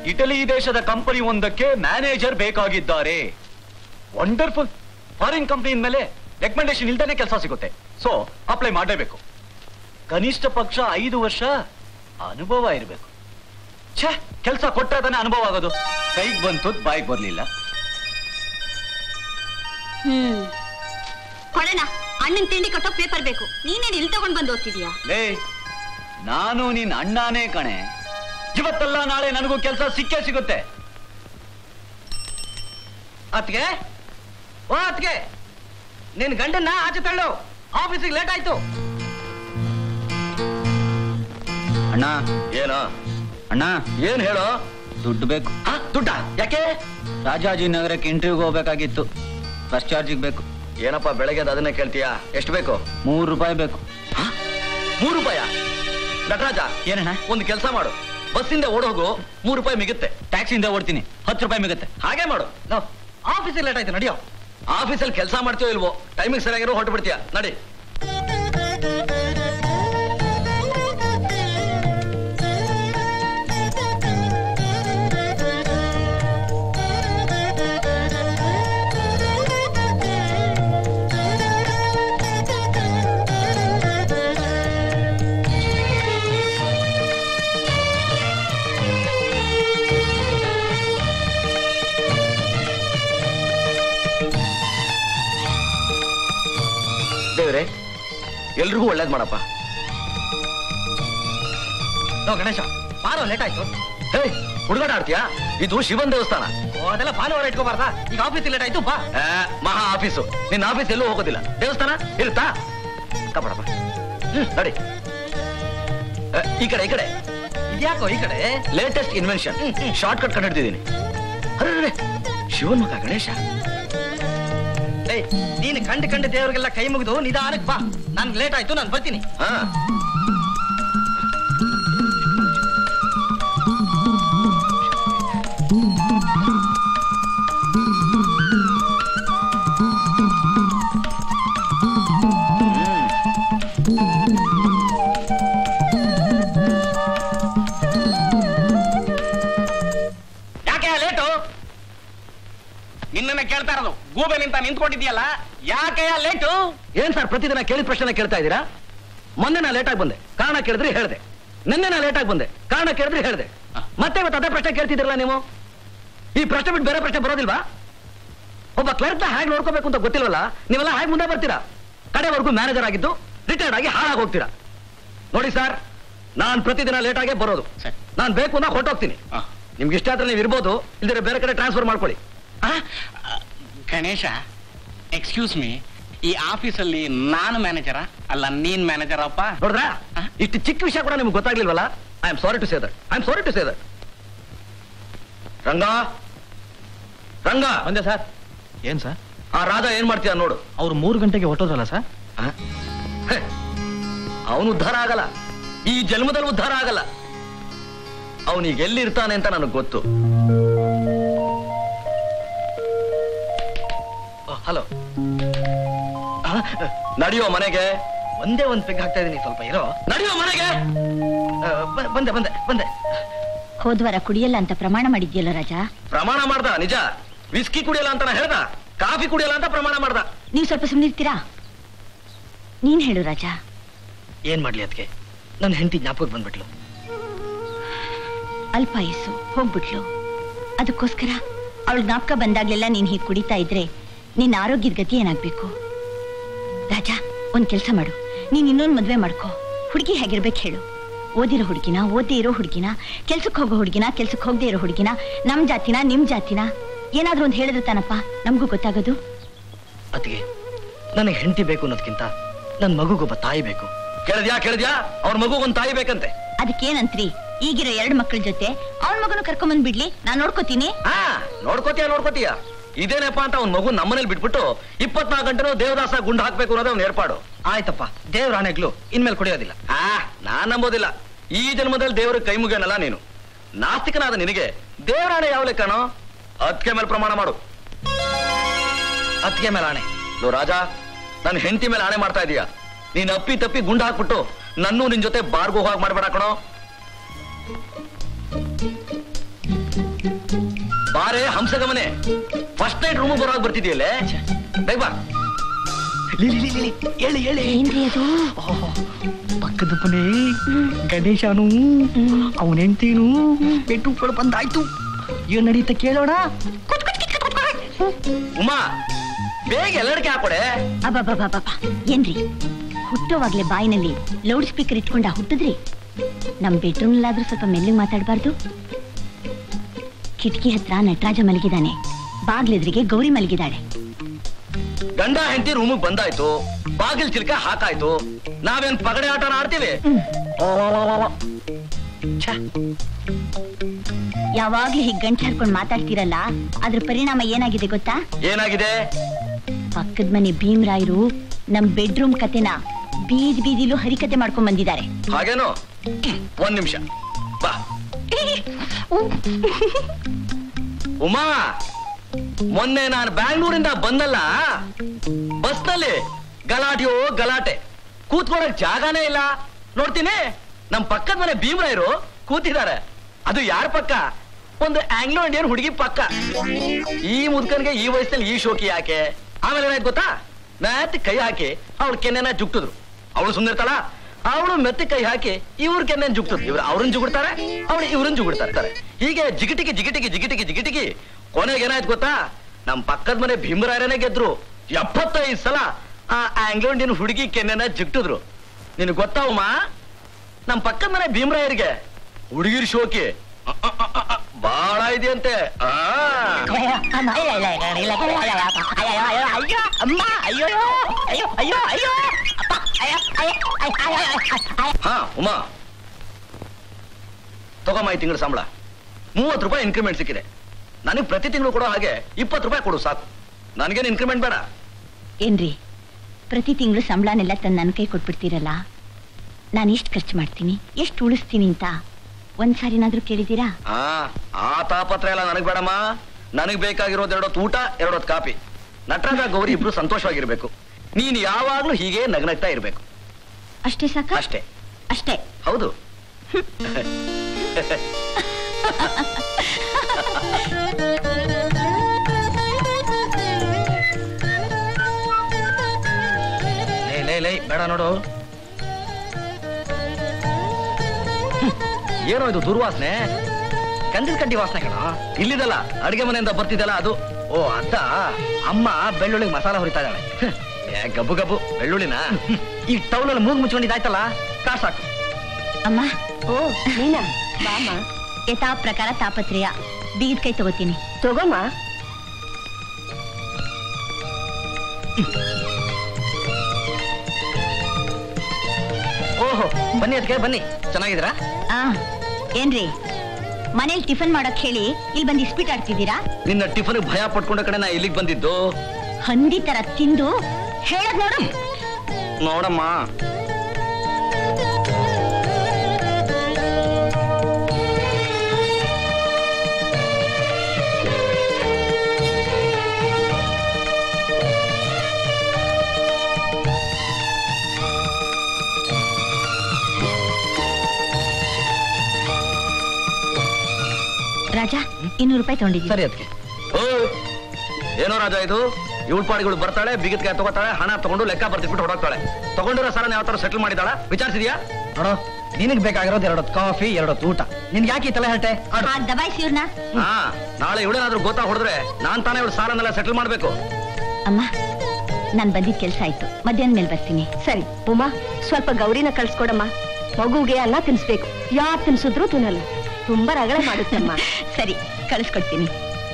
Italy ದೇಶದ company ಒಂದಕ್ಕೆ manager ಬೇಕಾಗಿದ್ದಾರೆ ವಂಡರ್ಫುಲ್ ಫಾರಿನ್ ಕಂಪನಿ ಮೇಲೆ ರೆಕಮೆಂಡೇಶನ್ ಇಲ್ದೇನೆ ಕೆಲಸ ಸಿಗುತ್ತೆ ಸೊ ಅಪ್ಲೈ ಮಾಡಲೇಬೇಕು ಕನಿಷ್ಠ ಪಕ್ಷ ಐದು ವರ್ಷ ಅನುಭವ ಇರಬೇಕು ಛೇ ಕೆಲಸ ಕೊಟ್ಟರೆ ತಾನೇ ಅನುಭವ ಆಗೋದು ಕೈಗೆ ಬಂತು ಬಾಯಿಗೆ ಬರ್ಲಿಲ್ಲ ಹ್ಮ್ ಕೊಡೋಣ ಅಣ್ಣನ್ ತಿಂಡಿ ಕಟ್ಟೋ ಪೇಪರ್ ಬೇಕು ನೀನೇನ್ ಇಲ್ಲಿ ತಗೊಂಡ್ ಬಂದು ಓದ್ತಿದ್ಯಾ ಲೇ ನಾನು ನಿನ್ ಅಣ್ಣನೇ ಕಣೆ ಇವತ್ತಲ್ಲ ನಾಳೆ ನನಗೂ ಕೆಲಸ ಸಿಕ್ಕೇ ಸಿಗುತ್ತೆ ಅತ್ಗೆ ಓ ಅತ್ಗೆ ನಿನ್ ಗಂಡನ್ನ ಆಚೆ ತಳ್ಳು ಆಫೀಸಿಗೆ ಲೇಟ್ ಆಯ್ತು ಅಣ್ಣ ಏನೋ ಅಣ್ಣ ಏನ್ ಹೇಳೋ ದುಡ್ಡು ಬೇಕು ಹಾ ದುಡ್ಡ ಯಾಕೆ ರಾಜಾಜಿನಗರಕ್ಕೆ ಇಂಟರ್ವ್ಯೂಗೆ ಹೋಗ್ಬೇಕಾಗಿತ್ತು ಬಸ್ ಚಾರ್ಜಿಗೆ ಬೇಕು ಏನಪ್ಪ ಬೆಳಗ್ಗೆ ಅದ್ ಅದನ್ನೇ ಕೇಳ್ತೀಯಾ ಎಷ್ಟು ಬೇಕು ಮೂರು ರೂಪಾಯಿ ಬೇಕು ಮೂರು ರೂಪಾಯ ನಟರಾಜ ಏನಣ್ಣ ಒಂದು ಕೆಲಸ ಮಾಡು ಬಸ್ಸಿಂದ ಓಡೋಗು ಮೂರು ರೂಪಾಯಿ ಮಿಗುತ್ತೆ ಟ್ಯಾಕ್ಸಿಯಿಂದ ಓಡ್ತೀನಿ ಹತ್ತು ರೂಪಾಯಿ ಮಿಗುತ್ತೆ ಹಾಗೆ ಮಾಡು ಆಫೀಸಿಗೆ ಲೇಟ್ ಆಯ್ತು ನಡಿಯೋ ಆಫೀಸಲ್ಲಿ ಕೆಲಸ ಮಾಡ್ತೀಯೋ ಇಲ್ವೋ ಟೈಮಿಂಗ್ ಸರಿಯಾಗಿರೋ ಹೊರಟು ಬಿಡ್ತೀಯ ನಡಿ ದೇವ್ರೆ ಎಲ್ರಿಗೂ ಒಳ್ಳೇದ್ ಮಾಡಪ್ಪ ನೋ ಗಣೇಶ ಬಾರೋ ಲೇಟ್ ಆಯ್ತು ಹೇ ಹುಡುಗಾಟ ಆಡ್ತೀಯಾ ಇದು ಶಿವನ್ ದೇವಸ್ಥಾನ ಅದೆಲ್ಲ ಭಾನುವಾರ ಇಟ್ಕೋಬಾರ್ದಾ ಈಗ ಆಫೀಸ್ ಲೇಟ್ ಆಯ್ತು ಬಾ ಮಹಾ ಆಫೀಸು ನಿನ್ನ ಆಫೀಸ್ ಎಲ್ಲೂ ಹೋಗೋದಿಲ್ಲ ದೇವಸ್ಥಾನ ಇರುತ್ತಾ ಕಬಡಪ್ಪ ಹ್ಮ್ ನಡಿ ಆ, ಈ ಕಡೆ ಈ ಕಡೆ ಇದ್ಯಾಕೋ ಈ ಕಡೆ ಲೇಟೆಸ್ಟ್ ಇನ್ವೆನ್ಷನ್ ಶಾರ್ಟ್ ಕಟ್ ಕಂಡಿಡ್ತಿದ್ದೀನಿ ಅರೆ ಶಿವನ್ ಮಗ ಗಣೇಶ ಏಯ್ ನೀನು ಕಂಡು ಕಂಡು ದೇವರಿಗೆಲ್ಲ ಕೈ ಮುಗಿದು ನಿಧಾನಕ್ಕೆ ಬಾ ನನ್ಗೆ ಲೇಟ್ ಆಯ್ತು ನಾನು ಬರ್ತೀನಿ ಹಾ ಯಾಕೆ ಲೇಟು ನಿನ್ನನ್ನ ಕೇಳ್ತಾ ಇರೋದು ಗೂಬೆ ನಿಂತ ನಿಂತ್ಕೊಂಡಿದ್ಯಲ್ಲ ಯಾಕೆ ಲೇಟು ಏನ್ ಸರ್ ಪ್ರತಿದಿನ ಕೇಳಿದ ಪ್ರಶ್ನೆ ಕೇಳ್ತಾ ಇದ್ದೀರಾ ಮೊನ್ನೆ ನಾ ಲೇಟಾಗಿ ಬಂದೆ ಕಾರಣ ಕೇಳಿದ್ರೆ ಹೇಳ್ದೆ ನಿನ್ನೆ ನಾ ಲೇಟಾಗಿ ಬಂದೆ ಕಾರಣ ಕೇಳಿದ್ರೆ ಹೇಳ್ದೆ ಮತ್ತೆ ಇವತ್ತು ಅದೇ ಪ್ರಶ್ನೆ ಕೇಳ್ತಿದ್ದೀರಲ್ಲ ನೀವು ಈ ಪ್ರಶ್ನೆ ಬಿಟ್ಟು ಬೇರೆ ಪ್ರಶ್ನೆ ಬರೋದಿಲ್ವಾ ಒಬ್ಬ ಕ್ಲರ್ಕ್ ಹೇಗೆ ನೋಡ್ಕೋಬೇಕು ಅಂತ ಗೊತ್ತಿಲ್ವಲ್ಲ ನೀವೆಲ್ಲ ಹೇಗೆ ಮುಂದೆ ಬರ್ತೀರಾ ಕಡೆವರೆಗೂ ಮ್ಯಾನೇಜರ್ ಆಗಿದ್ದು ರಿಟೈರ್ಡ್ ಆಗಿ ಹಾಳಾಗಿ ಹೋಗ್ತೀರಾ ನೋಡಿ ಸರ್ ನಾನ್ ಪ್ರತಿದಿನ ಲೇಟ್ ಆಗೇ ಬರೋದು ಸರಿ. ನಾನ್ ಬೇಕು ನಾ ಹೊರಟೋಗ್ತೀನಿ ನಿಮ್ಗೆ ಇಷ್ಟ ಆದ್ರೆ ನೀವು ಇರ್ಬೋದು ಇಲ್ದಿರ ಬೇರೆ ಕಡೆ ಟ್ರಾನ್ಸ್ಫರ್ ಮಾಡ್ಕೊಳ್ಳಿ ಗಣೇಶ ಎಕ್ಸ್ಕ್ಯೂಸ್ ಮೀ ಈ ಆಫೀಸಲ್ಲಿ ನಾನು ಮ್ಯಾನೇಜರ ಅಲ್ಲ ನೀನ್ ಮ್ಯಾನೇಜರ್ ಅಪ್ಪ ನೋಡ್ರಾ ಹ? ಇಷ್ಟು ಚಿಕ್ಕ ವಿಷಯ ಕೂಡ ನಿಮ್ಗೆ ಗೊತ್ತಾಗ್ಲಿಲ್ವಲ್ಲ I am sorry to say that I am sorry to say that Ranga Ranga ಬಂದೆ ಸರ್ ಏನ್ ಸರ್ ಆ ರಾಜ ಏನ್ ಮಾಡ್ತೀಯ ನೋಡು ಅವ್ರು ಮೂರು ಗಂಟೆಗೆ ಹೊಟ್ಟೋದ್ರಲ್ಲ ಸರ್ ಅವನು ಉದ್ಧಾರ ಆಗಲ್ಲ ಈ ಜನ್ಮದಲ್ಲಿ ಉದ್ಧಾರ ಆಗಲ್ಲ ಅವನೀಗ ಎಲ್ಲಿರ್ತಾನೆ ಅಂತ ನನಗೆ ಗೊತ್ತು ಹಲೋ ನಡೆಯೋ ಮನೆಗೆ ಒಂದೇ ಒಂದ್ ಪೆಗ್ ಹಾಕ್ತಾ ಇದೀನಿ ಸ್ವಲ್ಪ ಇರೋ ನಡೆಯೋ ಮನೆಗೆ ಆ, ಬ- ಬಂದೆ ಬಂದೆ ಬಂದೆ ಹೋದ್ವಾರ ಕುಡಿಯಲ್ಲ ಅಂತ ಪ್ರಮಾಣ ಮಾಡಿದ್ಯಲ್ಲ ರಾಜಾ ಪ್ರಮಾಣ ಮಾಡ್ದ ನಿಜ ವಿಸ್ಕಿ ಕುಡಿಯಲ್ಲ ಅಂತ ನಾ ಹೇಳ್ದ ಕಾಫಿ ಕುಡಿಯಲ್ಲ ಅಂತ ಪ್ರಮಾಣ ಮಾಡ್ದ ನೀವ್ ಸ್ವಲ್ಪ ಸುಮ್ಮನಿರ್ತೀರಾ ನೀನ್ ಹೇಳು ರಾಜಾ ಏನ್ ಮಾಡ್ಲಿ ಅದಕ್ಕೆ ನನ್ನ ಹೆಂಡತಿ ಜ್ಞಾಪಕಕ್ಕೆ ಬಂದ್ಬಿಟ್ಲು ಅಲ್ಪಾಯಸ್ಸು ಹೋಗ್ಬಿಟ್ಲು ಅದಕ್ಕೋಸ್ಕರ ಅವಳ ಜ್ಞಾಪಕ ಬಂದಾಗ್ಲೆಲ್ಲ ನೀನ್ ಹೀಗೆ ಕುಡಿತಾ ಇದ್ರೆ ನಿನ್ನ ಆರೋಗ್ಯದ ಗತಿ ಏನಾಗ್ಬೇಕು ರಾಜಾ ಒಂದ್ ಕೆಲ್ಸ ಮಾಡು ನೀನ್ ಇನ್ನೊಂದ್ ಮದ್ವೆ ಮಾಡ್ಕೋ ಹುಡುಗಿ ಹೇಗಿರ್ಬೇಕು ಹೇಳು ಓದಿರೋ ಹುಡುಗಿನ ಓದೇ ಇರೋ ಹುಡುಗಿನ ಕೆಲ್ಸಕ್ಕೆ ಹೋಗೋ ಹುಡುಗಿನ ಕೆಲ್ಸಕ್ಕೆ ಹೋಗದೆ ಇರೋ ಹುಡುಗಿನ ನಮ್ ಜಾತಿನ ನಿಮ್ ಜಾತಿನ ಏನಾದ್ರೂ ಒಂದ್ ಹೇಳಿದ್ರೆ ತಾನಪ್ಪ ನಮಗೂ ಗೊತ್ತಾಗೋದು ಅದಕ್ಕೆ ನನಗೆ ಹೆಂಡತಿ ಬೇಕು ಅನ್ನೋದಕ್ಕಿಂತ ನನ್ನ ಮಗುಗೊಬ್ಬ ತಾಯಿ ಬೇಕು ಕೇಳಿದ್ಯಾ ಕೇಳಿದ್ಯಾ ಅವ್ರ ಮಗುಗೊಂದು ತಾಯಿ ಬೇಕಂತೆ ಅದಕ್ಕೇನಂತ್ರಿ ಈಗಿರೋ ಎರಡು ಮಕ್ಕಳ ಜೊತೆ ಅವನ ಮಗನು ಕರ್ಕೊಂಬಂದ್ ಬಿಡ್ಲಿ ನಾನ್ ನೋಡ್ಕೋತೀನಿ ಹಾ ನೋಡ್ಕೋತೀಯ ನೋಡ್ಕೋತೀಯ ಇದೇನಪ್ಪ ಅಂತ ಅವ್ನ ಮಗು ನಮ್ಮನೇಲಿ ಬಿಟ್ಬಿಟ್ಟು ಇಪ್ಪತ್ನಾಲ್ಕು ಗಂಟೆನೂ ದೇವದಾಸ ಗುಂಡು ಹಾಕ್ಬೇಕು ಅನ್ನೋದೇ ಅವ್ನ ಏರ್ಪಾಡು ಆಯ್ತಪ್ಪ ದೇವ್ರ ಆಣೆಗ್ಲು ಇನ್ಮೇಲೆ ಕುಡಿಯೋದಿಲ್ಲ ಆ ನಾನ್ ನಂಬೋದಿಲ್ಲ ಈ ಜನ್ಮದಲ್ಲಿ ದೇವ್ರ ಕೈ ಮುಗಿಯೋನಲ್ಲ ನೀನು ನಾಸ್ತಿಕನಾದ ನಿನಗೆ ದೇವ್ರ ಆಣೆ ಯಾವ ಲೆಕ್ಕನೋ ಅದಕ್ಕೆ ಮೇಲೆ ಪ್ರಮಾಣ ಮಾಡು ಅದಕ್ಕೆ ಮೇಲೆ ಆಣೆ ಲೋ ರಾಜ ನನ್ನ ಹೆಂಡತಿ ಮೇಲೆ ಆಣೆ ಮಾಡ್ತಾ ಇದೀಯ ನೀನ್ ಅಪ್ಪಿ ತಪ್ಪಿ ಗುಂಡು ಹಾಕ್ಬಿಟ್ಟು ನನ್ನೂ ನಿನ್ ಜೊತೆ ಬಾರ್ಗೋ ಹೋಗಿ ಮಾಡ್ಬೇಡ ಕಣೋ ಹಂಸಗಮನೆ ಫಸ್ಟ್ ನೈಟ್ ರೂಮ್ ಬರೋವಾಗ ಬರ್ತಿದ್ಯಲ್ಲೇ ಬೇಗ ಬಾ ಹೇಳಿ ಹೇಳಿ ಏನ್ರಿ ಅದು ಪಕ್ಕದ ಮನೆ ಗಣೇಶನು ಅವನ ಹೆಂಡತಿನು ಬೆಟ್ಟು ಬಂದಾಯ್ತು ಏನ್ ನಡೀತ ಕೇಳೋಣ ಉಮಾ ಬೇಗ ಎಲ್ಲಡಿಕೆ ಹಾಕೊಡೆ ಅಬ್ಬಬ್ಬಬ್ಬಬ್ಬ ಏನ್ರಿ ಹುಟ್ಟೋವಾಗ್ಲೇ ಬಾಯಿನಲ್ಲಿ ಲೌಡ್ ಸ್ಪೀಕರ್ ಇಟ್ಕೊಂಡ ಹುಟ್ಟಿದ್ರಿ ನಮ್ ಬೆಡ್ರೂಮ್ಲಾದ್ರೂ ಸ್ವಲ್ಪ ಮೆಲ್ಲಿಗೆ ಮಾತಾಡಬಾರ್ದು ಕಿಟಕಿ ಹತ್ರ ನಟರಾಜ ಮಲಗಿದಾನೆ ಬಾಗ್ಲೆದ್ರಿಗೆ ಗೌರಿ ಮಲಗಿದಾಳೆ ಗಂಡ ಹೆಂಡತಿ ರೂಮಿಗೆ ಬಂದಾಯ್ತು ಬಾಗಿಲ್ ಚಿಲ್ಕ ಹಾಕಾಯ್ತು ನಾವೇನ್ ಪಗಡೆ ಆಟನ ಆಡ್ತೀವಿ ಯಾವಾಗ್ಲೂ ಹೀಗ್ ಗಂಟು ಹರ್ಕೊಂಡು ಮಾತಾಡ್ತಿರಲ್ಲ ಅದ್ರ ಪರಿಣಾಮ ಏನಾಗಿದೆ ಗೊತ್ತಾ ಏನಾಗಿದೆ ಪಕ್ಕದ ಮನೆ ಭೀಮ್ರಾಯರು ನಮ್ ಬೆಡ್ರೂಮ್ ಕತೆನ ಬೀದ್ ಬೀದಿಲೂ ಹರಿಕತೆ ಮಾಡ್ಕೊಂಡ್ ಬಂದಿದ್ದಾರೆ ಹಾಗೇನು ಒಂದ್ ನಿಮಿಷ ಬಾ ಉಮಾ ಮೊನ್ನೆ ನಾನು ಬ್ಯಾಂಗ್ಳೂರಿಂದ ಬಂದಲ್ಲ ಬಸ್ನಲ್ಲಿ ಗಲಾಟೆಯೋ ಗಲಾಟೆ ಕೂತ್ಕೊಳಕ್ ಜಾಗನೇ ಇಲ್ಲ ನೋಡ್ತೀನಿ ನಮ್ ಪಕ್ಕದ ಮನೆ ಭೀಮರಾಯರು ಕೂತಿದ್ದಾರೆ ಅದು ಯಾರ ಪಕ್ಕ ಒಂದು ಆಂಗ್ಲೋ ಇಂಡಿಯನ್ ಹುಡುಗಿ ಪಕ್ಕ ಈ ಮುದ್ಕನ್ಗೆ ಈ ವಯಸ್ಸಲ್ಲಿ ಈ ಶೋಕಿ ಯಾಕೆ ಆಮೇಲೆ ಏನಾಯ್ತು ಗೊತ್ತಾ ಮೆತ್ತಿ ಕೈ ಹಾಕಿ ಅವ್ಳ ಕೆನ್ನೆನ ಜುಗ್ತಿದ್ರು ಅವಳು ಸುಮ್ಮನಿರ್ತಾಳ ಅವಳು ಮೆತ್ತಿ ಕೈ ಹಾಕಿ ಇವ್ರ ಕೆನ್ನೆನ್ ಜುಗ್ತದ್ರು ಇವ್ರು ಅವ್ರನ್ನ ಜುಗುಡ್ತಾರೆ ಅವಳು ಇವ್ರನ್ನ ಜುಗುಡ್ತಾರೆ ಹೀಗೆ ಜಿಗಿಟಿಗೆ ಜಿಗಿಟಿಗೆ ಜಿಗಿಟಿಗೆ ಜಿಗಿಟಿಗೆ ಕೊನೆಗೆ ಏನಾಯ್ತು ಗೊತ್ತಾ ನಮ್ ಪಕ್ಕದ ಮನೆ ಭೀಮರಾಯರನೇ ಗೆದ್ರು ಎಪ್ಪತ್ತೈದು ಸಲ ಆ ಆಂಗ್ಲೋ ಇಂಡಿಯನ್ ಹುಡುಗಿ ಕೆನ್ನೆನ ಜಿಗ್ಟಿದ್ರು ನಿನಗೆ ಗೊತ್ತಾವಮ್ಮ ನಮ್ ಪಕ್ಕದ ಮನೆ ಭೀಮರಾಯರಿಗೆ ಹುಡುಗಿರ್ ಶೋಕಿ ಅ, ಅ, ಅ, ಅ, ಅ, ಬಾಳ ಇದೆಯಂತೆ ಆ ಹಾ ಉಮಾ ತಗೊಮ್ಮ ಈ ತಿಂಗಳ ಸಂಬಳ ಮೂವತ್ತು ರೂಪಾಯಿ ಇನ್ಕ್ರಿಮೆಂಟ್ ಸಿಕ್ಕಿದೆ ನನಗೆ ಪ್ರತಿ ತಿಂಗಳು ಕೊಡೋ ಹಾಗೆ ಇಪ್ಪತ್ತು ರೂಪಾಯಿ ಕೊಡು ಸಾಕು ನನಗೇನು ಇನ್ಕ್ರಿಮೆಂಟ್ ಬೇಡ ಏನ್ರಿ ಪ್ರತಿ ತಿಂಗಳು ಸಂಬಳನೆಲ್ಲ ತಂದು ನನ್ನ ಕೈ ಕೊಟ್ಬಿಡ್ತೀರಲ್ಲ ನಾನು ಎಷ್ಟು ಖರ್ಚು ಮಾಡ್ತೀನಿ ಎಷ್ಟು ಉಳಿಸ್ತೀನಿ ಅಂತ ಒಂದ್ಸಾರಿನಾದ್ರೂ ಕೇಳಿದ್ದೀರಾ ಆ ಆ ತಾಪತ್ರ ಎಲ್ಲ ನನಗ್ ಬೇಡಮ್ಮ ನನಗ್ ಬೇಕಾಗಿರೋದು ಎರಡೊತ್ತು ಊಟ ಎರಡೊತ್ತು ಕಾಪಿ ನಟರಾಜ ಗೌರಿ ಇಬ್ರು ಸಂತೋಷವಾಗಿರ್ಬೇಕು ನೀನ್ ಯಾವಾಗ್ಲೂ ಹೀಗೆ ನಗ್ನಗ್ತಾ ಇರ್ಬೇಕು ಅಷ್ಟೇ ಸಾಕ ಅಷ್ಟೇ ಅಷ್ಟೇ ಹೌದು ಲೇ ಲೇ ಲೇ ಬೇಡ ನೋಡು ಏನೋ ಇದು ದುರ್ವಾಸನೆ ಕಂದಿಲ್ ಕಡ್ಡಿ ವಾಸನೆ ಕಣ ಇಲ್ಲಿದಲ್ಲ ಅಡಿಗೆ ಮನೆಯಿಂದ ಬರ್ತಿದ್ದಲ್ಲ ಅದು ಓ ಅದ ಅಮ್ಮ ಬೆಳ್ಳುಳ್ಳಿಗೆ ಮಸಾಲ ಹುರಿತಾ ಇದ್ದಾಳೆ ಏ, ಗಬ್ಬು ಗಬ್ಬು ಬೆಳ್ಳುಳ್ಳಿನ ಈ ಟೌಲಲ್ಲಿ ಮೂಗ್ ಮುಚ್ಕೊಂಡಿದ್ದಾಯ್ತಲ್ಲ ಕಾರ್ ಸಾಕು ಅಮ್ಮ ಓ ನೀನಾ ಬಾಮ ಯಥಾ ಪ್ರಕಾರ ತಾಪತ್ರಯ ಬೀಗದ ಕೈ ತಗೋತೀನಿ ತಗೋಮ್ಮ ಓಹೋ ಬನ್ನಿ ಅದಕ್ಕೆ ಬನ್ನಿ ಚೆನ್ನಾಗಿದ್ದೀರಾ ಆ ಏನ್ರಿ ಮನೇಲಿ ಟಿಫನ್ ಮಾಡಕ್ ಹೇಳಿ ಇಲ್ಲಿ ಬಂದು ಇಸ್ಪಿಟ್ ಆಡ್ತಿದ್ದೀರಾ ನಿನ್ನ ಟಿಫನ್ ಭಯ ಪಟ್ಕೊಂಡ ಕಡೆ ನಾ ಇಲ್ಲಿಗೆ ಬಂದಿದ್ದು ಹಂದಿ ತರ ತಿಂದು ಹೇಳದ್ ನೋಡು ನೋಡಮ್ಮ ರಾಜಾ ಇನ್ನೂರು ರೂಪಾಯಿ ತಗೊಂಡಿದ್ದೀನಿ ಸರಿ ಅದಕ್ಕೆ ಓಯ್ ಏನೋ ರಾಜ ಇದು ಇವಳು ಪಾಡಿಗಳು ಬರ್ತಾಳೆ ಬಿಗಿತ್ಕಾಯಿ ತಗೋತಾಳೆ ಹಣ ತಗೊಂಡು ಲೆಕ್ಕ ಬರ್ತಿಟ್ಬಿಟ್ಟು ಹೊಡೋಗ್ತಾಳೆ ತಗೊಂಡಿರೋ ಸಾಲ ಯಾವ ತರ ಸೆಟಲ್ ಮಾಡಿದಾಳ ವಿಚಾರಿಸಿದ್ಯಾ ನೋಡು ನಿನಗ್ ಬೇಕಾಗಿರೋದು ಎರಡೊತ್ತು ಕಾಫಿ ಎರಡೊತ್ತು ಊಟ ನಿನ್ಗೆ ಯಾಕೆ ಈ ತಲೆ ಹರಟೆ ಆಡು ಆ ದಬಾಯಿಸಿ ಇವ್ರನ್ನ ಹಾ ನಾಳೆ ಇವಳೇನಾದ್ರೂ ಗೊತ್ತಾ ಹೊಡೆದ್ರೆ ನಾನ್ ತಾನೇ ಇವಳು ಸಾಲನೆಲ್ಲ ಸೆಟಲ್ ಮಾಡ್ಬೇಕು ಅಮ್ಮ ನಾನ್ ಬಂದಿದ್ ಕೆಲ್ಸ ಆಯ್ತು ಮಧ್ಯಾಹ್ನ ಮೇಲೆ ಬರ್ತೀನಿ ಸರಿ ಉಮಾ ಸ್ವಲ್ಪ ಗೌರಿನ ಕಳ್ಸ್ಕೊಡಮ್ಮ ಮಗುಗೆ ಅನ್ನ ತಿನ್ಸ್ಬೇಕು ಯಾರು ತಿನ್ಸಿದ್ರು ತಿನ್ನಲ್ಲ ತುಂಬಾ ರಗಳೆ ಮಾಡುತ್ತಮ್ಮ ಸರಿ ಕಳಿಸ್ಕೊಡ್ತೀನಿ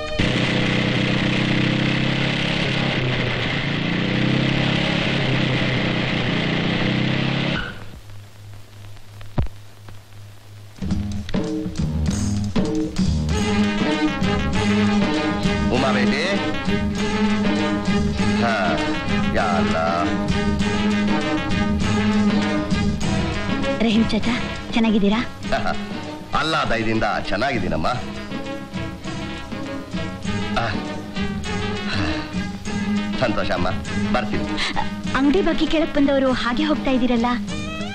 उमा बेटे हाँ या अल्लाह ರಹೀಂ ಚಾಚಾ ಚೆನ್ನಾಗಿದ್ದೀರಾ ಅಲ್ಲ ದಯದಿಂದ ಚೆನ್ನಾಗಿದ್ದೀನಮ್ಮ ಆ, ಸಂತೋಷ ಅಮ್ಮ ಬರ್ತೀನಿ ಅಂಗಡಿ ಬಗ್ಗೆ ಕೇಳಕ್ ಬಂದವರು ಹಾಗೆ ಹೋಗ್ತಾ ಇದ್ದೀರಲ್ಲ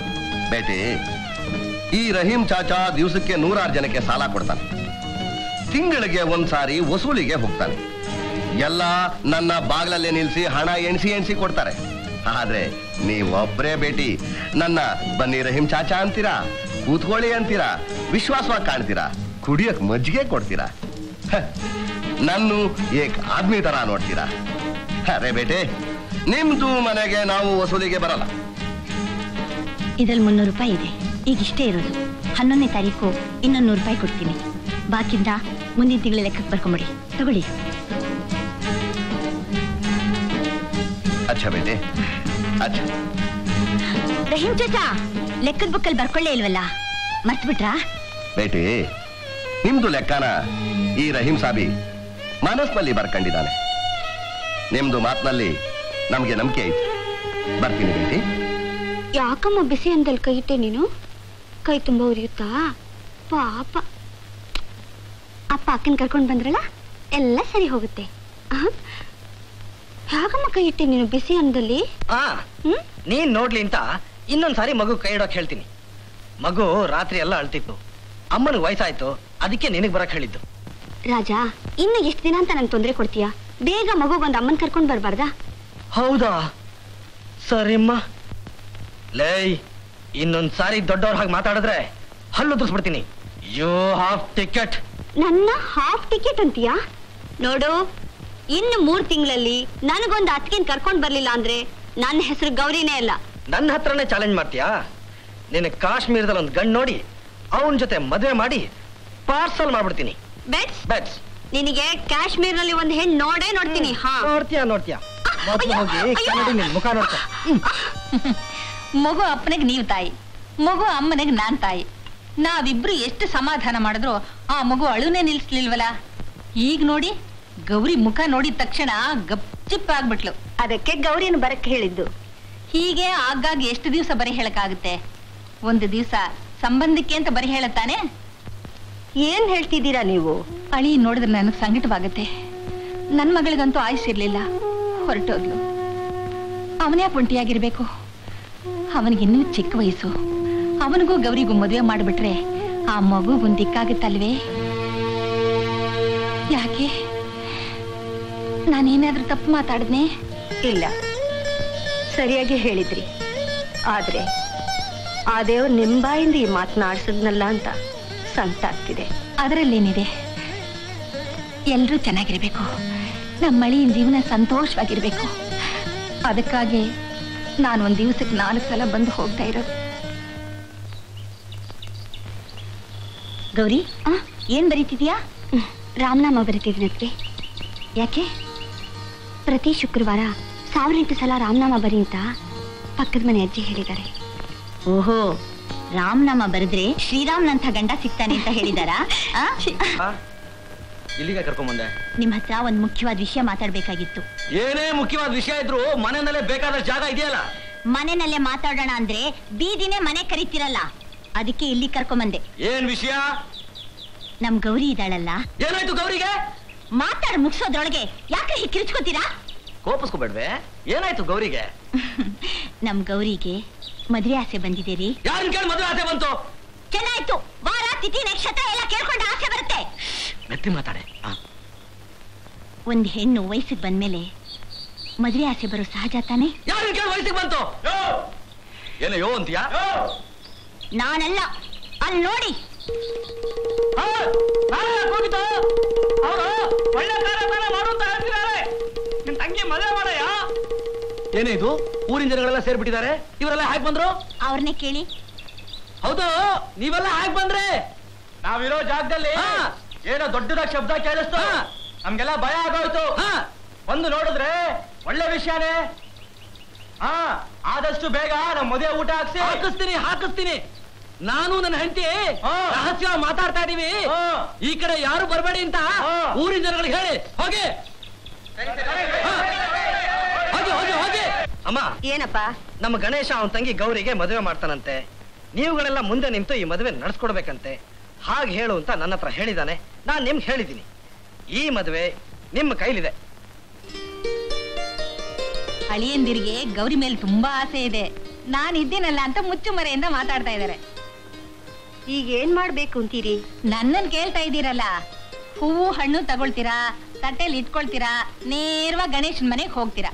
ಬೇಟಿ ಈ ರಹೀಂ ಚಾಚಾ ದಿವಸಕ್ಕೆ ನೂರಾರು ಜನಕ್ಕೆ ಸಾಲ ಕೊಡ್ತಾನೆ ತಿಂಗಳಿಗೆ ಒಂದ್ಸಾರಿ ವಸೂಲಿಗೆ ಹೋಗ್ತಾನೆ ಎಲ್ಲ ನನ್ನ ಬಾಗ್ಲಲ್ಲೇ ನಿಲ್ಸಿ ಹಣ ಎಣಿಸಿ ಎಣಿಸಿ ಕೊಡ್ತಾರೆ ಆದ್ರೆ ನೀವೊಬ್ರೇ ಭೇಟಿ ನನ್ನ ಬನ್ನಿ ರಹೀಂ ಚಾಚಾ ಅಂತೀರಾ ಕೂತ್ಕೊಳ್ಳಿ ಅಂತೀರಾ ವಿಶ್ವಾಸವಾಗಿ ಕಾಣ್ತೀರಾ ಕುಡಿಯಕ್ ಮಜ್ಜಿಗೆ ಕೊಡ್ತೀರಾ ಹ, ನನ್ನು ಏಕ್ ಆದ್ಮಿ ತರ ನೋಡ್ತೀರಾ ಅರೆ ಬೇಟೆ ನಿಮ್ದು ಮನೆಗೆ ನಾವು ವಸೂಲಿಗೆ ಬರಲ್ಲ ಇದ್ರಲ್ಲಿ ಮುನ್ನೂರು ರೂಪಾಯಿ ಇದೆ ಈಗ ಇಷ್ಟೇ ಇರೋದು ಹನ್ನೊಂದನೇ ತಾರೀಕು ಇನ್ನೊಂದು ನೂರು ರೂಪಾಯಿ ಕೊಡ್ತೀನಿ ಬಾಕಿಂದ ಮುಂದಿನ ತಿಂಗಳ ಲೆಕ್ಕಕ್ಕೆ ಬರ್ಕೊಂಬಿಡಿ ತಗೊಳ್ಳಿ ಅಚ್ಚ ಬೇಟೆ ಅಚ್ಚ ರಹೀಂ ಚಾಚಾ ಲೆಕ್ಕದ ಬುಕ್ಕಲ್ಲಿ ಬರ್ಕೊಳ್ಳೇ ಇಲ್ವಲ್ಲ ಮರ್ತು ಬಿಟ್ರಾ ಬೇಟಿ ನಿಮ್ದು ಲೆಕ್ಕನ ಈ ರಹೀಂ ಸಾಬಿ ಮನಸ್ನಲ್ಲಿ ಬರ್ಕೊಂಡಿದ್ದಾನೆ ನಿಮ್ದು ಮಾತಿನಲ್ಲಿ ನಮ್ಗೆ ನಂಬಿಕೆ ಐತಿ ಬರ್ತೀನಿ ಬೇಟಿ ಯಾಕಮ್ಮ ಬಿಸಿ ಅಂದಲ್ಲಿ ಕೈ ಇಟ್ಟೆ ನೀನು ಕೈ ತುಂಬ ಉರಿಯುತ್ತಾ ಪಾಪ ಅಪ್ಪ ಅಕ್ಕನ ಕರ್ಕೊಂಡು ಬಂದ್ರಲ್ಲ ಎಲ್ಲ ಸರಿ ಹೋಗುತ್ತೆ ಆಹ್. ಯಾಕಮ್ಮ ಕೈ ಇಟ್ಟೆ ನೀನು ಬಿಸಿ ಅಂದಲ್ಲಿ ಆ ಹ್ಮ್ ನೀನ್ ನೋಡ್ಲಿ ಅಂತ ಇನ್ನೊಂದ್ಸಾರಿ ಮಗು ಕೈ ಇಡೋಕ್ ಹೇಳ್ತೀನಿ ಮಗು ರಾತ್ರಿ ಎಲ್ಲ ಅಳ್ತಿತ್ತು ಅಮ್ಮನಿಗೆ ವಯಸ್ಸಾಯ್ತು ಅದಕ್ಕೆ ನಿನಗ್ ಬರಕ್ ಹೇಳಿದ್ದು ರಾಜಾ ಇನ್ನು ಎಷ್ಟು ದಿನ ಅಂತ ನಂಗೆ ತೊಂದರೆ ಕೊಡ್ತೀಯಾ ಬೇಗ ಮಗುಗೊಂದು ಅಮ್ಮನ್ ಕರ್ಕೊಂಡು ಬರ್ಬಾರ್ದಾ ಹೌದಾ ಸರಿಮ್ಮ ಲೈ ಇನ್ನೊಂದ್ ಸಾರಿ ದೊಡ್ಡವ್ರ ಹಾಗೆ ಮಾತಾಡಿದ್ರೆ ಹಲ್ಲು ಉದುರಿಸ್ಬಿಡ್ತೀನಿ ಯು ಹಾಫ್ ಟಿಕೆಟ್ ನನ್ನ ಹಾಫ್ ಟಿಕೆಟ್ ಅಂತೀಯಾ ನೋಡು ಇನ್ನು ಮೂರ್ ತಿಂಗಳಲ್ಲಿ ನನಗೊಂದು ಅತ್ತಿಗೆನ್ ಕರ್ಕೊಂಡ್ ಬರ್ಲಿಲ್ಲ ಅಂದ್ರೆ ನನ್ನ ಹೆಸರು ಗೌರಿನೇ ಅಲ್ಲ ನನ್ನ ಹತ್ರನೇ ಚಾಲೆಂಜ್ ಮಾಡ್ತೀಯಾ ನಿನ್ನ ಕಾಶ್ಮೀರದಲ್ಲಿ ಒಂದು ಗಂಡು ನೋಡಿ ಅವನ ಜೊತೆ ಮದುವೆ ಮಾಡಿ ಪಾರ್ಸಲ್ ಮಾಡ್ಬಿಡ್ತೀನಿ ಬೆಟ್ಸ್ ಬೆಟ್ಸ್ ನಿನಗೆ ಕಾಶ್ಮೀರ್ನಲ್ಲಿ ಒಂದು ಹೆಣ್ಣು ನೋಡೇ ನೋಡ್ತೀನಿ ಹಾ ನೋಡ್ತೀಯಾ ನೋಡ್ತೀಯಾ ಮೊದ್ಲು ಅಯ್ಯೋ, ಹೋಗಿ ಅಯ್ಯೋ. ಕನ್ನಡಿ ನಿನ್ ಮುಖ ನೋಡ್ಕೊ ಮಗು ಅಪ್ಪನಿಗೆ ನೀವು ತಾಯಿ ಮಗು ಅಮ್ಮನಿಗೆ ನಾನ್ ತಾಯಿ ನಾವಿಬ್ರು ಎಷ್ಟು ಸಮಾಧಾನ ಮಾಡಿದ್ರು ಆ ಮಗು ಅಳುನೇ ನಿಲ್ಸ್ಲಿಲ್ವಲ್ಲ ಈಗ ನೋಡಿ ಗೌರಿ ಮುಖ ನೋಡಿದ ತಕ್ಷಣ ಗಪ್ಚಿಪ್ ಆಗ್ಬಿಟ್ಲು ಅದಕ್ಕೆ ಗೌರಿನ ಬರಕ್ ಹೇಳಿದ್ದು ಹೀಗೆ ಆಗಾಗ ಎಷ್ಟು ದಿವಸ ಬರೀ ಹೇಳಕ್ಕಾಗುತ್ತೆ ಒಂದು ದಿವಸ ಸಂಬಂಧಕ್ಕೆ ಅಂತ ಬರೀ ಹೇಳತ್ತಾನೆ ಏನ್ ಹೇಳ್ತಿದ್ದೀರಾ ನೀವು ಅಳಿ ನೋಡಿದ್ರೆ ನನಗೆ ಸಂಕಟವಾಗುತ್ತೆ ನನ್ನ ಮಗಳಿಗಂತೂ ಆಯುಸ್ಸಿರ್ಲಿಲ್ಲ ಹೊರಟೋದ್ಲು ಅವನೇ ಪುಂಟಿಯಾಗಿರ್ಬೇಕು ಅವನಿಗಿನ್ನೂ ಚಿಕ್ಕ ವಯಸ್ಸು ಅವನಿಗೂ ಗೌರಿಗೂ ಮದುವೆ ಮಾಡಿಬಿಟ್ರೆ ಆ ಮಗು ಒಂದು ದಿಕ್ಕಾಗುತ್ತಲ್ವೇ ಯಾಕೆ ನಾನೇನಾದ್ರೂ ತಪ್ಪು ಮಾತಾಡಿದ್ನೆ ಇಲ್ಲ ಸರಿಯಾಗಿ ಹೇಳಿದ್ರಿ ಆದ್ರೆ ಆ ದೇವ್ರು ನಿಮ್ ಬಾಯಿಂದ ಈ ಮಾತನಾಡ್ಸದ್ನಲ್ಲ ಅಂತ ಸಂಕಟ ಆಗ್ತಿದೆ ಅದರಲ್ಲೇನಿದೆ ಎಲ್ಲರೂ ಚೆನ್ನಾಗಿರ್ಬೇಕು ನಮ್ಮ ಮಳಿயின் ಜೀವನ ಸಂತೋಷವಾಗಿರ್ಬೇಕು ಅದಕ್ಕಾಗಿ ನಾನು ಒಂದ್ ದಿವಸಕ್ಕೆ ನಾಲ್ಕು ಸಲ ಬಂದು ಹೋಗ್ತಾ ಇರೋದು ಗೌರಿ ಆ, ಏನ್ ಬರೀತಿದ್ಯಾ ರಾಮನಾಮ ಬರಿತಿದ್ನತ್ರಿ ಯಾಕೆ ಪ್ರತಿ ಶುಕ್ರವಾರ ಸಾವಿರೆಂಟು ಸಲ ರಾಮನಾಮ ಬರಿ ಅಂತ ಪಕ್ಕದ ಮನೆ ಅಜ್ಜಿ ಹೇಳಿದ್ದಾರೆ ಓಹೋ ರಾಮನಾಮ ಬರೆದ್ರೆ ಶ್ರೀರಾಮ್ನಂಥ ಗಂಡ ಸಿಗ್ತಾನೆ ಅಂತ ಹೇಳಿದಾರಾ ಆ? ಇಲ್ಲಿಗೆ ಕರ್ಕೊಂಬಂದೆ ನಿಮ್ ಹತ್ರ ಒಂದ್ ಮುಖ್ಯವಾದ ವಿಷಯ ಮಾತಾಡ್ಬೇಕಾಗಿತ್ತು ಏನೇ ಮುಖ್ಯವಾದ ವಿಷಯ ಇದ್ರು ಮನೆಯಲ್ಲೇ ಬೇಕಾದಷ್ಟು ಜಾಗ ಇದೆಯಲ್ಲ ಮನೆನಲ್ಲೇ ಮಾತಾಡೋಣ ಅಂದ್ರೆ ಬೀದಿನೇ ಮನೆ ಕರಿತಿರಲ್ಲ ಅದಕ್ಕೆ ಇಲ್ಲಿ ಕರ್ಕೊಂಬಂದೆ ಏನ್ ವಿಷಯ ನಮ್ ಗೌರಿ ಇದ್ದಾಳಲ್ಲ ಏನಾಯ್ತು ಗೌರಿಗೆ ಮಾತಾಡ್ ಮುಗಿಸೋದ್ರೊಳಗೆ ಯಾಕೆ ಹೀಗೆ ಕಿರ್ಚ್ಕೋತೀರಾ ಕೋಪಿಸ್ಕೋಬೇಡ್ವೆ ಏನಾಯ್ತು ಗೌರಿಗೆ ನಮ್ ಗೌರಿಗೆ ಮದ್ವೆ ಆಸೆ ಬಂದಿದೆ ರೀ ಯಾರನ್ ಕೇಳಿ ಮದುವೆ ಆಸೆ ಬಂತು ಚೆನ್ನಾಯ್ತು ವಾರ ತಿಥಿ ನಕ್ಷತ್ರ ಎಲ್ಲ ಕೇಳ್ಕೊಂಡು ಆಸೆ ಬರುತ್ತೆ ಮೆತ್ತಿ ಮಾತಾಡೆ ಆ, ಒಂದ್ ಹೆಣ್ಣು ವಯಸ್ಸಿಗೆ ಬಂದ್ಮೇಲೆ ಮದ್ವೆ ಆಸೆ ಬರೋ ಸಹಜ ತಾನೆ ಯಾರನ್ ಕೇಳಿ ವಯಸ್ಸಿಗೆ ಬಂತು ಏನೋ ಯೋ ಅಂತೀಯಾ ನಾನಲ್ಲ ಅಲ್ಲಿ ನೋಡಿ ಆ, ನಾನೇ ಯಾಕ್ ಹೋಗಿದ್ದು? ಅವ್ರು ಒಳ್ಳೆ ಬೇರೆ ಬೇರೆ ಮಾಡು ಅಂತ ಹೇಳ್ತಿದ್ದಾರೆ. ನಿನ್ ತಂಗಿ ಮದುವೆ ಮಾಡಯ್ಯ ಏನೇ ಇದು ಊರಿನ ಜನಗಳೆಲ್ಲ ಸೇರ್ಬಿಟ್ಟಿದ್ದಾರೆ ಇವರೆಲ್ಲ ಹೇಗ್ ಬಂದ್ರು ಅವ್ರನ್ನೇ ಕೇಳಿ ಹೌದು ನೀವೆಲ್ಲ ಹೇಗ್ ಬಂದ್ರೆ ನಾವಿರೋ ಜಾಗದಲ್ಲಿ ಏನೋ ದೊಡ್ಡದಾಗಿ ಶಬ್ದ ಕೇಳಿಸ್ತು ನಮ್ಗೆಲ್ಲ ಭಯ ಆಗೋಯ್ತು ಬಂದು ನೋಡಿದ್ರೆ ಒಳ್ಳೆ ವಿಷಯನೇ ಹಾ ಆದಷ್ಟು ಬೇಗ ನಮ್ಮ ಮದುವೆ ಊಟ ಹಾಕ್ಸಿ ಹಾಕಿಸ್ತೀನಿ ಹಾಕಿಸ್ತೀನಿ ನಾನು ನನ್ನ ಹೆಂಡತಿ ರಹಸ್ಯ ಮಾತಾಡ್ತಾ ಇದೀವಿ ಈ ಕಡೆ ಯಾರು ಬರಬೇಡಿ ಅಂತ ಊರಿನ ಜನಗಳಿಗೆ ಹೇಳಿ ಹೋಗಿ ಹಾ. ಹೋಗಿ ಹೋಗಿ ಹೋಗಿ ಅಮ್ಮ ಏನಪ್ಪ ನಮ್ಮ ಗಣೇಶ ಅವನ ತಂಗಿ ಗೌರಿಗೆ ಮದುವೆ ಮಾಡ್ತಾನಂತೆ ನೀವುಗಳೆಲ್ಲ ಮುಂದೆ ನಿಂತು ಈ ಮದುವೆ ನಡೆಸ್ಕೊಡ್ಬೇಕಂತೆ ಹಾಗೆ ಹೇಳು ಅಂತ ನನ್ನ ಹತ್ರ ಹೇಳಿದಾನೆ ನಾನ್ ನಿಮ್ಗೆ ಹೇಳಿದ್ದೀನಿ ಈ ಮದುವೆ ನಿಮ್ಮ ಕೈಲಿದೆ ಅಳಿಯಂದಿರಿಗೆ ಗೌರಿ ಮೇಲೆ ತುಂಬಾ ಆಸೆ ಇದೆ ನಾನು ಇದ್ದೀನಲ್ಲ ಅಂತ ಮುಚ್ಚುಮರೆಯಿಂದ ಮಾತಾಡ್ತಾ ಇದ್ದಾರೆ ಈಗ ಏನ್ ಮಾಡ್ಬೇಕು ಅಂತೀರಿ ನನ್ನನ್ ಕೇಳ್ತಾ ಇದ್ದೀರಲ್ಲ ಹೂವು ಹಣ್ಣು ತಗೊಳ್ತೀರಾ ತಟ್ಟೆಲಿ ಇಟ್ಕೊಳ್ತೀರಾ ನೇರವಾಗಿ ಗಣೇಶನ್ ಮನೆಗೆ ಹೋಗ್ತೀರಾ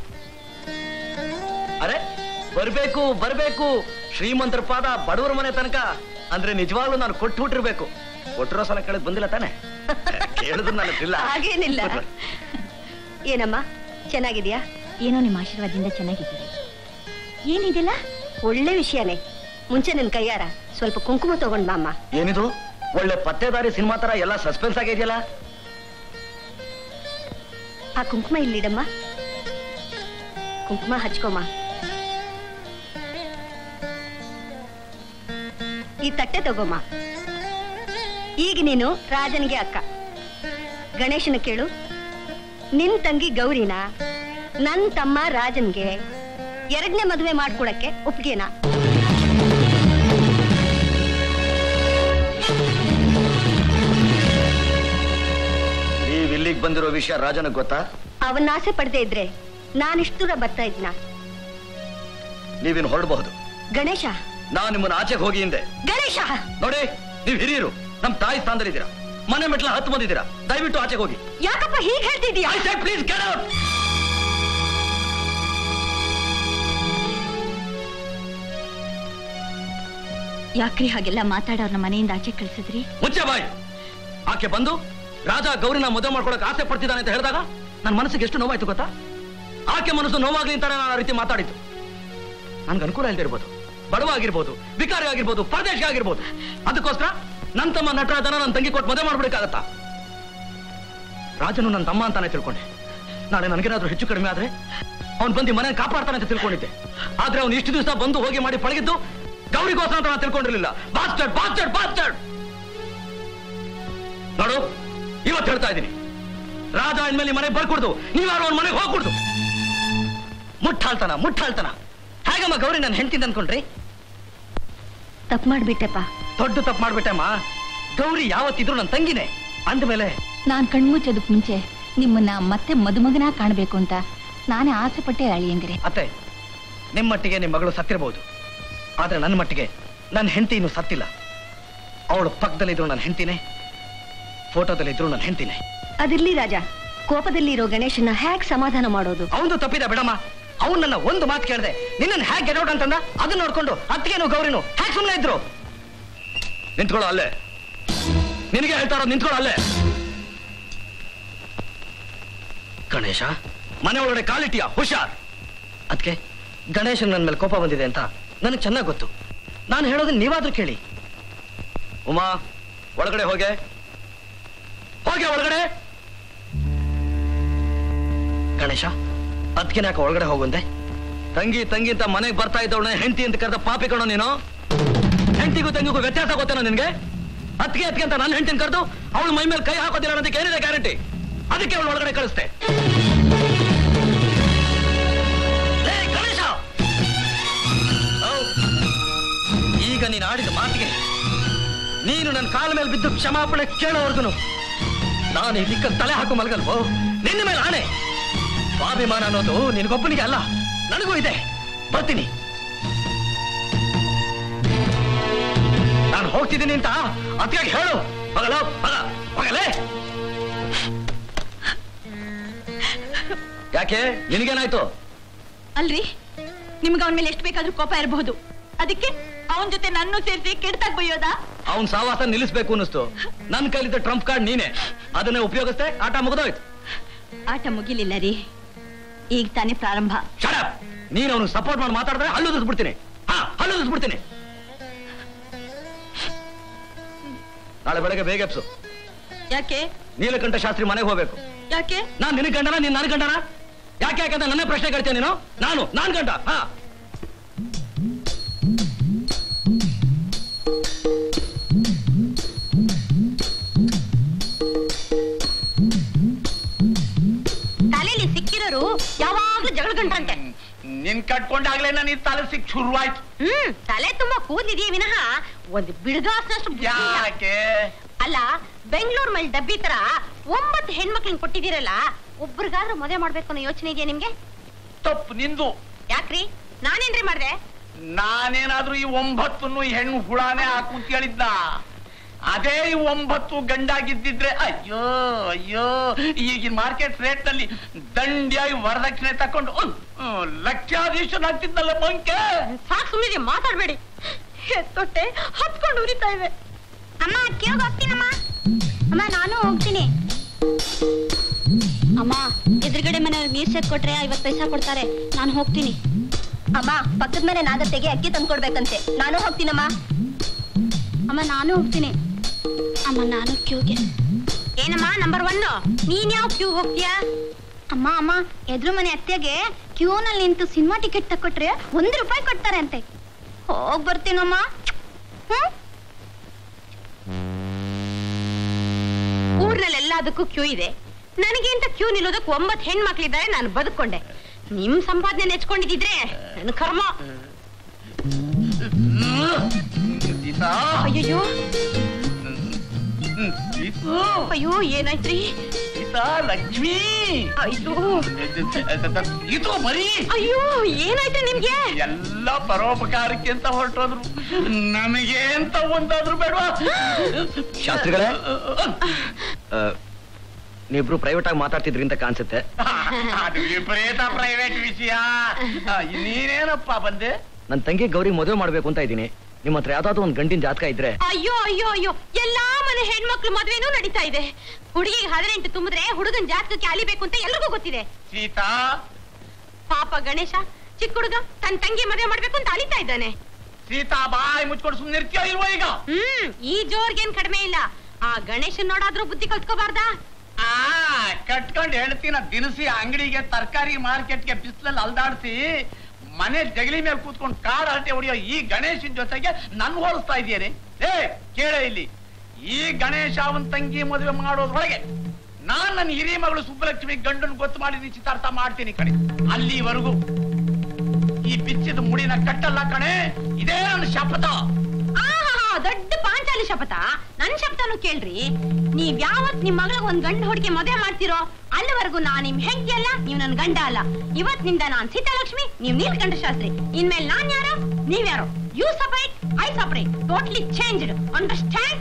ಅರೆ ಬರ್ಬೇಕು ಬರ್ಬೇಕು ಶ್ರೀಮಂತರ ಪಾದ ಬಡವರ ಮನೆ ತನಕ ಅಂದ್ರೆ ನಿಜವಾಗ್ಲೂ ನಾನು ಕೊಟ್ಟು ಹುಟ್ಟಿರ್ಬೇಕು ಕೊಟ್ಟಿರೋ ಸಲ ಕೇಳಕ್ ಬಂದಿಲ್ಲ ತಾನೆ ಕೇಳಿದ್ರು ನಾನು ಇಲ್ಲ ಹಾಗೇನಿಲ್ಲ ಏನಮ್ಮ ಚೆನ್ನಾಗಿದ್ಯಾ ಏನೋ ನಿಮ್ಮ ಆಶೀರ್ವಾದದಿಂದ ಚೆನ್ನಾಗಿದ್ದೀರಿ ಏನಿದೆಲ್ಲ ಒಳ್ಳೆ ವಿಷಯನೇ ಮುಂಚೆ ನಿನ್ ಕೈಯಾರ ಸ್ವಲ್ಪ ಕುಂಕುಮ ತಗೊಂಡ್ ಬಾ ಅಮ್ಮ ಏನಿದು ಒಳ್ಳೆ ಪತ್ತೆದಾರಿ ಸಿನಿಮಾ ತರ ಎಲ್ಲ ಸಸ್ಪೆನ್ಸ್ ಆಗಿದೆಯಲ್ಲ ಆ ಕುಂಕುಮ ಇಲ್ಲಿಡಮ್ಮ ಕುಂಕುಮ ಹಚ್ಕೊಮ್ಮ ಈ ತಟ್ಟೆ ತಗೋಮ್ಮ ಈಗ ನೀನು ರಾಜನಿಗೆ ಅಕ್ಕ ಗಣೇಶನ ಕೇಳು ನಿನ್ ತಂಗಿ ಗೌರಿನ ನನ್ ತಮ್ಮ ರಾಜನ್ಗೆ ಎರಡನೇ ಮದುವೆ ಮಾಡ್ಕೊಡಕ್ಕೆ ಒಪ್ಗೆನಾ ನೀವ್ ಇಲ್ಲಿಗೆ ಬಂದಿರೋ ವಿಷಯ ರಾಜನಿಗೆ ಗೊತ್ತಾ ಅವನ್ನ ಆಸೆ ಪಡದೆ ಇದ್ರೆ ನಾನಿಷ್ಟು ದೂರ ಬರ್ತಾ ಇದ್ನ ನೀವಿನ್ ಹೊರಡಬಹುದು ಗಣೇಶ ನಾನು ನಿಮ್ಮನ್ನ ಆಚೆಗೆ ಹೋಗಿ ಹಿಂದೆ ಗಣೇಶ ನೋಡಿ ನೀವ್ ಹಿರಿಯರು ನಮ್ ತಾಯಿ ಸ್ಥಾನದಲ್ಲಿದ್ದೀರಾ ಮನೆ ಮೆಟ್ಲ ಹತ್ತು ಬಂದಿದ್ದೀರಾ ದಯವಿಟ್ಟು ಆಚೆಗೆ ಹೋಗಿ ಯಾಕಪ್ಪ ಹೀಗೆ ಹೇಳ್ತಿದೀಯಾ I said please get out ಯಾಕ್ರಿ ಹಾಗೆಲ್ಲ ಮಾತಾಡೋರ್ನ ಮನೆಯಿಂದ ಆಚೆ ಕಳ್ಸಿದ್ರಿ ಮುಚ್ಚೆ ಬಾಯ್ ಆಕೆ ಬಂದು ರಾಜ ಗೌರಿನ ಮದುವೆ ಮಾಡ್ಕೊಳಕ್ ಆಸೆ ಪಡ್ತಿದ್ದಾನೆ ಅಂತ ಹೇಳಿದಾಗ ನನ್ನ ಮನಸ್ಸಿಗೆ ಎಷ್ಟು ನೋವಾಯ್ತು ಗೊತ್ತಾ ಆಕೆ ಮನಸ್ಸು ನೋವಾಗ್ಲಿ ಅಂತಾನೆ ನಾನು ಆ ರೀತಿ ಮಾತಾಡಿದ್ದು ನನ್ಗೆ ಅನುಕೂಲ ಇಲ್ದೇ ಇರ್ಬೋದು ಬಡವ ಆಗಿರ್ಬೋದು ವಿಕಾರಿ ಆಗಿರ್ಬೋದು ಪರದೇಶಿ ಆಗಿರ್ಬೋದು ಅದಕ್ಕೋಸ್ಕರ ನನ್ನ ತಮ್ಮ ನಟರಾಜನ ನನ್ನ ತಂಗಿ ಕೊಟ್ಟು ಮದುವೆ ಮಾಡ್ಬೇಕಾಗತ್ತಾ ರಾಜನು ನನ್ನ ತಮ್ಮ ಅಂತಾನೆ ತಿಳ್ಕೊಂಡೆ ನಾಳೆ ನನಗೇನಾದ್ರೂ ಹೆಚ್ಚು ಕಡಿಮೆ ಆದ್ರೆ ಅವ್ನು ಬಂದು ಮನೆ ಕಾಪಾಡ್ತಾನೆ ಅಂತ ತಿಳ್ಕೊಂಡಿದ್ದೆ ಆದ್ರೆ ಅವ್ನು ಇಷ್ಟು ದಿವಸ ಬಂದು ಹೋಗಿ ಮಾಡಿ ಪಳಗಿದ್ದು ಗೌರಿಗೋಸ್ಕರ ಅಂತ ನಾನು ತಿಳ್ಕೊಂಡಿರ್ಲಿಲ್ಲ ಬಾಸ್ಟರ್ಡ್ ಬಾಸ್ಟರ್ಡ್ ಬಾಸ್ಟರ್ಡ್ ನೋಡು ಇವತ್ತು ಹೇಳ್ತಾ ಇದ್ದೀನಿ ರಾಜ ಇನ್ಮೇಲೆ ಮನೆಗೆ ಬರ್ಕೊಡ್ದು ನೀವ್ಯಾರು ಅವ್ನ ಮನೆಗೆ ಹೋಗ್ಕೊಡ್ದು ಮುಟ್ಟಾಳ್ತನ ಮುಟ್ಟಾಳ್ತನ ಹೇಗಮ್ಮ ಗೌರಿ ನನ್ನ ಹೆಂಡತಿ ಅನ್ಕೊಂಡ್ರಿ ತಪ್ಪು ಮಾಡ್ಬಿಟ್ಟೆಪ್ಪ ದೊಡ್ಡ ತಪ್ಪು ಮಾಡ್ಬಿಟ್ಟೆಮ್ಮ ಗೌರಿ ಯಾವತ್ತಿದ್ರು ನನ್ನ ತಂಗಿನೇ ಅಂದ್ಮೇಲೆ ನಾನ್ ಕಣ್ಮುಚ್ಚೋದಕ್ ಮುಂಚೆ ನಿಮ್ಮನ್ನ ಮತ್ತೆ ಮದುಮಗನ ಕಾಣ್ಬೇಕು ಅಂತ ನಾನೇ ಆಸೆ ಪಟ್ಟೆ ಅಳಿಯಂದ್ರೆ ಅತ್ತೆ ನಿಮ್ಮ ಮಟ್ಟಿಗೆ ನಿಮ್ಮ ಮಗಳು ಸತ್ತಿರಬಹುದು ಆದ್ರೆ ನನ್ನ ಮಟ್ಟಿಗೆ ನನ್ನ ಹೆಂಡತಿ ಇನ್ನು ಸತ್ತಿಲ್ಲ ಅವಳು ಪಕ್ಕದಲ್ಲಿದ್ರು ನನ್ನ ಹೆಂಡತಿನೇ ಫೋಟೋದಲ್ಲಿದ್ರು ನನ್ನ ಹೆಂಡತಿನೇ ಅದಿರ್ಲಿ ರಾಜ ಕೋಪದಲ್ಲಿ ಇರೋ ಗಣೇಶನ ಹೇಗ್ ಸಮಾಧಾನ ಮಾಡೋದು ಅವನು ತಪ್ಪಿದ ಬಿಡಮ್ಮ ಅವ್ನು ನನ್ನ ಒಂದು ಮಾತು ಕೇಳಿದೆ ನಿನ್ನನ್ನು ಹ್ಯಾಕ್ ಗೆಡೌಟ್ ಅಂತಂದ ಅದನ್ನ ನೋಡ್ಕೊಂಡು ಅತ್ತಿಗೆನು ಗೌರಿನು ಹ್ಯಾಕ್ ಸುಮ್ಮನೆ ಇದ್ರು ನಿಂತ್ಕೊಳ್ಳೋ ಅಲ್ಲೇ ನಿನಗೆ ಹೇಳ್ತಾ ಇರೋದು ನಿಂತ್ಕೊಳ್ಳೋ ಅಲ್ಲೇ ಗಣೇಶ ಮನೆ ಒಳಗಡೆ ಕಾಲಿಟ್ಟಿಯ ಹುಷಾರ್ ಅದಕ್ಕೆ ಗಣೇಶನ್ ನನ್ನ ಮೇಲೆ ಕೋಪ ಬಂದಿದೆ ಅಂತ ನನಗೆ ಚೆನ್ನಾಗಿ ಗೊತ್ತು ನಾನು ಹೇಳೋದನ್ನ ನೀವಾದ್ರೂ ಕೇಳಿ ಉಮಾ ಒಳಗಡೆ ಹೋಗೆ ಹೋಗೆ ಒಳಗಡೆ ಗಣೇಶ ಅದಕ್ಕೆ ಯಾಕೆ ಒಳಗಡೆ ಹೋಗುಂದೆ ತಂಗಿ ತಂಗಿ ಅಂತ ಮನೆಗೆ ಬರ್ತಾ ಇದ್ದವಳೆ ಹೆಂಡತಿ ಅಂತ ಕರೆದ ಪಾಪಿ ಕಣೋ ನೀನು ಹೆಂಡತಿಗೂ ತಂಗಿಗೂ ವ್ಯತ್ಯಾಸ ಗೊತ್ತೇನೋ ನಿನ್ಗೆ ಅದಕ್ಕೆ ಅದಕ್ಕೆ ಅಂತ ನನ್ನ ಹೆಂಡತಿನ ಕರೆದು ಅವಳು ಮೈ ಮೇಲೆ ಕೈ ಹಾಕೋದಿಲ್ಲ ಅನ್ನೋದಕ್ಕೆ ಏನಿದೆ ಗ್ಯಾರಂಟಿ ಅದಕ್ಕೆ ಅವಳು ಒಳಗಡೆ ಕಳಿಸ್ತೆ ಲೇ, ಗಣೇಶ! ಔ, ಈಗ ನೀನು ಆಡಿದ ಮಾತಿಗೆ ನೀನು ನನ್ನ ಕಾಲ ಮೇಲೆ ಬಿದ್ದು ಕ್ಷಮಾಪಣೆ ಕೇಳೋವರ್ಗುನು ನಾನು ಈ ದಿಕ್ಕಲ್ಲಿ ತಲೆ ಹಾಕೋ ಮಲಗಲ್ವೋ ನಿನ್ನ ಮೇಲೆ ಆಣೆ ಸ್ವಾಭಿಮಾನ ಅನ್ನೋದು ನಿನಗೊಬ್ಬನಿಗೆ ಅಲ್ಲ ನನಗೂ ಇದೆ ಬರ್ತೀನಿ ನಾನು ಹೋಗ್ತಿದ್ದೀನಿ ಅಂತ ಅತಿಯಾಗಿ ಹೇಳು ಮಗಳ ಮಗ ಮಗಲೇ ಯಾಕೆ ನಿನಗೇನಾಯ್ತು ಅಲ್ರಿ ನಿಮ್ಗೆ ಅವನ ಮೇಲೆ ಎಷ್ಟು ಬೇಕಾದ್ರೂ ಕೋಪ ಇರಬಹುದು ಅದಕ್ಕೆ ಅವನ ಜೊತೆ ನನ್ನ ಸೇರಿಸಿ ಕೆಡ್ತಾಗ ಬೈಯೋದಾ ಅವನ್ ಸಾವಾಸ ನಿಲ್ಲಿಸ್ಬೇಕು ಅನ್ನಿಸ್ತು ನನ್ನ ಕೈಲಿದ್ದ ಟ್ರಂಪ್ ಕಾರ್ಡ್ ನೀನೆ ಅದನ್ನೇ ಉಪಯೋಗಿಸ್ತೆ ಆಟ ಮುಗಿದೋಯ್ತು ಆಟ ಮುಗಿಲಿಲ್ಲ ರೀ ಈಗ ತಾನೇ ಪ್ರಾರಂಭ ಶಡಪ್ ನೀನು ಅವನಿಗೆ ಸಪೋರ್ಟ್ ಮಾಡಿ ಮಾತಾಡಿದ್ರೆ ಹಲ್ಲು ಬಿಡ್ತೀನಿ ಹಾ ಹಲ್ಲು ಬಿಡ್ತೀನಿ ನಾಳೆ ಬೆಳಗ್ಗೆ ಬೇಗ ಎಪ್ಸು ಯಾಕೆ ನೀಲಕಂಠ ಶಾಸ್ತ್ರಿ ಮನೆಗೆ ಹೋಗ್ಬೇಕು ಯಾಕೆ ನಾನ್ ನಿನಗೆ ಗಂಡನ ನೀನ್ ನನಗೆ ಗಂಡನ ಯಾಕೆ ಯಾಕೆ ಅಂತ ನನ್ನ ಪ್ರಶ್ನೆ ಕೇಳ್ತೀಯ ನೀನು ನಾನು ನಾನ್ ಗಂಡ ಹಾ ತಲೆಯಲ್ಲಿ ಸಿಕ್ಕಿರೋರು ಯಾವಾಗ್ಲೂ ಜಗಳ ಗಂಟಂತೆ ನಿನ್ ಕಟ್ಕೊಂಡಾಗ್ಲೇ ನಾನು ಈ ತಲೆ ಸಿಕ್ ಶುರುವಾಯ್ತು ಹ್ಮ್ ತಲೆ ತುಂಬಾ ಕೂದಿದೆಯೇ ವಿನಃ ಒಂದು ಬಿಡುಗಾಸನಷ್ಟು ಬುದ್ಧಿ ಇಲ್ಲ. ಯಾಕೆ ಅಲ್ಲ ಬೆಂಗಳೂರು ಮೇಲೆ ಡಬ್ಬಿ ತರ ಒಂಬತ್ತು ಹೆಣ್ಮಕ್ಳನ್ನ ಕೊಟ್ಟಿದ್ದೀರಲ್ಲ ಒಬ್ರಿಗಾದ್ರೂ ಮದುವೆ ಮಾಡ್ಬೇಕು ಅನ್ನೋ ಯೋಚನೆ ಇದೆಯಾ ನಿಮ್ಗೆ ತಪ್ಪು ನಿಂದು ಯಾಕ್ರಿ ನಾನೇನ್ರಿ ಮಾಡ್ದೆ ನಾನೇನಾದ್ರೂ ಈ ಒಂಬತ್ತನ್ನು ಹೆಣ್ಣು ಹುಳಾನೇ ಹಾಕು ಅಂತ ಹೇಳಿದ್ದ ಅದೇ ಈ ಒಂಬತ್ತು ಗಂಡಾಗಿದ್ದಿದ್ರೆ ಅಯ್ಯೋ ಅಯ್ಯೋ ಈಗಿನ ಮಾರ್ಕೆಟ್ ರೇಟ್ ನಲ್ಲಿ ದಂಡಿಯಾಗಿ ವರದಕ್ಷಿಣೆ ತಕೊಂಡು ಲಕ್ಷಾಧೀಶನಾಗ್ತಿದ್ದಲ್ಲ ಬಂಕೆ ಸಾಕು ಸುಮ್ಮನೆ ಮಾತಾಡ್ಬೇಡಿ ತೊಟ್ಟೆ ಹತ್ಕೊಂಡು ಉರಿತಾ ಇವೆ ಅಮ್ಮ ಕೇಳ್ ಹೋಗ್ತೀನಮ್ಮ ಅಮ್ಮ ನಾನು ಹೋಗ್ತೀನಿ ಅಮ್ಮ ಎದುರುಗಡೆ ಮನೆಯವ್ರಿಗೆ ನೀರ್ ಸೇದ್ ಕೊಟ್ರೆ ಐವತ್ ಪೈಸಾ ಕೊಡ್ತಾರೆ ನಾನು ಹೋಗ್ತೀನಿ ಅಮ್ಮ ಪಕ್ಕದ ಮನೆ ನಾಗತ್ತೆಗೆ ಅಕ್ಕಿ ತಂದ್ಕೊಡ್ಬೇಕಂತೆ ನಾನು ಹೋಗ್ತೀನಮ್ಮ ಅಮ್ಮ ನಾನು ಹೋಗ್ತೀನಿ ಅಮ್ಮ ನಾನು ಕ್ಯೂಗೆ ಏನಮ್ಮ ನಂಬರ್ ಒನ್ ನೀನ್ ಯಾವ ಕ್ಯೂ ಹೋಗ್ತೀಯಾ ಅಮ್ಮ ಅಮ್ಮ ಎದುರು ಮನೆ ಅತ್ತೆಗೆ ಕ್ಯೂನಲ್ಲಿ ನಿಂತು ಸಿನಿಮಾ ಟಿಕೆಟ್ ತಕೊಟ್ರೆ ಒಂದು ರೂಪಾಯಿ ಕೊಡ್ತಾರೆ ಅಂತೆ ಹೋಗ್ ಬರ್ತೀನಮ್ಮ ಹ್ಮ್ ಊರ್ನಲ್ಲಿ ಎಲ್ಲದಕ್ಕೂ ಕ್ಯೂ ಇದೆ ನನಗೆ ಅಂತ ಕ್ಯೂ ನಿಲ್ಲೋದಕ್ಕೆ ಒಂಬತ್ತು ಹೆಣ್ಮಕ್ಳಿದ್ದಾರೆ ನಾನು ಬದುಕೊಂಡೆ ನಿಮ್ ಸಂಪಾದನೆ ನೆಚ್ಕೊಂಡಿದ್ರೆ ನನ್ನ ಕರ್ಮ ಸೀತಾ ಅಯ್ಯೋ ಸೀತು ಅಯ್ಯೋ ಏನಾಯ್ತ್ರಿ ಸೀತಾ ಲಕ್ಷ್ಮೀ ಅಯ್ಯೋ ಇದು ಮರಿ ಅಯ್ಯೋ ಏನಾಯ್ತ್ರಿ ನಿಮ್ಗೆ ಎಲ್ಲ ಪರೋಪಕಾರಕ್ಕೆ ಅಂತ ಹೊರಟೋದ್ರು ನಮಗೆ ಅಂತ ಒಂದಾದ್ರು ಬೇಡವಾ ಶಾಸ್ತ್ರಿಗಳೇ? ಆ, ನೀವಿಬ್ರು ಪ್ರೈವೇಟ್ ಆಗಿ ಮಾತಾಡ್ತಿದ್ರಿ ಅಂತ ಕಾಣಿಸುತ್ತೆ ಅದು ವಿಪರೀತ ಪ್ರೈವೇಟ್ ವಿಷಯ ಆ, ನೀನೇನಪ್ಪ ಬಂದೆ ನನ್ನ ತಂಗಿ ಗೌರಿ ಮದುವೆ ಮಾಡ್ಬೇಕು ಅಂತ ಇದ್ದೀನಿ ನಿಮ್ಮ ಹತ್ರ ಯಾವ್ದಾದ್ರು ಒಂದು ಗಂಟಿನ ಜಾತಕ ಇದ್ರೆ ಅಯ್ಯೋ ಅಯ್ಯೋ ಅಯ್ಯೋ ಎಲ್ಲಾ ಮನೆ ಹೆಣ್ಮಕ್ಳು ಮದ್ವೆನೂ ನಡೀತಾ ಇದೆ ಹುಡುಗಿಗೆ ಹದಿನೆಂಟು ತುಂಬಿದ್ರೆ ಹುಡುಗನ್ ಜಾತಕಕ್ಕೆ ಅಲಿಬೇಕು ಅಂತ ಎಲ್ರಿಗೂ ಗೊತ್ತಿದೆ ಸೀತಾ ಪಾಪ ಗಣೇಶ ಚಿಕ್ಕ ಹುಡುಗ ತನ್ನ ತಂಗಿ ಮದುವೆ ಮಾಡ್ಬೇಕು ಅಂತ ಅಲಿತಾ ಇದ್ದಾನೆ ಸೀತಾ ಬಾಯಿ ಮುಚ್ಕೊಂಡು ಸುಮ್ಮನಿರ್ತೀಯ ಇಲ್ವೋ ಈಗ ಹ್ಮ್ ಈ ಜೋರ್ಗೇನ್ ಕಡಿಮೆ ಇಲ್ಲ ಆ ಗಣೇಶನ್ ನೋಡಾದ್ರೂ ಬುದ್ಧಿ ಕಲ್ತ್ಕೋಬಾರ್ದಾ ಆ ಕಟ್ಕೊಂಡು ಹೇಳ್ತೀನ ದಿನಸಿ ಅಂಗಡಿಗೆ ತರಕಾರಿ ಮಾರ್ಕೆಟ್ಗೆ ಬಿಸಿಲಲ್ಲಿ ಅಲ್ದಾಡ್ಸಿ ಮನೆ ಜಗಲಿ ಮೇಲೆ ಕೂತ್ಕೊಂಡು ಕಾಡ್ ಹರಟೆ ಹೊಡಿಯೋ ಈ ಗಣೇಶನ್ ಜೊತೆಗೆ ನನ್ ಹೋಲಿಸ್ತಾ ಇದೆಯೇನೆ ಏ ಕೇಳೇ ಇಲ್ಲಿ ಈ ಗಣೇಶ ಅವನ್ ತಂಗಿ ಮದುವೆ ಮಾಡೋದ್ರೊಳಗೆ ನಾನ್ ನನ್ನ ಹಿರಿಯ ಮಗಳು ಸುಬ್ಬಲಕ್ಷ್ಮಿ ಗಂಡನ್ ಗೊತ್ತು ಮಾಡಿ ನಿಶ್ಚಿತಾರ್ಥ ಮಾಡ್ತೀನಿ ಕಣೆ ಅಲ್ಲಿವರೆಗೂ ಈ ಬಿಚ್ಚಿದ ಮುಡಿನ ಕಟ್ಟಲ್ಲ ಕಣೆ ಇದೇ ನನ್ನ ಶಪಥ ಆಹಾ ದೊಡ್ಡ ಪಾಂಚಾಲಿ ಶಪಥ ನನ್ ಶಬ್ದನು ಕೇಳ್ರಿ ನೀವ್ ಯಾವತ್ ನಿಮ್ ಮಗಳಿಗೆ ಒಂದ್ ಗಂಡ ಹುಡುಗಿ ಮದುವೆ ಮಾಡ್ತಿರೋ ಅಲ್ಲಿವರೆಗೂ ನಾನ್ ನಿಮ್ ಹೆಂಡತಿ ಅಲ್ಲ ನೀವ್ ನನ್ ಗಂಡ ಅಲ್ಲ ಇವತ್ತಿನಿಂದ ನಾನ್ ಸೀತಾಲಕ್ಷ್ಮಿ ನೀವ್ ನೀಲಕಂಠ ಶಾಸ್ತ್ರಿ ಇನ್ಮೇಲೆ ನಾನ್ ಯಾರು ನೀವ್ ಯಾರು you separate I separate totally changed understand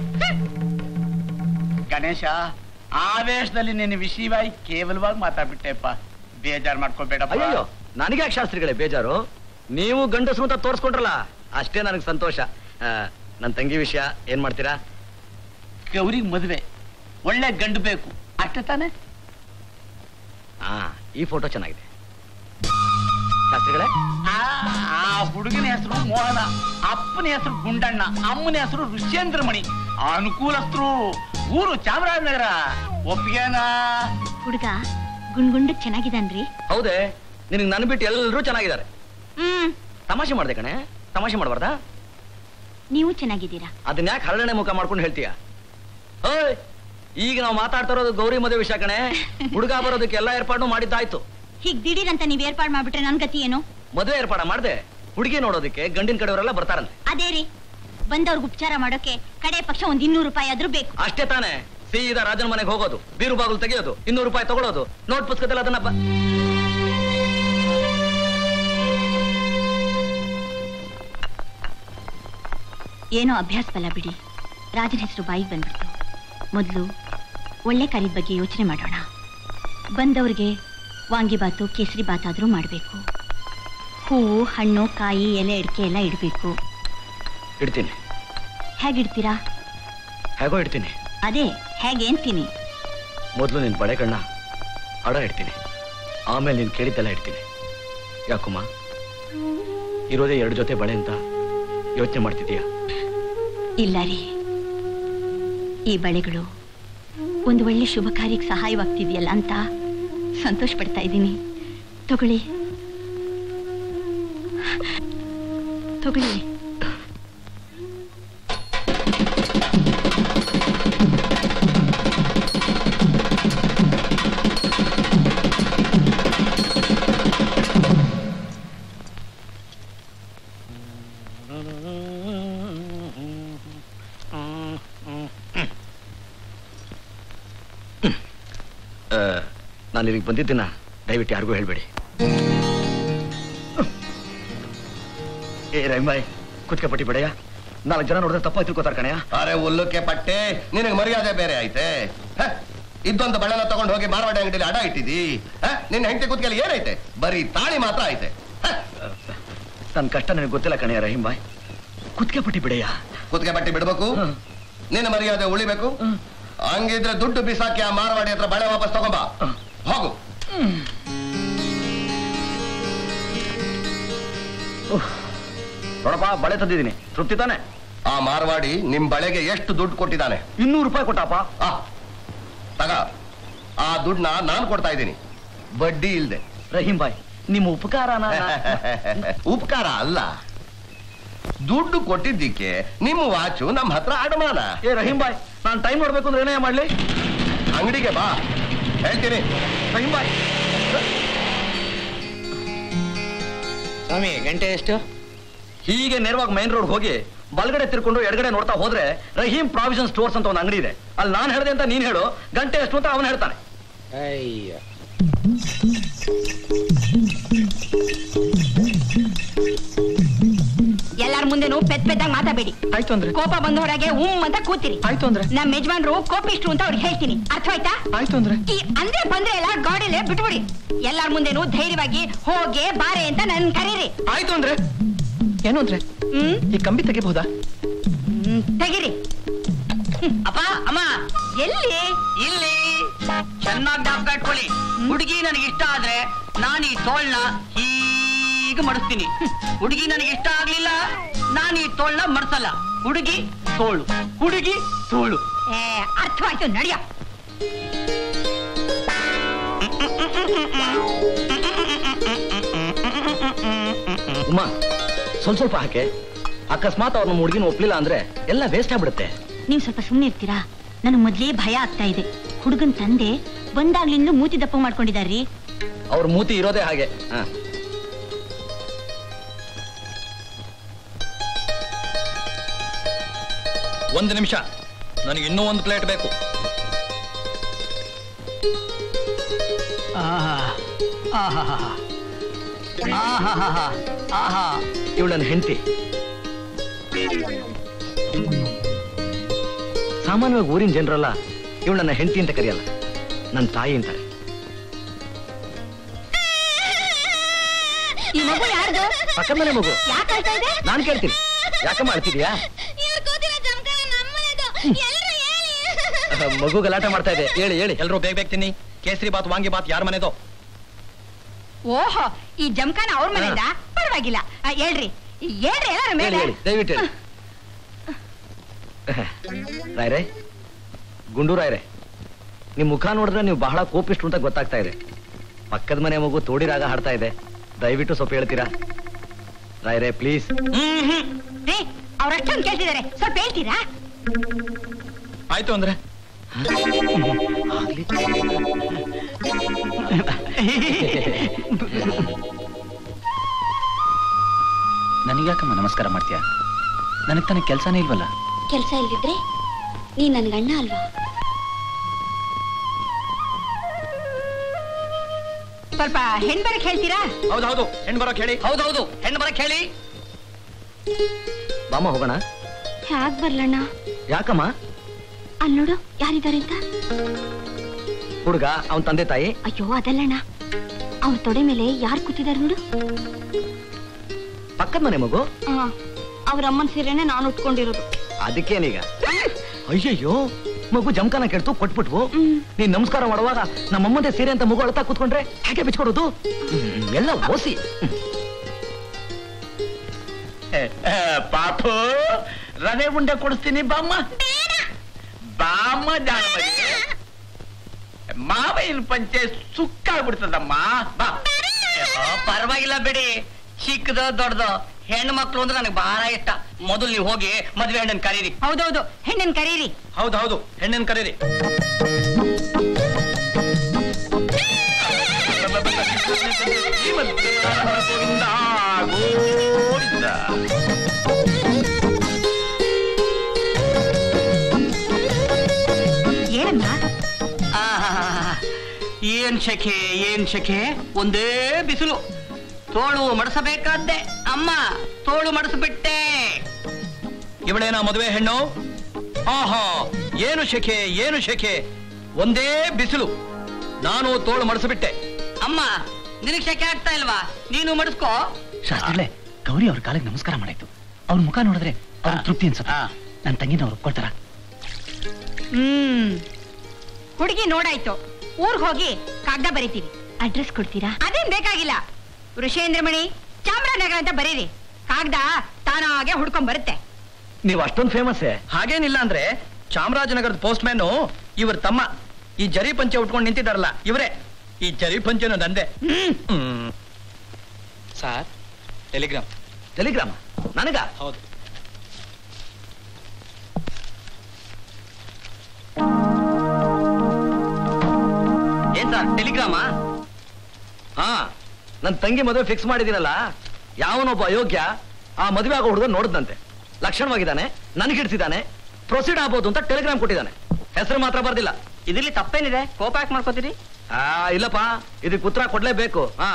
Ganesha ಆವೇಶದಲ್ಲಿ ನಿನ್ನ ವಿಷಯವಾಗಿ ಕೇವಲವಾಗಿ ಮಾತಾಡ್ಬಿಟ್ಟೆಪ್ಪ ಬೇಜಾರ್ ಮಾಡ್ಕೋಬೇಡಪ್ಪ ಅಯ್ಯೋ ನನಗೆ ಯಾಕೆ ಶಾಸ್ತ್ರಿಗಳೇ ಬೇಜಾರು ನೀವು ಗಂಡಸರು ಅಂತ ತೋರಿಸ್ಕೊಂಡ್ರಲ್ಲ ಅಷ್ಟೇ ನನಗೆ ಸಂತೋಷ ನನ್ನ ತಂಗಿ ವಿಷಯ ಏನ್ ಮಾಡ್ತೀರಾ ಗೌರಿಗೆ ಮದುವೆ ಒಳ್ಳೆ ಗಂಡು ಬೇಕು ಅಷ್ಟೇ ತಾನೆ ಹಾ ಈ ಫೋಟೋ ಚೆನ್ನಾಗಿದೆ ಶಾಸ್ತ್ರಿಗಳೇ ಆ ಆ ಹುಡುಗನ ಹೆಸರು ಮೋಹನ ಅಪ್ಪನ ಹೆಸರು ಗುಂಡಣ್ಣ ಅಮ್ಮನ ಹೆಸರು ಋಷ್ಯೇಂದ್ರಮಣಿ ಅನುಕೂಲಸ್ಥರು ಊರು ಚಾಮರಾಜನಗರ ಒಪ್ಪಿಗೆನಾ ಹುಡುಗ ಗುಂಡ್ಗುಂಡ್ ಚೆನ್ನಾಗಿದ್ದಾನ್ರಿ ಹೌದೇ ನಿನಗೆ ನನ್ ಬಿಟ್ಟು ಎಲ್ಲರೂ ಚೆನ್ನಾಗಿದ್ದಾರೆ ಹ್ಮ್ ತಮಾಷೆ ಮಾಡ್ದೆ ಕಣೆ ತಮಾಷೆ ಮಾಡಬಾರ್ದಾ ನೀವು ಚೆನ್ನಾಗಿದ್ದೀರಾ ಅದನ್ನ ಯಾಕೆ ಹರಳನೆ ಮುಖ ಮಾಡ್ಕೊಂಡು ಹೇಳ್ತೀಯ ಓಯ್ ಈಗ ನಾವು ಮಾತಾಡ್ತಾ ಇರೋದು ಗೌರಿ ಮದುವೆ ವಿಷಯ ಕಣೆ ಹುಡುಗ ಬರೋದಕ್ಕೆ ಎಲ್ಲ ಏರ್ಪಾಡು ಮಾಡಿದ್ದಾಯ್ತು ಹೀಗ್ ದಿಢೀರಂತ ನೀವ್ ಏರ್ಪಾಡ್ ಮಾಡ್ಬಿಟ್ರೆ ನನ್ ಗತಿ ಏನು ಮದುವೆ ಏರ್ಪಾಡ ಮಾಡ್ದೆ ಹುಡುಗಿ ನೋಡೋದಕ್ಕೆ ಗಂಡಿನ ಕಡೆಯವರೆಲ್ಲ ಬರ್ತಾರಂತೆ ಅದೇ ರೀ ಬಂದವ್ರಿಗೆ ಉಪಚಾರ ಮಾಡೋಕೆ ಕಡೆ ಪಕ್ಷ ಒಂದ್ ಇನ್ನೂರು ರೂಪಾಯಿ ಆದ್ರೂ ಬೇಕು ಅಷ್ಟೇ ತಾನೇ ಸೀದಾ ರಾಜನ ಮನೆಗೆ ಹೋಗೋದು ಬೀರು ಬಾಗಿಲು ತೆಗೆಯೋದು ಇನ್ನೂರು ರೂಪಾಯಿ ತಗೊಳ್ಳೋದು ನೋಟ್ ಪುಸ್ತಕದಲ್ಲಿ ಅದನ್ನ ಬ- ಏನೋ ಅಭ್ಯಾಸ ಬಲ ಬಿಡಿ ರಾಜನ ಹೆಸರು ಬಾಯಿಗೆ ಬಂದ್ಬಿಡ್ತು ಮೊದಲು ಒಳ್ಳೆ ಕಾರ್ಯದ ಬಗ್ಗೆ ಯೋಚನೆ ಮಾಡೋಣ ಬಂದವ್ರಿಗೆ ವಾಂಗಿಬಾತು ಕೇಸರಿ ಬಾತಾದ್ರೂ ಮಾಡಬೇಕು ಹೂವು ಹಣ್ಣು ಕಾಯಿ ಎಲೆ ಅಡಿಕೆ ಎಲ್ಲ ಇಡಬೇಕು ಇಡ್ತೀನಿ ಹೇಗಿಡ್ತೀರಾ ಹೇಗೋ ಇಡ್ತೀನಿ ಅದೇ ಹೇಗೆ ಅಂತೀನಿ ಮೊದಲು ನಿನ್ ಬಳೆ ಕಣ್ಣ ಅಡ ಇಡ್ತೀನಿ ಆಮೇಲೆ ನೀನ್ ಕೇಳಿದ್ದೆಲ್ಲ ಇಡ್ತೀನಿ ಯಾಕಮ್ಮ ಇರೋದೇ ಎರಡು ಜೊತೆ ಬಳೆ ಅಂತ ಯೋಚನೆ ಮಾಡ್ತಿದೀಯಾ ಇಲ್ಲ ರೀ ಈ ಬಳೆಗಳು ಒಂದು ಒಳ್ಳೆ ಶುಭ ಕಾರ್ಯಕ್ಕೆ ಸಹಾಯವಾಗ್ತಿದೆಯಲ್ಲ ಅಂತ ಸಂತೋಷ ಪಡ್ತಾ ಇದ್ದೀನಿ ತಗೊಳ್ಳಿ ತಗೊಳ್ಳಿ ನಾನು ಇಲ್ಲಿಗೆ ಬಂದಿದ್ದೀನ ದಯವಿಟ್ಟು ಯಾರಿಗೂ ಹೇಳ್ಬೇಡಿ ಏ ರೈಮಾಯ್ ಕುತ್ಕಪಟ್ಟಿ ಬಿಡಯ್ಯ ನಾಲ್ಕು ಜನ ನೋಡಿದ್ರೆ ತಪ್ಪಾಗಿ ತಿಳ್ಕೊತಾರೆ ಕಣಯ್ಯ ಅರೆ ಉಲ್ಲುಕ್ಕೆ ಪಟ್ಟೆ ನಿನಗೆ ಮರ್ಯಾದೆ ಬೇರೆ ಐತೆ ಹ? ಇದ್ದೊಂದು ಬಳೆನ ತಗೊಂಡು ಹೋಗಿ ಮಾರವಾಡಿ ಅಂಗಡಿಲಿ ಅಡ ಇಟ್ಟಿದಿ ಹ? ನಿನ್ನ ಹೆಂಡತಿ ಕುತ್ಕೆಲಿ ಏನೈತೆ ಬರೀ ತಾಳಿ ಮಾತ್ರ ಐತೆ ಹ? ನನ್ನ ಕಷ್ಟ ನನಗೆ ಗೊತ್ತಿಲ್ಲ ಕಣಯ್ಯ ರಹೀಂ ಬಾಯ್ ಕುತ್ಕೆ ಪಟ್ಟಿ ಬಿಡಯ್ಯ ಕುತ್ತಿಗೆ ಬಟ್ಟೆ ಬಿಡ್ಬೇಕು ಹ್ಮ್. ನಿನ್ನ ಮರ್ಯಾದೆ ಉಳಿಬೇಕು ಹ್ಮ್. ಹಂಗಿದ್ರೆ ದುಡ್ಡು ಬಿಸಾಕಿ ಆ ಮಾರವಾಡಿ ಹತ್ರ ಬಳೆ ವಾಪಸ್ ತಗೊಂಬಾ ಹ್ಮ್. ಹೋಗು ನೋಡಪ್ಪ ಬಳೆ ತಂದಿದ್ದೀನಿ ತೃಪ್ತಿ ತಾನೆ ಆ ಮಾರವಾಡಿ ನಿಮ್ ಬಳೆಗೆ ಎಷ್ಟು ದುಡ್ಡು ಕೊಟ್ಟಿದ್ದಾನೆ ಇನ್ನೂರು ರೂಪಾಯಿ ಕೊಟ್ಟಪ್ಪ ಆ ತಗ ಆ ದುಡ್ಡನ್ನ ನಾನು ಕೊಡ್ತಾ ಇದ್ದೀನಿ ಬಡ್ಡಿ ಇಲ್ದೆ ರಹೀಂ ಬಾಯ್ ನಿಮ್ಮ ಉಪಕಾರನ ಉಪಕಾರ ಅಲ್ಲ ದುಡ್ಡು ಕೊಟ್ಟಿದ್ದಕ್ಕೆ ನಿಮ್ಮ ವಾಚು ನಮ್ಮ ಹತ್ರ ಅಡಮಾನ ಏ ರಹೀಂ ಬಾಯ್ ನಾನು ಟೈಮ್ ನೋಡ್ಬೇಕು ಅಂದ್ರೆ ಏನೇ ಮಾಡ್ಲಿ ಅಂಗಡಿಗೆ ಬಾ ಹೇಳ್ತೀನಿ ರಹೀಂ ಬಾಯ್ ಸ್ವಾಮಿ ಗಂಟೆ ಎಷ್ಟು ಹೀಗೆ ನೇರವಾಗಿ ಮೈನ್ ರೋಡ್ ಹೋಗಿ ಬಲ್ಗಡೆ ತಿರ್ಕೊಂಡು ಎಡಗಡೆ ನೋಡ್ತಾ ಹೋದ್ರೆ ರಹೀಂ ಪ್ರಾವಿಷನ್ ಸ್ಟೋರ್ಸ್ ಅಂತ ಒಂದು ಅಂಗಡಿ ಇದೆ ಅಲ್ಲಿ ನಾನು ಹೇಳಿದೆ ಅಂತ ನೀನ್ ಹೇಳು ಗಂಟೆ ಎಷ್ಟು ಅಂತ ಅವನು ಹೇಳ್ತಾನೆ ಅಯ್ಯ ಎಲ್ಲಾರ ಮುಂದೆನೂ ಪೆದ್ ಪೆದ್ದಾಗ ಮಾತಾಬೇಡಿ ಆಯ್ತು ಅಂದ್ರೆ ಕೋಪ ಬಂದವರಾಗೆ ಉಮ್ ಅಂತ ಕೂತಿರಿ ಆಯ್ತು ಅಂದ್ರೆ ನಮ್ಮ ಯಜಮಾನ್ರು ಕೋಪಿಷ್ಟ್ರು ಅಂತ ಅವ್ರಿಗೆ ಹೇಳ್ತೀನಿ ಅರ್ಥವಾಯ್ತಾ ಆಯ್ತು ಅಂದ್ರೆ ಈ ಅಂದ್ರೆ ಬಂದ್ರೆ ಎಲ್ಲ ಗಾಡಿಲೇ ಬಿಟ್ಬಿಡಿ ಎಲ್ಲಾರ ಮುಂದೆನೂ ಧೈರ್ಯವಾಗಿ ಹೋಗೆ ಬಾರೆ ಅಂತ ನನ್ ಕರೀರಿ ಆಯ್ತು ಅಂದ್ರೆ ಏನು ಅಂದ್ರೆ ಹ್ಮ್ ಈ ಕಂಬಿ ತೆಗಿಬಹುದಾ ಹ್ಮ್, ತೆಗೀರಿ ಅಪ್ಪ ಅಮ್ಮ ಎಲ್ಲಿ ಇಲ್ಲಿ ಚೆನ್ನಾಗಿ ಜ್ಞಾಪಕ ಇಟ್ಕೊಳ್ಳಿ ಹುಡುಗಿ ನನಗೆ ಇಷ್ಟ ಆದ್ರೆ ನಾನು ಈ ತೋಳ್ನ ಹೀಗೆ ಮಡಿಸ್ತೀನಿ ಹುಡುಗಿ ನನಗೆ ಇಷ್ಟ ಆಗ್ಲಿಲ್ಲ ನಾನು ಈ ತೋಳ್ನ ಮಡ್ಸಲ್ಲ ಹುಡುಗಿ ತೋಳು ಹುಡುಗಿ ತೋಳು ಏ ಅರ್ಥವಾಯ್ತು ನಡಿಯ ಉಮಾ ಸ್ವಲ್ಪ ಸ್ವಲ್ಪ ಹಾಕೆ ಅಕಸ್ಮಾತ್ ಅವ್ರ ನಮ್ಮ ಹುಡುಗಿನ ಒಪ್ಲಿಲ್ಲ ಅಂದ್ರೆ ಎಲ್ಲ ವೇಸ್ಟ್ ಆಗ್ಬಿಡುತ್ತೆ ನೀವ್ ಸ್ವಲ್ಪ ಸುಮ್ಮನೆ ಇರ್ತೀರಾ ನನಗ್ ಮೊದ್ಲೇ ಭಯ ಆಗ್ತಾ ಇದೆ ಹುಡುಗನ್ ತಂದೆ ಬಂದಾಗ್ಲಿಂದ ಮೂತಿ ದಪ್ಪ ಮಾಡ್ಕೊಂಡಿದಾರ್ರಿ ಅವ್ರ ಮೂತಿ ಇರೋದೇ ಹಾಗೆ ಹ. ಒಂದು ನಿಮಿಷ ನನಗೆ ಇನ್ನೂ ಒಂದು ಪ್ಲೇಟ್ ಬೇಕು ಇವಳು ನನ್ನ ಹೆಂಡತಿ ಸಾಮಾನ್ಯವಾಗಿ ಊರಿನ ಜನರಲ್ಲ ಇವಳು ನನ್ನ ಹೆಂಡತಿ ಅಂತ ಕರೆಯಲ್ಲ ನನ್ನ ತಾಯಿ ಅಂತಾರೆ ಈ ಮಗು ಯಾರ್ದು ಪಕ್ಕದ ಮನೆ ಮಗು ಯಾಕೆ ಅಳ್ತಾ ಇದೆ ನಾನ್ ಕೇಳ್ತೀನಿ ಯಾಕಮ್ಮ ಅಳ್ತಿದ್ಯಾ ಮಗು ಗಲಾಟೆ ಮಾಡ್ತಾ ಇದೆ ಹೇಳಿ ಹೇಳಿ ಎಲ್ರು ಬೇಗ ಬೇಗ ತಿನ್ನಿ ಕೇಸರಿ ಬಾತ್ ವಾಂಗಿ ಬಾತ್ ಯಾರ ಮನೆದೋ ಓಹೋ ಈ ಜಮ್ಕಾನ ಅವ್ರ ಮನೆಯಿಂದ ಪರವಾಗಿಲ್ಲ ಆ, ಹೇಳ್ರಿ ಹೇಳ್ರಿ ಎಲ್ಲಾರ ಹೇಳಿ ಮೇಲೆ ಹೇಳಿ ದಯವಿಟ್ಟು ಹೇಳಿ ರಾಯ್ರೆ ಗುಂಡು ರಾಯ್ರೆ ನಿಮ್ ಮುಖ ನೋಡಿದ್ರೆ ನೀವು ಬಹಳ ಕೋಪಿಷ್ಟು ಅಂತ ಗೊತ್ತಾಗ್ತಾ ಇದೆ ಪಕ್ಕದ ಮನೆ ಮಗು ತೋಡಿರಾಗ ಹಾಡ್ತಾ ಇದೆ ದಯವಿಟ್ಟು ಸ್ವಲ್ಪ ಹೇಳ್ತೀರಾ ರಾಯ್ರೆ ಪ್ಲೀಸ್ ರೀ ಅವ್ರಷ್ಟೊಂದು ಕೇಳ್ತಿದಾರೆ ಸ್ವಲ್ಪ ಹೇಳ್ತೀರಾ ಆಯ್ತು ಅಂದ್ರೆ ನನಗ್ಯಾಕಮ್ಮ ನಮಸ್ಕಾರ ಮಾಡ್ತೀಯ ನನಗೆ ತಾನೇ ಕೆಲಸನೇ ಇಲ್ವಲ್ಲ ಕೆಲಸ ಇಲ್ದಿದ್ರೆ ನೀ ನನ್ ಗಂಡ ಅಲ್ವಾ ಸ್ವಲ್ಪ ಹೆಣ್ ಬರಕ್ ಹೇಳ್ತೀರಾ ಹೌದೌದು ಹೆಣ್ಣು ಬರೋಕ್ ಹೇಳಿ ಹೌದೌದು ಹೆಣ್ಣು ಬರಕ್ ಹೇಳಿ ಬಾಮ ಹೋಗೋಣ ಹ್ಯಾಕ್ ಬರ್ಲಣ್ಣ ಯಾಕಮ್ಮ ಅಲ್ಲಿ ನೋಡು ಯಾರಿದ್ದಾರೆ ಅಂತ ಹುಡುಗ ಅವನ್ ತಂದೆ ತಾಯಿ ಅಯ್ಯೋ ಅದಲ್ಲಣ್ಣ ಅವ್ರ ತೊಡೆ ಮೇಲೆ ಯಾರು ಕೂತಿದ್ದಾರೆ ನೋಡು ಪಕ್ಕದ ಮನೆ ಮಗು ಆ, ಅವ್ರ ಅಮ್ಮನ ಸೀರೆನೆ ನಾನು ಉಟ್ಕೊಂಡಿರೋದು ಅದಕ್ಕೇನೀಗ ಅಯ್ಯಯ್ಯೋ ಮಗು ಜಮಖಾನ ಕೆಡ್ತು ಕೊಟ್ಬಿಟ್ವು ಹ್ಮ್. ನೀನ್ ನಮಸ್ಕಾರ ಮಾಡುವಾಗ ನಮ್ಮಮ್ಮಂದೆ ಸೀರೆ ಅಂತ ಮಗು ಅಳ್ತಾ ಕೂತ್ಕೊಂಡ್ರೆ ಹೇಗೆ ಬಿಚ್ಕೊಡೋದು ಹ್ಮ್, ಎಲ್ಲ ಓಸಿ ಪಾಪು ರವೆ ಉಂಡೆ ಕೊಡಿಸ್ತೀನಿ ಬಾಮ್ಮ ಬಾಮ್ಮ ಜಾನಮರಿ ಮಾವಯ್ಯನ ಪಂಚೆ ಸುಕ್ಕಾಗ್ಬಿಡ್ತದಮ್ಮ ಬಾ ಆ, ಪರವಾಗಿಲ್ಲ ಬಿಡಿ ಚಿಕ್ಕದೋ ದೊಡ್ಡದೋ ಹೆಣ್ಣು ಮಕ್ಳು ಅಂದ್ರೆ ನನಗೆ ಬಹಳ ಇಷ್ಟ ಮೊದಲು ನೀವು ಹೋಗಿ ಮದ್ವೆ ಹೆಣ್ಣನ್ ಕರೀರಿ ಹೌದೌದು ಹೆಣ್ಣನ್ ಕರೀರಿ ಹೌದೌದು ಹೆಣ್ಣಿನ ಕರೀರಿ ಗೋವಿಂದ, ಗೋವಿಂದ. ಏನಮ್ಮ ಆಹಾಹಾಹಾ. ಏನ್ ಶೆಕೆ ಏನ್ ಶೆಕೆ ಒಂದೇ ಬಿಸಿಲು ತೋಳು ಮಡಸಬೇಕಾದ್ದೆ ಅಮ್ಮ ತೋಳು ಮಡಸ್ಬಿಟ್ಟೆ ಇವಳೇನಾ ಮದುವೆ ಹೆಣ್ಣು ಆಹಾ ಏನು ಶೆಕೆ ಏನು ಶೆಕೆ ಒಂದೇ ಬಿಸಿಲು ನಾನು ತೋಳು ಮಡಿಸ್ಬಿಟ್ಟೆ ಅಮ್ಮ ನಿನಗ್ ಶೆಕೆ ಆಗ್ತಾ ಇಲ್ವಾ ನೀನು ಮಡಿಸ್ಕೋ ಶಾಸ್ತ್ರಿಗಳೇ ಗೌರಿ ಅವ್ರ ಕಾಲಿಗೆ ನಮಸ್ಕಾರ ಮಾಡಾಯ್ತು ಅವ್ರ ಮುಖ ನೋಡಿದ್ರೆ ಅವ್ರ ತೃಪ್ತಿ ಅನ್ಸುತ್ತೆ ನನ್ನ ತಂಗಿನ ಅವ್ರು ಒಪ್ಕೊಳ್ತಾರ ಹ್ಮ್ ಹುಡುಗಿ ನೋಡಾಯ್ತು ಊರ್ಗ್ ಹೋಗಿ ಕಾಗ್ದ ಬರೀತೀವಿ ಅಡ್ರೆಸ್ ಕೊಡ್ತೀರಾ ಅದೇನ್ ಬೇಕಾಗಿಲ್ಲ ಋಷೇಂದ್ರಮಣಿ ಚಾಮರಾಜನಗರ ಅಂತ ಬರೀರಿ ಕಾಗ್ದ ತಾನಾಗೆ ಹುಡ್ಕೊಂಡ್ ಬರುತ್ತೆ ನೀವು ಅಷ್ಟೊಂದು ಫೇಮಸ್ ಹಾಗೇನಿಲ್ಲ ಅಂದ್ರೆ ಚಾಮರಾಜನಗರದ ಪೋಸ್ಟ್ ಮ್ಯಾನು ಇವ್ರ ತಮ್ಮ ಈ ಜರಿ ಪಂಚೆ ಉಟ್ಕೊಂಡು ನಿಂತಿದ್ದಾರಲ್ಲ ಇವರೇ ಈ ಜರಿ ಪಂಚೆನು ನಂದೆ ಹ್ಮ್ ಸರ್ ಟೆಲಿಗ್ರಾಮ್ ಟೆಲಿಗ್ರಾಮ್ ನನಗ ಹೌದು ಏನ್ ಸರ್ ಟೆಲಿಗ್ರಾಮಾ ಹಾ ನನ್ ತಂಗಿ ಮದುವೆ ಫಿಕ್ಸ್ ಮಾಡಿದಿರಲ್ಲ ಯಾವನೊಬ್ಬ ಅಯೋಗ್ಯ ಆ ಮದುವೆ ಆಗೋ ಹುಡುಗ ನೋಡಿದಂತೆ ಲಕ್ಷಣವಾಗಿದ್ದಾನೆ ನನಗೆ ಹಿಡಿಸಿದ್ದಾನೆ ಪ್ರೊಸೀಡ್ ಆಗ್ಬೋದು ಅಂತ ಟೆಲಿಗ್ರಾಮ್ ಕೊಟ್ಟಿದ್ದಾನೆ ಹೆಸರು ಮಾತ್ರ ಬರ್ದಿಲ್ಲ ಇದ್ರಲ್ಲಿ ತಪ್ಪೇನಿದೆ ಕೋಪ ಯಾಕೆ ಮಾಡ್ಕೋತೀರಿ ಆ ಇಲ್ಲಪ್ಪ ಇದಕ್ಕೆ ಉತ್ತರ ಕೊಡ್ಲೇಬೇಕು ಹಾ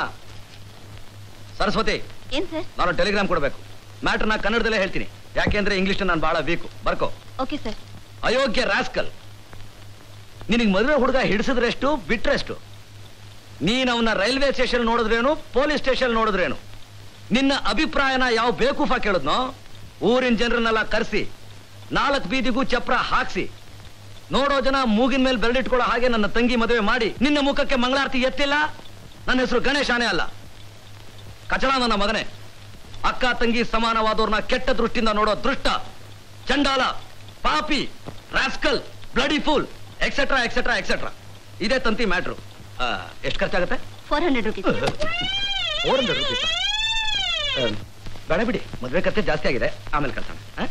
ಸರಸ್ವತಿ ಏನ್ ಸರ್ ನಾನು ಟೆಲಿಗ್ರಾಮ್ ಕೊಡ್ಬೇಕು ಮ್ಯಾಟ್ರನ್ನ ಕನ್ನಡದಲ್ಲೇ ಹೇಳ್ತೀನಿ ಯಾಕೆಂದ್ರೆ ಇಂಗ್ಲಿಷ್ ನಾನು ಬಹಳ ವೀಕು ಬರ್ಕೋ ಓಕೆ ಸರ್ ಅಯೋಗ್ಯ ರಾಸ್ಕಲ್ ನಿನಗೆ ಮದುವೆ ಹುಡುಗ ಹಿಡಿಸಿದ್ರೆಷ್ಟು ಬಿಟ್ರೆಷ್ಟು ನೀನ್ ಅವನ ರೈಲ್ವೆ ಸ್ಟೇಷನ್ ನೋಡಿದ್ರೇನು ಪೊಲೀಸ್ ಸ್ಟೇಷನ್ ನೋಡಿದ್ರೇನು ನಿನ್ನ ಅಭಿಪ್ರಾಯನ ಯಾವ ಬೇಕೂಫ ಕೇಳಿದ್ನೋ ಊರಿನ ಜನರನ್ನೆಲ್ಲ ಕರೆಸಿ ನಾಲ್ಕು ಬೀದಿಗೂ ಚಪ್ರ ಹಾಕ್ಸಿ ನೋಡೋ ಜನ ಮೂಗಿನ ಮೇಲೆ ಬೆರಳಿಟ್ಕೊಳ್ಳೋ ಹಾಗೆ ನನ್ನ ತಂಗಿ ಮದುವೆ ಮಾಡಿ ನಿನ್ನ ಮುಖಕ್ಕೆ ಮಂಗಳಾರತಿ ಎತ್ತಿಲ್ಲ ನನ್ನ ಹೆಸರು ಗಣೇಶಾನೇ ಅಲ್ಲ ಕಚಡ ನನ್ನ ಮಗನೇ ಅಕ್ಕ ತಂಗಿ ಸಮಾನವಾದವ್ರನ್ನ ಕೆಟ್ಟ ದೃಷ್ಟಿಯಿಂದ ನೋಡೋ ದೃಷ್ಟ ಚಂಡಾಲ ಪಾಪಿ rascal bloody fool etcetera etcetera etcetera ಇದೇ ತಂತಿ ಮ್ಯಾಟ್ರು ಎಷ್ಟು ಖರ್ಚಾಗುತ್ತೆ four hundred rupees four hundred rupees ಬೇಡ ಬಿಡಿ ಮದುವೆ ಖರ್ಚು ಜಾಸ್ತಿ ಆಗಿದೆ ಆಮೇಲೆ ಕಳ್ಸೋಣ ಆ?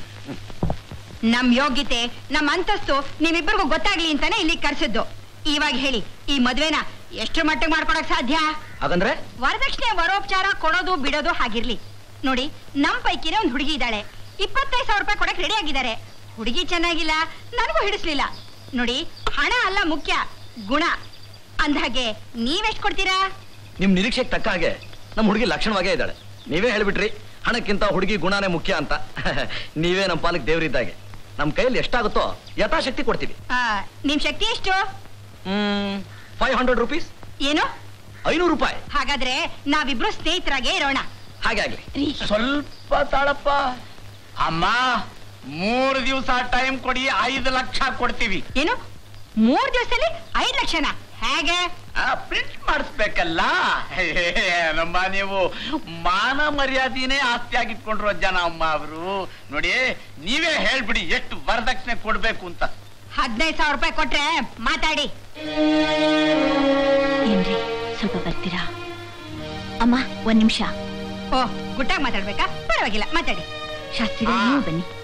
ನಮ್ ಯೋಗ್ಯತೆ ನಮ್ ಅಂತಸ್ತು ನಿಮ್ಮಿಬ್ಬರಿಗೂ ಗೊತ್ತಾಗ್ಲಿ ಅಂತಾನೆ ಇಲ್ಲಿ ಕರ್ಸಿದ್ದು ಇವಾಗ ಹೇಳಿ ಈ ಮದ್ವೆನ ಎಷ್ಟು ಮಟ್ಟಿಗೆ ಮಾಡ್ಕೊಡಕ್ ಸಾಧ್ಯ ಹಾಗಂದ್ರೆ ವರದಕ್ಷಿಣೆ ವರೋಪಚಾರ ಕೊಡೋದು ಬಿಡೋದು ಹಾಗಿರ್ಲಿ ನೋಡಿ ನಮ್ ಪೈಕಿನೇ ಒಂದ್ ಹುಡುಗಿ ಇದ್ದಾಳೆ ಇಪ್ಪತ್ತೈದು ಸಾವಿರ ರೂಪಾಯಿ ಕೊಡಕ್ ರೆಡಿ ಆಗಿದ್ದಾರೆ ಹುಡುಗಿ ಚೆನ್ನಾಗಿಲ್ಲ ನನಗೂ ಹಿಡಿಸ್ಲಿಲ್ಲ ನೋಡಿ ಹಣ ಅಲ್ಲ ಮುಖ್ಯ ಗುಣ ಅಂದ್ಹಾಗೆ ನೀವೆಷ್ಟ್ ಕೊಡ್ತೀರಾ ನಿಮ್ ನಿರೀಕ್ಷೆಗೆ ತಕ್ಕ ಹಾಗೆ ನಮ್ಮ ಹುಡುಗಿ ಲಕ್ಷಣವಾಗೇ ಇದ್ದಾಳೆ ನೀವೇ ಹೇಳ್ಬಿಟ್ರಿ ಹಣಕ್ಕಿಂತ ಹುಡುಗಿ ಗುಣನೇ ಮುಖ್ಯ ಅಂತ ನೀವೇ ನಮ್ಮ ಪಾಲಕ್ ದೇವರಿದ್ದಾಗೆ ನಮ್ಮ ಕೈಯಲ್ಲಿ ಎಷ್ಟಾಗುತ್ತೋ ಯಥಾಶಕ್ತಿ ಕೊಡ್ತೀವಿ ಆ, ನಿಮ್ ಶಕ್ತಿ ಎಷ್ಟು ಹ್ಮ್ ಫೈವ್ ಹಂಡ್ರೆಡ್ ರುಪೀಸ್ ಏನು ಐನೂರು ರೂಪಾಯಿ ಹಾಗಾದ್ರೆ ನಾವಿಬ್ರು ಸ್ನೇಹಿತರಾಗೇ ಇರೋಣ ಹಾಗೆ ಆಗ್ಲಿ ಸ್ವಲ್ಪ ತಾಳಪ್ಪ ಅಮ್ಮ ಮೂರು ದಿವಸ ಟೈಮ್ ಕೊಡಿ ಐದು ಲಕ್ಷ ಕೊಡ್ತೀವಿ ಏನು ಮೂರ್ ದಿವಸದಲ್ಲಿ ಐದ್ ಲಕ್ಷನ ಹೇಗೆ ಪ್ರಿಂಟ್ ಮಾಡಿಸ್ಬೇಕಲ್ಲ ನಮ್ಮ ನೀವು ಮಾನ ಮರ್ಯಾದೆನೇ ಆಸ್ತಿಯಾಗಿ ಇಟ್ಕೊಂಡಿರೋ ಜನ ಅಮ್ಮ ಅವರು ನೋಡಿ ನೀವೇ ಹೇಳ್ಬಿಡಿ ಎಷ್ಟು ವರದಕ್ಷಿಣೆ ಕೊಡ್ಬೇಕು ಅಂತ ಹದಿನೈದು ಸಾವಿರ ರೂಪಾಯಿ ಕೊಟ್ರೆ ಮಾತಾಡಿ ಏನ್ರಿ ಸ್ವಲ್ಪ ಬರ್ತೀರಾ ಅಮ್ಮ ಒಂದ್ ನಿಮಿಷ ಓ ಗುಟ್ಟಾಗಿ ಮಾತಾಡ್ಬೇಕಾ ಪರವಾಗಿಲ್ಲ ಮಾತಾಡಿ ಶಾಸ್ತ್ರಿಗಳು ಆ. ನೀವು ಬನ್ನಿ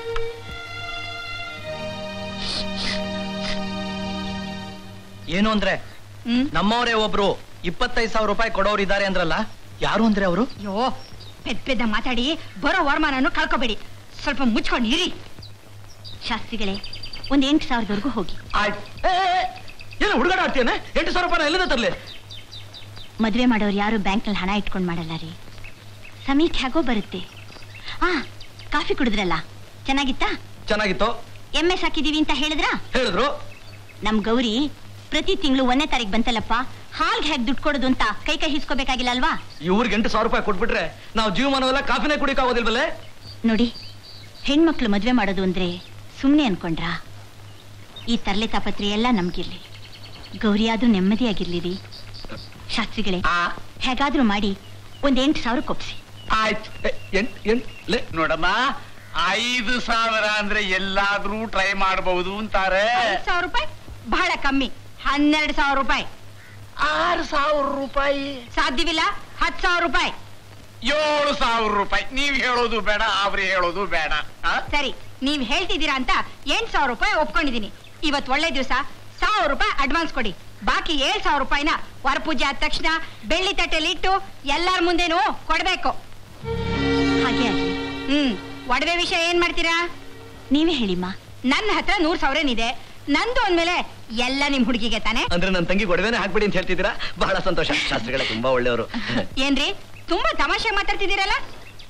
ಏನು ಅಂದ್ರೆ ಹ್ಮ್ ನಮ್ಮವರೇ ಒಬ್ರು ಇಪ್ಪತ್ತೈದು ಸಾವಿರ ರೂಪಾಯಿ ಕೊಡೋರು ಇದ್ದಾರೆ ಅಂದ್ರಲ್ಲ ಯಾರು ಅಂದ್ರೆ ಅವರು ಅಯ್ಯೋ ಪೆದ್ ಪೆದ್ದ ಮಾತಾಡಿ ಬರೋ ವರಮಾನನು ಕಳ್ಕೊಬೇಡಿ ಸ್ವಲ್ಪ ಮುಚ್ಕೊಂಡು ಇರಿ ಶಾಸ್ತ್ರಿಗಳೇ ಒಂದ್ ಎಂಟು ಸಾವಿರದವರೆಗೂ ಹೋಗಿ ಆಯ್ತು ಏನು ಹುಡುಗಾಟ ಆಡ್ತೀಯನೆ ಎಂಟು ಸಾವಿರ ರೂಪಾಯಿ ಎಲ್ಲಿಂದ ತರ್ಲಿ ಮದ್ವೆ ಮಾಡೋರು ಯಾರು ಬ್ಯಾಂಕ್ನಲ್ಲಿ ಹಣ ಇಟ್ಕೊಂಡ್ ಮಾಡಲ್ಲ ರೀ ಸಮೀಕ್ ಹೇಗೋ ಬರುತ್ತೆ ಆ ಕಾಫಿ ಕುಡಿದ್ರಲ್ಲ ಚೆನ್ನಾಗಿತ್ತಾ ಚೆನ್ನಾಗಿತ್ತು ಎಮ್ಮೆ ಸಾಕಿದೀವಿ ಅಂತ ಹೇಳಿದ್ರಾ ಹೇಳಿದ್ರು ನಮ್ ಗೌರಿ ಪ್ರತಿ ತಿಂಗಳು ಒಂದನೇ ತಾರೀಕು ಬಂತಲ್ಲಪ್ಪ ಹಾಲ್ಗೆ ಹೇಗೆ ದುಡ್ಡು ಕೊಡೋದು ಅಂತ ಕೈ ಕೈ ಹಿಸ್ಕೋಬೇಕಾಗಿಲ್ಲ ಅಲ್ವಾ ಇವ್ರಿಗೆ ಎಂಟು ಸಾವಿರ ರೂಪಾಯಿ ಕೊಟ್ಬಿಟ್ರೆ ನಾವು ಜೀವಮಾನವೆಲ್ಲ ಕಾಫಿನೇ ಕುಡಿಕಾಗೋದಿಲ್ವಲ್ಲೇ ನೋಡಿ ಹೆಣ್ಮಕ್ಳು ಮದ್ವೆ ಮಾಡೋದು ಅಂದ್ರೆ ಸುಮ್ಮನೆ ಅನ್ಕೊಂಡ್ರಾ ಈ ತರ್ಲೆ ತಾಪತ್ರೆ ಎಲ್ಲ ನಮ್ಗಿರ್ಲಿ ಗೌರಿಯಾದ್ರೂ ನೆಮ್ಮದಿಯಾಗಿರ್ಲಿ ಶಾಸ್ತ್ರಿಗಳೇ ಹೇಗಾದ್ರೂ ಮಾಡಿ ಒಂದ್ ಎಂಟು ಸಾವಿರ ಕೊಪ್ಸಿ ಆಯ್ತು ಎಂಟ್ ಎಂಟ್ ಲೇ ನೋಡಮ್ಮ ಐದು ಸಾವಿರ ಅಂದ್ರೆ ಎಲ್ಲಾದ್ರೂ ಟ್ರೈ ಮಾಡಬಹುದು ಅಂತಾರೆ ಐದ್ ಸಾವಿರ ರೂಪಾಯಿ ಬಹಳ ಕಮ್ಮಿ ಹನ್ನೆರಡು ಸಾವಿರ ರೂಪಾಯಿ ಆರು ಸಾವಿರ ರೂಪಾಯಿ ಸಾಧ್ಯವಿಲ್ಲ ಹತ್ತು ಸಾವಿರ ರೂಪಾಯಿ ಏಳು ಸಾವಿರ ರೂಪಾಯಿ ನೀವ್ ಹೇಳೋದು ಬೇಡ ಅವ್ರು ಹೇಳೋದು ಬೇಡ ಆ? ಸರಿ ನೀವ್ ಹೇಳ್ತಿದ್ದೀರಾ ಅಂತ ಎಂಟ್ ಸಾವಿರ ರೂಪಾಯಿ ಒಪ್ಕೊಂಡಿದೀನಿ ಇವತ್ ಒಳ್ಳೆ ದಿವಸ ಸಾವಿರ ರೂಪಾಯಿ ಅಡ್ವಾನ್ಸ್ ಕೊಡಿ ಬಾಕಿ ಏಳ್ ಸಾವಿರ ರೂಪಾಯಿನ ವರಪೂಜೆ ಆದ ತಕ್ಷಣ ಬೆಳ್ಳಿ ತಟ್ಟೆಲಿ ಇಟ್ಟು ಎಲ್ಲಾರ ಮುಂದೆನೂ ಕೊಡ್ಬೇಕು ಹಾಗೆ ಆಗ್ಲಿ ಹ್ಮ್ ಒಡವೆ ವಿಷಯ ಏನ್ ಮಾಡ್ತೀರಾ ನೀವೇ ಹೇಳಿಮ್ಮ ನನ್ನ ಹತ್ರ ನೂರ್ ಸಾವಿರನಿದೆ ನಂದು ಅಂದ್ಮೇಲೆ ಎಲ್ಲ ನಿಮ್ ಹುಡುಗಿಗೆ ತಾನೆ ಅಂದ್ರೆ ನನ್ನ ತಂಗಿ ಗೊಡವೆನೆ ಹಾಕ್ಬಿಡಿ ಅಂತ ಹೇಳ್ತಿದ್ದೀರಾ ಬಹಳ ಸಂತೋಷ ಶಾಸ್ತ್ರಿಗಳೇ ತುಂಬಾ ಒಳ್ಳೆಯವರು ಏನ್ರಿ ತುಂಬಾ ತಮಾಷೆ ಮಾತಾಡ್ತಿದ್ದೀರಲ್ಲ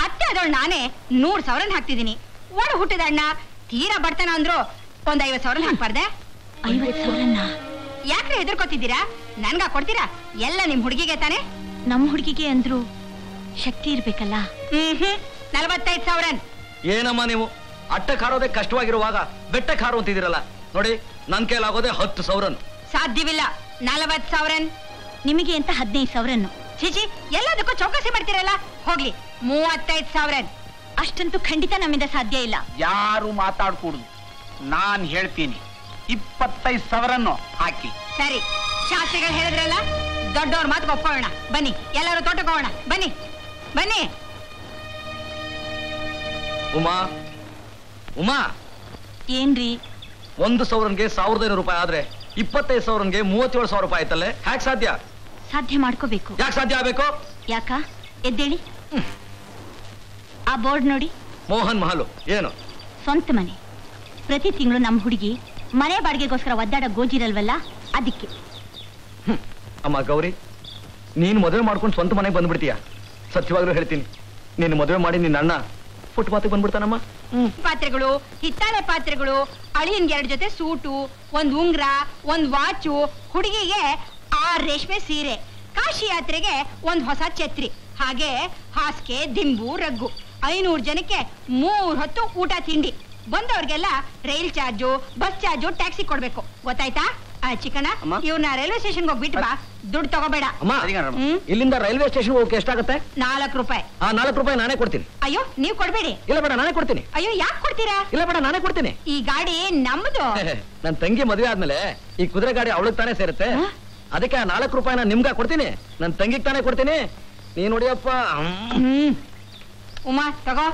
ಅತ್ತೆ ಅದವಳು ನಾನೇ ನೂರ್ ಸಾವಿರನ್ ಹಾಕ್ತಿದ್ದೀನಿ ಒಡ ಹುಟ್ಟಿದ ಅಣ್ಣ ತೀರಾ ಬಡ್ತಾನ ಅಂದ್ರು ಒಂದ್ ಐವತ್ ಸಾವಿರ ಹಾಕ್ಬಾರ್ದೆ ಐವತ್ ಸಾವಿರನ ಯಾಕ್ರೆ ಹೆದರ್ಕೋತಿದ್ದೀರಾ ನನ್ಗ ಕೊಡ್ತೀರಾ ಎಲ್ಲ ನಿಮ್ ಹುಡುಗಿಗೆ ತಾನೆ ನಮ್ ಹುಡುಗಿಗೆ ಅಂದ್ರು ಶಕ್ತಿ ಇರ್ಬೇಕಲ್ಲ ಹ್ಮ್ ಹ್ಮ್ ನಲವತ್ತೈದ್ ಸಾವಿರನ್ ಏನಮ್ಮ ನೀವು ಅಟ್ಟಕ್ಕೆ ಹಾರೋದೇ ಕಷ್ಟವಾಗಿರುವಾಗ ಬೆಟ್ಟಕ್ಕೆ ಹಾರು ಅಂತಿದ್ದೀರಲ್ಲ ನೋಡಿ ನನ್ ಕೈಲಾಗೋದೇ ಹತ್ತು ಸಾವಿರನ್ ಸಾಧ್ಯವಿಲ್ಲ ನಲವತ್ ಸಾವಿರನ್ ನಿಮಗೆ ಅಂತ ಹದಿನೈದು ಸಾವಿರನ್ನು ಚಿಚಿ ಎಲ್ಲದಕ್ಕೂ ಚೌಕಸಿ ಮಾಡ್ತೀರಲ್ಲ ಹೋಗ್ಲಿ ಮೂವತ್ತೈದ್ ಸಾವಿರನ್ ಅಷ್ಟಂತೂ ಖಂಡಿತ ನಮ್ಮಿಂದ ಸಾಧ್ಯ ಇಲ್ಲ ಯಾರು ಮಾತಾಡ್ಕೂಡುದು ನಾನ್ ಹೇಳ್ತೀನಿ ಇಪ್ಪತ್ತೈದು ಸಾವಿರನ್ನು ಹಾಕಿ ಸರಿ ಶಾಸ್ತ್ರಿಗಳು ಹೇಳಿದ್ರಲ್ಲ ದೊಡ್ಡವ್ರ ಮಾತು ಒಪ್ಕೊಳ್ಳೋಣ ಬನ್ನಿ ಎಲ್ಲರೂ ತೋಟಕ್ಕೆ ಹೋಗೋಣ ಬನ್ನಿ ಬನ್ನಿ ಉಮಾ ಉಮಾ ಏನ್ರಿ ಒಂದು ಸಾವಿರನ್ಗೆ ಸಾವಿರದ ಐನೂರು ರೂಪಾಯಿ ಆದ್ರೆ ಇಪ್ಪತ್ತೈದು ಸಾವಿರನ್ಗೆ ಮೂವತ್ತೇಳು ಸಾವಿರ ರೂಪಾಯಿ ಆಯ್ತಲ್ಲೇ ಹ್ಯಾಕ್ ಸಾಧ್ಯ ಸಾಧ್ಯ ಮಾಡ್ಕೋಬೇಕು ಯಾಕೆ ಸಾಧ್ಯ ಆಗ್ಬೇಕು ಯಾಕ ಎದ್ದೇಳಿ ಆ ಬೋರ್ಡ್ ನೋಡಿ ಮೋಹನ್ ಮಹಲು ಏನು ಸ್ವಂತ ಮನೆ ಪ್ರತಿ ತಿಂಗಳು ನಮ್ಮ ಹುಡುಗಿ ಮನೆ ಬಾಡಿಗೆಗೋಸ್ಕರ ಒದ್ದಾಡ ಗೋಜಿರಲ್ವಲ್ಲ ಅದಕ್ಕೆ ಅಮ್ಮ ಗೌರಿ ನೀನು ಮದುವೆ ಮಾಡ್ಕೊಂಡು ಸ್ವಂತ ಮನೆಗೆ ಬಂದ್ಬಿಡ್ತೀಯ ಸತ್ಯವಾಗ್ಲೂ ಹೇಳ್ತೀನಿ ನೀನು ಮದುವೆ ಮಾಡಿ ನಿನ್ನ ಅಣ್ಣ ಫುಟ್ಪಾತಿಗೆ ಬಂದ್ಬಿಡ್ತಾನಮ್ಮ ಪಾತ್ರೆಗಳು ಹಿತ್ತಾಳೆ ಪಾತ್ರೆಗಳು ಅಳಿಯನ್ಗೆ ಎರಡು ಜೊತೆ ಸೂಟು ಒಂದ್ ಉಂಗ್ರ ಒಂದ್ ವಾಚು ಹುಡುಗಿಗೆ ಆರ್ ರೇಷ್ಮೆ ಸೀರೆ ಕಾಶಿ ಯಾತ್ರೆಗೆ ಒಂದ್ ಹೊಸ ಛತ್ರಿ ಹಾಗೆ ಹಾಸಿಗೆ ದಿಂಬು ರಗ್ಗು ಐನೂರು ಜನಕ್ಕೆ ಮೂರ್ ಹೊತ್ತು ಊಟ ತಿಂಡಿ ಬಂದವ್ರಿಗೆಲ್ಲ rail charge bus charge taxi ಕೊಡ್ಬೇಕು ಗೊತ್ತಾಯ್ತಾ ಆ ಚಿಕ್ಕಣ್ಣ ಅಮ್ಮ. ಇವ್ನ ರೈಲ್ವೆ ಸ್ಟೇಷನ್ಗೆ ಹೋಗ್ಬಿಟ್ಟು ಬಾ ದುಡ್ಡು ತಗೋಬೇಡ ಅಮ್ಮ ಸರಿ ಕಣಮ್ಮ. ಹ್ಮ್ ಇಲ್ಲಿಂದ ರೈಲ್ವೆ ಸ್ಟೇಷನ್ ಹೋಗಕ್ಕೆ ಎಷ್ಟಾಗುತ್ತೆ ನಾಲ್ಕು ರೂಪಾಯಿ ಆ ನಾಲ್ಕು ರೂಪಾಯಿ ನಾನೇ ಕೊಡ್ತೀನಿ ಅಯ್ಯೋ ನೀವ್ ಕೊಡ್ಬೇಡಿ ಇಲ್ಲ ಬೇಡ ನಾನೇ ಕೊಡ್ತೀನಿ ಅಯ್ಯೋ ಯಾಕೆ ಕೊಡ್ತೀರಾ ಇಲ್ಲ ಬೇಡ ನಾನೇ ಕೊಡ್ತೀನಿ ಈ ಗಾಡಿ ನಮ್ದು ನನ್ನ ತಂಗಿ ಮದುವೆ ಆದ್ಮೇಲೆ ಈ ಕುದುರೆ ಗಾಡಿ ಅವಳಿಗೆ ತಾನೇ ಸೇರುತ್ತೆ ಹ? ಅದಕ್ಕೆ ಆ ನಾಲ್ಕು ರೂಪಾಯಿನ ನಿಮ್ಗ ಕೊಡ್ತೀನಿ ನನ್ನ ತಂಗಿಗೆ ತಾನೇ ಕೊಡ್ತೀನಿ ನೀನ್ ನೋಡಿಯಪ್ಪ ಹ್ಮ್. ಹ್ಮ್ ಉಮಾ ತಗೋ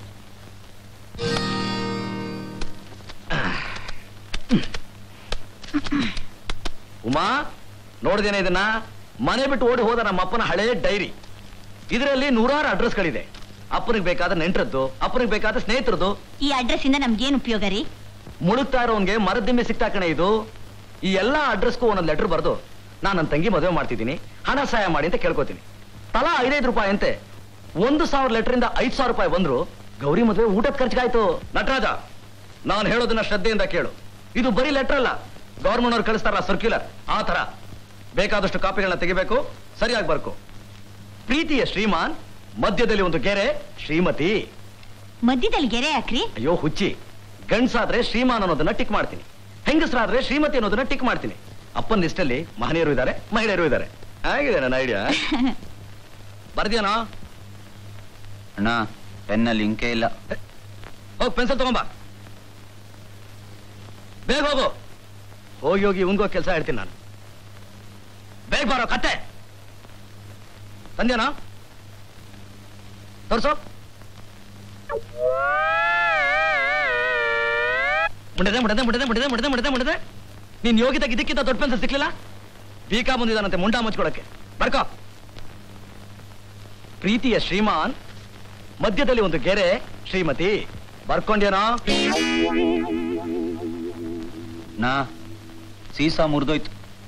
ಉಮಾ ನೋಡ್ದೇನೆ ಇದನ್ನ ಮನೆ ಬಿಟ್ಟು ಓಡಿ ಹೋದ ನಮ್ಮ ಅಪ್ಪನ ಹಳೆ ಡೈರಿ ಇದರಲ್ಲಿ ನೂರಾರು ಅಡ್ರೆಸ್ಗಳಿದೆ ಅಪ್ಪನಿಗೆ ಬೇಕಾದ ನೆಂಟರದ್ದು ಅಪ್ಪನಿಗೆ ಬೇಕಾದ ಸ್ನೇಹಿತರದ್ದು ಈ ಅಡ್ರೆಸ್ ಇಂದ ನಮ್ಗೇನ್ ಉಪಯೋಗ ರೀ ಮುಳುಗ್ತಾ ಇರೋನ್ಗೆ ಮರದಿಮ್ಮೆ ಸಿಗ್ತಾ ಕಣೆ ಇದು ಈ ಎಲ್ಲಾ ಅಡ್ರೆಸ್ಗೂ ಒಂದೊಂದು ಲೆಟರ್ ಬರೆದು ನಾನು ನನ್ನ ತಂಗಿ ಮದುವೆ ಮಾಡ್ತಿದ್ದೀನಿ ಹಣ ಸಹಾಯ ಮಾಡಿ ಅಂತ ಕೇಳ್ಕೊತೀನಿ ತಲಾ ಐದೈದು ರೂಪಾಯಿ ಅಂತೆ ಒಂದು ಸಾವಿರ ಲೆಟರ್ ಇಂದ ಐದು ಸಾವಿರ ರೂಪಾಯಿ ಬಂದ್ರು ಗೌರಿ ಮದುವೆ ಊಟದ ಖರ್ಚಿಗಾಯ್ತು ನಟರಾಜ ನಾನು ಹೇಳೋದನ್ನ ಶ್ರದ್ಧೆಯಿಂದ ಕೇಳು ಇದು ಬರೀ ಲೆಟರ್ ಅಲ್ಲ ಗೌರ್ಮೆಂಟ್ ಅವ್ರು ಕಳಿಸ್ತಾರಲ್ಲ ಸರ್ಕ್ಯುಲರ್ ಆ ತರ ಬೇಕಾದಷ್ಟು ಕಾಪಿಗಳನ್ನ ತೆಗಿಬೇಕು ಸರಿಯಾಗಿ ಬರ್ಕು ಪ್ರೀತಿಯ ಶ್ರೀಮಾನ್ ಮಧ್ಯದಲ್ಲಿ ಒಂದು ಗೆರೆ ಶ್ರೀಮತಿ ಮಧ್ಯದಲ್ಲಿ ಗೆರೆ ಹಾಕ್ರಿ ಅಯ್ಯೋ ಹುಚ್ಚಿ ಗಂಡ್ಸಾದ್ರೆ ಶ್ರೀಮಾನ್ ಅನ್ನೋದನ್ನ ಟಿಕ್ ಮಾಡ್ತೀನಿ ಹೆಂಗಸರಾದ್ರೆ ಶ್ರೀಮತಿ ಅನ್ನೋದನ್ನ ಟಿಕ್ ಮಾಡ್ತೀನಿ ಅಪ್ಪನ ಲಿಸ್ಟಲ್ಲಿ ಮಹನೀಯರು ಇದ್ದಾರೆ ಮಹಿಳೆಯರು ಇದ್ದಾರೆ ಹೇಗಿದೆ ನನ್ನ ಐಡಿಯಾ ಬರ್ದ್ಯಾನೋ ಅಣ್ಣ ಪೆನ್ನಲ್ಲಿ ಇಂಕೆ ಇಲ್ಲ ಹೋಗ್ ಪೆನ್ಸಿಲ್ ತಗೊಂಬ ಬೇಗ ಹೋಗು ಹೋಗಿ ಹೋಗಿ ಇವನ್ಗೋ ಕೆಲಸ ಹೇಳ್ತೀನಿ ನಾನು ಬೇಗ ಬಾರೋ ಕತ್ತೆ ತಂದ್ಯಾನೋ ತೋರ್ಸು ಮುಡದೆ ಮುಡದೆ ಮುಡದೆ ಮುಡದೆ ಮುಡದೆ ಮುಡದೆ ಮುಡದೆ ನೀನ್ ಯೋಗಿತ ಇದಕ್ಕಿಂತ ದೊಡ್ಡ ಪೆನ್ಸಿಲ್ ಸಿಕ್ಲಿಲ್ಲ ಬೀಕಾ ಬಂದಿದ್ದಾನಂತೆ ಮುಂಡಾ ಮುಚ್ಕೊಳಕ್ಕೆ ಬರ್ಕೋ ಪ್ರೀತಿಯ ಶ್ರೀಮಾನ್ ಮಧ್ಯದಲ್ಲಿ ಒಂದು ಗೆರೆ ಶ್ರೀಮತಿ ಬರ್ಕೊಂಡ್ಯಾನೋ ನಾ ಸೀಸಾ ಮುರಿದೋಯ್ತು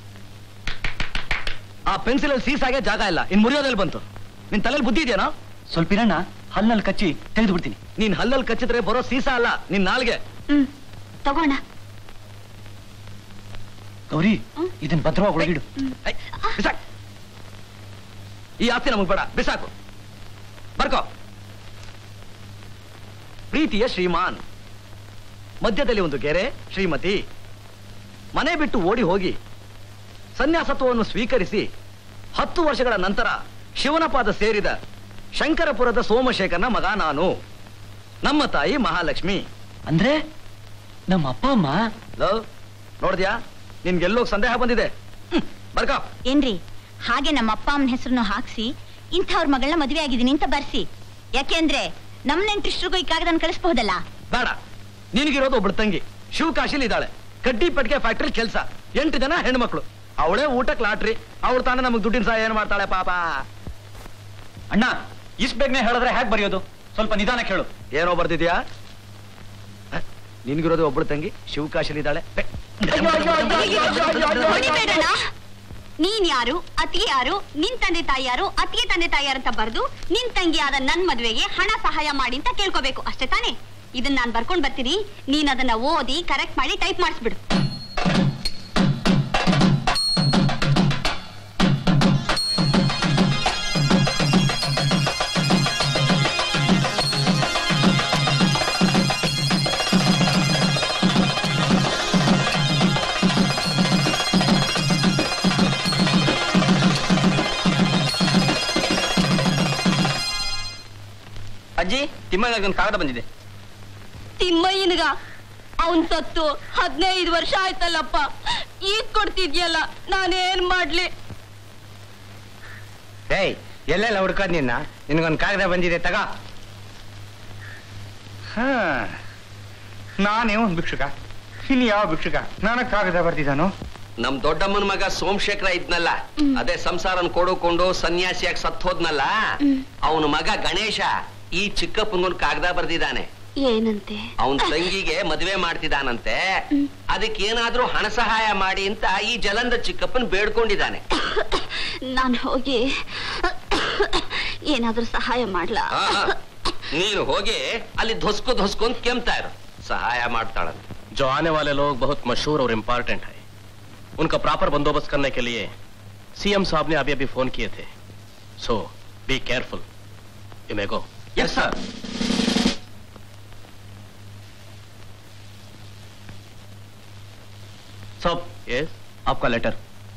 ಆ ಪೆನ್ಸಿಲ್ ಅಲ್ಲಿ ಸೀಸಾಗೆ ಜಾಗ ಇಲ್ಲ ಇನ್ ಮುರಿಯೋದಲ್ಲಿ ಬಂತು ನಿನ್ ತಲೆಯಲ್ಲಿ ಬುದ್ಧಿ ಇದೆಯೇನೋ ಸ್ವಲ್ಪ ಇರಣ್ಣ ಹಲ್ಲಲ್ಲಿ ಕಚ್ಚಿ ತೆಗೆದು ಬಿಡ್ತೀನಿ ನೀನ್ ಹಲ್ಲಲ್ಲಿ ಕಚ್ಚಿದ್ರೆ ಬರೋ ಸೀಸಾ ಅಲ್ಲ ನಿನ್ ನಾಲ್ಗೆ ಹ್ಮ್ ತಗೋಣ ಗೌರಿ ಇದನ್ ಭದ್ರವಾಗಿ ಒಳಗಿಡು ಐ, ಬಿಸಾಕ್ ಈ ಆಸ್ತಿ ನಮಗ್ ಬೇಡ ಬಿಸಾಕು ಬರ್ಕೋ ಪ್ರೀತಿಯ ಶ್ರೀಮಾನ್ ಮಧ್ಯದಲ್ಲಿ ಒಂದು ಗೆರೆ ಶ್ರೀಮತಿ ಮನೆ ಬಿಟ್ಟು ಓಡಿ ಹೋಗಿ ಸನ್ಯಾಸತ್ವವನ್ನು ಸ್ವೀಕರಿಸಿ ಹತ್ತು ವರ್ಷಗಳ ನಂತರ ಶಿವನ ಪಾದ ಸೇರಿದ ಶಂಕರಪುರದ ಸೋಮಶೇಖರನ ಮಗ ನಾನು ನಮ್ಮ ತಾಯಿ ಮಹಾಲಕ್ಷ್ಮಿ ಅಂದ್ರೆ ನಮ್ಮ ಅಪ್ಪ ಅಮ್ಮ ಲವ್ ನೋಡಿದ್ಯಾ ನಿನ್ಗೆಲ್ಲೋಗ್ ಸಂದೇಹ ಬಂದಿದೆ ಹ್ಮ್, ಬರ್ಕೋ ಏನ್ರಿ ಹಾಗೆ ನಮ್ಮ ಅಪ್ಪ ಅಮ್ಮನ ಹೆಸರನ್ನು ಹಾಕ್ಸಿ ಇಂಥವ್ರ ಮಗಳನ್ನ ಮದುವೆ ಆಗಿದ್ದೀನಿ ಅಂತ ಬರ್ಸಿ ಯಾಕೆಂದ್ರೆ ನಮ್ ನೆಂಟ್ರಿಷ್ಟ್ರಿಗೂ ಈ ಕಾಗದನ್ನ ಕಳಿಸ್ಬಹುದಲ್ಲ ಬೇಡ ನಿನಗಿರೋದು ಒಬ್ಳು ತಂಗಿ ಶಿವಕಾಶಿಲಿ ಇದ್ದಾಳೆ ಕಡ್ಡಿ ಪೆಟ್ಟಿಗೆ ಫ್ಯಾಕ್ಟ್ರಿ ಕೆಲಸ ಎಂಟು ಜನ ಹೆಣ್ಮಕ್ಳು ಅವಳೇ ಊಟಕ್ಕೆ ಲಾಟ್ರಿ ಅವಳು ತಾನೇ ನಮಗ್ ದುಡ್ಡಿನ ಸಹಾಯ ಏನ್ ಮಾಡ್ತಾಳೆ ಪಾಪ ಅಣ್ಣ ಇಷ್ಟ ಬೇಗನೆ ಹೇಳಿದ್ರೆ ಹೇಗೆ ಬರೆಯೋದು ಸ್ವಲ್ಪ ನಿಧಾನ ಕೇಳು ಏನೋ ಬರ್ದಿದ್ಯಾ ಹ? ನಿನ್ಗಿರೋದು ಒಬ್ಳು ತಂಗಿ ಶಿವಕಾಶಿಲಿ ಇದ್ದಾಳೆ ಬೆ- ಹೊಡಿಬೇಡಣ್ಣ. ನೀನ್ ಯಾರು ಅತಿಗೆ ಯಾರು ನಿನ್ ತಂದೆ ತಾಯಿ ಯಾರು ಅತಿಗೆ ತಂದೆ ತಾಯಿ ಯಾರು ಅಂತ ಬರ್ದು ನಿನ್ ತಂಗಿಯಾದ ನನ್ ಮದ್ವೆಗೆ ಹಣ ಸಹಾಯ ಮಾಡಿ ಅಂತ ಕೇಳ್ಕೋಬೇಕು ಅಷ್ಟೇ ತಾನೇ ಇದನ್ನ ನಾನ್ ಬರ್ಕೊಂಡ್ ಬರ್ತೀನಿ ನೀನ್ ಅದನ್ನ ಓದಿ ಕರೆಕ್ಟ್ ಮಾಡಿ ಟೈಪ್ ಮಾಡಿಸ್ಬಿಡು ಅಜ್ಜಿ ತಿಮ್ಮಯ್ಯ ಒಂದು ಕಾಗದ ಬಂದಿದೆ ತಿಮ್ಮಯ್ಯನಿಗ ಅವನ್ ಸತ್ತು ಹದಿನೈದು ವರ್ಷ ಆಯ್ತಲ್ಲಪ್ಪ ಈಗ ಕೊಡ್ತಿದ್ಯಲ್ಲ ನಾನೇನ್ ಮಾಡ್ಲಿ ಏಯ್ ಎಲ್ಲೆಲ್ಲ ಹುಡ್ಕೋದ್ ನಿನ್ನ ನಿನಗೊಂದು ಕಾಗದ ಬಂದಿದೆ ತಗ ಹಾ ನಾನೇ ಒಂದು ಭಿಕ್ಷುಕ ಇನ್ನು ಯಾವ ಭಿಕ್ಷುಕ ನಾನು ಕಾಗದ ಬರ್ತಿದ್ದಾನು ನಮ್ ದೊಡ್ಡಮ್ಮನ ಮಗ ಸೋಮಶೇಖರ ಇದ್ನಲ್ಲ ಅದೇ ಸಂಸಾರನ್ ಕೊಡುಕೊಂಡು ಸನ್ಯಾಸಿಯಾಗಿ ಸತ್ ಹೋದ್ನಲ್ಲ ಅವನ ಮಗ ಗಣೇಶ ಈ ಚಿಕ್ಕಪ್ಪಂಗೊಂದು ಕಾಗದ ಬರ್ದಿದ್ದಾನೆ ಏನಂತೆ ಅವನ್ ತಂಗಿಗೆ ಮದುವೆ ಮಾಡ್ತಿದ್ದಾನಂತೆ ಅದಕ್ಕೆ ಏನಾದ್ರೂ ಹಣ ಸಹಾಯ ಮಾಡಿ ಅಂತ ಈ ಜಲಂದ ಚಿಕ್ಕಪ್ಪನ್ ಬೇಡ್ಕೊಂಡಿದ್ದಾನೆ ನಾನು ಹೋಗಿ ಏನಾದ್ರೂ ಸಹಾಯ ಮಾಡ್ಲಾ ಆ, ಆ. ನೀನು ಹೋಗಿ ಅಲ್ಲಿ ಧೊಸ್ಕು ಧೊಸ್ಕೊಂಡ್ ಕೆಮ್ತಾ ಇರು ಸಹಾಯ ಮಾಡ್ತಾಳಂತೆ जो आने वाले लोग बहुत मशहूर और इम्पोर्टेंट है उनका प्रॉपर बंदोबस्त करने के लिए सीएम साहब ने अभी अभी फोन किए थे so be careful you may go yes sir सब यस आपका लेटर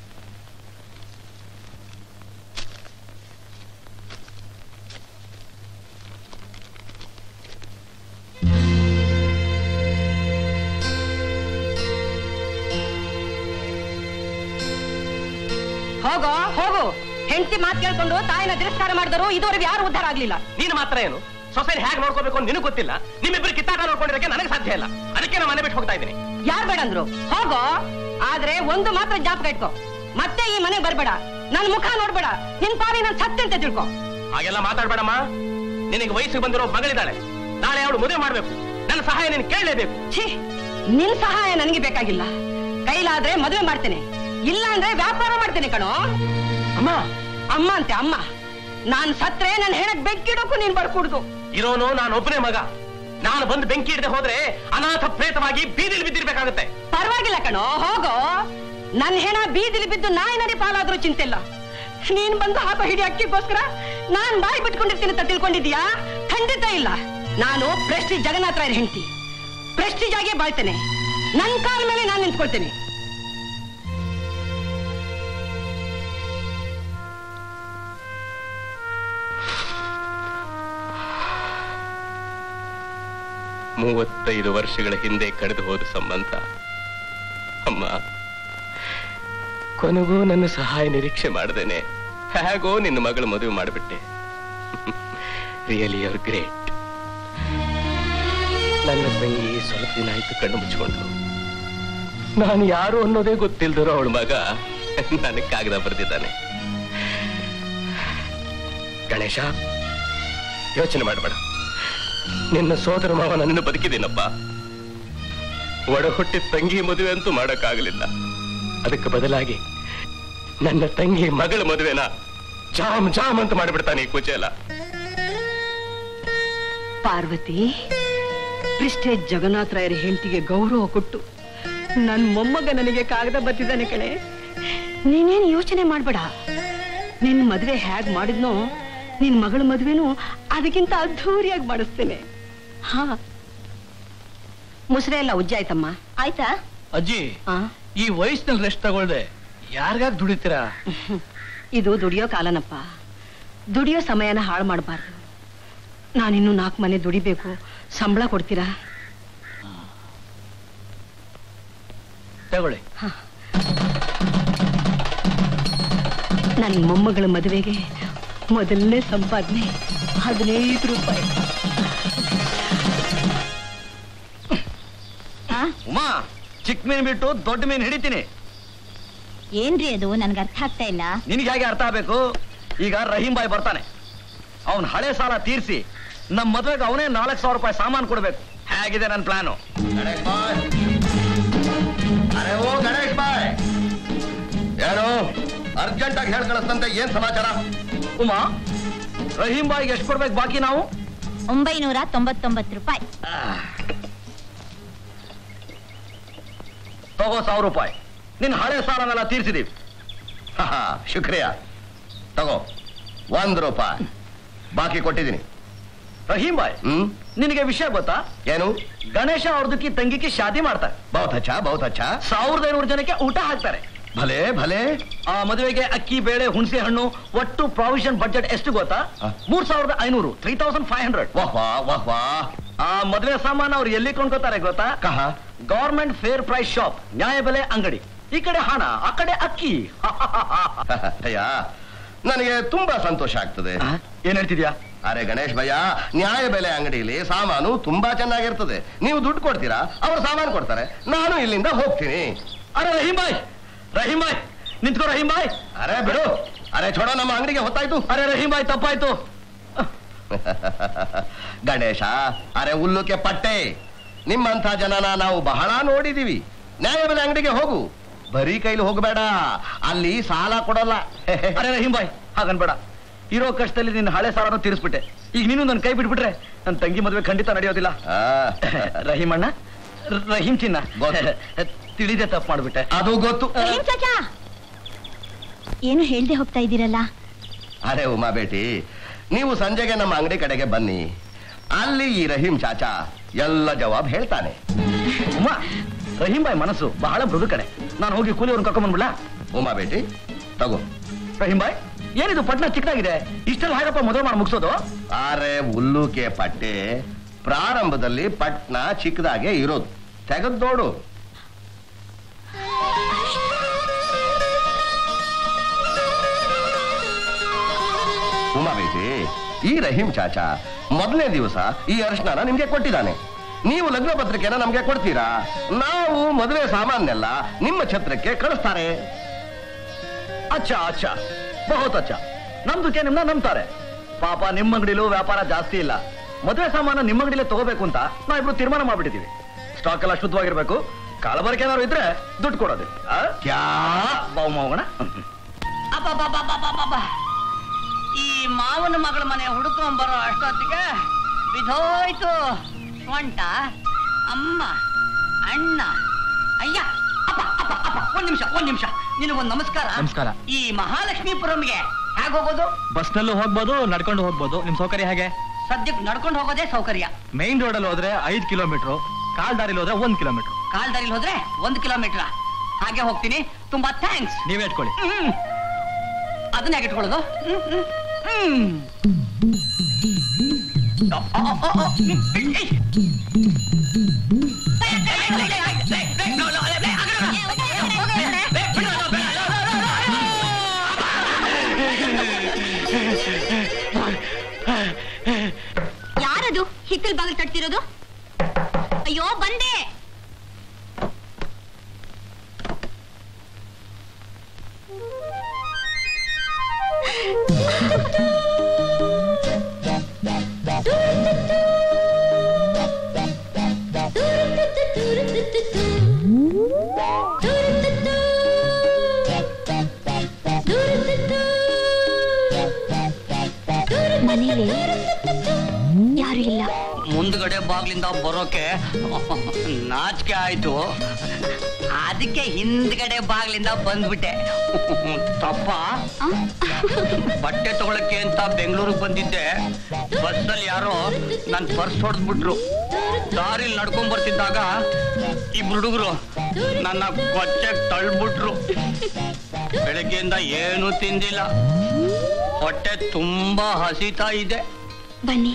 ಹೋಗೋ ಹೋಗು ಹೆಂಡತಿ ಮಾತು ಕೇಳ್ಕೊಂಡು ತಾಯಿನ ತಿರಸ್ಕಾರ ಮಾಡಿದರು ಇದುವರೆಗೆ ಯಾರು ಉದ್ಧಾರ ಆಗ್ಲಿಲ್ಲ ನೀನು ಮಾತ್ರ ಏನು ಸೊಸೈಟಿ ಹೇಗೆ ನೋಡ್ಕೋಬೇಕು ಅಂತ ನಿನಗೆ ಗೊತ್ತಿಲ್ಲ ನಿಮ್ಮಿಬ್ಬರು ಕಿತ್ತಾಟ ನೋಡ್ಕೊಂಡಿರಕ್ಕೆ ನನಗೆ ಸಾಧ್ಯ ಇಲ್ಲ ಅದಕ್ಕೆ ನಾನು ಮನೆ ಬಿಟ್ಟು ಹೋಗ್ತಾ ಇದ್ದೀನಿ ಯಾರ್ ಬೇಡಂದ್ರು ಹೋಗೋ ಆದ್ರೆ ಒಂದು ಮಾತ್ರ ಜ್ಞಾಪಕ ಇಟ್ಕೋ ಮತ್ತೆ ಈ ಮನೆಗೆ ಬರ್ಬೇಡ ನನ್ ಮುಖ ನೋಡ್ಬೇಡ ನಿನ್ ಪಾರಿ ನನ್ ಸತ್ತೆ ಅಂತ ತಿಳ್ಕೊ ಹಾಗೆಲ್ಲ ಮಾತಾಡ್ಬೇಡಮ್ಮ ನಿನಗೆ ವಯಸ್ಸಿಗೆ ಬಂದಿರೋ ಮಗಳಿದ್ದಾಳೆ ನಾಳೆ ಅವಳು ಮದುವೆ ಮಾಡ್ಬೇಕು ನನ್ನ ಸಹಾಯ ನೀನು ಕೇಳಲೇಬೇಕು ಛೀ ನಿನ್ ಸಹಾಯ ನನಗೆ ಬೇಕಾಗಿಲ್ಲ ಕೈಲಾದ್ರೆ ಮದುವೆ ಮಾಡ್ತೇನೆ ಇಲ್ಲ ಅಂದ್ರೆ ವ್ಯಾಪಾರ ಮಾಡ್ತೇನೆ ಕಣೋ ಅಮ್ಮ ಅಮ್ಮ ಅಂತೆ ಅಮ್ಮ ನಾನ್ ಸತ್ರೆ ನನ್ ಹೆಣಕ್ ಬೆಂಕಿಡೋಕು ನೀನ್ ಬರ್ಕೂಡ್ದು ಇರೋನು ನಾನು ಒಬ್ಬನೇ ಮಗ ನಾನು ಬಂದು ಬೆಂಕಿ ಹಿಡದೆ ಹೋದ್ರೆ ಅನಾಥ ಪ್ರೇತವಾಗಿ ಬೀದಿಲಿ ಬಿದ್ದಿರ್ಬೇಕಾಗುತ್ತೆ ಪರವಾಗಿಲ್ಲ ಕಣೋ ಹೋಗೋ ನನ್ ಹೆಣ ಬೀದಿಲಿ ಬಿದ್ದು ನಾಯಿ ನಡಿ ಪಾಲಾದ್ರೂ ಚಿಂತೆ ಇಲ್ಲ ನೀನ್ ಬಂದು ಹಾಪ ಹಿಡಿ ಅಕ್ಕಿಗೋಸ್ಕರ ನಾನ್ ಬಾಯಿ ಬಿಟ್ಕೊಂಡಿರ್ತೀನಿ ಅಂತ ತಿಳ್ಕೊಂಡಿದ್ಯಾ ಖಂಡಿತ ಇಲ್ಲ ನಾನು ಪ್ರೆಸ್ಟೀಜ್ ಜಗನ್ನಾಥ ರಾಯರ್ ಹೆಂಡತಿ ಪ್ರೆಸ್ಟೀಜ್ ಆಗೇ ಬಾಳ್ತೇನೆ ನನ್ ಕಾಲ ಮೇಲೆ ನಾನು ನಿಂತ್ಕೊಳ್ತೇನೆ ಮೂವತ್ತೈದು ವರ್ಷಗಳ ಹಿಂದೆ ಕಳೆದು ಹೋದ ಸಂಬಂಧ ಅಮ್ಮ ಕೊನೆಗೂ ನನ್ನ ಸಹಾಯ ನಿರೀಕ್ಷೆ ಮಾಡ್ದೇನೆ ಹೇಗೋ ನಿನ್ನ ಮಗಳು ಮದುವೆ ಮಾಡಿಬಿಟ್ಟೆ ರಿಯಲಿ ಯುವರ್ ಗ್ರೇಟ್ ನನ್ನ ತಂಗಿ ಸ್ವಲ್ಪ ದಿನ ಆಯ್ತು ಕಣ್ಣು ಮುಚ್ಕೊಂಡು ನಾನು ಯಾರು ಅನ್ನೋದೇ ಗೊತ್ತಿಲ್ದಿರೋ ಅವಳ ಮಗ ನನಗೆ ಕಾಗದ ಬರೆದಿದ್ದಾನೆ ಗಣೇಶ ಯೋಚನೆ ಮಾಡಬೇಡ ನಿನ್ನ ಸೋದರ ಮಾವ ನನ್ನನ್ನು ಬದುಕಿದ್ದೀನಪ್ಪ ಒಡ ಹುಟ್ಟಿದ ತಂಗಿ ಮದುವೆ ಅಂತೂ ಮಾಡಕ್ಕಾಗಲಿಲ್ಲ ಅದಕ್ಕೆ ಬದಲಾಗಿ ನನ್ನ ತಂಗಿ ಮಗಳ ಮದುವೆನ ಜಾಮ್ ಜಾಮ್ ಅಂತ ಮಾಡಿಬಿಡ್ತಾನೆ ಈ ಕುಚೇಲ ಪಾರ್ವತಿ ಪ್ರಿಸ್ಟೇಜ್ ಜಗನ್ನಾಥ ರಾಯರ ಹೆಂಡತಿಗೆ ಗೌರವ ಕೊಟ್ಟು ನನ್ ಮೊಮ್ಮಗ ನನಗೆ ಕಾಗದ ಬರ್ತಿದ್ದಾನೆ ಕಣೆ ನೀನೇನ್ ಯೋಚನೆ ಮಾಡ್ಬೇಡ ನಿನ್ ಮದ್ವೆ ಹ್ಯಾಗ್ ಮಾಡಿದ್ನೋ ನಿನ್ ಮಗಳ ಮದ್ವೆನೂ ಅದಕ್ಕಿಂತ ಅದ್ಧೂರಿಯಾಗಿ ಮಾಡಿಸ್ತೇನೆ ಹಾ ಮುಸ್ರೆ ಎಲ್ಲ ಉಜ್ಜಾಯ್ತಮ್ಮ ಆಯ್ತಾ ಅಜ್ಜಿ ಆ ಈ ವಯಸ್ಸಿನಲ್ಲಿ ರೆಸ್ಟ್ ತಗೊಳ್ದೆ ಯಾರಿಗಾಗ ದುಡಿತೀರಾ ಇದು ದುಡಿಯೋ ಕಾಲನಪ್ಪ ದುಡಿಯೋ ಸಮಯನ ಹಾಳು ಮಾಡಬಾರ್ದು ನಾನಿನ್ನು ನಾಲ್ಕು ಮನೆ ದುಡಿಬೇಕು ಸಂಬಳ ಕೊಡ್ತೀರಾ ತಗೊಳ್ಳಿ ನನ್ನ ಮೊಮ್ಮಗಳ ಮದುವೆಗೆ ಮೊದಲನೇ ಸಂಪಾದನೆ ಹದಿನೈದು ರೂಪಾಯಿ ಉಮಾ ಚಿಕ್ಕ ಮೀನ್ ಬಿಟ್ಟು ದೊಡ್ಡ ಮೀನ್ ಹಿಡಿತೀನಿ ಏನ್ರಿ ಅದು ನನ್ಗೆ ಅರ್ಥ ಆಗ್ತಾ ಇಲ್ಲ ನಿನ್ಗೆ ಹೇಗೆ ಅರ್ಥ ಆಗ್ಬೇಕು ಈಗ ರಹೀಂ ಬಾಯ್ ಬರ್ತಾನೆ ಅವನ್ ಹಳೆ ಸಾಲ ತೀರ್ಸಿ ನಮ್ ಮದ್ವೆಗೆ ಅವನೇ ನಾಲ್ಕು ಸಾವಿರ ರೂಪಾಯಿ ಸಾಮಾನು ಕೊಡ್ಬೇಕು ಹೇಗಿದೆ ನನ್ನ ಪ್ಲಾನು ಗಣೇಶ್ ಬಾಯ್ ಅರೆ ಓ ಗಣೇಶ್ ಬಾಯ್ ಏನು ಅರ್ಜೆಂಟ್ ಆಗಿ ಹೇಳ್ ಕಳಿಸ್ತಂತೆ ಏನ್ ಸಮಾಚಾರ ಉಮಾ ರಹೀಂ ಬಾಯಿಗೆ ಎಷ್ಟು ಕೊಡ್ಬೇಕು ಬಾಕಿ ನಾವು ಒಂಬೈನೂರ ತೊಂಬತ್ತೊಂಬತ್ತು ರೂಪಾಯಿ ತಗೋ ಸಾವಿರ ರೂಪಾಯಿ ನಿನ್ನ ಹಳೆ ಸಾಲನೆಲ್ಲ ತೀರ್ಸಿದೀವಿ ಹಾ ಶುಕ್ರಿಯ ತಗೋ ಒಂದ್ ರೂಪಾಯಿ ಬಾಕಿ ಕೊಟ್ಟಿದ್ದೀನಿ ರಹೀಂ ಬಾಯ್ ಹ್ಮ್ ನಿನಗೆ ವಿಷಯ ಗೊತ್ತಾ ಏನು ಗಣೇಶ ಅವ್ರದಕ್ಕೆ ತಂಗಿಗೆ ಶಾದಿ ಮಾಡ್ತಾರೆ ಬಹುತ್ ಅಚ್ಚ ಬಹುತ್ ಅಚ್ಚ ಸಾವಿರದ ಐನೂರು ಜನಕ್ಕೆ ಊಟ ಹಾಕ್ತಾರೆ ಭಲೆ ಭಲೆ ಆ ಮದುವೆಗೆ ಅಕ್ಕಿ ಬೇಳೆ ಹುಣಸೆ ಹಣ್ಣು ಒಟ್ಟು ಪ್ರಾವಿಷನ್ ಬಡ್ಜೆಟ್ ಎಷ್ಟು ಗೊತ್ತಾ ಆ. ಮೂರ್ ಸಾವಿರದ ಐನೂರು ತ್ರೀ ತೌಸಂಡ್ ಫೈವ್ ಹಂಡ್ರೆಡ್ ವಾಹ್ ವಾ ವಾಹ್ ವಾ ಆ ಮದುವೆ ಸಾಮಾನು ಅವ್ರು ಎಲ್ಲಿ ಕೊಂಡ್ಕೋತಾರೆ ಗೊತ್ತಾ ಕಹ ಗವರ್ಮೆಂಟ್ ಫೇರ್ ಪ್ರೈಸ್ ಶಾಪ್ ನ್ಯಾಯಬೆಲೆ ಅಂಗಡಿ ಈ ಕಡೆ ಹಣ ಆ ಕಡೆ ಅಕ್ಕಿ ಅಯ್ಯ ನನಗೆ ತುಂಬಾ ಸಂತೋಷ ಆಗ್ತದೆ ಆ, ಏನ್ ಹೇಳ್ತಿದ್ಯಾ ಅರೆ ಗಣೇಶ್ ಭಯ್ಯ ನ್ಯಾಯ ಬೆಲೆ ಅಂಗಡಿಯಲ್ಲಿ ಸಾಮಾನು ತುಂಬಾ ಚೆನ್ನಾಗಿರ್ತದೆ ನೀವು ದುಡ್ಡು ಕೊಡ್ತೀರಾ ಅವ್ರು ಸಾಮಾನು ಕೊಡ್ತಾರೆ ನಾನು ಇಲ್ಲಿಂದ ಹೋಗ್ತೀನಿ ಅರೆ ರಹೀಂ ಬಾಯ್ ರಹೀಂ ಬಾಯ್ ನಿಂತ್ಕೋ ರಹೀಂ ಬಾಯ್ ಅರೆ ಬಿಡು ಅರೆ छोड़ो ನಮ್ಮ ಅಂಗಡಿಗೆ ಹೊತ್ತಾಯ್ತು ಅರೆ ರಹೀಂ ಬಾಯ್ ತಪ್ಪಾಯ್ತು ಗಣೇಶ ಅರೆ ಹುಲ್ಲುಕ್ಕೆ ಪಟ್ಟೆ ನಿಮ್ಮಂಥ ಜನನ ನಾವು ಬಹಳ ನೋಡಿದೀವಿ ನ್ಯಾಯಬೆಲೆ ಅಂಗಡಿಗೆ ಹೋಗು ಬರೀ ಕೈಲಿ ಹೋಗಬೇಡ ಅಲ್ಲಿ ಸಾಲ ಕೊಡಲ್ಲ ಅರೆ ರಹೀಂ ಬಾಯ್ ಹಾಗನ್ಬೇಡ ಇರೋ ಕಷ್ಟದಲ್ಲಿ ನಿನ್ನ ಹಳೆ ಸಾಲನ ತೀರಿಸ್ಬಿಟ್ಟೆ ಈಗ ನೀನು ನನ್ನ ಕೈ ಬಿಟ್ಬಿಟ್ರೆ ನನ್ನ ತಂಗಿ ಮದುವೆ ಖಂಡಿತ ನಡೆಯೋದಿಲ್ಲ ಆ, ರಹೀಂ ಅಣ್ಣ ರಹೀಂ ಚಿನ್ನ ಗೊತ್ತು. ತಿಳಿದೆ ತಪ್ಪು ಮಾಡ್ಬಿಟ್ಟೆ ಅದು ಗೊತ್ತು ರಹೀಂ ಚಾಚಾ ಏನು ಹೇಳ್ದೆ ಹೋಗ್ತಾ ಇದ್ದೀರಲ್ಲ ಅರೆ ಉಮಾ ಬೇಟಿ ನೀವು ಸಂಜೆಗೆ ನಮ್ಮ ಅಂಗಡಿ ಕಡೆಗೆ ಬನ್ನಿ ಅಲ್ಲಿ ಈ ರಹೀಂ ಚಾಚಾ ಎಲ್ಲ ಜವಾಬ್ ಹೇಳ್ತಾನೆ ಉಮಾ ರಹೀಂ ಬಾಯ್ ಮನಸ್ಸು ಬಹಳ ಮೃದು ಕಡೆ ನಾನು ಹೋಗಿ ಕೂಲಿ ಅವ್ರನ್ನ ಕರ್ಕೊಂಡ್ ಬಂದ್ಬಿಡ್ಲಾ ಉಮಾ ಬೇಟಿ ತಗೋ ರಹೀಂ ಬಾಯ್ ಏನಿದು ಪಟ್ನ ಚಿಕ್ಕದಾಗಿದೆ ಇಷ್ಟೆಲ್ಲ ಹೇಗಪ್ಪ ಮದುವೆ ಮಾಡಿ ಮುಗಿಸೋದು ಆರೆ ಉಲ್ಲುಕೆ ಪಟ್ಟೆ ಪ್ರಾರಂಭದಲ್ಲಿ ಪಟ್ನ ಚಿಕ್ಕದಾಗೆ ಇರೋದು ತೆಗೆದ್ ನೋಡು ಉಮಾ ಬೇಟಿ ಈ ರಹೀಂ ಚಾಚಾ ಮೊದಲನೇ ದಿವಸ ಈ ಅರಿಶಿನ ನಿಮ್ಗೆ ಕೊಟ್ಟಿದ್ದಾನೆ ನೀವು ಲಗ್ನ ಪತ್ರಿಕೆನ ನಮ್ಗೆ ಕೊಡ್ತೀರಾ ನಾವು ಮದುವೆ ಸಾಮಾನೆಲ್ಲ ನಿಮ್ಮ ಛತ್ರಕ್ಕೆ ಕಳಿಸ್ತಾರೆ ಅಚ್ಚಾ ಅಚ್ಚಾ ಬಹುತ್ ಅಚ್ಚಾ ನಮ್ದಕ್ಕೆ ನಿಮ್ನ ನಂಬ್ತಾರೆ ಪಾಪ ನಿಮ್ಮ ಅಂಗಡಿಲೂ ವ್ಯಾಪಾರ ಜಾಸ್ತಿ ಇಲ್ಲ ಮದುವೆ ಸಾಮಾನ ನಿಮ್ಮ ಅಂಗಡಿಲೇ ತಗೋಬೇಕು ಅಂತ ನಾವಿಬ್ರು ತೀರ್ಮಾನ ಮಾಡ್ಬಿಟ್ಟಿದೀವಿ ಸ್ಟಾಕ್ ಎಲ್ಲ ಶುದ್ಧವಾಗಿರ್ಬೇಕು ಕಾಲಬರಕೆ ಏನಾದ್ರು ಇದ್ರೆ ದುಡ್ಡು ಕೊಡೋದು ಆ? ಕ್ಯಾ ಬಾವು ಹೋಗೋಣ ಅಬ್ಬಬ್ಬಬ್ಬಬ್ಬಬ್ಬಬ್ಬ. ಈ ಮಾವನ ಮಗಳ ಮನೆ ಹುಡುಕೊಂಡ್ ಬರೋ ಅಷ್ಟೊತ್ತಿಗೆ ಬಿಧೋಯ್ತು ಸ್ವಂಟ ಅಮ್ಮ ಅಣ್ಣ ಅಯ್ಯ ಅಪ್ಪ ಅಪ್ಪ ಅಪ್ಪ ಒಂದ್ ನಿಮಿಷ ಒಂದ್ ನಿಮಿಷ ನಿನಗೊಂದ್ ನಮಸ್ಕಾರ ನಮಸ್ಕಾರ. ಈ ಮಹಾಲಕ್ಷ್ಮೀಪುರಂಗೆ ಹೇಗ್ ಹೋಗೋದು ಬಸ್ನಲ್ಲೂ ಹೋಗ್ಬೋದು ನಡ್ಕೊಂಡು ಹೋಗ್ಬೋದು ನಿಮ್ ಸೌಕರ್ಯ ಹೇಗೆ ಸದ್ಯಕ್ಕೆ ನಡ್ಕೊಂಡು ಹೋಗೋದೇ ಸೌಕರ್ಯ ಮೈನ್ ರೋಡ್ ಅಲ್ಲಿ ಹೋದ್ರೆ ಐದ್ ಕಿಲೋಮೀಟರ್ ಕಾಲ್ ದಾರಿಲಿ ಹೋದ್ರೆ ಒಂದ್ ಕಿಲೋಮೀಟರ್ ಕಾಲ್ ದಾರಿಲಿ ಹೋದ್ರೆ ಒಂದ್ ಕಿಲೋಮೀಟರ್ ಹಾಗೆ ಹೋಗ್ತೀನಿ ತುಂಬಾ ಥ್ಯಾಂಕ್ಸ್ ನೀವೇ ಇಟ್ಕೊಳ್ಳಿ ಹ್ಮ್ ಅದನ್ನ ಹೇಗೆ ಇಟ್ಕೊಳ್ಳೋದು ಹ್ಮ್, ಹ್ಮ್. ಅ, ಅ, ಅ, ಅ, ಹ್ಮ್, ಏಯ್, ಏಯ್. ಯಾರದು ಹಿತ್ತಲ್ ಬಾಗಿಲು ತಟ್ತಿರೋದು ಅಯ್ಯೋ ಬಂದೆ ಮನೇಲಿ ಯಾರು ಇಲ್ಲ ಮುಂದ್ಗಡೆ ಬಾಗ್ಲಿಂದ ಬರೋಕೆ ನಾಚಿಕೆ ಆಯ್ತು ಅದಕ್ಕೆ ಹಿಂದ್ಗಡೆ ಬಾಗ್ಲಿಂದ ಬಂದ್ಬಿಟ್ಟೆ ತಪ್ಪ ಆ? ಬಟ್ಟೆ ತಗೊಳಕ್ಕೆ ಅಂತ ಬೆಂಗಳೂರಿಗೆ ಬಂದಿದ್ದೆ ಬಸ್ಸಲ್ಲಿ ಯಾರೋ ನನ್ ಪರ್ಸ್ ಹೊಡೆದ್ಬಿಟ್ರು ದಾರಿಲಿ ನಡ್ಕೊಂಡ್ ಬರ್ತಿದ್ದಾಗ ಇಬ್ರು ಹುಡುಗರು ನನ್ನ ಕೊಚ್ಚೆಗ್ ತಳ್ಬಿಟ್ರು ಬೆಳಗ್ಗೆಯಿಂದ ಏನೂ ತಿಂದಿಲ್ಲ ಹೊಟ್ಟೆ ತುಂಬಾ ಹಸಿತಾ ಇದೆ ಬನ್ನಿ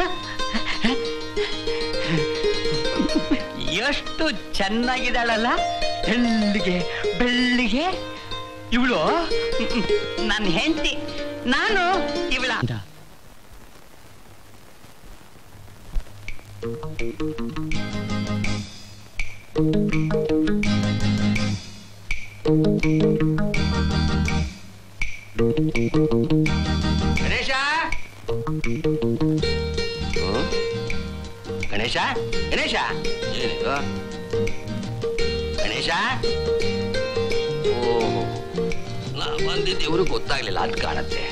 ಎಷ್ಟು ಚೆನ್ನಾಗಿದ್ದಾಳಲ್ಲ ತೆಳ್ಳಿಗೆ ಬೆಳ್ಳಿಗೆ ಇವಳು ನನ್ನ ಹೆಂಡತಿ ನಾನು ಇವಳ ಗಣೇಶ ಹ್ಮ್? ಗಣೇಶ ಗಣೇಶ ಏನಿದು ಗಣೇಶ ಓ ಬಂದಿದ್ದು ಇವ್ರಿಗೆ ಗೊತ್ತಾಗ್ಲಿಲ್ಲ ಅದ್ ಕಾಣತ್ತೆ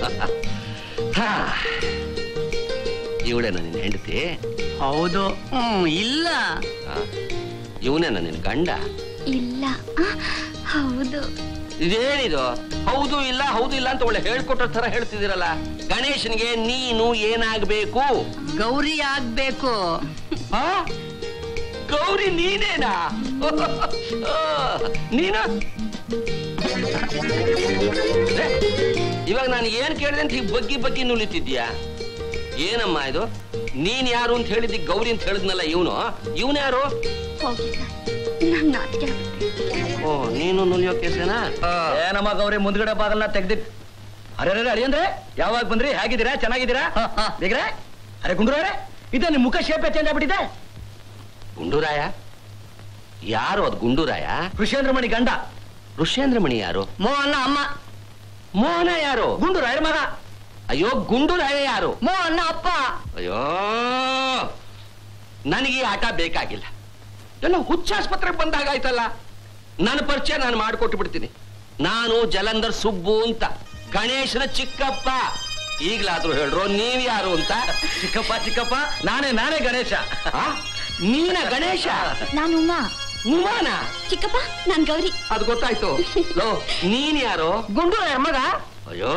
ಇವಳೇನ ನಿನ್ನ ಹೆಂಡತಿ ಹೌದು ಹ್ಮ್ ಇಲ್ಲ ಇವನೇನ ನಿನ್ನ ಗಂಡ ಇಲ್ಲ ಆ, ಹೌದು ಇದೇನಿದು ಹೌದು ಇಲ್ಲ ಹೌದು ಇಲ್ಲ ಅಂತ ಒಳ್ಳೆ ಹೇಳ್ಕೊಟ್ರ ತರ ಹೇಳ್ತಿದ್ದೀರಲ್ಲ ಗಣೇಶನ್ಗೆ ನೀನು ಏನಾಗ್ಬೇಕು ಗೌರಿ ಆಗ್ಬೇಕು ಆ? ಗೌರಿ ನೀನೇನಾ ಆ, ನೀನು ಏ, ಇವಾಗ ನಾನು ಏನ್ ಕೇಳಿದೆ ಅಂತ ಹೀಗೆ ಬಗ್ಗಿ ಬಗ್ಗಿ ನುಲಿತಿದ್ಯಾ ಏನಮ್ಮ ಇದು ನೀನ್ ಯಾರು ಅಂತ ಹೇಳಿದ್ದಿ ಗೌರಿ ಅಂತ ಹೇಳಿದ್ನಲ್ಲ ಇವನು ಇವನು ಯಾರು ಹೋಗಿ ಸರ್ ನಂಗೆ ನಾಚಿಕೆ ಆಗುತ್ತೆ ಓ ನೀನು ನುಲಿಯೋ ಕೇಸೇನಾ ಏನಮ್ಮ ಗೌರಿ ಮುಂದ್ಗಡೆ ಬಾಗಲ್ನ ತೆಗ್ದಿಟ್ ಅರೆ ಅರೆ ಅಡಿ ಅಂದ್ರೆ ಯಾವಾಗ ಬಂದ್ರಿ ಹೇಗಿದ್ದೀರಾ ಚೆನ್ನಾಗಿದ್ದೀರಾ ಬೇಗ್ರೆ ಅರೆ ಗುಂಡ್ರವ್ರೆ ಇದೆ ನಿಮ್ ಮುಖ ಶೇಪ್ ಚೇಂಜ್ ಆಗ್ಬಿಟ್ಟಿದೆ ಗುಂಡೂರಾಯ ಯಾರು ಅದು ಗುಂಡೂರಾಯ ಕೃಷೇಂದ್ರ ಮಣಿ ಗಂಡ ಋಷೇಂದ್ರ ಮಣಿ ಯಾರು ಮೋಹನ ಅಮ್ಮ ಮೋಹನ ಯಾರು ಗುಂಡು ರಾಯರ ಮಗ ಅಯ್ಯೋ ಗುಂಡೂರಾಯ ಯಾರು ಮೋಹನ ಅಪ್ಪ ಅಯ್ಯೋ ನನಗೆ ಈ ಆಟ ಬೇಕಾಗಿಲ್ಲ ಎಲ್ಲ ಹುಚ್ಚಾಸ್ಪತ್ರೆಗೆ ಬಂದಾಗಾಯ್ತಲ್ಲ ನನ್ನ ಪರಿಚಯ ನಾನು ಮಾಡಿಕೊಟ್ಟು ಬಿಡ್ತೀನಿ ನಾನು ಜಲಂಧರ್ ಸುಬ್ಬು ಅಂತ ಗಣೇಶನ ಚಿಕ್ಕಪ್ಪ ಈಗ್ಲಾದ್ರೂ ಹೇಳ್ರು ನೀವ್ ಯಾರು ಅಂತ ಚಿಕ್ಕಪ್ಪ ಚಿಕ್ಕಪ್ಪ ನಾನೇ ನಾನೇ ಗಣೇಶ ಆ? ನೀನ ಗಣೇಶ ನಾನು ಉಮಾ ಉಮಾನ ಚಿಕ್ಕಪ್ಪ ನಾನ್ ಗೌರಿ ಅದು ಗೊತ್ತಾಯ್ತು ಲೋ ನೀನ್ ಯಾರು ಗುಂಡು ಮಗ ಅಯ್ಯೋ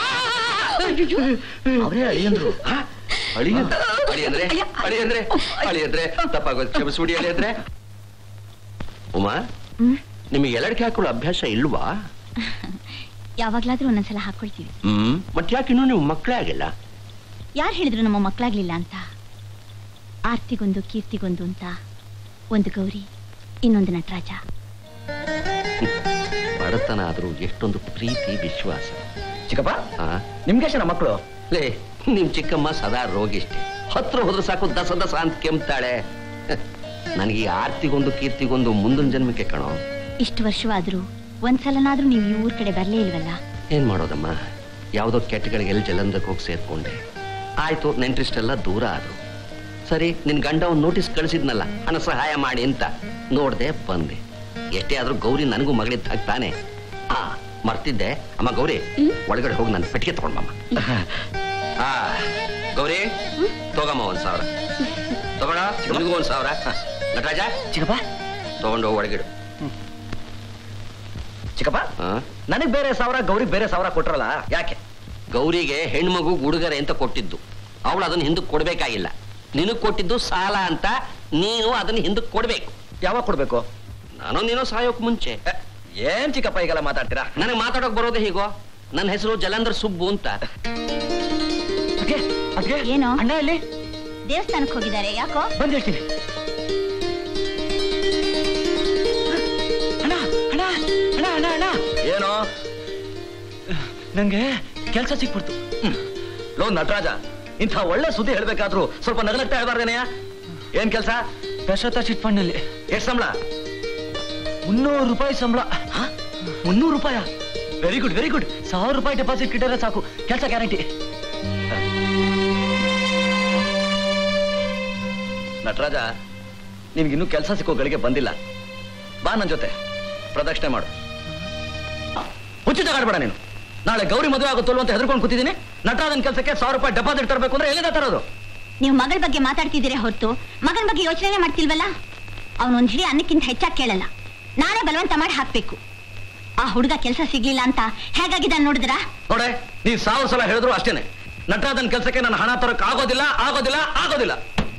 ಅವರೇ ಅಳಿಯಂದ್ರು ಆ? ಅಳಿಯಂದ್ರ ಅಳಿಯಂದ್ರೆ ಅಳಿಯಂದ್ರೆ ಅಳಿಯಂದ್ರೆ ತಪ್ಪಾಗೋದು ಕ್ಷಮಿಸ್ಬಿಡಿ ಅಳಿಯಂದ್ರೆ ಉಮಾ ಹ್ಮ್ ನಿಮಗೆ ಎಲ್ಲಡಿಕೆ ಹಾಕೊಳ್ಳೋ ಅಭ್ಯಾಸ ಇಲ್ವಾ ಯಾವಾಗ್ಲಾದ್ರೂ ಒಂದೊಂದ್ಸಲ ಹಾಕೊಳ್ತೀವಿ ಹ್ಮ್ ಮತ್ತೆ ಯಾಕೆ ಇನ್ನೂ ನೀವು ಮಕ್ಕಳೇ ಆಗಿಲ್ಲ ಯಾರು ಹೇಳಿದ್ರು ನಮ್ಮ ಮಕ್ಕಳಾಗ್ಲಿಲ್ಲ ಅಂತ ಆರ್ತಿಗೊಂದು ಕೀರ್ತಿಗೊಂದು ಅಂತ ಒಂದು ಗೌರಿ ಇನ್ನೊಂದು ನಟರಾಜ ಬಡತನ ಆದ್ರೂ ಎಷ್ಟೊಂದು ಪ್ರೀತಿ ವಿಶ್ವಾಸ ಚಿಕ್ಕಪ್ಪ ಆ? ನಿಮ್ಗೆ ಎಷ್ಟ ಮಕ್ಕಳು ಲೇ ನಿಮ್ ಚಿಕ್ಕಮ್ಮ ಸದಾ ರೋಗಿಷ್ಟೆ ಹತ್ರ ಹೋದ್ರೆ ಸಾಕು ದಸ ದಸ ಅಂತ ಕೆಮ್ತಾಳೆ ನನಗೆ ಈ ಆರ್ತಿಗೊಂದು ಕೀರ್ತಿಗೊಂದು ಮುಂದಿನ ಜನ್ಮಕ್ಕೆ ಕಣೋ ಇಷ್ಟು ವರ್ಷವಾದ್ರೂ ಒಂದ್ಸಲನಾದ್ರೂ ನೀವು ಈ ಊರ್ ಕಡೆ ಬರ್ಲೇ ಇಲ್ವಲ್ಲ ಏನ್ ಮಾಡೋದಮ್ಮ ಯಾವುದೋ ಕೆಟ್ಟಗಳಿಗೆ ಎಲ್ಲಿ ಜಲಂಧಕ್ಕೆ ಹೋಗಿ ಸೇರ್ಕೊಂಡೆ ಆಯ್ತು ನೆಂಟ್ರಿಷ್ಟೆಲ್ಲ ದೂರ ಆದ್ರು ಸರಿ ನಿನ್ ಗಂಡ ಒಂದು ನೋಟಿಸ್ ಕಳಿಸಿದ್ನಲ್ಲ ಹಣ ಸಹಾಯ ಮಾಡಿ ಅಂತ ನೋಡ್ದೆ ಬಂದೆ ಎಷ್ಟೇ ಆದ್ರೂ ಗೌರಿ ನನಗೂ ಮಗಳಿದ್ದ ಹಾಗೆ ತಾನೆ ಆ ಮರ್ತಿದ್ದೆ ಅಮ್ಮ ಗೌರಿ ಒಳಗಡೆ ಹೋಗಿ ನನ್ನ ಪೆಟ್ಟಿಗೆ ತಗೊಂಡ್ಬಮ್ಮ ಆ ಗೌರಿ ತಗೋಮ್ಮ ಒಂದ್ ಸಾವಿರ ತಗೋಣ ನಿನಗೂ ಒಂದ್ ಸಾವಿರ ನಟರಾಜ ಚಿಕ್ಕಪ್ಪ ತಗೊಂಡು ಹೋಗಿ ಒಳಗಿಡು ಚಿಕ್ಕಪ್ಪ ಆ? ನನಗ್ ಬೇರೆ ಸಾವಿರ ಗೌರಿಗೆ ಬೇರೆ ಸಾವಿರ ಕೊಟ್ರಲ್ಲ ಯಾಕೆ ಗೌರಿಗೆ ಹೆಣ್ಮಗು ಉಡುಗೊರೆ ಅಂತ ಕೊಟ್ಟಿದ್ದು ಅವಳು ಅದನ್ನ ಹಿಂದಕ್ಕೆ ಕೊಡ್ಬೇಕಾಗಿಲ್ಲ ನಿನಗ್ ಕೊಟ್ಟಿದ್ದು ಸಾಲ ಅಂತ ನೀನು ಅದನ್ನ ಹಿಂದಕ್ಕೆ ಕೊಡ್ಬೇಕು ಯಾವಾಗ ಕೊಡ್ಬೇಕು ನಾನು ನೀನು ಸಾಯೋಕ್ ಮುಂಚೆ ಎ, ಏನ್ ಚಿಕ್ಕಪ್ಪ ಈಗೆಲ್ಲ ಮಾತಾಡ್ತೀರಾ ನನಗೆ ಮಾತಾಡೋಕ್ ಬರೋದೇ ಹೀಗೋ ನನ್ನ ಹೆಸರು ಜಲಂಧರ್ ಸುಬ್ಬು ಅಂತ ಅದ್ಕೆ ಅದ್ಕೆ ಏನು? ಅಣ್ಣ ಇಲ್ಲಿ ದೇವಸ್ಥಾನಕ್ಕೆ ಹೋಗಿದ್ದಾರೆ ಯಾಕೋ ಬಂದ್ ಹೇಳ್ತೀನಿ ಅಣ್ಣ ಅಣ್ಣ ಅಣ್ಣ ಅಣ್ಣ ಅಣ್ಣ ಏನೋ ನಂಗೆ ಕೆಲಸ ಸಿಕ್ಬಿಡ್ತು ಹ್ಮ್. ಲೋ ನಟರಾಜ ಇಂಥ ಒಳ್ಳೆ ಸುದ್ದಿ ಹೇಳ್ಬೇಕಾದ್ರೂ ಸ್ವಲ್ಪ ನಗನಗ್ತಾ ಹೇಳ್ಬಾರ್ದೇನೆಯ ಏನ್ ಕೆಲಸ ದಶರಥ ಚಿಟ್ ಫಂಡ್ ನಲ್ಲಿ ಎಷ್ಟು ಸಂಬಳ ಮುನ್ನೂರು ರೂಪಾಯಿ ಸಂಬಳ ಮುನ್ನೂರು ರೂಪಾಯ ವೆರಿ ಗುಡ್ ವೆರಿ ಗುಡ್ ಸಾವಿರ ರೂಪಾಯಿ ಡೆಪಾಸಿಟ್ ಇಟ್ಟರೆ ಸಾಕು ಕೆಲಸ ಗ್ಯಾರಂಟಿ ನಟರಾಜ ನಿನ್ಗಿನ್ನೂ ಕೆಲಸ ಸಿಕ್ಕೋ ಗಳಿಗೆ ಬಂದಿಲ್ಲ ಬಾ ನನ್ನ ಜೊತೆ ಪ್ರದಕ್ಷಿಣೆ ಮಾಡು ಹುಚ್ಚು ತಗಾಡ್ಬೇಡ ನೀನು ನಾಳೆ ಗೌರಿ ಮದುವೆ ಆಗುತ್ತಲ್ವ ಅಂತ ಹೆದರ್ಕೊಂಡು ಕೂತಿದ್ದೀನಿ ನಟರಾಜನ್ ಕೆಲಸಕ್ಕೆ ಸಾವಿರ ರೂಪಾಯಿ ಡೆಪಾಸಿಟ್ ತರಬೇಕು ಅಂದ್ರೆ ಎಲ್ಲಿಂದ ತರೋದು ನೀವು ಮಗಳ ಬಗ್ಗೆ ಮಾತಾಡ್ತಿದ್ದೀರೇ ಹೊರತು ಮಗನ ಬಗ್ಗೆ ಯೋಚನೆ ಮಾಡ್ತಿಲ್ವಲ್ಲ ಅವನೊಂದ್ ಹಿಡಿ ಅನ್ನಕ್ಕಿಂತ ಹೆಚ್ಚಾಗಿ ಕೇಳಲ್ಲ ನಾನೇ ಬಲವಂತ ಮಾಡಿ ಹಾಕ್ಬೇಕು ಆ ಹುಡುಗ ಕೆಲಸ ಸಿಗ್ಲಿಲ್ಲ ಅಂತ ಹೇಗಾಗಿದ್ದಾನೆ ನೋಡಿದ್ರಾ ನೋಡೆ ನೀವ್ ಸಾವಿರ ಸಲ ಹೇಳಿದ್ರು ಅಷ್ಟೇನೆ ನಟರಾಜನ್ ಕೆಲಸಕ್ಕೆ ನನ್ನ ಹಣ ತರಕ್ ಆಗೋದಿಲ್ಲ ಆಗೋದಿಲ್ಲ ಆಗೋದಿಲ್ಲ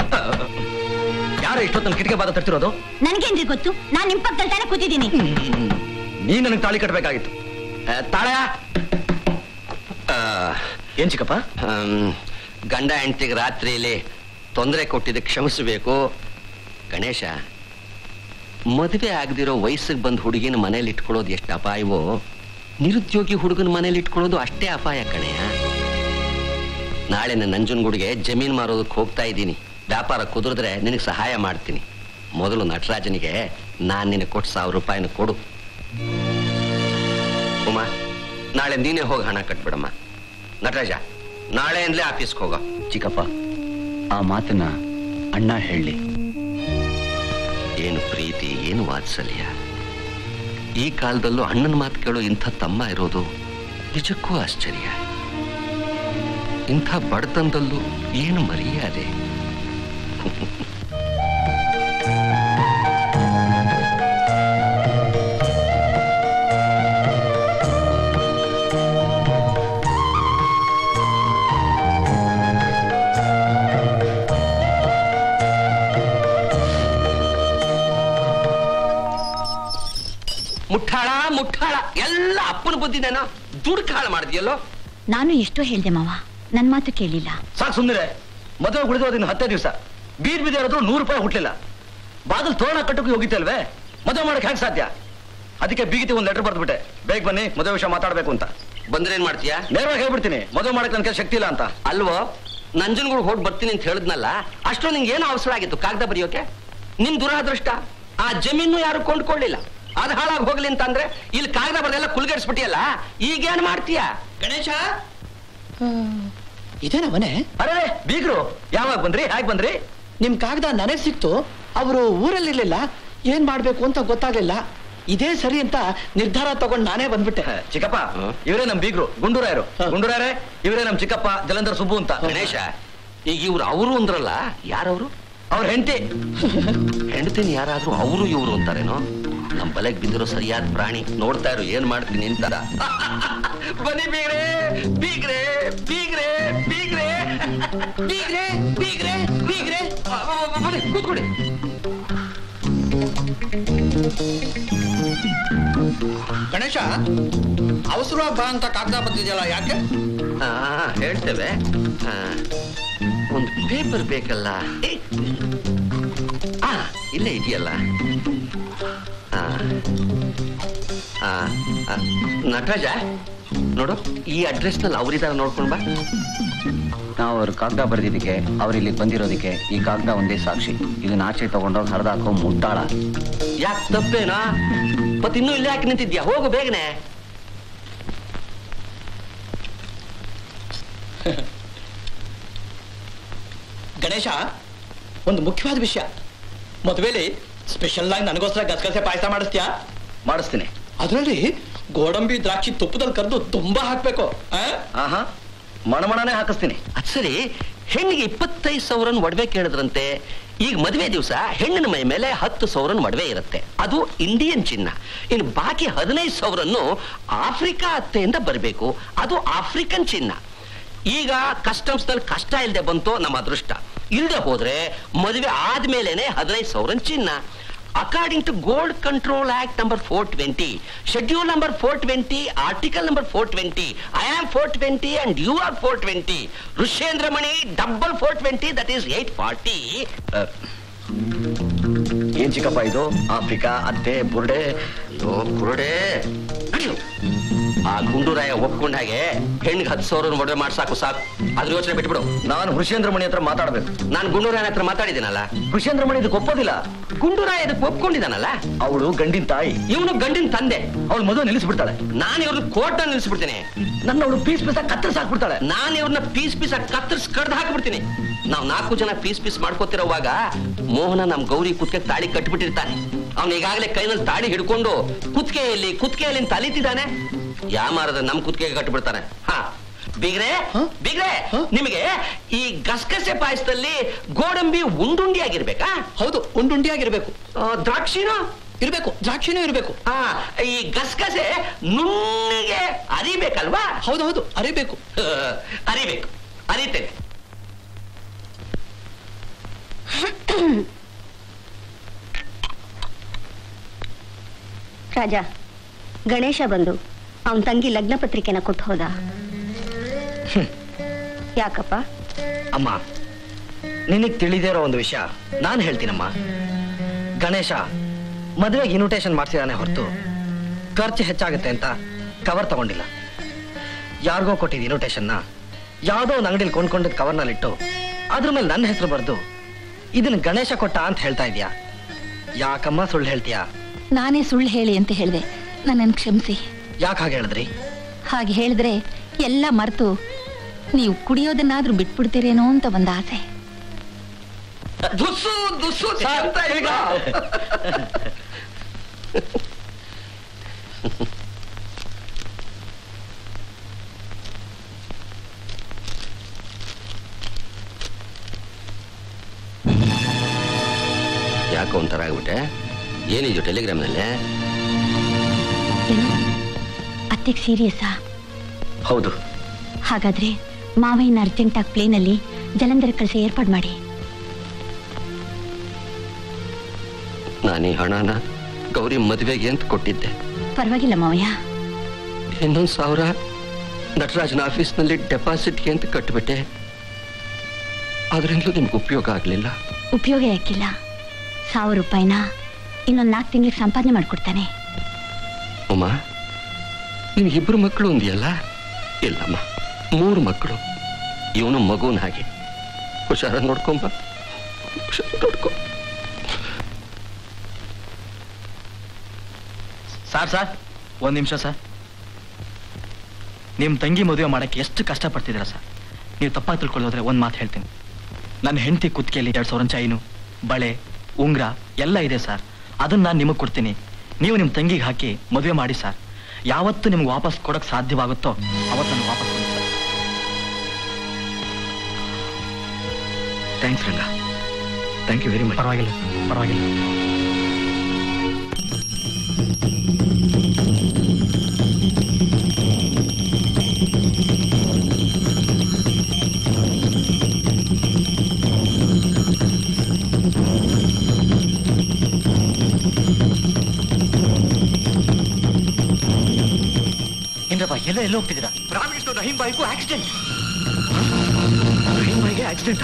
ಯಾರು ಇಷ್ಟೊತ್ತಲ್ಲಿ ಕಿಟಕಿ ಬಾದ ತರ್ತಿರೋದು ನನ್ಗೇನ್ರಿ ಗೊತ್ತು ನಾನ್ ನಿಮ್ ಪಕ್ಕದಲ್ಲಿ ತಾನೇ ಕೂತಿದ್ದೀನಿ ನೀ ನನಗೆ ತಾಳಿ ಕಟ್ಟಬೇಕಾಗಿತ್ತು ಆ, ತಾಳ ಆ, ಏನ್ ಚಿಕ್ಕಪ್ಪ ಹ್ಮ್, ಗಂಡ ಹೆಂಡತಿಗೆ ರಾತ್ರಿಯಲ್ಲಿ ತೊಂದರೆ ಕೊಟ್ಟಿದ್ದಕ್ಕೆ ಕ್ಷಮಿಸಬೇಕು ಗಣೇಶ ಮದುವೆ ಆಗದಿರೋ ವಯಸ್ಸಿಗೆ ಬಂದ ಹುಡುಗಿನ ಮನೇಲಿ ಇಟ್ಕೊಳ್ಳೋದು ಎಷ್ಟು ಅಪಾಯವೋ ನಿರುದ್ಯೋಗಿ ಹುಡುಗನ ಮನೇಲಿ ಇಟ್ಕೊಳ್ಳೋದು ಅಷ್ಟೇ ಅಪಾಯ ಕಣೆಯ ನಾಳೆ ನನ್ನ ನಂಜನಗೂಡಿಗೆ ಜಮೀನ್ ಮಾರೋದಕ್ಕೆ ಹೋಗ್ತಾ ಇದ್ದೀನಿ ವ್ಯಾಪಾರ ಕುದುರಿದ್ರೆ ನಿನಗೆ ಸಹಾಯ ಮಾಡ್ತೀನಿ ಮೊದಲು ನಟರಾಜನಿಗೆ ನಾನು ನಿನಗೆ ಕೊಟ್ಟು ಸಾವಿರ ರೂಪಾಯಿನ ಕೊಡು ಉಮಾ ನಾಳೆ ನೀನೇ ಹೋಗಿ ಹಣ ಕಟ್ಬಿಡಮ್ಮ ನಟರಾಜ ನಾಳೆಯಿಂದಲೇ ಆಫೀಸ್ಗೆ ಹೋಗೋ ಚಿಕ್ಕಪ್ಪ ಆ ಮಾತನ್ನ ಅಣ್ಣ ಹೇಳಿ ಏನು ಪ್ರೀತಿ ಏನು ವಾತ್ಸಲ್ಯ ಈ ಕಾಲದಲ್ಲೂ ಅಣ್ಣನ ಮಾತು ಕೇಳೋ ಇಂಥ ತಮ್ಮ ಇರೋದು ನಿಜಕ್ಕೂ ಆಶ್ಚರ್ಯ ಇಂಥ ಬಡತನದಲ್ಲೂ ಏನು ಮರ್ಯಾದೆ ಮುಟ್ಟಾಳ ಮುಟ್ಟಾಳ ಎಲ್ಲ ಅಪ್ಪನ ಬುದ್ಧಿನೇನೋ ದುಡ್ಡು ಹಾಳು ಮಾಡಿದ್ಯಲ್ಲೋ ನಾನು ಎಷ್ಟೋ ಹೇಳ್ದೆ ಮಾವ ನನ್ ಮಾತು ಕೇಳಿಲ್ಲ ಸಾಕು ಸುಮ್ಮನೆ ಮದುವೆ ಉಳಿದೋದಿನ ಹತ್ತೇ ದಿವಸ ಬೀದ್ ಬಿದ್ದೆ ಇರೋದ್ರು ನೂರು ರೂಪಾಯಿ ಹುಟ್ಲಿಲ್ಲ ಬಾಗಿಲು ತೋರಣ ಕಟ್ಟಕ್ಕೆ ಹೋಗಿತ್ತಲ್ವೇ ಮದುವೆ ಮಾಡಕ್ ಹೇಗೆ ಸಾಧ್ಯ ಅದಕ್ಕೆ ಬೀಗಿತಿ ಒಂದು ಲೆಟರ್ ಬರ್ದ್ಬಿಟ್ಟೆ ಬೇಗ ಬನ್ನಿ ಮದುವೆ ವಿಷಯ ಮಾತಾಡ್ಬೇಕು ಅಂತ ಬಂದ್ರೆ ಏನ್ ಮಾಡ್ತೀಯಾ ನೇರವಾಗಿ ಹೇಳ್ಬಿಡ್ತೀನಿ ಮದುವೆ ಮಾಡಕ್ ನನ್ ಕೈ ಶಕ್ತಿ ಇಲ್ಲ ಅಂತ ಅಲ್ವೋ ನಂಜನ್ಗಳು ಹೋಗಿ ಬರ್ತೀನಿ ಅಂತ ಹೇಳಿದ್ನಲ್ಲ ಅಷ್ಟೋ ನಿಂಗೆ ಏನು ಅವಸರ ಆಗಿತ್ತು ಕಾಗದ ಬರೆಯೋಕೆ ನಿನ್ ದುರಾದೃಷ್ಟ ಆ ಜಮೀನು ಯಾರು ಕೊಂಡ್ಕೊಳ್ಳಿಲ್ಲ ಅದು ಹಾಳಾಗಿ ಹೋಗ್ಲಿ ಅಂತ ಅಂದ್ರೆ ಇಲ್ಲಿ ಕಾಗದ ಬರೆದೆಲ್ಲ ಕುಲ್ಗಡಿಸ್ಬಿಟ್ಟಿಯಲ್ಲ ಈಗೇನ್ ಮಾಡ್ತೀಯಾ ಗಣೇಶ ಇದೇನ ಮನೆ ಅರೆ ಬೀಗ್ರು ಯಾವಾಗ ಬಂದ್ರಿ ಹೇಗ್ ಬಂದ್ರಿ ನಿಮ್ ಕಾಗದ ನನಗ್ ಸಿಕ್ತು ಅವರು ಊರಲ್ಲಿರ್ಲಿಲ್ಲ ಏನ್ ಮಾಡ್ಬೇಕು ಅಂತ ಗೊತ್ತಾಗ್ಲಿಲ್ಲ ಇದೇ ಸರಿ ಅಂತ ನಿರ್ಧಾರ ತಗೊಂಡ್ ನಾನೇ ಬಂದ್ಬಿಟ್ಟೆ ಚಿಕ್ಕಪ್ಪ ಇವರೇ ನಮ್ ಬೀಗ್ರು ಗುಂಡೂರಾಯರು ಗುಂಡೂರಾಯರೇ ಇವರೇ ನಮ್ ಚಿಕ್ಕಪ್ಪ ಜಲಂಧರ್ ಸುಬ್ಬು ಅಂತ ಗಣೇಶ ಈಗ ಇವ್ರು ಅವರು ಅಂದ್ರಲ್ಲ ಯಾರವರು ಅವ್ರ ಹೆಂಡತಿ ಹೆಂಡತಿನ ಯಾರಾದ್ರೂ ಅವರು ಇವರು ಅಂತಾರೇನೋ ನಮ್ ಬಲೆಗ್ ಬಿದ್ದಿರೋ ಸರಿಯಾದ ಪ್ರಾಣಿ ನೋಡ್ತಾ ಇರು ಏನ್ ಮಾಡ್ತೀನಿ ಅಂತ ಬನ್ನಿ ಬೀಗ್ರೆ ಬೀಗ್ರೆ ಬೀಗ್ರೆ ಬೀಗ್ರೆ ಬೀಗ್ರೆ ಬೀಗ್ರೆ ಬೀಗ್ರೆ ಬನ್ನಿ ಕೂತ್ಕೊಡಿ ಗಣೇಶ ಅವಸರವಾಗಿ ಬಾ ಅಂತ ಕಾಗದ ಬಂದಿದೆಯಲ್ಲ ಯಾಕೆ ಆ, ಹೇಳ್ತೇವೆ ಆ, ಒಂದು ಪೇಪರ್ ಬೇಕಲ್ಲ ಏ, ಆ ಇಲ್ಲೇ ಇದೆಯಲ್ಲ ಆ, ಆ, ಆ, ನಟರಾಜ ನೋಡು ಈ ಅಡ್ರೆಸ್ ನಲ್ಲಿ ಅವರಿದಾರ ನೋಡ್ಕೊಂಡ್ ಬಾ ನಾವು ಅವ್ರ ಕಾಗದ ಬರೆದಿದ್ದಕ್ಕೆ ಅವ್ರು ಇಲ್ಲಿಗೆ ಬಂದಿರೋದಕ್ಕೆ ಈ ಕಾಗದ ಒಂದೇ ಸಾಕ್ಷಿ ಇದನ್ನ ಆಚೆ ತಗೊಂಡೋಗಿ ಹರಿದಾಕೋ ಮುಟ್ಟಾಳ ಯಾಕೆ ತಪ್ಪೇನಾ ಮತ್ ಇನ್ನೂ ಇಲ್ಲೇ ಯಾಕೆ ನಿಂತಿದ್ಯಾ ಹೋಗು ಬೇಗನೆ ಗಣೇಶ ಒಂದು ಮುಖ್ಯವಾದ ವಿಷಯ ಮದುವೆಲಿ ಸ್ಪೆಷಲ್ ಆಗಿ ನನಗೋಸ್ಕರ ಗಸಗಸೆ ಪಾಯಸ ಮಾಡಿಸ್ತೀಯಾ ಮಾಡಿಸ್ತೀನಿ ಅದರಲ್ಲಿ ಗೋಡಂಬಿ ದ್ರಾಕ್ಷಿ ತುಪ್ಪದಲ್ಲಿ ಕರೆದು ತುಂಬಾ ಹಾಕ್ಬೇಕು ಆ? ಆಹಾ ಮಣಮಣನೆ ಹಾಕಿಸ್ತೀನಿ ಅದ್ ಸರಿ ಹೆಣ್ಣಿಗೆ ಇಪ್ಪತ್ತೈದು ಸಾವಿರನ್ ಒಡವೆ ಕೇಳಿದ್ರಂತೆ ಈಗ ಮದುವೆ ದಿವಸ ಹೆಣ್ಣಿನ ಮೈ ಮೇಲೆ ಹತ್ತು ಸಾವಿರನ್ ಒಡವೆ ಇರುತ್ತೆ ಅದು ಇಂಡಿಯನ್ ಚಿನ್ನ ಇನ್ನು ಬಾಕಿ ಹದಿನೈದು ಸಾವಿರನ್ನು ಆಫ್ರಿಕಾ ಅತ್ತೆಯಿಂದ ಬರಬೇಕು ಅದು ಆಫ್ರಿಕನ್ ಚಿನ್ನ ಈಗ ಕಸ್ಟಮ್ಸ್ ನಲ್ಲಿ ಕಷ್ಟ ಇಲ್ಲದೆ ಬಂತು ನಮ್ಮ ಅದೃಷ್ಟ ಇಲ್ಲದೆ ಹೋದ್ರೆ ಮದುವೆ ಆದ್ಮೇಲೆನೆ ಹದಿನೈದು ಸಾವಿರ ಚಿನ್ನ according to gold control act number four twenty schedule number four twenty article number four twenty I am four twenty and you are four twenty Rishendra Mani double four twenty that is eight forty ಏನ್ ಚಿಕ್ಕಪ್ಪ ಇದು Africa ಅತ್ತೆ ಬುರ್ಡೆ ಅಯ್ಯೋ ಕುರುಡೆ ನಡ್ಯು. ಆ ಗುಂಡೂರಾಯ ಒಪ್ಕೊಂಡ ಹಾಗೆ ಹೆಣ್ಣಿಗೆ ಹತ್ತು ಸಾವಿರ ಮದುವೆ ಮಾಡ್ಸಾಕು ಸಾಕು ಅದ್ರ ಯೋಚನೆ ಬಿಟ್ಬಿಡು ನಾನು ಹೃಷೇಂದ್ರ ಮಣಿ ಹತ್ರ ಮಾತಾಡ್ಬೇಕು ನಾನು ಗುಂಡೂರಾಯನ ಹತ್ರ ಮಾತಾಡಿದ್ದೀನಲ್ಲ ಹೃಷೇಂದ್ರ ಮಣಿ ಇದಕ್ಕೆ ಒಪ್ಪೋದಿಲ್ಲ ಗುಂಡೂರಾಯ ಇದಕ್ಕೆ ಒಪ್ಕೊಂಡಿದ್ದಾನಲ್ಲ ಅವಳು ಗಂಡಿನ ತಾಯಿ ಇವನು ಗಂಡಿನ ತಂದೆ ಅವಳು ಮದುವೆ ನಿಲ್ಲಿಸ್ಬಿಡ್ತಾಳೆ ನಾನು ಇವ್ರನ್ನ ಕೋರ್ಟ್ ನಿಲ್ಲಿಸ್ಬಿಡ್ತೀನಿ ನನ್ನ ಅವಳು ಪೀಸ್ ಪೀಸ್ ಕತ್ತರಿಸಿ ಹಾಕ್ಬಿಡ್ತಾಳೆ ನಾನು ಇವ್ರನ್ನ ಪೀಸ್ ಪೀಸ್ ಕತ್ತರಿಸ್ ಕಡ್ದು ಹಾಕ್ಬಿಡ್ತೀನಿ ನಾವ್ ನಾಲ್ಕು ಜನ ಪೀಸ್ ಪೀಸ್ ಮಾಡ್ಕೋತಿರೋವಾಗ ಮೋಹನ ನಮ್ ಗೌರಿ ಕುತ್ಕೆ ತಾಳಿ ಕಟ್ಬಿಟ್ಟಿರ್ತಾನೆ ಅವ್ನು ಈಗಾಗಲೇ ಕೈನಲ್ಲಿ ತಾಳಿ ಹಿಡ್ಕೊಂಡು ಕುತ್ಕೆಯಲ್ಲಿ ಕುತ್ಕೆಯಲ್ಲಿ ಅಂತ ಅಲಿತಿದ್ದಾನೆ ಯಾಮಾರದ ನಮ್ ಕುತ್ಕೆಗೆ ಕಟ್ಬಿಡ್ತಾನೆ ಹಾ ಬಿಗ್ರೆ ಬಿಗ್ರೆ ನಿಮಗೆ ಈ ಗಸಗಸೆ ಪಾಯಸದಲ್ಲಿ ಗೋಡಂಬಿ ಉಂಡುಂಡಿ ಆಗಿರ್ಬೇಕಾ ಹೌದು ಉಂಡುಂಡಿಯಾಗಿರ್ಬೇಕು ಆ, ದ್ರಾಕ್ಷಿನೂ ಇರ್ಬೇಕು ದ್ರಾಕ್ಷಿನೂ ಇರ್ಬೇಕು ಆ ಈ ಗಸಗಸೆ ನುಣ್ಣಗೆ ಅರಿಬೇಕಲ್ವಾ ಹೌದು ಹೌದು ಅರಿಬೇಕು ಅರಿಬೇಕು ಅರಿತೇನೆ ರಾಜ ಗಣೇಶ ಬಂದು ಅವನ್ ತಂಗಿ ಲಗ್ನ ಪತ್ರಿಕೆನ ಕೊಟ್ಟು ಹೋದ ಯಾಕಪ್ಪ ಅಮ್ಮ ನಿನಗ್ ತಿಳಿದೇ ಇರೋ ಒಂದು ವಿಷಯ ನಾನು ಹೇಳ್ತೀನಮ್ಮ ಗಣೇಶ ಮದುವೆಗೆ ಇನ್ವಿಟೇಷನ್ ಮಾಡ್ಸಿದಾನೆ ಹೊರತು ಖರ್ಚು ಹೆಚ್ಚಾಗುತ್ತೆ ಅಂತ ಕವರ್ ತಗೊಂಡಿಲ್ಲ ಯಾರಿಗೋ ಕೊಟ್ಟಿದ್ದ ಇನ್ವಿಟೇಷನ್ನ ಯಾವುದೋ ಒಂದು ಅಂಗಡಿಲಿ ಕೊಂಡ್ಕೊಂಡಿದ್ದ ಕವರ್ನಲ್ಲಿಟ್ಟು ಅದ್ರ ಮೇಲೆ ನನ್ನ ಹೆಸರು ಬರೆದು ಇದನ್ನ ಗಣೇಶ ಕೊಟ್ಟ ಅಂತ ಹೇಳ್ತಾ ಇದೀಯಾ ಯಾಕಮ್ಮ ಸುಳ್ಳು ಹೇಳ್ತೀಯಾ ನಾನೇ ಸುಳ್ಳು ಹೇಳಿ ಅಂತ ಹೇಳಿದೆ ನನ್ನನ್ನು ಕ್ಷಮಿಸಿ ಯಾಕೆ ಹಾಗೆ ಹೇಳಿದ್ರಿ ಹಾಗೆ ಹೇಳಿದ್ರೆ ಎಲ್ಲ ಮರೆತು ನೀವು ಕುಡಿಯೋದನ್ನಾದ್ರೂ ಬಿಟ್ಬಿಡ್ತೀರೇನೋ ಅಂತ ಒಂದು ಆಸೆ ದುಸ್ಸು ದುಸ್ಸು ಅಂತ ಈಗ ಯಾಕೋ ಒಂಥರ ಆಗ್ಬಿಟ್ಟೆ ಏನಿದು ಟೆಲಿಗ್ರಾಮ್ನಲ್ಲಿ ಏನು ಅತ್ತೆಗೆ ಸೀರಿಯಸ್ಸಾ ಹೌದು ಹಾಗಾದ್ರೆ ಮಾವಯ್ಯನ ಅರ್ಜೆಂಟಾಗಿ ಪ್ಲೇನಲ್ಲಿ ಜಲಂಧರ ಕಳಿಸಿ ಏರ್ಪಾಡು ಮಾಡಿ ನಾನು ಈ ಹಣನ ಗೌರಿ ಮದುವೆಗೆ ಅಂತ ಕೊಟ್ಟಿದ್ದೆ ಪರವಾಗಿಲ್ಲ ಮಾವಯ್ಯ ಇನ್ನೊಂದು ಸಾವಿರ ನಟರಾಜನ ಆಫೀಸ್ನಲ್ಲಿ ಡೆಪಾಸಿಟ್ಗೆ ಅಂತ ಕಟ್ಟಿಬಿಟ್ಟೆ ಅದರಿಂದಲೂ ನಿಮ್ಗೆ ಉಪಯೋಗ ಆಗಲಿಲ್ಲ ಉಪಯೋಗ ಯಾಕಿಲ್ಲ ಸಾವಿರ ರೂಪಾಯಿನ ಇನ್ನೊಂದು ನಾಲ್ಕು ತಿಂಗಳಿಗೆ ಸಂಪಾದನೆ ಮಾಡ್ಕೊಡ್ತಾನೆ ಉಮ್ಮ ನಿನಗಿಬ್ಬರು ಮಕ್ಕಳು ಒಂದಿಯಲ್ಲ ಇಲ್ಲಮ್ಮ ಮೂರು ಮಕ್ಕಳು ಇವನು ಮಗುನ ಹಾಗೆ ಹುಷಾರ ನೋಡ್ಕೊಂಬ ಹುಷಾರ ನೋಡ್ಕೊ ಸರ್ ಸರ್ ಒಂದ್ ನಿಮಿಷ ಸರ್ ನಿಮ್ ತಂಗಿ ಮದುವೆ ಮಾಡಕ್ಕೆ ಎಷ್ಟು ಕಷ್ಟಪಡ್ತಿದ್ದೀರಾ ಸರ್ ನೀವು ತಪ್ಪಾಗಿ ತಿಳ್ಕೊಳ್ಳೋದ್ರೆ ಒಂದ್ ಮಾತು ಹೇಳ್ತೀನಿ ನನ್ನ ಹೆಂಡತಿ ಕುತ್ತಿಗೆಯಲ್ಲಿ ಎರಡ್ ಸಾವಿರ ಚೈನು ಬಳೆ ಉಂಗ್ರ ಎಲ್ಲ ಇದೆ ಸರ್ ಅದನ್ನ ನಾನು ನಿಮಗೆ ಕೊಡ್ತೀನಿ ನೀವು ನಿಮ್ಮ ತಂಗಿಗೆ ಹಾಕಿ ಮದುವೆ ಮಾಡಿ ಸರ್ ಯಾವತ್ತು ನಿಮ್ಗೆ ವಾಪಸ್ ಕೊಡಕ್ ಸಾಧ್ಯವಾಗುತ್ತೋ ಅವತ್ತು ನನಗೆ ವಾಪಸ್ ಕೊಡಿ sir thanks Ranga thank you very much ಪರವಾಗಿಲ್ಲ ಪರವಾಗಿಲ್ಲ ಏನ್ರಪ್ಪ ಎಲ್ಲ ಎಲ್ಲ ಹೋಗ್ತಿದ್ದೀರಾ ರಾಮಕೃಷ್ಣ ರಹೀಂ ಬಾಯಿಗೂ ಆಕ್ಸಿಡೆಂಟ್ ರಹೀಂ ಬಾಯಿಗೆ ಆಕ್ಸಿಡೆಂಟ್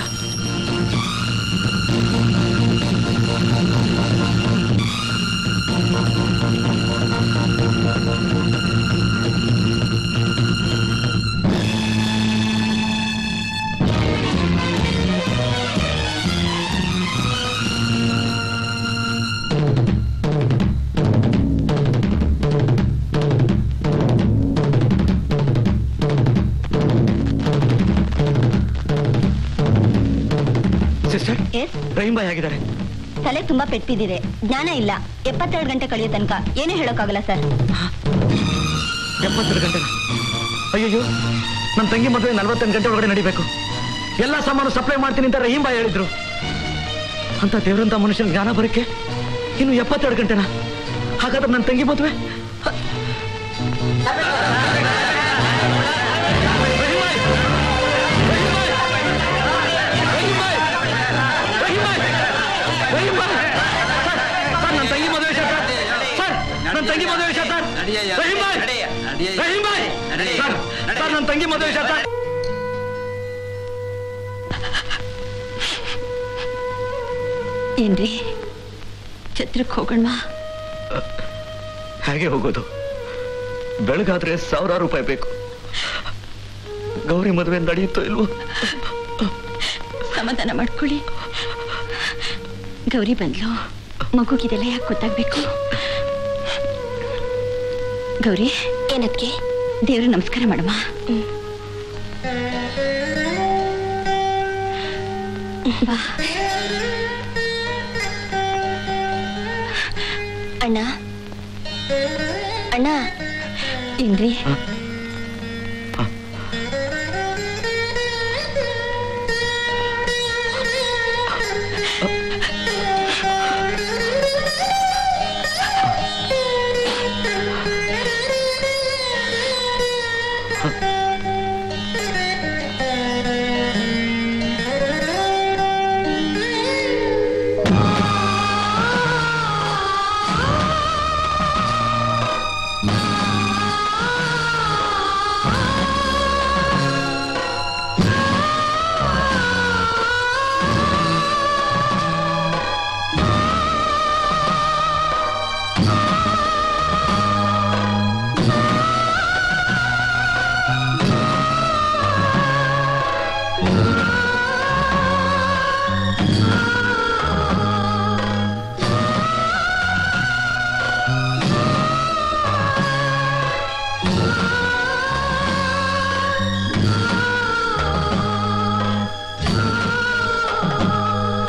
ಸಿಸ್ಟರ್ ಎಸ್ ರಹೀಂ ಬಾಯಿ ಆಗಿದ್ದಾರೆ ತಲೆ ತುಂಬಾ ಪೆಟ್ಟಿದೆ ಜ್ಞಾನ ಇಲ್ಲ ಎಪ್ಪತ್ತೆರಡು ಗಂಟೆ ಕಳೆಯೋ ತನಕ ಏನೂ ಹೇಳೋಕ್ಕಾಗಲ್ಲ ಸರ್ ಎಪ್ಪತ್ತೆರಡು ಗಂಟೆ ಅಯ್ಯಯ್ಯೋ ನನ್ನ ತಂಗಿ ಮದುವೆ ನಲ್ವತ್ತೆಂಟು ಗಂಟೆ ಒಳಗಡೆ ನಡಿಬೇಕು ಎಲ್ಲ ಸಾಮಾನು ಸಪ್ಲೈ ಮಾಡ್ತೀನಿ ಅಂತ ರಹೀಂ ಬಾಯಿ ಹೇಳಿದ್ರು ಅಂತ ದೇವರಂತ ಮನುಷ್ಯನ ಜ್ಞಾನ ಬರಕ್ಕೆ ಇನ್ನು ಎಪ್ಪತ್ತೆರಡು ಗಂಟೆನಾ ಹಾಗಾದ್ರೆ ನನ್ನ ತಂಗಿ ಮದುವೆ ನನ್ನ ತಂಗಿ ಮದುವೆ ವಿಷಯ ಸರ್ ಸರ್ ನನ್ನ ತಂಗಿ ಮದುವೆ ವಿಷಯ sir Rahim bhai Rahim bhai sir sir ನನ್ನ ತಂಗಿ ಮದುವೆ ವಿಷಯ ಸರ್ ಏನ್ರಿ ಛತ್ರಕ್ಕೆ ಹೋಗೋಣ ಹೇಗೆ ಹೋಗೋದು ಬೆಳಗಾದ್ರೆ ಸಾವಿರಾರು ರೂಪಾಯಿ ಬೇಕು ಗೌರಿ ಮದುವೆ ನಡೆಯುತ್ತೋ ಇಲ್ವೋ ಸಮಾಧಾನ ಮಾಡ್ಕೊಳ್ಳಿ ಗೌರಿ ಬಂದ್ಲು ಮಗುಗಿದೆಲ್ಲ ಯಾಕೆ ಗೊತ್ತಾಗ್ಬೇಕು ಗೌರಿ ಏನಕ್ಕೆ ದೇವ್ರು ನಮಸ್ಕಾರ ಮಾಡಮ್ಮ ಬಾ ಅಣ್ಣ ಅಣ್ಣ ಏನ್ರಿ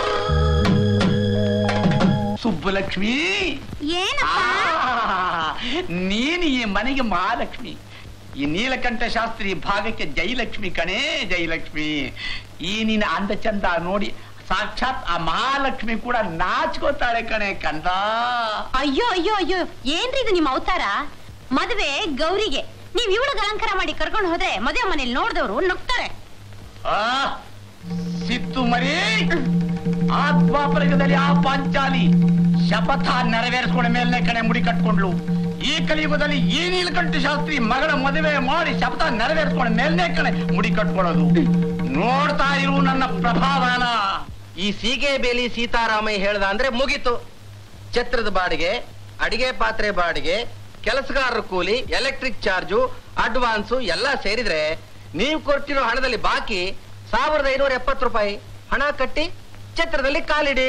ಸುಬ್ಬಲಕ್ಷ್ಮಿ ಏನಪ್ಪ ನೀನು ಈ ಮನೆಗೆ ಮಹಾಲಕ್ಷ್ಮಿ ಈ ನೀಲಕಂಠ ಶಾಸ್ತ್ರಿ ಭಾಗಕ್ಕೆ ಜಯಲಕ್ಷ್ಮಿ ಕಣೇ ಜಯಲಕ್ಷ್ಮಿ ಈ ನಿನ್ನ ಅಂದ ಚಂದ ನೋಡಿ ಸಾಕ್ಷಾತ್ ಆ ಮಹಾಲಕ್ಷ್ಮಿ ಕೂಡ ನಾಚ್ಕೋತಾಳೆ ಕಣೆ ಕಂದ ಅಯ್ಯೋ ಅಯ್ಯೋ ಅಯ್ಯೋ ಏನ್ರಿ ಇದು ನಿಮ್ಮ ಅವತಾರ ಮದುವೆ ಗೌರಿಗೆ ನೀವ್ ಇವಳಿಗೆ ಅಲಂಕಾರ ಮಾಡಿ ಕರ್ಕೊಂಡು ಹೋದ್ರೆ ಮದುವೆ ಮನೇಲಿ ನೋಡಿದವರು ನಗ್ತಾರೆ ಆ ಸಿತ್ತು ಮರಿ ಆ ದ್ವಾಪರಯುಗದಲ್ಲಿ ಆ ಪಾಂಚಾಲಿ ಶಪಥ ನೆರವೇರಿಸ್ಕೊಂಡ ಮೇಲನೆ ಕಣೆ ಮುಡಿ ಕಟ್ಕೊಂಡ್ಲು ಈ ಕಲಿಯುಗದಲ್ಲಿ ಈ ನೀಲಕಂಠ ಶಾಸ್ತ್ರಿ ಮಗಳ ಮದುವೆ ಮಾಡಿ ಶಪಥ ನೆರವೇರಿಸ್ಕೊಂಡ ಮೇಲನೆ ಕಣೆ ಮುಡಿ ಕಟ್ಕೊಳ್ಳೋದು ನೋಡ್ತಾ ಇರು ನನ್ನ ಪ್ರಭಾವನ ಈ ಸೀಗೆ ಬೇಲಿ ಸೀತಾರಾಮಯ್ಯ ಹೇಳ್ದ ಅಂದ್ರೆ ಮುಗೀತು ಛತ್ರದ ಬಾಡಿಗೆ ಅಡಿಗೆ ಪಾತ್ರೆ ಬಾಡಿಗೆ ಕೆಲಸಗಾರರ ಕೂಲಿ ಎಲೆಕ್ಟ್ರಿಕ್ ಚಾರ್ಜು ಅಡ್ವಾನ್ಸು ಎಲ್ಲ ಸೇರಿದ್ರೆ ನೀವು ಕೊಟ್ಟಿರೋ ಹಣದಲ್ಲಿ ಬಾಕಿ ಸಾವಿರದ ಐನೂರ ಎಪ್ಪತ್ತು ರೂಪಾಯಿ ಹಣ ಕಟ್ಟಿ ಛತ್ರದಲ್ಲಿ ಕಾಲಿಡಿ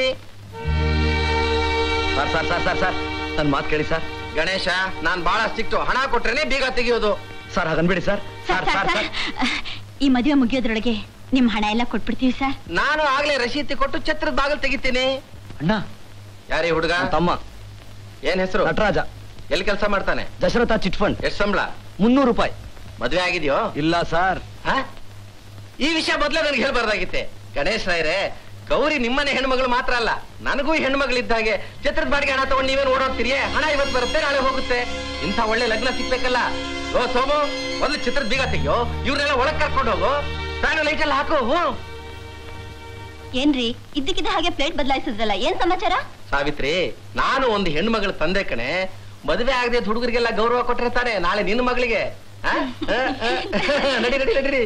sir sir sir sir sir ನನ್ನ ಮಾತು ಕೇಳಿ ಸರ್ ಗಣೇಶ ನಾನ್ ಬಹಳ ಸಿಕ್ತು ಹಣ ಕೊಟ್ರೇನೆ ಬೀಗ ತೆಗೆಯೋದು ಸರ್ ಹಾಗನ್ಬೇಡಿ ಸರ್ ಸರ್ ಸರ್ ಸರ್ ಈ ಮದುವೆ ಮುಗಿಯೋದ್ರೊಳಗೆ ನಿಮ್ ಹಣ ಎಲ್ಲ ಕೊಟ್ಬಿಡ್ತೀವಿ ಸರ್ ನಾನು ಆಗ್ಲೇ ರಸೀತಿ ಕೊಟ್ಟು ಛತ್ರದ ಬಾಗಿಲು ತೆಗಿತೀನಿ ಅಣ್ಣ ಯಾರೇ ಹುಡುಗ ನನ್ ತಮ್ಮ ಏನ್ ಹೆಸರು ನಟರಾಜ ಎಲ್ಲಿ ಕೆಲಸ ಮಾಡ್ತಾನೆ ದಶರಥ ಚಿಟ್ ಫಂಡ್ ಎಷ್ಟು ಸಂಬಳ ಮುನ್ನೂರು ರೂಪಾಯಿ ಮದ್ವೆ ಆಗಿದ್ಯೋ ಇಲ್ಲ ಸರ್ ಹ? ಈ ವಿಷಯ ಮೊದ್ಲೇ ನನಗೆ ಹೇಳ್ಬಾರ್ದಾಗಿತ್ತೆ ಗಣೇಶ್ ರಾಯ್ರೆ ಗೌರಿ ನಿಮ್ಮನೆ ಹೆಣ್ಮಗಳು ಮಾತ್ರ ಅಲ್ಲ ನನಗೂ ಹೆಣ್ಮಗಳಿದ್ದಾಗೆ ಚಿತ್ರದ ಬಾಡಿಗೆ ಹಣ ತಗೊಂಡು ನೀವೇನು ಓಡೋಗ್ತೀರಿಯೇ ಹಣ ಇವತ್ತು ಬರುತ್ತೆ ನಾಳೆ ಹೋಗುತ್ತೆ ಇಂಥ ಒಳ್ಳೆ ಲಗ್ನ ಸಿಗ್ಬೇಕಲ್ಲ ಓ ಸೋಮು ಮೊದ್ಲು ಚಿತ್ರದ ಬೀಗ ತೆಗಿಯೋ ಇವ್ರನ್ನೆಲ್ಲ ಒಳಗ್ ಕರ್ಕೊಂಡು ಹೋಗು ಫ್ಯಾನು ಲೈಟ್ ಎಲ್ಲ ಹಾಕು ಹ್ಞೂ ಏನ್ರಿ ಇದ್ದಕ್ಕಿದ್ದ ಹಾಗೆ ಪ್ಲೇಟ್ ಬದಲಾಯಿಸಿದ್ರಲ್ಲ ಏನ್ ಸಮಾಚಾರ ಸಾವಿತ್ರಿ ನಾನು ಒಂದು ಹೆಣ್ಮಗಳ ತಂದೆ ಕಣೆ ಮದುವೆ ಆಗದೆ ಹುಡುಗರಿಗೆಲ್ಲ ಗೌರವ ಕೊಟ್ಟಿರ್ತಾನೆ ನಾಳೆ ನಿನ್ನ ಮಗಳಿಗೆ ಆ? ಆ, ಆ. ನಡಿ ನಡಿ ನಡಿ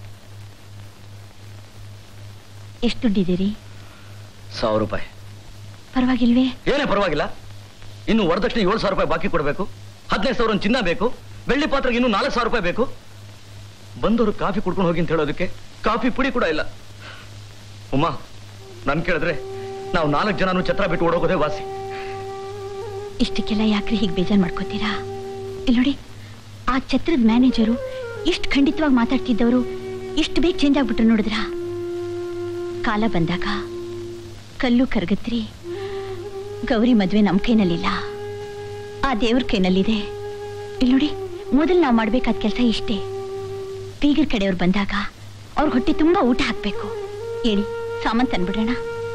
ಎಷ್ಟು ದುಡ್ಡಿದ್ದೀರಿ ಸಾವಿರ ರೂಪಾಯಿ ಪರವಾಗಿಲ್ವೇ ಏನೇ ಪರವಾಗಿಲ್ಲ ಇನ್ನು ವರದಕ್ಷಿಣೆ ಏಳು ಸಾವಿರ ರೂಪಾಯಿ ಬಾಕಿ ಕೊಡಬೇಕು ಹದಿನೈದು ಸಾವಿರ ಚಿನ್ನ ಬೇಕು ಬೆಳ್ಳಿ ಪಾತ್ರೆಗೆ ಇನ್ನೂ ನಾಲ್ಕು ಸಾವಿರ ರೂಪಾಯಿ ಬೇಕು ಬಂದವರು ಕಾಫಿ ಕುಡ್ಕೊಂಡು ಹೋಗಿ ಅಂತ ಹೇಳೋದಕ್ಕೆ ಕಾಫಿ ಪುಡಿ ಕೂಡ ಇಲ್ಲ ಉಮಾ ನನ್ ಕೇಳಿದ್ರೆ ನಾವು ನಾಲ್ಕು ಜನನು ಛತ್ರ ಬಿಟ್ಟು ಓಡೋಗೋದೇ ವಾಸಿ ಇಷ್ಟಕ್ಕೆಲ್ಲ ಯಾಕ್ರಿ ಹೀಗೆ ಬೇಜಾರ್ ಮಾಡ್ಕೋತೀರಾ ಇಲ್ಲಿ ನೋಡಿ ಆ ಛತ್ರದ ಮ್ಯಾನೇಜರು ಇಷ್ಟು ಖಂಡಿತವಾಗಿ ಮಾತಾಡ್ತಿದ್ದವರು ಇಷ್ಟು ಬೇಗ ಚೇಂಜ್ ಆಗ್ಬಿಟ್ರು ನೋಡಿದ್ರ ಕಾಲ ಬಂದಾಗ ಕಲ್ಲು ಕರಗತ್ರಿ ಗೌರಿ ಮದ್ವೆ ನಮ್ಮ ಕೈನಲ್ಲಿಲ್ಲ ಆ ದೇವ್ರ ಕೈನಲ್ಲಿದೆ ಇಲ್ಲಿ ನೋಡಿ ಮೊದಲು ನಾವು ಮಾಡ್ಬೇಕಾದ ಕೆಲಸ ಇಷ್ಟೇ ಬೀಗರ ಕಡೆಯವ್ರು ಬಂದಾಗ ಅವ್ರ ಹೊಟ್ಟೆ ತುಂಬಾ ಊಟ ಹಾಕ್ಬೇಕು ಹೇಳಿ ಸಾಮಾನ್ ತಂದ್ಬಿಡೋಣ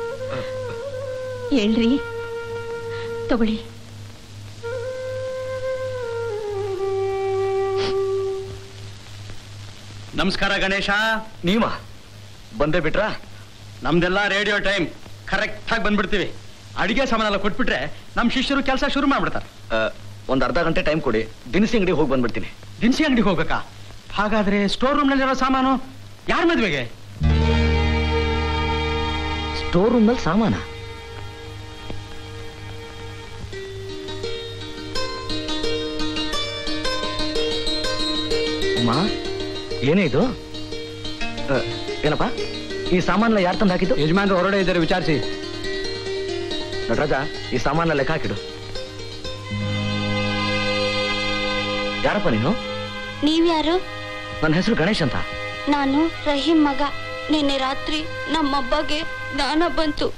ಹೇಳ್ರಿ ತಗೊಳ್ಳಿ ನಮಸ್ಕಾರ ಗಣೇಶ ನೀವ ಬಂದೇ ಬಿಟ್ರಾ ನಮ್ದೆಲ್ಲ ರೇಡಿಯೋ ಟೈಮ್ ಕರೆಕ್ಟ್ ಆಗಿ ಬಂದ್ಬಿಡ್ತೀವಿ ಅಡಿಗೆ ಸಾಮಾನೆಲ್ಲ ಕೊಟ್ಬಿಟ್ರೆ ನಮ್ ಶಿಷ್ಯರು ಕೆಲಸ ಶುರು ಮಾಡ್ಬಿಡ್ತಾರೆ ಆ, ಒಂದ್ ಅರ್ಧ ಗಂಟೆ ಟೈಮ್ ಕೊಡಿ ದಿನಸಿ ಅಂಗಡಿಗೆ ಹೋಗಿ ಬಂದ್ಬಿಡ್ತೀನಿ ದಿನಸಿ ಅಂಗಡಿಗೆ ಹೋಗ್ಬೇಕಾ ಹಾಗಾದ್ರೆ ಸ್ಟೋರ್ ರೂಮ್ ನಲ್ಲಿರೋ ಸಾಮಾನು ಯಾರ ಮದ್ವೆಗೆ ಸ್ಟೋರ್ ರೂಮ್ ನಲ್ಲಿ ಸಾಮಾನ ಅಮ್ಮ ಏನೇ ಇದು ಆ, ಏನಪ್ಪ ಈ ಸಾಮಾನ ಯಾರು ತಂದು ಹಾಕಿದ್ದು ಯಜಮಾನ್ರು ಹೊರಡೆ ಇದ್ದಾರೆ ವಿಚಾರಿಸಿ ನಟರಾಜ ಈ ಸಾಮಾನ ಲೆಕ್ಕ ಹಾಕಿಡು ಯಾರಪ್ಪ ನೀನು ನೀವ್ಯಾರು ನನ್ನ ಹೆಸರು ಗಣೇಶ್ ಅಂತ ನಾನು ರಹೀಂ ಮಗ ನಿನ್ನೆ ರಾತ್ರಿ ನಮ್ಮಬ್ಬಗೆ ಜ್ಞಾನ ಬಂತು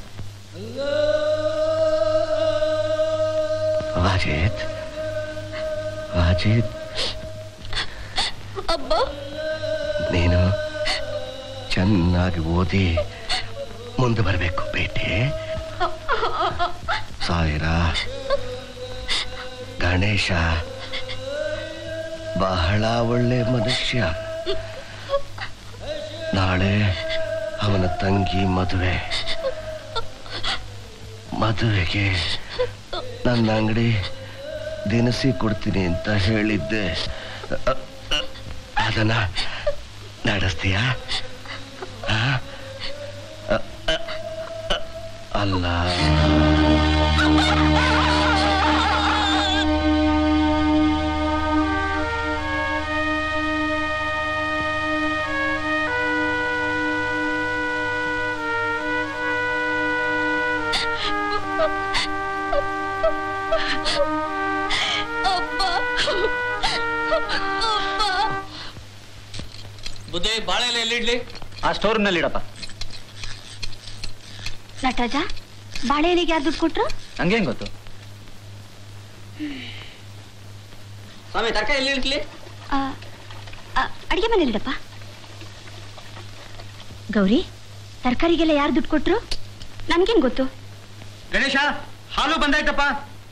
ವಾಜಿದ್ ವಾಜಿದ್ ಅಬ್ಬ ನೀನು ಚೆನ್ನಾಗಿ ಓದಿ ಮುಂದೆ ಬರಬೇಕು ಬೇಟೆ ಸಾಯಿರಾ ಗಣೇಶ ಬಹಳ ಒಳ್ಳೆ ಮನುಷ್ಯ ನಾಳೆ ಅವನ ತಂಗಿ ಮದುವೆ ಮದುವೆಗೆ ನನ್ನ ಅಂಗಡಿ ದಿನಸಿ ಕೊಡ್ತೀನಿ ಅಂತ ಹೇಳಿದ್ದೆ ಅ- ಅ- ಅದನ್ನ ನಡೆಸ್ತೀಯಾ ಆ? ಅ- ಅ- ಅ- ಅಲ್ಲ ಬುದ್ಧಿ ಬಾಳೆ ಎಲ್ಲಿಡ್ಲಿ ಆ ಸ್ಟೋರ್ ರೂಮ್ ನಲ್ಲಿ ಇಡಪ್ಪ ನಟರಾಜ ಬಾಳೆ ಎಲೆಗೆ ಯಾರು ದುಡ್ಡು ಕೊಟ್ರು ನಂಗೇನ್ ಗೊತ್ತು ಸ್ವಾಮಿ ತರಕಾರಿ ಎಲ್ಲಿ ಇಳಿಸ್ಲಿ ಅಡಿಗೆ ಮನೇಲಿದಪ್ಪ ಗೌರಿ ತರಕಾರಿಗೆಲ್ಲ ಯಾರು ದುಡ್ಡು ಕೊಟ್ರು ನನ್ಗೇನ್ ಗೊತ್ತು ಗಣೇಶ ಹಾಲು ಬಂದಾಯ್ತಪ್ಪ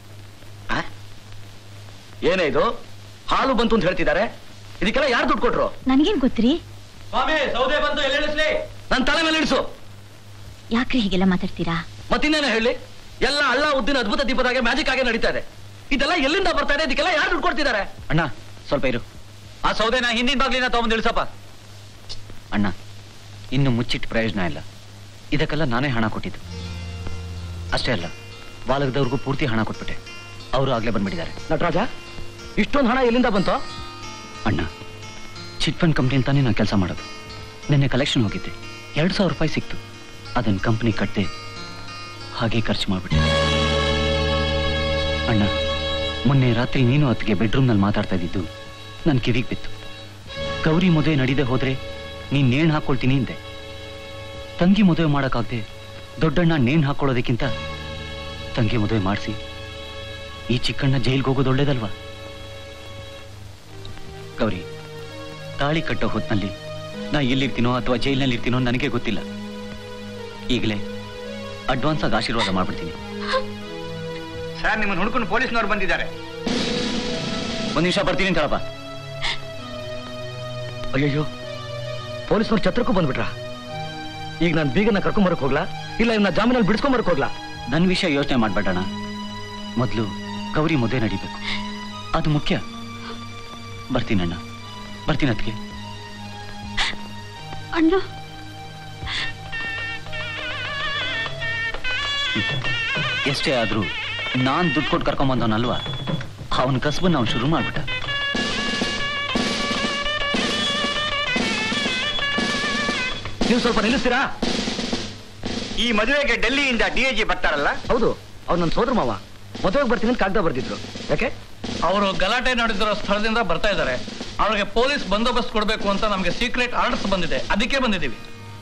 ಏನೇ ಇದು ಹಾಲು ಬಂತು ಅಂತ ಹೇಳ್ತಿದ್ದಾರೆ ಇದಕ್ಕೆಲ್ಲ ಯಾರು ದುಡ್ಡು ಕೊಟ್ರು ನನ್ಗೇನ್ ಗೊತ್ತ್ರಿ ಸ್ವಾಮಿ ಸೌದೆ ಬಂದು ಎಲ್ಲಿ ಇಳಿಸ್ಲಿ ನನ್ನ ತಲೆ ಮೇಲೆ ಇಳಿಸು ಯಾಕ್ರಿ ಹೀಗೆಲ್ಲ ಮಾತಾಡ್ತೀರಾ ಮತ್ತಿನ್ನೇನು ಹೇಳಿ ಎಲ್ಲ ಅಲ್ಲ ಉದ್ದಿನ ಅದ್ಭುತ ದೀಪದಾಗೆ ಮ್ಯಾಜಿಕ್ ಆಗಿ ನಡೀತಾ ಇದೆ ಇದೆಲ್ಲ ಎಲ್ಲಿಂದ ಬರ್ತಾ ಇದೆ ಇದಕ್ಕೆಲ್ಲ ಯಾರು ದುಡ್ಡು ಕೊಡ್ತಿದ್ದಾರೆ ಅಣ್ಣ ಸ್ವಲ್ಪ ಇರು ಆ ಸೌದೆನ ಹಿಂದಿನ ಬಾಗ್ಲಿನ ತಗೊಂಡ್ ಇಳಿಸಪ್ಪ ಅಣ್ಣ ಇನ್ನು ಮುಚ್ಚಿಟ್ಟು ಪ್ರಯೋಜನ ಇಲ್ಲ ಇದಕ್ಕೆಲ್ಲ ನಾನೇ ಹಣ ಕೊಟ್ಟಿದ್ದು ಅಷ್ಟೇ ಅಲ್ಲ ಬಾಲಕದವ್ರಿಗೂ ಪೂರ್ತಿ ಹಣ ಕೊಟ್ಬಿಟ್ಟೆ ಅವರು ಆಗ್ಲೇ ಬಂದ್ಬಿಟ್ಟಿದ್ದಾರೆ ನಟರಾಜ ಇಷ್ಟೊಂದು ಹಣ ಎಲ್ಲಿಂದ ಬಂತು ಅಣ್ಣ ಚಿಟ್ ಫಂಡ್ ಕಂಪ್ನಿ ಅಂತಾನೆ ನಾನು ಕೆಲಸ ಮಾಡೋದು ನಿನ್ನೆ ಕಲೆಕ್ಷನ್ ಹೋಗಿದ್ದೆ ಎರಡು ಸಾವಿರ ರೂಪಾಯಿ ಸಿಕ್ತು ಅದನ್ನ ಕಂಪ್ನಿ ಕಟ್ಟೆ ಹಾಗೆ ಖರ್ಚು ಮಾಡ್ಬಿಟ್ಟೆ ಅಣ್ಣ ಮೊನ್ನೆ ರಾತ್ರಿ ನೀನು ಅತ್ತಿಗೆ ಬೆಡ್ರೂಮ್ನಲ್ಲಿ ಮಾತಾಡ್ತಾ ಇದ್ದಿದ್ದು ನನ್ನ ಕಿವಿಗೆ ಬಿತ್ತು ಗೌರಿ ಮದುವೆ ನಡೀದೆ ಹೋದ್ರೆ ನೀನ್ ನೇಣು ಹಾಕೊಳ್ತೀನಿ ಹಿಂದೆ ತಂಗಿ ಮದುವೆ ಮಾಡೋಕ್ಕಾಗದೆ ದೊಡ್ಡಣ್ಣ ನೇಣು ಹಾಕೊಳ್ಳೋದಕ್ಕಿಂತ ತಂಗಿ ಮದುವೆ ಮಾಡಿಸಿ ಈ ಚಿಕ್ಕಣ್ಣ ಜೈಲ್ಗೆ ಹೋಗೋದು ಒಳ್ಳೇದಲ್ವಾ ಗೌರಿ ತಾಳಿ ಕಟ್ಟೋ ಹೊತ್ನಲ್ಲಿ ನಾ ಎಲ್ಲಿರ್ತೀನೋ ಅಥವಾ ಜೈಲ್ನಲ್ಲಿ ಇರ್ತೀನೋ ನನಗೆ ಗೊತ್ತಿಲ್ಲ ಈಗಲೇ ಅಡ್ವಾನ್ಸ್ ಆಗಿ ಆಶೀರ್ವಾದ ಮಾಡ್ಬಿಡ್ತೀನಿ ಸರ್ ನಿಮ್ಮನ್ನ ಹುಡ್ಕೊಂಡು ಪೊಲೀಸ್ನವ್ರು ಬಂದಿದ್ದಾರೆ ಒಂದ್ ನಿಮಿಷ ಬರ್ತೀನಿ ಅಂತ ಹೇಳಪ್ಪ ಅಯ್ಯಯ್ಯೋ ಪೊಲೀಸ್ನವ್ರು ಛತ್ರಕ್ಕೂ ಬಂದ್ಬಿಟ್ರ ಈಗ ನಾನು ಬೀಗನ ಕರ್ಕೊಂಬರಕ್ ಹೋಗ್ಲಾ ಇಲ್ಲ ಇವನ್ನ ಜಾಮೀನಲ್ಲಿ ಬಿಡಿಸ್ಕೊಂಬರಕ್ ಹೋಗ್ಲಾ ನನ್ನ ವಿಷಯ ಯೋಚನೆ ಮಾಡ್ಬೇಡಣ ಮೊದಲು ಗೌರಿ ಮದುವೆ ನಡಿಬೇಕು ಅದು ಮುಖ್ಯ ಬರ್ತೀನಣ್ಣ ಬರ್ತೀನಿ ಅದಕ್ಕೆ ಅಣ್ಣ ಎಷ್ಟೇ ಆದ್ರೂ ನಾನ್ ದುಡ್ಡು ಕೊಟ್ಟು ಕರ್ಕೊಂಬಂದವನಲ್ವಾ ಅವನ ಕಸಬನ್ನ ಅವ್ನು ಶುರು ಮಾಡ್ಬಿಟ್ಟ ನೀವು ಸ್ವಲ್ಪ ನಿಲ್ಲಿಸ್ತೀರಾ ಈ ಮದುವೆಗೆ ಡೆಲ್ಲಿಯಿಂದ ಡಿ ಜಿ ಬರ್ತಾರಲ್ಲ ಹೌದು ಅವ್ರು ನನ್ನ ಸೋದರ ಮಾವ ಮದುವೆಗೆ ಬರ್ತೀನಿ ಅಂತ ಕಾಗದ ಬರ್ದಿದ್ರು ಯಾಕೆ ಅವರು ಗಲಾಟೆ ನಡೆದಿರೋ ಸ್ಥಳದಿಂದ ಬರ್ತಾ ಇದ್ದಾರೆ ಅವ್ರಿಗೆ ಪೊಲೀಸ್ ಬಂದೋಬಸ್ತ್ ಕೊಡಬೇಕು ಅಂತ ನಮಗೆ ಸೀಕ್ರೆಟ್ ಆರ್ಡರ್ಸ್ ಬಂದಿದೆ ಅದಕ್ಕೆ ಬಂದಿದ್ದೀವಿ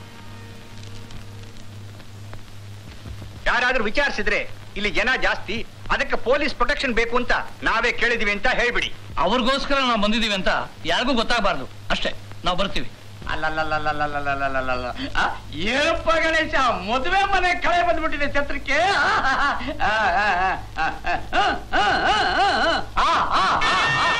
ಯಾರಾದ್ರೂ ವಿಚಾರಿಸಿದ್ರೆ ಇಲ್ಲಿ ಜನ ಜಾಸ್ತಿ ಅದಕ್ಕೆ ಪೊಲೀಸ್ ಪ್ರೊಟೆಕ್ಷನ್ ಬೇಕು ಅಂತ ನಾವೇ ಕೇಳಿದೀವಿ ಅಂತ ಹೇಳ್ಬಿಡಿ ಅವ್ರಿಗೋಸ್ಕರ ನಾವು ಬಂದಿದ್ದೀವಿ ಅಂತ ಯಾರಿಗೂ ಗೊತ್ತಾಗಬಾರ್ದು ಅಷ್ಟೇ ನಾವು ಬರ್ತೀವಿ ಅಲ್ಲಲ್ಲಲ್ಲಲ್ಲಲ್ಲಲ್ಲಲ್ಲಲ್ಲಲ್ಲ. ಆ, ಏನಪ್ಪ ಗಣೇಶ ಮದುವೆ ಮನೆ ಕಳೆ ಬಂದ್ಬಿಟ್ಟಿದೆ ಛತ್ರಕ್ಕೆ ಆ, ಆ, ಆ, ಆ, ಆ, ಆ, ಆ, ಆ, ಆ, ಆ, ಆ, ಆ.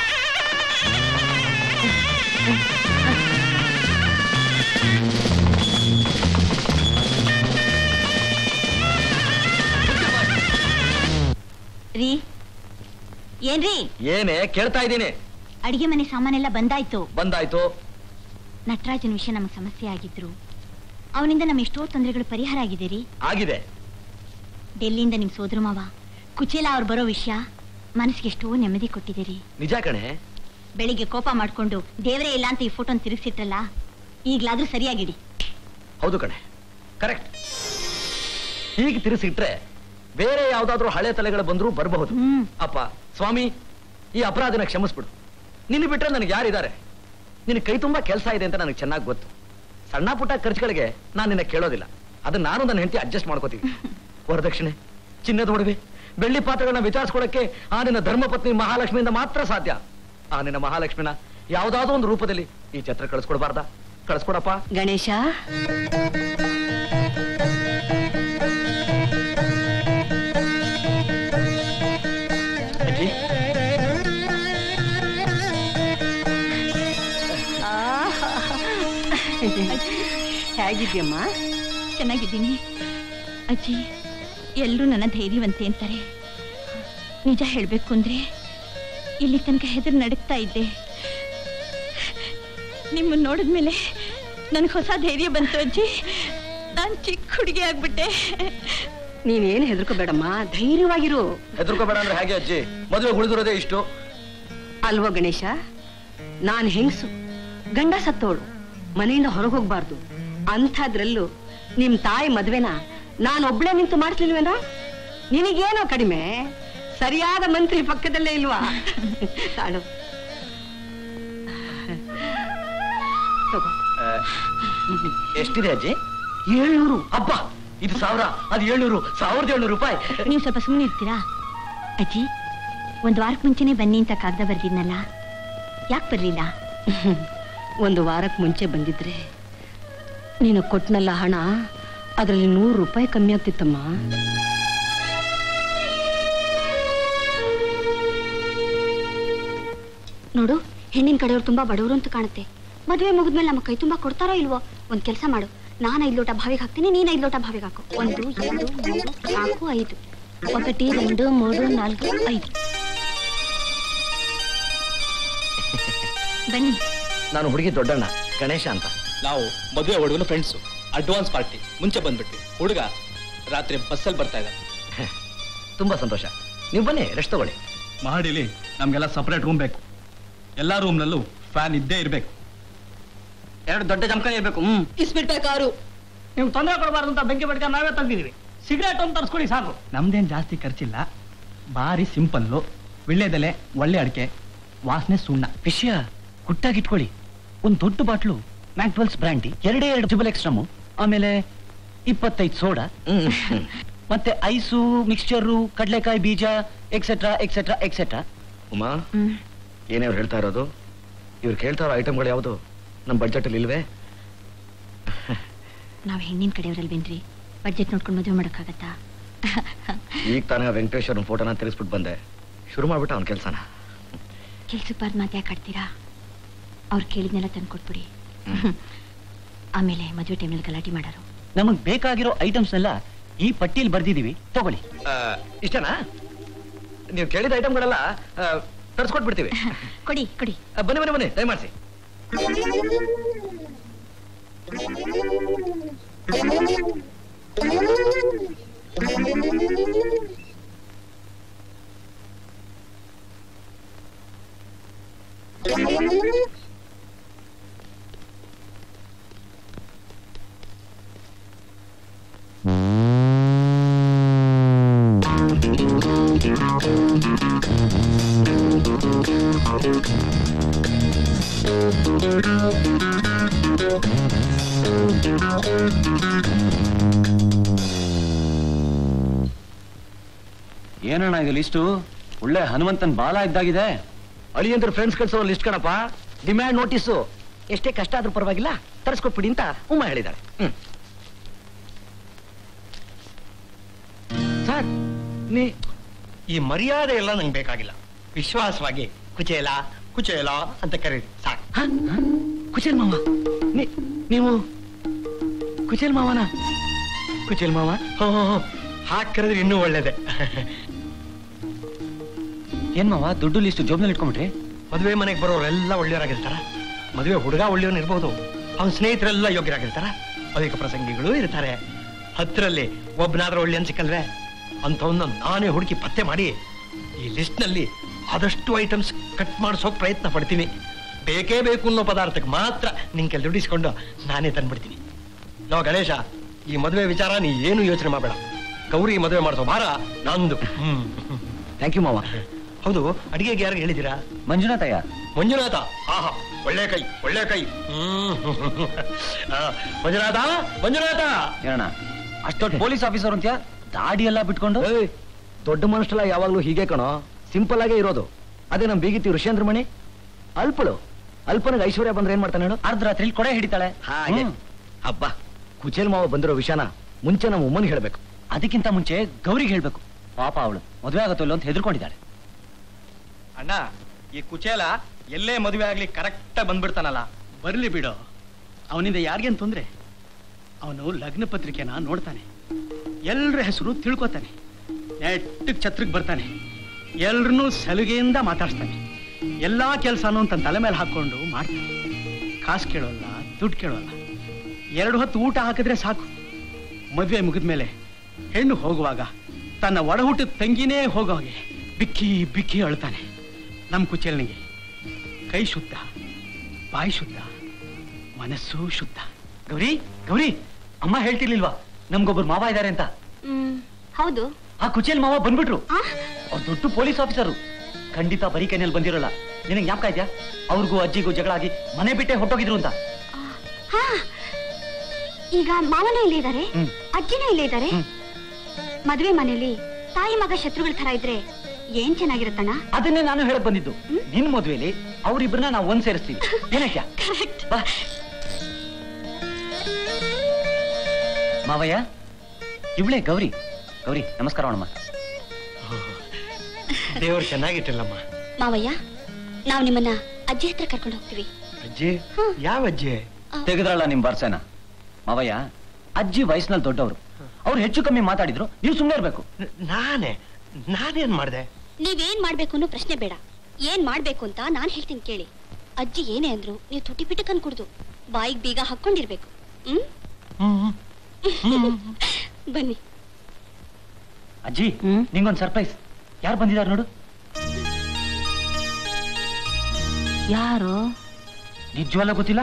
ರೀ ಏನ್ರಿ ಏನೇ ಕೇಳ್ತಾ ಇದ್ದೀನಿ ಅಡಿಗೆ ಮನೆ ಸಾಮಾನೆಲ್ಲ ಬಂದಾಯ್ತು ಬಂದಾಯ್ತು ನಟರಾಜನ ವಿಷಯ ನಮಗೆ ಸಮಸ್ಯೆ ಆಗಿದ್ರು ಅವನಿಂದ ನಮ್ಮ ಎಷ್ಟೋ ತೊಂದರೆಗಳು ಪರಿಹಾರ ಆಗಿದೆ ರೀ ಆಗಿದೆ ಡೆಲ್ಲಿಯಿಂದ ನಿಮ್ ಸೋದರ ಮಾವ ಕುಚೇಲ ಅವ್ರು ಬರೋ ವಿಷಯ ಮನಸ್ಸಿಗೆ ಎಷ್ಟೋ ನೆಮ್ಮದಿ ಕೊಟ್ಟಿದ್ದೀರಿ ನಿಜ ಕಣೆ ಬೆಳಿಗ್ಗೆ ಕೋಪ ಮಾಡ್ಕೊಂಡು ದೇವರೇ ಇಲ್ಲ ಅಂತ ಈ ಫೋಟೋನ್ ತಿರುಗಿಸಿಟ್ರಲ್ಲ ಈಗ್ಲಾದ್ರೂ ಸರಿಯಾಗಿಡಿ ಹೌದು ಕಣೆ ಕರೆಕ್ಟ್ ಹೀಗೆ ತಿರುಸಿಟ್ರೆ ಬೇರೆ ಯಾವ್ದಾದ್ರೂ ಹಳೆ ತಲೆಗಳು ಬಂದ್ರೂ ಬರಬಹುದು ಹ್ಮ್ ಅಪ್ಪ ಸ್ವಾಮಿ ಈ ಅಪರಾಧನ ಕ್ಷಮಿಸ್ಬಿಡು ನಿನ್ನ ಬಿಟ್ರೆ ನನಗೆ ಯಾರಿದ್ದಾರೆ ನಿನ್ನ ಕೈ ತುಂಬಾ ಕೆಲಸ ಇದೆ ಅಂತ ನನಗೆ ಚೆನ್ನಾಗಿ ಗೊತ್ತು ಸಣ್ಣ ಪುಟ್ಟ ಖರ್ಚುಗಳಿಗೆ ನಾನು ನಿನ್ನ ಕೇಳೋದಿಲ್ಲ ಅದನ್ನ ನಾನು ನನ್ನ ಹೆಂಡತಿ ಅಡ್ಜಸ್ಟ್ ಮಾಡ್ಕೋತೀವಿ ವರದಕ್ಷಿಣೆ ಚಿನ್ನದ ಒಡವೆ ಬೆಳ್ಳಿ ಪಾತ್ರೆಗಳನ್ನ ವಿಚಾರಿಸ್ಕೊಡಕ್ಕೆ ಆ ನಿನ್ನ ಧರ್ಮಪತ್ನಿ ಮಹಾಲಕ್ಷ್ಮಿಯಿಂದ ಮಾತ್ರ ಸಾಧ್ಯ ಆ ನಿನ್ನ ಮಹಾಲಕ್ಷ್ಮಿನ ಯಾವ್ದಾದೋ ಒಂದು ರೂಪದಲ್ಲಿ ಈ ಛತ್ರ ಕಳಿಸ್ಕೊಡ್ಬಾರ್ದಾ ಕಳಿಸ್ಕೊಡಪ್ಪ ಗಣೇಶ ಅಜ್ಜಿ ಹೇಗಿದ್ಯಮ್ಮ ಚೆನ್ನಾಗಿದ್ದೀನಿ ಅಜ್ಜಿ ಎಲ್ಲರೂ ನನ್ನ ಧೈರ್ಯವಂತೆ ಅಂತಾರೆ ನಿಜ ಹೇಳಬೇಕು ಅಂದ್ರೆ ಇಲ್ಲಿ ತನಕ ಹೆದರು ನಡುಕ್ತಾ ಇದ್ದೆ ನಿಮ್ಮನ್ನ ನೋಡಿದ್ಮೇಲೆ ನನಗೆ ಹೊಸ ಧೈರ್ಯ ಬಂತು ಅಜ್ಜಿ ನಾನು ಚಿಕ್ಕ ಹುಡುಗಿ ಆಗ್ಬಿಟ್ಟೆ ನೀನೇನು ಹೆದರ್ಕೋಬೇಡಮ್ಮ ಧೈರ್ಯವಾಗಿರು ಹೆದರ್ಕೋಬೇಡ ಅಂದ್ರೆ ಹೇಗೆ ಅಜ್ಜಿ ಮದುವೆ ಉಳಿದಿರೋದೇ ಇಷ್ಟು ಅಲ್ವೋ ಗಣೇಶ ನಾನ್ ಹೆಂಗಸು ಗಂಡ ಸತ್ತೋಳು ಮನೆಯಿಂದ ಹೊರಗೆ ಹೋಗ್ಬಾರ್ದು ಅಂಥದ್ರಲ್ಲೂ ನಿಮ್ ತಾಯಿ ಮದ್ವೆನ ನಾನು ಒಬ್ಳೆ ನಿಂತು ಮಾಡ್ತಿಲ್ವೇನೋ ನಿನಗೇನೋ ಕಡಿಮೆ ಸರಿಯಾದ ಮಂತ್ರಿ ಪಕ್ಕದಲ್ಲೇ ಇಲ್ವಾ ತಾಳು ತಗೋ ಎಷ್ಟಿದೆ ಅಜ್ಜಿ ಏಳ್ನೂರು ಅಬ್ಬ ಇದು ಸಾವಿರ ಅದು ಏಳ್ನೂರು ಸಾವಿರದ ಏಳ್ನೂರು ರೂಪಾಯಿ ನೀವು ಸ್ವಲ್ಪ ಸುಮ್ಮನೆ ಇರ್ತೀರಾ ಅಜ್ಜಿ ಒಂದ್ ವಾರಕ್ಕೆ ಮುಂಚೆನೆ ಬನ್ನಿ ಅಂತ ಕಾಗ್ದ ಬರ್ದಿದ್ನಲ್ಲ ಯಾಕೆ ಬರ್ಲಿಲ್ಲ ಒಂದು ವಾರಕ್ಕೆ ಮುಂಚೆ ಬಂದಿದ್ರೆ ನೀನು ಕೊಟ್ನಲ್ಲ ಹಣ ಅದರಲ್ಲಿ ನೂರು ರೂಪಾಯಿ ಕಮ್ಮಿ ಆಗ್ತಿತ್ತಮ್ಮ ನೋಡು ಹೆಣ್ಣಿನ ಕಡೆಯವ್ರು ತುಂಬಾ ಬಡವರು ಅಂತ ಕಾಣುತ್ತೆ ಮದುವೆ ಮುಗಿದ್ಮೇಲೆ ನಮ್ಮ ಕೈ ತುಂಬಾ ಕೊಡ್ತಾರೋ ಇಲ್ವೋ ಒಂದ್ ಕೆಲಸ ಮಾಡು ನಾನು ಐದು ಲೋಟ ಬಾವಿಗೆ ಹಾಕ್ತೀನಿ ನೀನ್ ಐದು ಲೋಟ ಬಾವಿಗೆ ಹಾಕು ಒಂದು ಎರಡು ಮೂರು ನಾಲ್ಕು ಐದು ఒకటి రెండు మూడు నాలుగు ఐదు ಬನ್ನಿ ನಾನು ಹುಡುಗಿ ದೊಡ್ಡಣ್ಣ ಗಣೇಶ ಅಂತ ನಾವು ಮದುವೆ ಹುಡುಗನ ಫ್ರೆಂಡ್ಸು ಅಡ್ವಾನ್ಸ್ ಪಾರ್ಟಿ ಮುಂಚೆ ಬಂದ್ಬಿಟ್ವಿ ಹುಡುಗ ರಾತ್ರಿ ಬಸ್ಸಲ್ಲಿ ಬರ್ತಾ ಇದ್ದಾರೆ ತುಂಬಾ ಸಂತೋಷ ನೀವು ಬನ್ನಿ ರೆಸ್ಟ್ ತಗೊಳ್ಳಿ ಮಹಡಿಲಿ ನಮ್ಗೆಲ್ಲ ಸಪರೇಟ್ ರೂಮ್ ಬೇಕು ಎಲ್ಲಾ ರೂಮ್ನಲ್ಲೂ ಫ್ಯಾನ್ ಇದ್ದೇ ಇರ್ಬೇಕು ಎರಡು ದೊಡ್ಡ ಜಮಖಾನೆ ಇರ್ಬೇಕು ಹ್ಮ್ ಇಸ್ಬಿಟ್ಟೆ ಕಾರು ನೀವು ತೊಂದರೆ ಕೊಡಬಾರ್ದು ಅಂತ ಬೆಂಕಿ ಬಡ್ಕ ನಾವೇ ತಂದಿದೀವಿ ಸಿಗರೇಟ್ ಒಂದು ತರಿಸ್ಕೊಳ್ಳಿ ಸಾಕು ನಮ್ದೇನ್ ಜಾಸ್ತಿ ಖರ್ಚಿಲ್ಲ ಭಾರಿ ಸಿಂಪಲ್ಲು ವಿಳ್ಳೆದೆಲೆ ಒಳ್ಳೆ ಅಡಿಕೆ ವಾಸನೆ ಸುಣ್ಣ ವಿಷಯ ಗುಟ್ಟಾಗಿಟ್ಕೊಳ್ಳಿ ಒಂದ್ ದೊಡ್ಡ ಬಾಟ್ಲು ಮ್ಯಾಕ್ಡ್ವೆಲ್ಸ್ ಬ್ರ್ಯಾಂಡಿ ಎರಡೇ ಎರಡು ಜಿಬಲ್ ಎಕ್ಸ್ಟ್ರಮು ಆಮೇಲೆ ಇಪ್ಪತ್ತೈದು ಸೋಡಾ ಮತ್ತೆ ಐಸು ಮಿಕ್ಸ್ಚರು ಕಡಲೆಕಾಯಿ ಬೀಜ ಎಕ್ಸೆಟ್ರಾ ಎಕ್ಸೆಟ್ರಾ ಎಕ್ಸೆಟ್ರಾ ಉಮಾ ಏನೇ ಅವ್ರು ಹೇಳ್ತಾ ಇರೋದು ಇವ್ರು ಕೇಳ್ತಾ ಇರೋ ಐಟಮ್ಗಳು ಯಾವುದು ನಮ್ಮ ಬಡ್ಜೆಟಲ್ಲಿ ಇಲ್ವೇ ನಾವ್ ಹೆಣ್ಣಿನ ಕಡೆಯವರಲ್ವೇನ್ರಿ ಬಡ್ಜೆಟ್ ನೋಡ್ಕೊಂಡು ಮದುವೆ ಮಾಡಕ್ಕಾಗತ್ತಾ ಈಗ ತಾನೇ ವೆಂಕಟೇಶ್ವರನ ಫೋಟೋನ ತೆಗೆಸ್ಬಿಟ್ಟು ಬಂದೆ ಶುರು ಮಾಡ್ಬಿಟ್ಟ ಅವ್ನ ಕೆಲಸನ ಕೆಲ್ಸಕ್ಕೆ ಬಾರ್ದು ಮಾತು ಯಾಕೆ ಆಡ್ತೀರಾ ಅವ್ರು ಕೇಳಿದ್ನೆಲ್ಲ ತಂದು ಕೊಟ್ಬಿಡಿ ಆಮೇಲೆ ಮದುವೆ ಟೈಮಲ್ಲಿ ಗಲಾಟೆ ಮಾಡೋರು ನಮಗ್ ಬೇಕಾಗಿರೋ ಐಟಮ್ಸ್ನೆಲ್ಲ ಈ ಪಟ್ಟಿಯಲ್ಲಿ ಬರ್ದಿದೀವಿ ತಗೊಳ್ಳಿ ಇಷ್ಟನಾ ನೀವು ಕೇಳಿದ ಐಟಮ್ಗಳೆಲ್ಲ ತರಿಸ್ಕೊಟ್ಬಿಡ್ತೀವಿ ಕೊಡಿ ಕೊಡಿ ಆ, ಬನ್ನಿ ಬನ್ನಿ ಬನ್ನಿ ದಯಮಾಡಿಸಿ ಏನಣ್ಣ ಇದು ಲಿಸ್ಟು ಒಳ್ಳೆ ಹನುಮಂತನ್ ಬಾಲ ಇದ್ದಾಗಿದೆ ಅಳಿಯಂದ್ರ ಫ್ರೆಂಡ್ಸ್ ಕಳ್ಸೋ ಲಿಸ್ಟ್ ಕಣಪ್ಪ ಡಿಮ್ಯಾಂಡ್ ನೋಟಿಸು ಎಷ್ಟೇ ಕಷ್ಟ ಆದ್ರೂ ಪರವಾಗಿಲ್ಲ ತರಿಸ್ಕೊಟ್ಬಿಡಿ ಅಂತ ಉಮ್ಮ ಹೇಳಿದಾಳೆ ಹ್ಮ್ ಸರ್ ನೀ ಈ ಮರ್ಯಾದೆ ಎಲ್ಲ ನಂಗೆ ಬೇಕಾಗಿಲ್ಲ ವಿಶ್ವಾಸವಾಗಿ ಕುಚೇಲ ಕುಚೇಲ ಅಂತ ಕರೀರಿ ಸಾಕು ಕುಚೇಲ್ ಮಾವ ನೀ- ನೀವು ಕುಚೇಲ್ ಮಾವನ ಕುಚೇಲ್ ಮಾವ ಹೋ ಹೋ, ಹೋ. ಹಾಕ್ ಕರೆದ್ರೆ ಇನ್ನೂ ಒಳ್ಳೇದೆ ಏನ್ ಮಾವ ದುಡ್ಡು ಲಿಸ್ಟ್ ಜೋಬ್ನಲ್ಲಿ ಇಟ್ಕೊಂಡ್ಬಿಟ್ರಿ ಮದುವೆ ಮನೆಗೆ ಬರೋರೆಲ್ಲ ಒಳ್ಳೆಯವರಾಗಿರ್ತಾರ ಮದುವೆ ಹುಡುಗ ಒಳ್ಳೆಯವನ್ ಇರ್ಬೋದು ಅವನ ಸ್ನೇಹಿತರೆಲ್ಲ ಯೋಗ್ಯರಾಗಿರ್ತಾರ ಅಧಿಕ ಪ್ರಸಂಗಿಗಳು ಇರ್ತಾರೆ ಹತ್ತರಲ್ಲಿ ಒಬ್ಬನಾದ್ರೂ ಒಳ್ಳೆ ಸಿಕ್ಕಲ್ವೇ ಅಂಥವನ್ನ ನಾನೇ ಹುಡುಕಿ ಪತ್ತೆ ಮಾಡಿ ಈ ಲಿಸ್ಟ್ನಲ್ಲಿ ಆದಷ್ಟು ಐಟಮ್ಸ್ ಕಟ್ ಮಾಡಿಸೋಕ್ ಪ್ರಯತ್ನ ಪಡ್ತೀನಿ ಬೇಕೇ ಬೇಕು ಅನ್ನೋ ಪದಾರ್ಥಕ್ಕೆ ಮಾತ್ರ ನಿನ್ ಕೆಲ ದುಡ್ಡಿಸ್ಕೊಂಡು ನಾನೇ ತಂದ್ಬಿಡ್ತೀನಿ ನೋ ಗಣೇಶ ಈ ಮದುವೆ ವಿಚಾರ ನೀ ಏನು ಯೋಚನೆ ಮಾಡಬೇಡ ಗೌರಿ ಮದುವೆ ಮಾಡಿಸೋ ಭಾರ ನಂದು ಹ್ಮ್ ಥ್ಯಾಂಕ್ ಯು ಮಾವ ಹೌದು ಅಡಿಗೆಗೆ ಯಾರು ಹೇಳಿದ್ದೀರಾ ಮಂಜುನಾಥಯ್ಯ ಮಂಜುನಾಥ ಆಹಾ ಒಳ್ಳೆ ಕೈ ಒಳ್ಳೆ ಕೈ ಹ್ಮ್ ಆ, ಮಂಜುನಾಥ ಮಂಜುನಾಥ ಏನಣ್ಣ ಅಷ್ಟೊಟ್ಟು ಪೊಲೀಸ್ ಆಫೀಸರ್ ಅಂತ್ಯಾ ದಾಡಿ ಎಲ್ಲ ಬಿಟ್ಕೊಂಡು ಏಯ್, ದೊಡ್ಡ ಮನುಷ್ಯಲ್ಲ ಯಾವಾಗ್ಲೂ ಹೀಗೆ ಕಣೋ ಸಿಂಪಲ್ ಆಗೇ ಇರೋದು ಅದೇ ನಮ್ ಬೀಗಿತಿ ಋಷೇಂದ್ರ ಮಣಿ ಅಲ್ಪಳು ಅಲ್ಪನಿಗೆ ಐಶ್ವರ್ಯ ಬಂದ್ರೆ ಏನ್ ಮಾಡ್ತಾನೆ ಹೇಳು ಅರ್ಧರಾತ್ರಿ ಕೊಡೆ ಹಿಡಿತಾಳೆ ಹಾಗೆ ಹ್ಮ್. ಹಬ್ಬ ಕುಚೇಲ್ ಮಾವ ಬಂದಿರೋ ವಿಷಯನ ಮುಂಚೆ ನಮ್ಮ ಉಮ್ಮನಿಗೆ ಹೇಳ್ಬೇಕು ಅದಕ್ಕಿಂತ ಮುಂಚೆ ಗೌರಿಗೆ ಹೇಳ್ಬೇಕು ಪಾಪ ಅವಳು ಮದುವೆ ಆಗತ್ತೋ ಇಲ್ಲೋ ಅಂತ ಹೆದರ್ಕೊಂಡಿದ್ದಾಳೆ ಅಣ್ಣ ಈ ಕುಚೇಲ ಎಲ್ಲೇ ಮದುವೆ ಆಗ್ಲಿ ಕರೆಕ್ಟ್ ಬಂದ್ಬಿಡ್ತಾನಲ್ಲ ಬರ್ಲಿ ಬಿಡೋ ಅವನಿಂದ ಯಾರಿಗೇನು ತೊಂದ್ರೆ ಅವನು ಲಗ್ನ ಪತ್ರಿಕೆನ ನೋಡ್ತಾನೆ ಎಲ್ರ ಹೆಸರು ತಿಳ್ಕೊತಾನೆ ನೆಟ್ಟಗ್ ಛತ್ರಕ್ಕೆ ಬರ್ತಾನೆ ಎಲ್ರನ್ನೂ ಸಲುಗೆಯಿಂದ ಮಾತಾಡ್ಸ್ತಾನೆ ಎಲ್ಲಾ ಕೆಲಸನೂ ತನ್ನ ತಲೆ ಮೇಲೆ ಹಾಕೊಂಡು ಮಾಡ್ತಾನೆ ಕಾಸು ಕೇಳೋಲ್ಲ ದುಡ್ಡು ಕೇಳೋಲ್ಲ ಎರಡು ಹೊತ್ತು ಊಟ ಹಾಕಿದ್ರೆ ಸಾಕು ಮದುವೆ ಮುಗಿದ್ಮೇಲೆ ಹೆಣ್ಣು ಹೋಗುವಾಗ ತನ್ನ ಒಡ ಹುಟ್ಟಿದ ತಂಗಿನೇ ಹೋಗೋ ಹಾಗೆ ಬಿಕ್ಕಿ ಬಿಕ್ಕಿ ಅಳ್ತಾನೆ ನಮ್ಮ ಕುಚೇಲ್ನಿಗೆ ಕೈ ಶುದ್ಧ ಬಾಯಿ ಶುದ್ಧ ಮನಸ್ಸು ಶುದ್ಧ ಗೌರಿ ಗೌರಿ ಅಮ್ಮ ಹೇಳ್ತಿರ್ಲಿಲ್ವಾ ನಮ್ಗೊಬ್ರು ಮಾವ ಇದಾರೆ ಅಂತ ಹ್ಮ್ ಹೌದು ಆ ಕುಚೇಲ್ ಮಾವ ಬಂದ್ಬಿಟ್ರು ಆ? ಅವ್ರು ದೊಡ್ಡ ಪೊಲೀಸ್ ಆಫೀಸರು ಖಂಡಿತ ಬರೀ ಕೈನಲ್ಲಿ ಬಂದಿರೋಲ್ಲ ನಿನಗೆ ಜ್ಞಾಪಕ ಇದೆಯಾ ಅವ್ರಿಗೂ ಅಜ್ಜಿಗೂ ಜಗಳ ಆಗಿ ಮನೆ ಬಿಟ್ಟೆ ಹೊಟ್ಟೋಗಿದ್ರು ಅಂತ ಹಾ ಈಗ ಮಾವನೂ ಇಲ್ಲೇ ಇದ್ದಾರೆ ಹ್ಮ್. ಅಜ್ಜಿನೂ ಇಲ್ಲೇ ಇದ್ದಾರೆ ಹ್ಮ್. ಮದುವೆ ಮನೆಯಲ್ಲಿ ತಾಯಿ ಮಗ ಶತ್ರುಗಳ ತರ ಇದ್ರೆ ಏನ್ ಚೆನ್ನಾಗಿರುತ್ತಣ್ಣ ಅದನ್ನೇ ನಾನು ಹೇಳಕ್ ಬಂದಿದ್ದು ನಿನ್ ಮದ್ವೆಲಿ ಅವ್ರಿಬ್ರನ್ನ ನಾವು ಒಂದ್ ಸೇರಿಸ್ತೀವಿ ಏನಕ್ಕೆ ಬಾ ಮಾವಯ್ಯ ಇವಳೇ ಗೌರಿ ಗೌರಿ ನಮಸ್ಕಾರ ಅಣ್ಣಮ್ಮ ದೇವ್ರು ಚೆನ್ನಾಗಿಟ್ಟಿಲ್ಲಮ್ಮ ಮಾವಯ್ಯ ನಾವು ನಿಮ್ಮನ್ನ ಅಜ್ಜಿ ಹತ್ರ ಕರ್ಕೊಂಡು ಹೋಗ್ತೀವಿ ಅಜ್ಜಿ ಯಾವ ಅಜ್ಜಿ ತೆಗೆದ್ರಲ್ಲ ನಿಮ್ ಬರ್ಸೇನ ಮಾವಯ್ಯ ಅಜ್ಜಿ ವಯಸ್ಸಿನಲ್ಲಿ ದೊಡ್ಡವರು ಅವ್ರು ಹೆಚ್ಚು ಕಮ್ಮಿ ಮಾತಾಡಿದ್ರು ನೀವು ಸುಮ್ಮನೆ ಇರ್ಬೇಕು ನಾನೇ ನಾನೇನ್ ಮಾಡ್ದೆ ನೀವೇನ್ ಮಾಡ್ಬೇಕು ಅನ್ನೋ ಪ್ರಶ್ನೆ ಬೇಡ ಏನ್ ಮಾಡ್ಬೇಕು ಅಂತ ನಾನ್ ಹೇಳ್ತೀನಿ ಕೇಳಿ ಅಜ್ಜಿ ಏನೇ ಅಂದ್ರು ನೀವು ತುಟಿ ಪಿಟಕ್ ಅನ್ಕೂಡ್ದು ಬಾಯಿಗೆ ಬೀಗ ಹಾಕೊಂಡಿರ್ಬೇಕು ಹ್ಮ್ ಬನ್ನಿ ಅಜ್ಜಿ ನಿಂಗೊಂದ್ ಸರ್ಪ್ರೈಸ್ ಯಾರು ಬಂದಿದ್ದಾರೆ ನೋಡು ಯಾರು ನಿಜವಲ್ಲ ಗೊತ್ತಿಲ್ಲ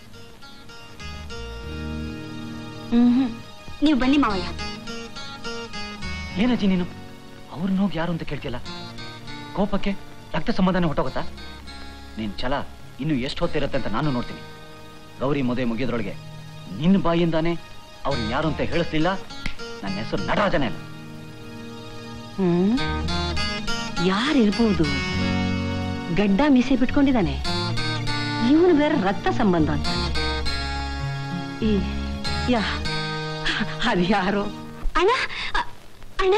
ಹ್ಮ್ ನೀವು ಬನ್ನಿ ಮಾವಯ್ಯ ಏನಜ್ಜಿ ನೀನು ಅವ್ರನ್ನ ಹೋಗಿ ಯಾರು ಅಂತ ಕೇಳ್ತಿಲ್ಲ ಕೋಪಕ್ಕೆ ರಕ್ತ ಸಂಬಂಧನೇ ಹೊಟ್ಟೋಗುತ್ತಾ ನಿನ್ ಛಲ ಇನ್ನು ಎಷ್ಟು ಹೊತ್ತಿರುತ್ತೆ ಅಂತ ನಾನು ನೋಡ್ತೀನಿ ಗೌರಿ ಮದುವೆ ಮುಗಿಯೋದ್ರೊಳಗೆ ನಿನ್ನ ಬಾಯಿಂದಾನೆ ಅವ್ರನ್ನ ಯಾರು ಅಂತ ಹೇಳಿಸ್ಲಿಲ್ಲ ನನ್ನ ಹೆಸರು ನಟರಾಜನೇ ಅಲ್ಲ ಹ್ಮ್ ಯಾರಿರ್ಬೋದು ಗಡ್ಡ ಮೀಸೆ ಬಿಟ್ಕೊಂಡಿದ್ದಾನೆ ಇವನು ಬೇರೆ ರಕ್ತ ಸಂಬಂಧ ಅಂತ ಈ ಯಾ ಅದ್ಯಾರು ಅಣ್ಣ ಅ- ಅಣ್ಣ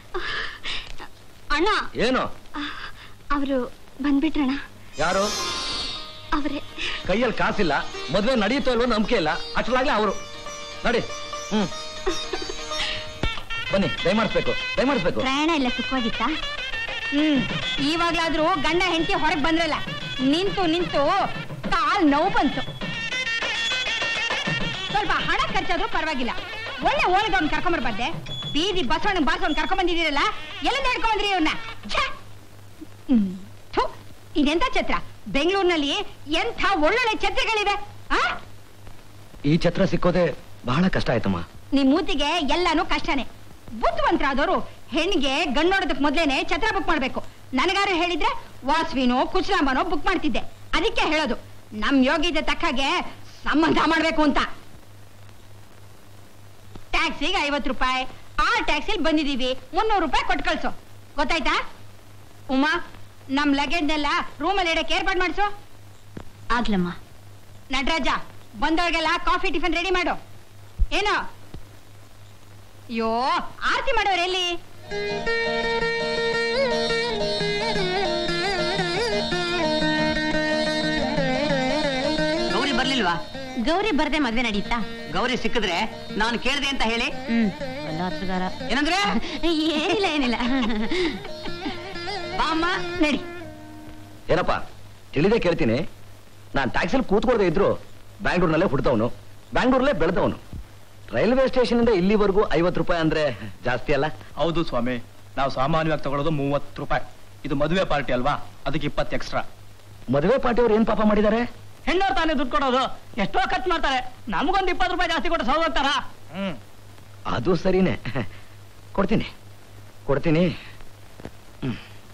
ಅಣ್ಣ ಏನು ಅವರು ಬಂದ್ಬಿಟ್ರಣ್ಣ ಯಾರು ಅವರೇ ಕೈಯಲ್ಲಿ ಕಾಸಿಲ್ಲ ಮದ್ವೆ ನಡೆಯುತ್ತೋ ಇಲ್ವೋ ನಂಬಿಕೆ ಇಲ್ಲ ಅಷ್ಟಲಾಗ್ಲೇ ಅವರು ನಡಿ ಹ್ಮ್ ಬನ್ನಿ ದಯಮಾಡಿಸ್ಬೇಕು ದಯಮಾಡಿಸ್ಬೇಕು ಪ್ರಯಾಣ ಎಲ್ಲ ಸುಖವಾಗಿತ್ತಾ ಹ್ಮ್ ಇವಾಗ್ಲಾದ್ರೂ ಗಂಡ ಹೆಂಡತಿ ಹೊರಗ್ ಬಂದ್ರಲ್ಲ ನಿಂತು ನಿಂತು ಕಾಲ್ ನೋವು ಬಂತು ಸ್ವಲ್ಪ ಹಣ ಖರ್ಚಾದ್ರೂ ಪರವಾಗಿಲ್ಲ ಒಳ್ಳೆ ಓಳಿದವ್ನ ಕರ್ಕೊಂಬರ್ಬಾರ್ದೆ ಬೀದಿ ಬಸವಣ್ಣ ಬಾರ್ಸವ್ನ ಕರ್ಕೊಂಡ್ ಬಂದಿದ್ದೀರಲ್ಲ ಎಲ್ಲಿಂದ ಹಿಡ್ಕೊಂಡ್ರಿ ಇವ್ನ ಇದೆಂತ ಛತ್ರ ಬೆಂಗಳೂರಿನಲ್ಲಿ ಎಂಥ ಒಳ್ಳೊಳ್ಳೆ ಛತ್ರಿಗಳಿವೆ ಆ ಈ ಛತ್ರ ಸಿಕ್ಕೋದೆ ಬಹಳ ಕಷ್ಟ ಆಯ್ತಮ್ಮ ನಿಮ್ ಮೂತಿಗೆ ಎಲ್ಲಾನು ಕಷ್ಟನೇ ಬುದ್ಧಿವಂತರಾದವರು ಹೆಣ್ಣಿಗೆ ಗಣ್ಣೋಡೋದಕ್ ಮೊದ್ಲೇನೆ ಛತ್ರ ಬುಕ್ ಮಾಡ್ಬೇಕು ನನಗಾರು ಹೇಳಿದ್ರೆ ವಾಸ್ವಿನೋ ಕುಚ್ಲಾಂಬನೋ ಬುಕ್ ಮಾಡ್ತಿದ್ದೆ ಅದಕ್ಕೆ ಹೇಳೋದು ನಮ್ ಯೋಗ್ಯತೆ ತಕ್ಕಾಗೆ ಸಂಬಂಧ ಮಾಡ್ಬೇಕು ಅಂತ ಟ್ಯಾಕ್ಸಿಗೆ ಐವತ್ತು ರೂಪಾಯಿ ಆ ಟ್ಯಾಕ್ಸಿಲ್ ಬಂದಿದೀವಿ ಮುನ್ನೂರು ರೂಪಾಯಿ ಕೊಟ್ಟು ಕಳ್ಸು ಗೊತ್ತಾಯ್ತಾ ಉಮಾ ನಮ್ ಲಗೇಜ್ನೆಲ್ಲ ರೂಮಲ್ಲಿ ಇಡಕ್ಕೆ ಏರ್ಪಾಡು ಮಾಡಿಸು ಆಗ್ಲಮ್ಮ ನಟರಾಜ ಬಂದವ್ರಿಗೆಲ್ಲ ಕಾಫಿ ಟಿಫನ್ ರೆಡಿ ಮಾಡು ಏನೋ ಅಯ್ಯೋ ಆರತಿ ಮಾಡೋರು ಎಲ್ಲಿ ಗೌರಿ ಬರ್ಲಿಲ್ವಾ ಗೌರಿ ಬರ್ದೆ ಮದ್ವೆ ನಡೀತಾ ಗೌರಿ ಸಿಕ್ಕಿದ್ರೆ ನಾನು ಕೇಳಿದೆ ಅಂತ ಹೇಳಿ ಹ್ಮ್ ಎಲ್ಲ ಹತ್ರಗಾರ ಏನಂದ್ರೆ ಏನಿಲ್ಲ ಏನಿಲ್ಲ ಬಾ ಅಮ್ಮ ನಡಿ ಏನಪ್ಪ ತಿಳಿದೇ ಕೇಳ್ತೀನಿ ನಾನು ಟ್ಯಾಕ್ಸಿಲಿ ಕೂತ್ಕೊಳ್ದೆ ಇದ್ರು ಬ್ಯಾಂಗ್ಳೂರ್ನಲ್ಲೇ ಹುಡ್ತವನು ಬ್ಯಾಂಗ್ಳೂರ್ಲೇ ಬೆಳೆದವನು ರೈಲ್ವೆ ಸ್ಟೇಷನ್ ಇಂದ ಇಲ್ಲಿವರೆಗೂ ಐವತ್ತು ರೂಪಾಯಿ ಅಂದ್ರೆ ಜಾಸ್ತಿ ಅಲ್ಲ ಹೌದು ಸ್ವಾಮಿ ನಾವು ಸಾಮಾನ್ಯವಾಗಿ ತಗೊಳ್ಳೋದು ಮೂವತ್ತು ರೂಪಾಯಿ ಇದು ಮದುವೆ ಪಾರ್ಟಿ ಅಲ್ವಾ ಅದಕ್ಕೆ ಇಪ್ಪತ್ತು ಎಕ್ಸ್ಟ್ರಾ ಮದುವೆ ಪಾರ್ಟಿಯವ್ರು ಏನ್ ಪಾಪ ಮಾಡಿದ್ದಾರೆ ಹೆಣ್ಣವ್ರು ತಾನೇ ದುಡ್ಡು ಕೊಡೋದು ಎಷ್ಟೋ ಖರ್ಚು ಮಾಡ್ತಾರೆ ನಮಗೊಂದು ಇಪ್ಪತ್ತು ರೂಪಾಯಿ ಜಾಸ್ತಿ ಕೊಟ್ಟು ಸೌ ಹೋಗ್ತಾರ ಹ್ಮ್ ಅದು ಸರಿನೇ ಕೊಡ್ತೀನಿ ಕೊಡ್ತೀನಿ ಹ್ಮ್.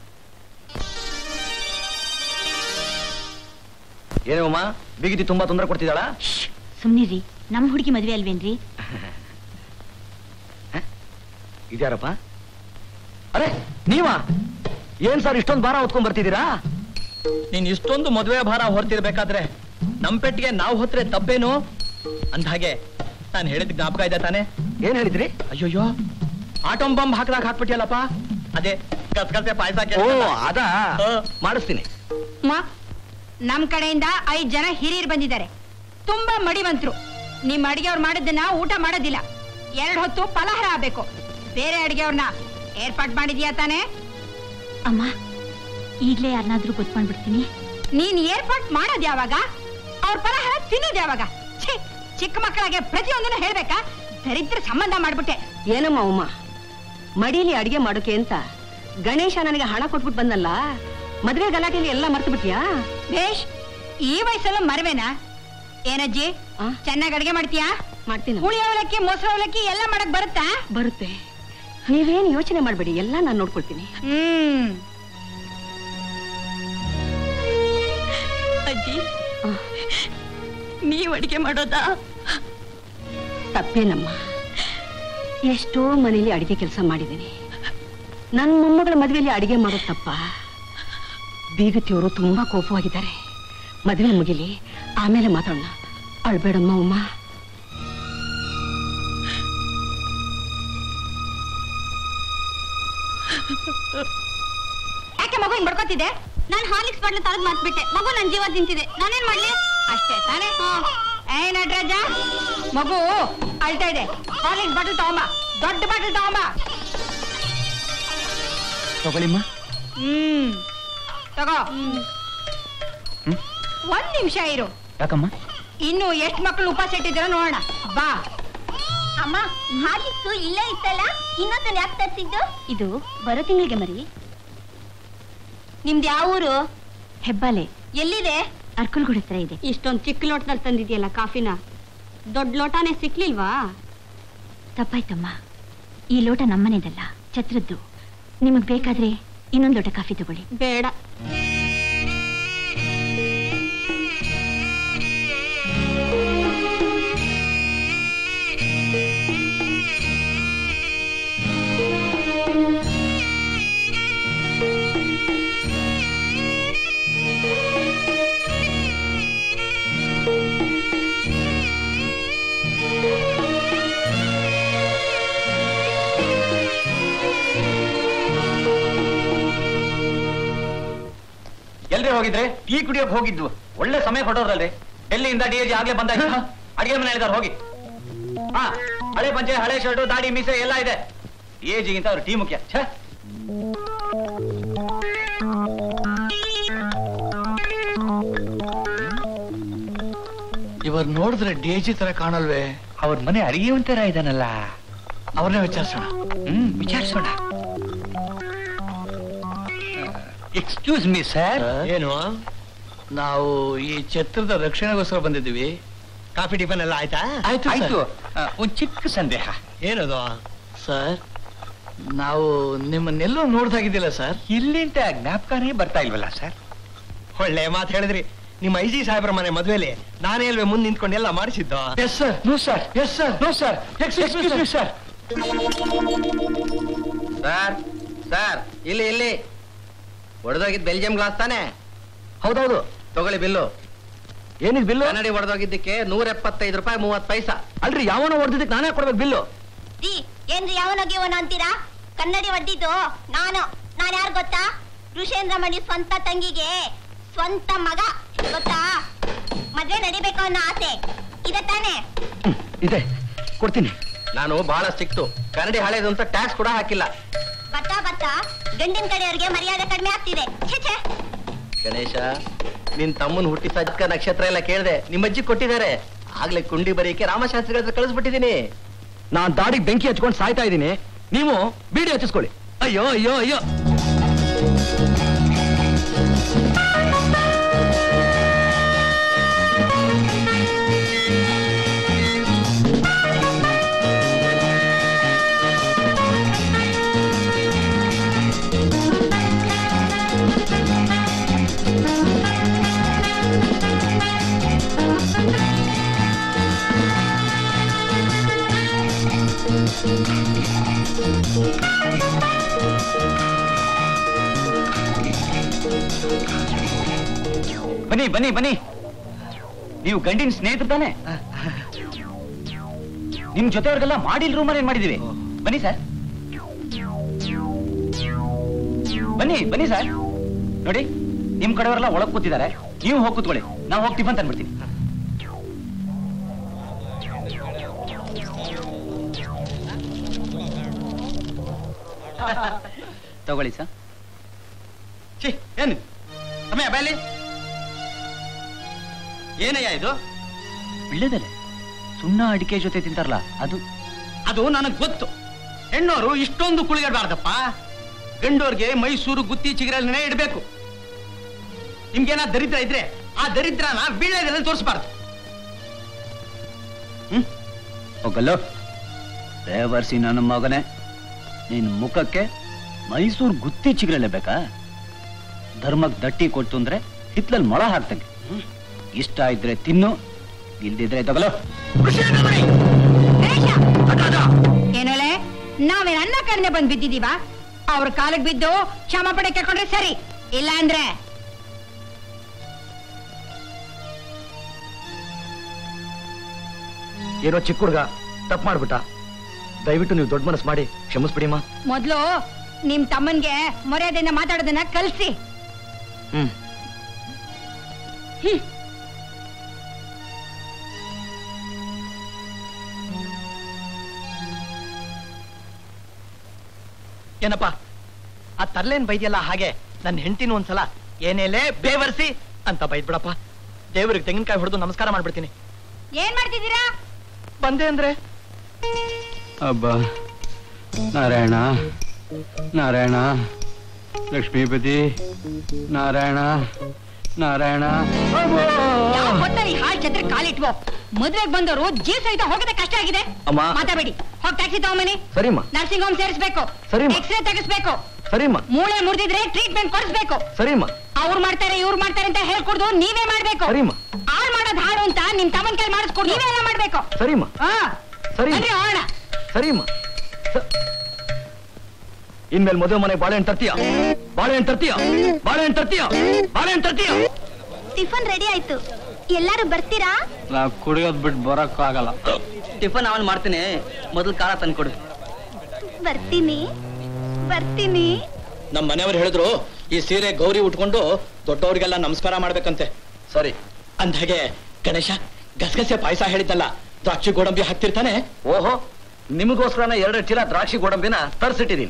ಏನಮ್ಮ ಬಿಗಿತಿ ತುಂಬಾ ತೊಂದರೆ ಕೊಡ್ತಿದ್ದಾಳ ಸುಮ್ನಿರಿ ನಮ್ ಹುಡುಗಿ ಮದ್ವೆ ಅಲ್ವೇನ್ರಿ ಇದ್ಯಾರಪ್ಪ ಅರೆ ನೀವಾ ಏನ್ ಸರ್ ಇಷ್ಟೊಂದು ಭಾರ ಹೊತ್ಕೊಂಡ್ ಬರ್ತಿದ್ದೀರಾ ನೀನ್ ಇಷ್ಟೊಂದು ಮದುವೆ ಭಾರ ಹೊರ್ತಿರ್ಬೇಕಾದ್ರೆ ನಮ್ ಪೆಟ್ಟಿಗೆ ನಾವು ಹೊತ್ರೆ ತಪ್ಪೇನು ಅಂದ ಹಾಗೆ ನಾನು ಹೇಳಿದ ಜ್ಞಾಪಕ ಇದೆ ತಾನೆ ಏನ್ ಹೇಳಿದ್ರಿ ಅಯ್ಯೋಯ್ಯೋ ಆಟೋಮ್ ಬಾಂಬ್ ಹಾಕ್ದಾಗ ಹಾಕ್ಬಿಟ್ಟಿಯಲ್ಲಪ್ಪ ಅದೇ ಗಸಗಸೆ ಪಾಯಸ ಓ ಅದಾ ಮಾಡಿಸ್ತೀನಿ ಮಾ ನಮ್ ಕಡೆಯಿಂದ ಐದ್ ಜನ ಹಿರಿಯರು ಬಂದಿದ್ದಾರೆ ತುಂಬಾ ಮಡಿವಂತರು ನಿಮ್ ಅಡಿಗೆಯವ್ರು ಮಾಡಿದ್ದನ್ನ ಊಟ ಮಾಡೋದಿಲ್ಲ ಎರಡ್ ಹೊತ್ತು ಫಲಹಾರ ಆಗ್ಬೇಕು ಬೇರೆ ಅಡಿಗೆಯವ್ರನ್ನ ಏರ್ಪಾಟ್ ಮಾಡಿದ್ಯಾ ತಾನೇ ಅಮ್ಮ ಈಗ್ಲೇ ಯಾರನ್ನಾದ್ರೂ ಗೊತ್ತು ಮಾಡ್ಬಿಡ್ತೀನಿ ನೀನ್ ಏರ್ಪಾಟ್ ಮಾಡೋದ್ ಯಾವಾಗ ಅವ್ರ ಫಲಹಾರ ತಿನ್ನೋದ್ ಯಾವಾಗ ಛೀ ಚಿಕ್ಕ ಮಕ್ಕಳಿಗೆ ಪ್ರತಿಯೊಂದನ್ನು ಹೇಳ್ಬೇಕಾ ದರಿದ್ರ ಸಂಬಂಧ ಮಾಡ್ಬಿಟ್ಟೆ ಏನಮ್ಮ ಉಮ್ಮ ಮಡಿಲಿ ಅಡಿಗೆ ಮಾಡೋಕೆ ಅಂತ ಗಣೇಶ ನನಗೆ ಹಣ ಕೊಟ್ಬಿಟ್ಟು ಬಂದಲ್ಲ ಮದ್ವೆ ಗಲಾಟೆಯಲ್ಲಿ ಎಲ್ಲ ಮರ್ತು ಬಿಟ್ಯಾ ಬೇಷ್ ಈ ವಯಸ್ಸಲ್ಲೂ ಮರವೇನಾ ಏನಜ್ಜಿ ಚೆನ್ನಾಗಿ ಅಡಿಗೆ ಮಾಡ್ತೀಯಾ ಮಾಡ್ತೀನಿ ಹುಳಿ ಅವಲಕ್ಕಿ ಮೊಸರು ಅವಲಕ್ಕಿ ಎಲ್ಲ ಮಾಡಕ್ ಬರುತ್ತಾ ಬರುತ್ತೆ ನೀವೇನು ಯೋಚನೆ ಮಾಡ್ಬೇಡಿ ಎಲ್ಲ ನಾನು ನೋಡ್ಕೊಳ್ತೀನಿ ಹ್ಮ್ ಅಜ್ಜಿ ನೀವ್ ಅಡಿಗೆ ಮಾಡೋದಾ ತಪ್ಪೇನಮ್ಮ ಎಷ್ಟೋ ಮನೇಲಿ ಅಡಿಗೆ ಕೆಲಸ ಮಾಡಿದ್ದೀನಿ ನನ್ನ ಮೊಮ್ಮಗಳ ಮದುವೆಯಲ್ಲಿ ಅಡಿಗೆ ಮಾಡೋದು ತಪ್ಪ ಬೀಗತಿಯವರು ತುಂಬಾ ಕೋಪವಾಗಿದ್ದಾರೆ ಮದುವೆ ಮುಗಿಲಿ ಆಮೇಲೆ ಮಾತಾಡೋಣ ಅಳ್ಬೇಡಮ್ಮ ಉಮ್ಮ ಯಾಕೆ ಮಗು ಹಿಂಗ್ ಬಡ್ಕೋತಿದೆ ನಾನು ಹಾಲಿಕ್ಸ್ ಬಾಟ್ಲು ತರದ್ ಮಾತ್ಬಿಟ್ಟೆ ಮಗು ನನ್ ಜೀವ ತಿಂತಿದೆ ನಾನೇನ್ ಮಾಡ್ಲಿ ಅಷ್ಟೇ ತಾನೇ ಏ ನಟರಾಜ ಮಗು ಅಳ್ತಾ ಇದೆ ಹಾರ್ಲಿಕ್ಸ್ ಬಾಟಲ್ ತಗೊಂಬ ದೊಡ್ಡ ಬಾಟಲ್ ತಗೊಂಬ ತಗೊಳ್ಳಿಮ್ಮ ಹ್ಮ್ ತಗೋ ಒಂದ್ ನಿಮಿಷ ಇರು ಯಾಕಮ್ಮ ಇನ್ನು ಎಷ್ಟ್ ಮಕ್ಳು ಉಪವಾಸ ಇಟ್ಟಿದ್ದೀರೋ ನೋಡೋಣ ಬಾ ಅಮ್ಮ ಹಾಲಿಕ್ಸು ಇಲ್ಲೇ ಇತ್ತಲ್ಲ ಇನ್ನೊಂದನ್ನ ಯಾಕೆ ತರ್ಸಿದ್ದು ಇದು ಬರೋ ತಿಂಗಳಿಗೆ ಮರಿ ನಿಮ್ದು ಯಾವ ಊರು ಹೆಬ್ಬಾಲೆ ಎಲ್ಲಿದೆ ಅರ್ಕಲ್ಗೂಡ ಹತ್ರ ಇದೆ ಇಷ್ಟೊಂದ್ ಚಿಕ್ಕ ಲೋಟದಲ್ಲಿ ತಂದಿದ್ಯಲ್ಲ ಕಾಫಿನ ದೊಡ್ಡ ಲೋಟನೇ ಸಿಕ್ಲಿಲ್ವಾ ತಪ್ಪಾಯ್ತಮ್ಮ ಈ ಲೋಟ ನಮ್ಮನೆದಲ್ಲ ಛತ್ರದ್ದು ನಿಮಗ್ ಬೇಕಾದ್ರೆ ಇನ್ನೊಂದು ಲೋಟ ಕಾಫಿ ತಗೊಳ್ಳಿ ಬೇಡ ಎಲ್ರಿ ಹೋಗಿದ್ರೆ ಟೀ ಕುಡಿಯೋಕ್ ಹೋಗಿದ್ವು ಒಳ್ಳೆ ಸಮಯ ಕೊಟ್ಟೋದ್ರಲ್ರಿ ಡೆಲ್ಲಿಯಿಂದ ಡಿ ಎಜಿ ಆಗ್ಲೇ ಬಂದಾಯ್ತು ಅಡಿಗೆ ಮನೆ ಹೇಳಿದಾರೆ ಹೋಗಿ ಹಾ ಹಳೆ ಪಂಚೆ ಹಳೆ ಶರ್ಟು ದಾಡಿ ಮೀಸೆ ಎಲ್ಲ ಇದೆ ಡಿ ಎಜಿಗಿಂತ ಅವ್ರ ಟೀ ಮುಖ್ಯ ಛೇ ಇವರು ನೋಡಿದ್ರೆ ಡಿ ಜಿ ತರ ಕಾಣಲ್ವೇ ಅವ್ರ ಮನೆ ಅಡಿಗೆ ಒಂಥರ ಇದಾನಲ್ಲ ಅವ್ರನ್ನೇ ವಿಚಾರಿಸೋಣ ಹ್ಮ್ ವಿಚಾರಿಸೋಣ ಎಕ್ಸ್ಕ್ಯೂಸ್ ಮೀ ಸರ್ ಏನು ನಾವು ಈ ಛತ್ರದ ರಕ್ಷಣೆಗೋಸ್ಕರ ಬಂದಿದ್ದೀವಿ ಕಾಫಿ ಟಿಫನ್ ಎಲ್ಲ ಆಯ್ತಾ ಆಯ್ತು ಆಯ್ತು ಒಂದು ಚಿಕ್ಕ ಸಂದೇಹ ಏನದು ಸರ್ ನಾವು ನಿಮ್ಮನ್ನೆಲ್ಲೋ ನೋಡ್ದಾಗಿದ್ದಿಲ್ಲ ಸರ್ ಇಲ್ಲಿಂದ ಜ್ಞಾಪಕನೇ ಬರ್ತಾ ಇಲ್ವಲ್ಲ ಸರ್ ಒಳ್ಳೆ ಮಾತು ಹೇಳಿದ್ರಿ ನಿಮ್ಮ ಐ ಜಿ ಸಾಹೇಬ್ರ ಮನೆ ಮದುವೆಲಿ ನಾನೇ ಅಲ್ವೇ ಮುಂದೆ ನಿಂತ್ಕೊಂಡು ಎಲ್ಲ ಮಾಡಿಸಿದ್ದು yes sir no sir yes sir no sir excuse me sir sir sir ಇಲ್ಲಿ ಇಲ್ಲಿ ಒಡೆದೋಗಿದ್ ಬೆಲ್ಜಿಯಂ ಗ್ಲಾಸ್ ತಾನೆ ಹೌದೌದು ತಗೊಳ್ಳಿ ಬಿಲ್ಲು ಏನಿದ್ ಬಿಲ್ಲು ಕನ್ನಡಿ ಒಡೆದೋಗಿದ್ದಕ್ಕೆ ನೂರ ಎಪ್ಪತ್ತೈದು ರೂಪಾಯಿ ಮೂವತ್ತು ಪೈಸಾ ಅಲ್ರಿ ಯಾವನ ಹೊಡೆದಿದ್ದಕ್ಕೆ ನಾನೇ ಕೊಡ್ಬೇಕು ಬಿಲ್ಲು ರೀ ಏನ್ರಿ ಯಾವನೋಗಿ ಇವನು ಅಂತೀರಾ ಕನ್ನಡಿ ಒಡ್ಡಿದ್ದು ನಾನು ನಾನು ಯಾರು ಗೊತ್ತಾ ಋಷೇಂದ್ರ ಮಣಿ ಸ್ವಂತ ತಂಗಿಗೆ ಸ್ವಂತ ಮಗ ಗೊತ್ತಾ ಮದ್ವೆ ನಡಿಬೇಕು ಅನ್ನೋ ಆಸೆ ಇದೆ ತಾನೇ ಇದೆ ಕೊಡ್ತೀನಿ ನಾನು ಬಹಳ ಸಿಕ್ತು ಕನ್ನಡಿ ಹಳೇದು ಅಂತ ಟ್ಯಾಕ್ಸ್ ಕೂಡ ಹಾಕಿಲ್ಲ ಬರ್ತಾ ಬರ್ತಾ ಗಂಡಿನ ಕಡೆಯವ್ರಿಗೆ ಮರ್ಯಾದೆ ಕಡಿಮೆ ಆಗ್ತಿದೆ ಛೇ ಛೇ ಗಣೇಶ ನಿನ್ ತಮ್ಮನ್ ಹುಟ್ಟಿ ಸಜ್ಕ ನಕ್ಷತ್ರ ಎಲ್ಲ ಕೇಳಿದೆ ನಿಮ್ಮ ಅಜ್ಜಿ ಕೊಟ್ಟಿದ್ದಾರೆ ಆಗ್ಲೇ ಕುಂಡಿ ಬರೀಕೆ ರಾಮಶಾಸ್ತ್ರಿಗಳ ಹತ್ರ ಕಳಿಸ್ಬಿಟ್ಟಿದೀನಿ ನಾನ್ ದಾಡಿಗೆ ಬೆಂಕಿ ಹಚ್ಕೊಂಡು ಸಾಯ್ತಾ ಇದ್ದೀನಿ ನೀವು ಬೀಡಿ ಹಚ್ಚಿಸ್ಕೊಳ್ಳಿ ಅಯ್ಯೋ ಅಯ್ಯೋ ಅಯ್ಯೋ ಬನ್ನಿ ಬನ್ನಿ ಬನ್ನಿ ನೀವು ಗಂಡಿನ ಸ್ನೇಹಿತರು ತಾನೆ ನಿಮ್ ಜೊತೆಯವ್ರಿಗೆಲ್ಲ ಮಾಡಿಲ್ ರೂಮರ್ ಏನ್ ಮಾಡಿದೀವಿ ಬನ್ನಿ ಸರ್ ಬನ್ನಿ ಬನ್ನಿ ಸರ್ ನೋಡಿ ನಿಮ್ ಕಡೆಯವರೆಲ್ಲ ಒಳಗ್ ಕೂತಿದ್ದಾರೆ ನೀವು ಹೋಗಿ ಕೂತ್ಕೊಳ್ಳಿ ನಾವು ಹೋಗಿ ಟಿಫನ್ ತಂದ್ಬಿಡ್ತೀನಿ ತಗೊಳ್ಳಿ ಸರ್ ಛೀ ಏನು ಸಮಯ ಬಯಲಿ ಏನಯ್ಯ ಇದು ಒಳ್ಳೇದಲ್ಲ ಸುಣ್ಣ ಅಡಿಕೆ ಜೊತೆ ತಿಂತಾರಲ್ಲ ಅದು ಅದು ನನಗೆ ಗೊತ್ತು ಹೆಣ್ಣೋರು ಇಷ್ಟೊಂದು ಕುಳಿಗಾಡಬಾರ್ದಪ್ಪ ಗಂಡೋರ್ಗೆ ಮೈಸೂರು ಗುತ್ತಿ ಚಿಗರಲ್ಲಿ ಇಡಬೇಕು ನಿಮ್ಗೇನ ದರಿದ್ರ ಇದ್ರೆ ಆ ದರಿದ್ರನ ಬೀಳದಲ್ಲಿ ತೋರಿಸಬಾರ್ದು ಹೋಗಲ್ಲೋ ದೇವರ್ಸಿ ನನ್ನ ಮಗನೇ ನಿನ್ ಮುಖಕ್ಕೆ ಮೈಸೂರು ಗುತ್ತಿ ಚಿಗ್ರಲ್ಲೇ ಬೇಕಾ ಧರ್ಮಕ್ ದಟ್ಟಿ ಕೊಟ್ಟು ಅಂದ್ರೆ ಹಿತ್ಲಲ್ಲಿ ಮೊಳ ಹಾಕ್ತಂಗೆ ಇಷ್ಟ ಇದ್ರೆ ತಿನ್ನು ಇಲ್ದಿದ್ರೆ ತಗಲೋ ಏನೋಲೆ ನಾವೇನ್ ಅನ್ನ ಕಣ್ಣೆ ಬಂದ್ ಬಿದ್ದಿದೀವ ಅವ್ರ ಕಾಲಿಗೆ ಬಿದ್ದು ಕ್ಷಮಾಪಣೆ ಕೇಳ್ಕೊಂಡ್ರೆ ಸರಿ ಇಲ್ಲ ಅಂದ್ರೆ ಏನೋ ಚಿಕ್ಕ ಹುಡುಗ ತಪ್ಪು ಮಾಡ್ಬಿಟ್ಟ ದಯವಿಟ್ಟು ನೀವು ದೊಡ್ಡ ಮನಸ್ಸು ಮಾಡಿ ಕ್ಷಮಿಸ್ಬಿಡಿಮ್ಮ ಮೊದ್ಲು ನಿಮ್ ತಮ್ಮನ್ಗೆ ಮರ್ಯಾದೆಯಿಂದ ಮಾತಾಡೋದನ್ನ ಕಲ್ಸಿ ಹ್ಮ್ ಹ್ಮ್ ಏನಪ್ಪ ಆ ತರ್ಲೇನ್ ಬೈದ್ಯಲ್ಲ ಹಾಗೆ ನನ್ನ ಹೆಂಡತಿನ ಒಂದ್ಸಲ ಏನೇಲೇ ಬೇವರ್ಸಿ ಅಂತ ಬೈದ್ಬಿಡಪ್ಪ ದೇವ್ರಿಗೆ ತೆಂಗಿನಕಾಯಿ ಹೊಡೆದು ನಮಸ್ಕಾರ ಮಾಡ್ಬಿಡ್ತೀನಿ ಏನ್ ಮಾಡ್ತಿದ್ದೀರಾ ಬಂದೆ ಅಂದ್ರೆ ಅಬ್ಬ ನಾರಾಯಣ ನಾರಾಯಣ ಲಕ್ಷ್ಮೀಪತಿ ನಾರಾಯಣ ನಾರಾಯಣ ಯಾವ ಹೊತ್ತಲ್ಲಿ ಹಾಳ್ ಛತ್ರ ಕಾಲಿಟ್ವೋ ಮದ್ವೆಗ್ ಬಂದವರು ಜೀವ ಸಹಿತ ಹೋಗದೆ ಕಷ್ಟ ಆಗಿದೆ ಅಮ್ಮ. ಮಾತಾಬೇಡಿ ಹೋಗ್ ಟ್ಯಾಕ್ಸಿ ತಗೊಂಬನ್ನಿ ಸರಿಮ್ಮ ನರ್ಸಿಂಗ್ ಹೋಮ್ ಸೇರಿಸ್ಬೇಕು ಸರಿಮ್ಮ. ಎಕ್ಸ್ರೇ ತೆಗಿಸ್ಬೇಕು ಸರಿಮ್ಮ ಮೂಳೆ ಮುರಿದಿದ್ರೆ ಟ್ರೀಟ್ಮೆಂಟ್ ಕೊಡಿಸ್ಬೇಕು ಸರಿಮ್ಮ ಅವ್ರು ಮಾಡ್ತಾರೆ ಇವ್ರು ಮಾಡ್ತಾರೆ ಅಂತ ಹೇಳ್ಕೊಡ್ದು ನೀವೇ ಮಾಡ್ಬೇಕು ಸರಿಮ್ಮ ಹಾಳ್ ಮಾಡೋದ್ ಹಾಳು ಅಂತ ನಿಮ್ ತಮ್ಮನ್ ಕೈ ಮಾಡಿಸ್ಕೊಡು ನೀವೇ ಎಲ್ಲ ಮಾಡ್ಬೇಕು ಸರಿಮ್ಮ ಹಾ ಸರಿ ಬನ್ರಿ ಹೋಗೋಣ ಸರಿಮ್ಮ ಸ- ಇನ್ಮೇಲೆ ಮದುವೆ ಮನೆಗೆ ಬಾಳೆಹಣ್ಣು ತರ್ತೀಯ ಬಾಳೆಹಣ್ಣು ತರ್ತೀಯ ಬಾಳೆಹಣ್ಣು ತರ್ತೀಯ ಬಾಳೆಹಣ್ಣು ತರ್ತೀಯ ಟಿಫನ್ ರೆಡಿ ಆಯ್ತು ಎಲ್ಲಾರು ಬರ್ತೀರಾ ನಾ ಕುಡಿಯೋದ್ ಬಿಟ್ಟು ಬರಕ್ಕಾಗಲ್ಲ ಟಿಫನ್ ಅವನ್ ಮಾಡ್ತೀನಿ ಮೊದಲು ಖಾರ ತಂದ್ಕೊಡು ಬರ್ತೀನಿ ಬರ್ತೀನಿ ನಮ್ಮ ಮನೆಯವ್ರು ಹೇಳಿದ್ರು ಈ ಸೀರೆ ಗೌರಿ ಉಟ್ಕೊಂಡು ದೊಡ್ಡವರಿಗೆಲ್ಲ ನಮಸ್ಕಾರ ಮಾಡ್ಬೇಕಂತೆ ಸರಿ ಅಂದ್ಹಾಗೆ ಗಣೇಶ ಗಸಗಸೆ ಪಾಯಸ ಹೇಳಿದ್ದಲ್ಲ ದ್ರಾಕ್ಷಿ ಗೋಡಂಬಿ ಹಾಕ್ತಿರ್ತಾನೆ ಓಹೋ ನಿಮಗೋಸ್ಕರನ ಎರಡು ಚೀಲ ದ್ರಾಕ್ಷಿ ಗೋಡಂಬಿನ ತರಿಸಿಟ್ಟಿದ್ದೀನಿ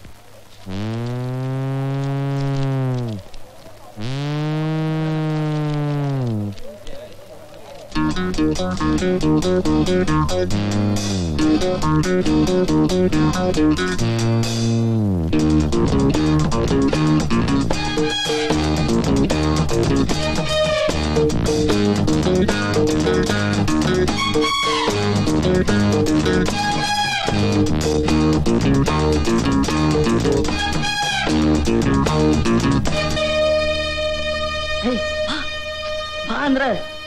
ಬಾ ಅಂದ್ರೆ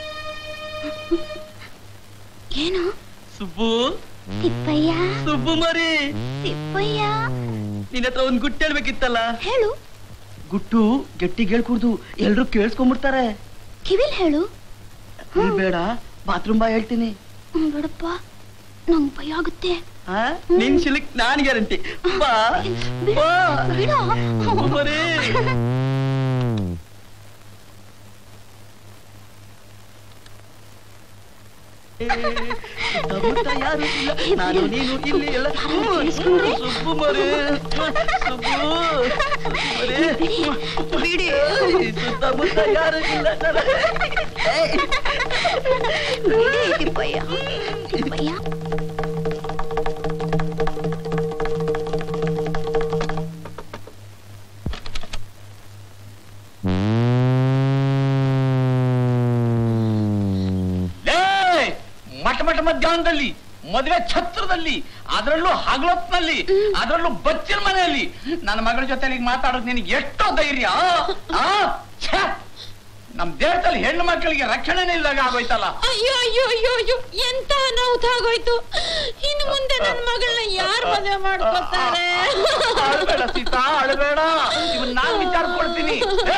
ಏನು ಸುಬ್ಬು ತಿಪ್ಪಯ್ಯ ಸುಬ್ಬು ಮರಿ ತಿಪ್ಪಯ್ಯ ನಿನ್ನ ಹತ್ರ ಒಂದ್ ಗುಟ್ಟು ಹೇಳ್ಬೇಕಿತ್ತಲ್ಲ ಹೇಳು ಗುಟ್ಟು ಗಟ್ಟಿ ಹೇಳ್ಕೂಡ್ದು ಎಲ್ರು ಕೇಳಿಸ್ಕೊಂಡ್ಬಿಡ್ತಾರೆ ಕಿವಿಲ್ ಹೇಳು ಬೇಡ ಬಾತ್ರೂಮ್ ಬಾ ಹೇಳ್ತೀನಿ ಹ್ಮ್, ಬಿಡಪ್ಪ ನಂಗ್ ಭಯ ಆಗುತ್ತೆ ಆ? ನಿನ್ ಶಿಲಕ್ ನಾನ್ ಗ್ಯಾರಂಟಿ ಬಾ ಬಾ ಬಿಡು. ಸುಬ್ಬು ಮರಿ ಸುತ್ತಮುತ್ತ ಯಾರು ಇಲ್ಲ ನಾನು ನೀನು ಇಲ್ಲಿ ಎಲ್ಲ ಸುಬ್ಬು ಮರಿ ಸುಬ್ಬು ಮರಿ ಬಿಡಿ ಸುತ್ತಮುತ್ತ ಯಾರು ಇಲ್ಲ ಬಿಡಿ ತಿಪ್ಪಯ್ಯ ತಿಪ್ಪಯ್ಯ ಲೇ ಮಠ ಮಠ ಮಧ್ಯಾಹ್ನದಲ್ಲಿ ಮದುವೆ ಛತ್ರದಲ್ಲಿ ಅದರಲ್ಲೂ ಹಗಲೊತ್ನಲ್ಲಿ ಅದರಲ್ಲೂ ಬಚ್ಚಿನ ಮನೆಯಲ್ಲಿ ನನ್ನ ಮಗಳ ಜೊತೆ ಮಾತಾಡೋದು ನಿನಗೆ ಎಷ್ಟೋ ಧೈರ್ಯ ಆ? ಛೆ! ನಮ್ ದೇಶದಲ್ಲಿ ಹೆಣ್ಣು ಮಕ್ಕಳಿಗೆ ರಕ್ಷಣೆನೇ ಇಲ್ದಾಗ ಆಗೋಯ್ತಲ್ಲ ಅಯ್ಯೋ ಅಯ್ಯೋ ಅಯ್ಯೋ ಅಯ್ಯೋ ಎಂತ ಅನಾಹುತ ಆಗೋಯ್ತು ಇನ್ನು ಮುಂದೆ ನನ್ನ ಮಗಳನ್ನ ಯಾರು ಮದುವೆ ಮಾಡ್ಕೊತಾರೆ ಅಳ್ಬೇಡ ಸೀತಾ ಅಳ್ಬೇಡ ಇವನ್ ನಾನ್ ವಿಚಾರಿಸ್ಕೊಳ್ತೀನಿ ಏ,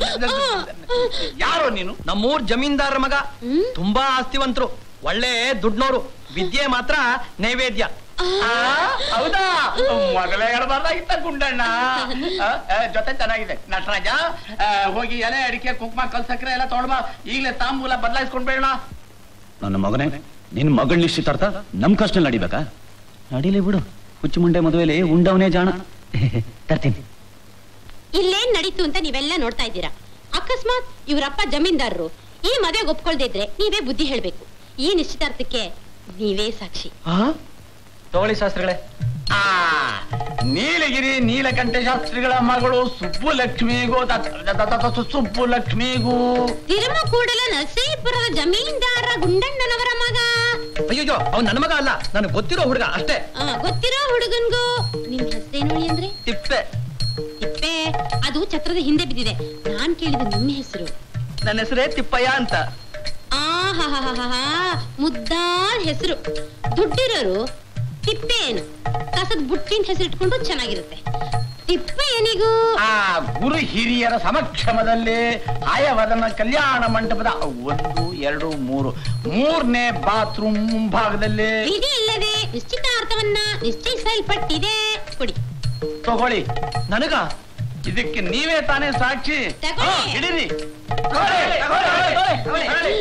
ಯಾರೋ ನೀನು ನಮ್ಮೂರ್ ಜಮೀನ್ದಾರ ಮಗ ತುಂಬಾ ಆಸ್ತಿವಂತರು ಒಳ್ಳೆ ದುಡ್ನೋರು ವಿದ್ಯೆ ಮಾತ್ರ ನೈವೇದ್ಯ ಆ, ಹೌದಾ ಮಗಳೇ ಹೇಳ್ಬಾರ್ದಾಗಿತ್ತ ಗುಂಡಣ್ಣ ಆ, ಆ, ಜೊತೆ ಚೆನ್ನಾಗಿದೆ ನಟರಾಜ ಆ, ಹೋಗಿ ಎಲೆ ಅಡಿಕೆ ಕುಂಕುಮ ಕಲ್ಸಕ್ರೆ ಎಲ್ಲ ತೊಗೊಂಡ್ಬಾ ಈಗಲೇ ತಾಂಬೂಲ ಬದಲಾಯಿಸ್ಕೊಂಡ್ಬೇಡ ನನ್ನ ಮಗನೇ ನಿನ್ ಮಗಳ ನಿಶ್ಚಿತಾರ್ಥ ನಮ್ ಕಷ್ಟ ನಡಿಬೇಕಾ ನಡೀಲಿ ಬಿಡು ಹುಚ್ಚು ಮುಂಡೆ ಮದುವೆಲಿ ಉಂಡವನೇ ಜಾಣ ತರ್ತೀನಿ ಇಲ್ಲೇನ್ ನಡೀತು ಅಂತ ನೀವೆಲ್ಲ ನೋಡ್ತಾ ಇದ್ದೀರಾ ಅಕಸ್ಮಾತ್ ಇವರಪ್ಪ ಜಮೀನ್ದಾರರು ಈ ಮದುವೆಗೆ ಒಪ್ಕೊಳ್ದೇ ಇದ್ರೆ ನೀವೇ ಬುದ್ಧಿ ಹೇಳ್ಬೇಕು ಈ ನಿಶ್ಚಿತಾರ್ಥಕ್ಕೆ ನೀವೇ ಸಾಕ್ಷಿ ತಗೊಳ್ಳಿ ಶಾಸ್ತ್ರಿಗಳೇ ಆ ನೀಲಗಿರಿ ನೀಲಕಂಠ ಶಾಸ್ತ್ರಿಗಳ ಮಗಳು ಸುಬ್ಬು ಲಕ್ಷ್ಮಿಗೂ ತ- ತ- ತ- ತ- ಸುಬ್ಬು ಲಕ್ಷ್ಮಿಗೂ ತಿರುಮಕೂಡಲ ನರಸೀಪುರದ ಜಮೀನ್ದಾರ ಗುಂಡಣ್ಣನವರ ಮಗ ಅಯ್ಯೋ ಅವ್ನು ನನ್ನ ಮಗ ಅಲ್ಲ ನನಗೆ ಗೊತ್ತಿರೋ ಹುಡುಗ ಅಷ್ಟೇ ಆ, ಗೊತ್ತಿರೋ ಹುಡುಗನ್ಗೂ ನಿಮ್ ಹೆಸರೇನು ಹೇಳಿ ಅಂದ್ರೆ ತಿಪ್ಪೆ ತಿಪ್ಪೆ ಅದು ಛತ್ರದ ಹಿಂದೆ ಬಿದ್ದಿದೆ ನಾನ್ ಕೇಳಿದ ನಿಮ್ಮ ಹೆಸರು ನನ್ನ ಹೆಸರೇ ತಿಪ್ಪಯ್ಯ ಅಂತ ಆಹಾಹಾಹಾಹಾ ಮುದ್ದಾದ ಹೆಸರು ದುಡ್ಡಿರೋರು ತಿಪ್ಪೆ ಏನು ಕಸದ ಬುಟ್ಟಿನ ಹೆಸರು ಇಟ್ಕೊಂಡು ಚೆನ್ನಾಗಿರುತ್ತೆ ತಿಪ್ಪ ಏನಿಗೂ ಆ ಗುರು ಹಿರಿಯರ ಸಮಕ್ಷಮದಲ್ಲಿ ಆಯವದನ ಕಲ್ಯಾಣ ಮಂಟಪದ ಒಂದು ಎರಡು ಮೂರು ಮೂರನೇ ಬಾತ್ರೂಮ್ ಮುಂಭಾಗದಲ್ಲಿ ವಿಧಿ ಇಲ್ಲದೆ ನಿಶ್ಚಿತಾರ್ಥವನ್ನ ನಿಶ್ಚಯಿಸಲ್ಪಟ್ಟಿದೆ ಕೊಡಿ ತಗೊಳ್ಳಿ ನನಗ ಇದಕ್ಕೆ ನೀವೇ ತಾನೇ ಸಾಕ್ಷಿ ತಗೊಳ್ಳಿ. ಹಾ, ಹಿಡೀರಿ ತಗೊಳ್ಳಿ, ತಗೊಳ್ಳಿ, ತಗೊಳ್ಳಿ, ತಗೊಳ್ಳಿ.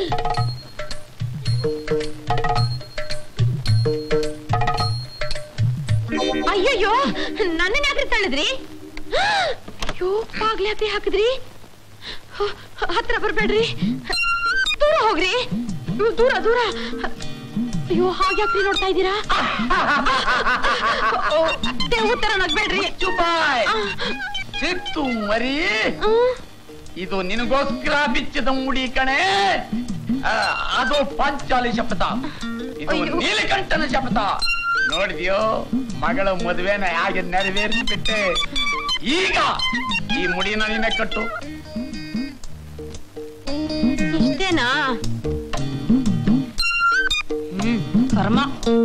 ಅಯ್ಯಯ್ಯೋ ನನ್ನನ್ನ ಯಾಕ್ರಿ ತಳ್ಳಿದ್ರಿ ಅಯ್ಯೋ ಬಾಗ್ಲ ಯಾಕ್ರಿ ಹಾಕಿದ್ರಿ ಹ- ಹತ್ರ ಬರ್ಬೇಡ್ರಿ ದೂರ ಹೋಗ್ರಿ ಅಯ್ಯೋ, ದೂರ ದೂರ ಅಯ್ಯೋ ಹಾಗ್ಯಾಕ್ರಿ ನೋಡ್ತಾ ಇದ್ದೀರಾ ದೇವ್ ತರ ನಗ್ಬೇಡ್ರಿ ಚುಪಾಯ್ ಸಿತ್ತು ಮರಿ ಇದು ನಿನಗೋಸ್ಕರ ಬಿಚ್ಚಿದ ಮುಡಿ ಕಣೆ ಆ, ಅದು ಪಾಂಚಾಲಿ ಶಪಥ ಇದು ಅಯ್ಯೋ. ನೀಲಕಂಠನ ಶಪಥ ನೋಡಿದ್ಯೋ ಮಗಳ ಮದುವೆನ ಹಾಗೆ ನೆರವೇರಿಸ್ಬಿಟ್ಟೆ ಈಗ ಈ ಮುಡಿನ ನಿನ್ನ ಕಟ್ಟು ಇಷ್ಟೇನಾ ಹ್ಮ್ ಕರ್ಮ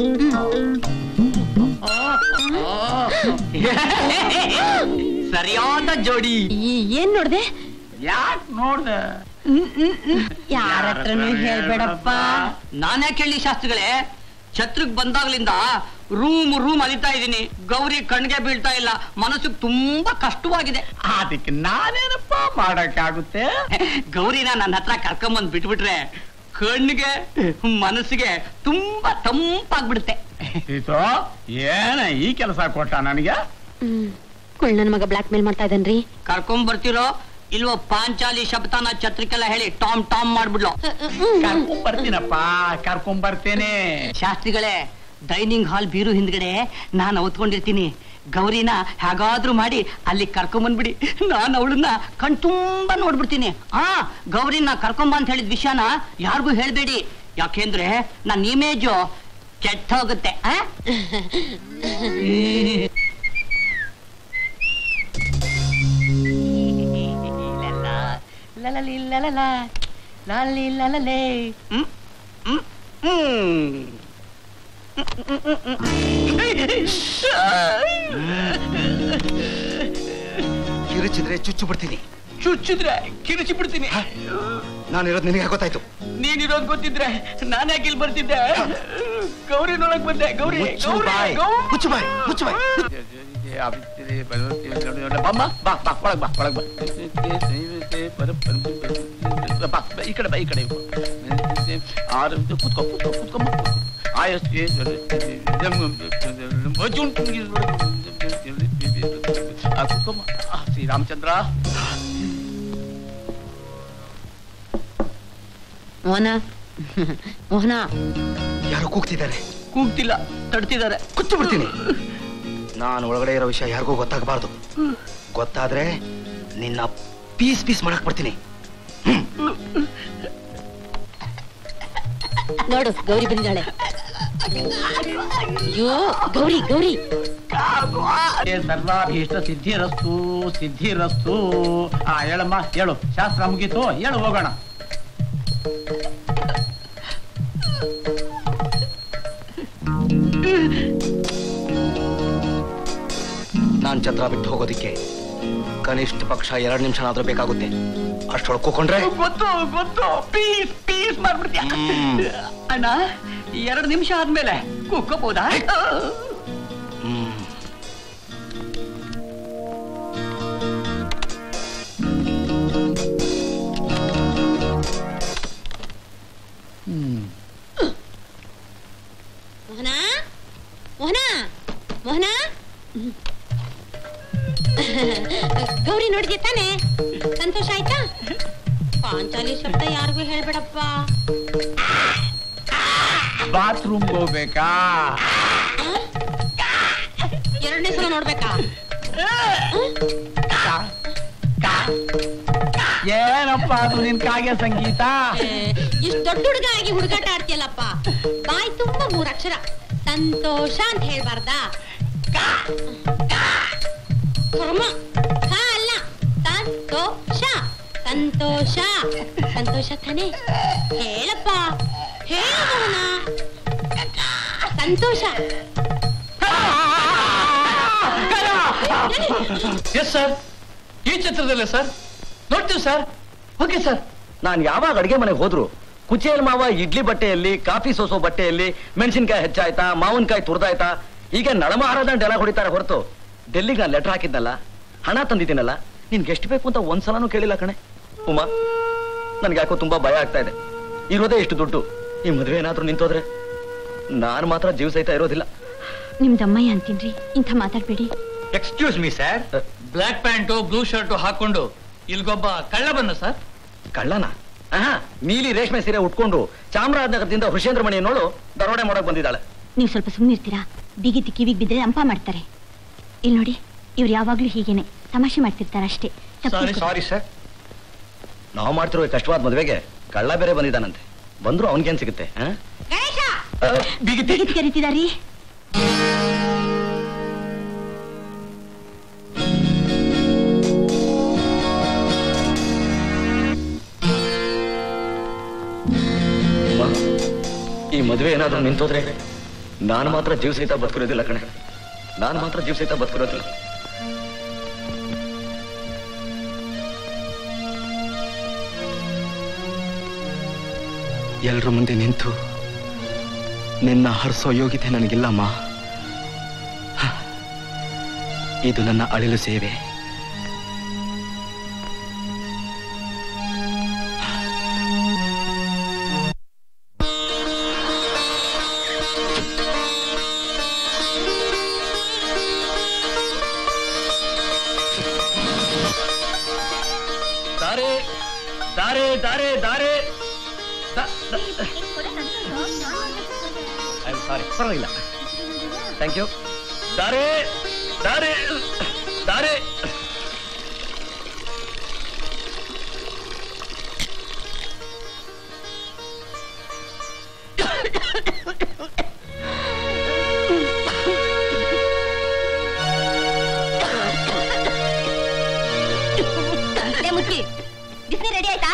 ಸರಿಯಾದ ಜೋಡಿ ಏನ್ ನೋಡ್ದೆ ಯಾಕ್ ನೋಡ್ದೆ ಯಾರ ಹತ್ರನೂ ಹೇಳ್ಬೇಡಪ್ಪ ನಾನೇ ಕೇಳಿ ಶಾಸ್ತ್ರಿಗಳೇ ಛತ್ರಕ್ ಬಂದಾಗ್ಲಿಂದ ರೂಮ್ ರೂಮ್ ಅಲಿತಾ ಇದ್ದೀನಿ ಗೌರಿ ಕಣ್ಗೆ ಬೀಳ್ತಾ ಇಲ್ಲ ಮನಸ್ಸಿಗೆ ತುಂಬಾ ಕಷ್ಟವಾಗಿದೆ ಅದಕ್ಕೆ ನಾನೇನಪ್ಪ ಮಾಡಕ್ಕಾಗುತ್ತೆ ಗೌರಿನ ನನ್ನ ಹತ್ರ ಕರ್ಕೊಂಬಂದ್ ಬಿಟ್ಬಿಟ್ರೆ ಕಣ್ಣಿಗೆ ಮನಸ್ಸಿಗೆ ತುಂಬಾ ತಂಪಾಗ್ಬಿಡುತ್ತೆ ಇದು ಏನ ಈ ಕೆಲಸ ಕೊಟ್ಟ ನನಗೆ ಕುಳ್ ನನ್ ಮಗ ಬ್ಲಾಕ್ ಮೇಲ್ ಮಾಡ್ತಾ ಇದ್ದಾನ್ರಿ ಕರ್ಕೊಂಡ್ ಬರ್ತಿರೋ ಇಲ್ವೋ ಪಾಂಚಾಲಿ ಶಬ್ದನ ಛತ್ರಕ್ಕೆಲ್ಲ ಹೇಳಿ ಟಾಮ್ ಟಾಮ್ ಮಾಡ್ಬಿಡ್ಲು ಕರ್ಕೊಂಡ್ ಬರ್ತೀನಪ್ಪ ಕರ್ಕೊಂಡ್ ಬರ್ತೇನೆ ಶಾಸ್ತ್ರಿಗಳೇ ಡೈನಿಂಗ್ ಹಾಲ್ ಬೀರು ಹಿಂದ್ಗಡೆ ನಾನು ಅವತ್ಕೊಂಡಿರ್ತೀನಿ ಗೌರಿನ ಹೇಗಾದ್ರೂ ಮಾಡಿ ಅಲ್ಲಿ ಕರ್ಕೊಂಬಂದ್ಬಿಡಿ ನಾನು ಅವಳನ್ನ ಕಣ್ ತುಂಬಾ ನೋಡ್ಬಿಡ್ತೀನಿ ಆ ಗೌರಿನ ಕರ್ಕೊಂಬ ಅಂತ ಹೇಳಿದ ವಿಷಯನ ಯಾರಿಗೂ ಹೇಳ್ಬೇಡಿ ಯಾಕೆಂದ್ರೆ ನನ್ನ ಇಮೇಜು ಕೆಟ್ಟ ಹೋಗುತ್ತೆ ಆ? ಲಲಲಿ ಲಲಲ, ಲಾಲಿ ಲಲಲೇ. ಹ್ಮ್? ಹ್ಮ್? ಹ್ಮ್. ಕಿರುಚಿದ್ರೆ ಚುಚ್ಚು ಬಿಡ್ತೀನಿ ಚುಚ್ಚಿದ್ರೆ ಕಿರಿಚಿ ಬಿಡ್ತೀನಿ ನಾನಿರೋದು ನಿನಗೆ ಗೊತ್ತಾಯ್ತು ನೀನಿರೋದ್ ಗೊತ್ತಿದ್ರೆ ನಾನ್ ಯಾಕೆ ಇಲ್ಲಿ ಬರ್ತಿದ್ದೆ ಗೌರಿ ನೋಡಕ್ ಬಂದೆ ಗೌರಿ ಮುಚ್ಚು ಗೌರಿ, ಬಾಯ್ ಗೌರಿ. ಮುಚ್ಚು ಬಾಯ್ ಮುಚ್ಚು ಬಾಯ್ ಬಮ್ಮ ಬಾ ಬಾ ಒಳಗ್ ಬಾ ಒಳಗ್ ಬಾ ಬಾ ಈ ಕಡೆ ಬಾ ಈ ಕಡೆ ಆರು ಕೂತ್ಕೋ ಕೂತ್ಕೋ ಕೂತ್ಕೊಮ್ಮ ಆಯಸ್ಗೆ ಕೂತ್ಕೊಮ್ಮ ಆ, ಶ್ರೀರಾಮಚಂದ್ರ ಮೋಹನ ಮೋಹನ ಯಾರೋ ಕೂಗ್ತಿದ್ದಾರೆ ಕೂಗ್ತಿಲ್ಲ ತಡ್ತಿದ್ದಾರೆ ಕುಚ್ಚು ಬಿಡ್ತೀನಿ ನಾನು ಒಳಗಡೆ ಇರೋ ವಿಷಯ ಯಾರಿಗೂ ಗೊತ್ತಾಗಬಾರ್ದು ಗೊತ್ತಾದ್ರೆ ನಿನ್ನ ಪೀಸ್ ಪೀಸ್ ಮಾಡಕ್ ಬರ್ತೀನಿ ನೋಡು ಗೌರಿ ಬಂದಿದ್ದಾಳೆ ಅಯ್ಯೋ ಗೌರಿ ಗೌರಿ ಏ ಸರ್ವಾಭೀಷ್ಟ ಸಿದ್ಧಿರಸ್ತು ಸಿದ್ಧಿರಸ್ತು ಆ ಹೇಳಮ್ಮ ಹೇಳು ಶಾಸ್ತ್ರ ಮುಗೀತು ಹೇಳು ಹೋಗೋಣ ನಾನ್ ಛತ್ರ ಬಿಟ್ಟು ಹೋಗೋದಿಕ್ಕೆ ಕನಿಷ್ಠ ಪಕ್ಷ ಎರಡು ನಿಮಿಷನಾದ್ರೂ ಬೇಕಾಗುತ್ತೆ ಅಷ್ಟೊಳಗೆ ಕೂಕೊಂಡ್ರೆ ಗೊತ್ತು ಗೊತ್ತು ಪೀಸ್ ಪೀಸ್ ಮಾಡ್ಬಿಡ್ತೀಯ ಅಣ್ಣ ಎರಡು ನಿಮಿಷ ಆದ್ಮೇಲೆ ಕೂಕೋಬಹುದಾ ಹ್ಮ್ ಮೋಹನ ಮೋಹನ ಮೋಹನ ಗೌರಿ ನೋಡಿದ್ಯ ತಾನೆ ಸಂತೋಷ ಆಯ್ತಾ ಪಾಂಚಾಲಿ ಶಬ್ದ ಯಾರಿಗೂ ಹೇಳ್ಬೇಡಪ್ಪ ಬಾತ್ರೂಮ್ ಹೋಗ್ಬೇಕಾ ಎರಡನೇ ಸಲ ನೋಡ್ಬೇಕಾ ಏನಪ್ಪ ಅದು ನಿನ್ ಕಾಗೆ ಸಂಗೀತ ಇಷ್ಟು ದೊಡ್ಡ ಹುಡುಗ ಆಗಿ ಹುಡುಗಾಟ ಆಡ್ತಿಯಲ್ಲಪ್ಪ ಬಾಯಿ ತುಂಬಾ ಮೂರ್ ಅಕ್ಷರ ಸಂತೋಷ ಅಂತ ಹೇಳ್ಬಾರ್ದಾ ಕರ್ಮ ಕ ಅಲ್ಲ ಸಂತೋಷ ಸಂತೋಷ ಸಂತೋಷ ತಾನೆ ಹೇಳಪ್ಪ ಹೇಳೋಣ ಸಂತೋಷ ಎಸ್ ಸರ್ ಈ ಚಿತ್ರದಲ್ಲೇ ಸರ್ ನೋಡ್ತೀವಿ ಸರ್ ಓಕೆ ಸರ್ ನಾನು ಯಾವಾಗ ಅಡಿಗೆ ಮನೆಗೆ ಹೋದ್ರು ಕುಚೇಲ್ ಮಾವ ಇಡ್ಲಿ ಬಟ್ಟೆಯಲ್ಲಿ ಕಾಫಿ ಸೋಸೋ ಬಟ್ಟೆಯಲ್ಲಿ ಮೆಣಸಿನ್ಕಾಯಿ ಹೆಚ್ಚಾಯ್ತಾ ಮಾವಿನಕಾಯಿ ತುರ್ದಾಯ್ತಾ ಹೀಗೆ ನಳಮಹಾರಾಜ ಡೈಲಾಗ್ ಹೊಡಿತಾರೆ ಹೊರತು ಡೆಲ್ಲಿಗೆ ನಾನು ಲೆಟರ್ ಹಾಕಿದ್ನಲ್ಲ ಹಣ ತಂದಿದ್ದೀನಲ್ಲ ನಿನ್ಗೆ ಎಷ್ಟು ಬೇಕು ಅಂತ ಒಂದ್ಸಲನೂ ಕೇಳಿಲ್ಲ ಕಣೆ ಉಮಾ ನನ್ಗೆ ಯಾಕೋ ತುಂಬಾ ಭಯ ಆಗ್ತಾ ಇದೆ ಇರೋದೇ ಇಷ್ಟು ದುಡ್ಡು ಈ ಮದುವೆ ಏನಾದ್ರೂ ನಿಂತೋದ್ರೆ ನಾನು ಮಾತ್ರ ಜೀವ ಸಹಿತ ಇರೋದಿಲ್ಲ ನಿಮ್ದಮ್ಮಯ್ಯ ಅಂತೀನ್ರಿ ಇಂಥ ಮಾತಾಡ್ಬೇಡಿ excuse me sir black pant blue shirt ಹಾಕೊಂಡು ಇಲ್ಗೊಬ್ಬ ಕಳ್ಳ ಬಂದ ಸರ್ ಕಳ್ಳನ ಆಹಾ ನೀಲಿ ರೇಷ್ಮೆ ಸೀರೆ ಉಟ್ಕೊಂಡು ಚಾಮರಾಜನಗರದಿಂದ ಹೃಷೇಂದ್ರ ಮಣಿ ನೋಡು ದರೋಡೆ ಮಾಡಕ್ ಬಂದಿದ್ದಾಳೆ ನೀವು ಸ್ವಲ್ಪ ಸುಮ್ಮನಿರ್ತೀರಾ ಬಿಗಿತಿ ಕಿವಿಗೆ ಬಿದ್ದರೆ ಅಂಪ ಮಾಡ್ತಾರೆ ಇಲ್ಲಿ ನೋಡಿ ಇವ್ರು ಯಾವಾಗ್ಲೂ ಹೀಗೇನೆ ತಮಾಷೆ ಮಾಡ್ತಿರ್ತಾರೆ ಅಷ್ಟೇ ತಪ್ಪು ತಿಳ್ಕೊ- ಸಾರಿ ಸರ್ ನಾವು ಮಾಡ್ತಿರೋ ಈ ಕಷ್ಟವಾದ ಮದುವೆಗೆ ಕಳ್ಳ ಬೇರೆ ಬಂದಿದ್ದಾನಂತೆ ಬಂದ್ರು ಅವನಿಗೇನ್ ಸಿಗುತ್ತೆ ಆ? ಆ, ಬಿಗಿತಿ ಬಿಗಿತಿ ಕರೀತಿದಾರಿ ಅಮ್ಮ, ಈ ಮದುವೆ ಏನಾದ್ರೂ ನಿಂತೋದ್ರೆ ನಾನು ಮಾತ್ರ ಜೀವ ಸಹಿತ ಬದುಕಿರೋದಿಲ್ಲ ಕಣೆ ನಾನು ಮಾತ್ರ ಜೀವ ಸಹಿತ ಬದುಕಿರೋದಿಲ್ಲ ಎಲ್ರ ಮುಂದೆ ನಿಂತು ನಿನ್ನ ಹರಿಸೋ ಯೋಗ್ಯತೆ ನನಗಿಲ್ಲಮ್ಮ ಹ. ಇದು ನನ್ನ ಅಳಿಲು ಸೇವೆ ದಾರೆ ದಾರೆ ದಾರೆ ದಾರೆ ಐ ಆಮ್ ಸಾರಿ ಪರವಾಗಿಲ್ಲ ಥ್ಯಾಂಕ್ ಯು ದಾರೆ ದಾರೆ ದಾರೆ ಅದೇ ಮುಚ್ಚಿ ಬಿಸಿ ರೆಡಿ ಆಯ್ತಾ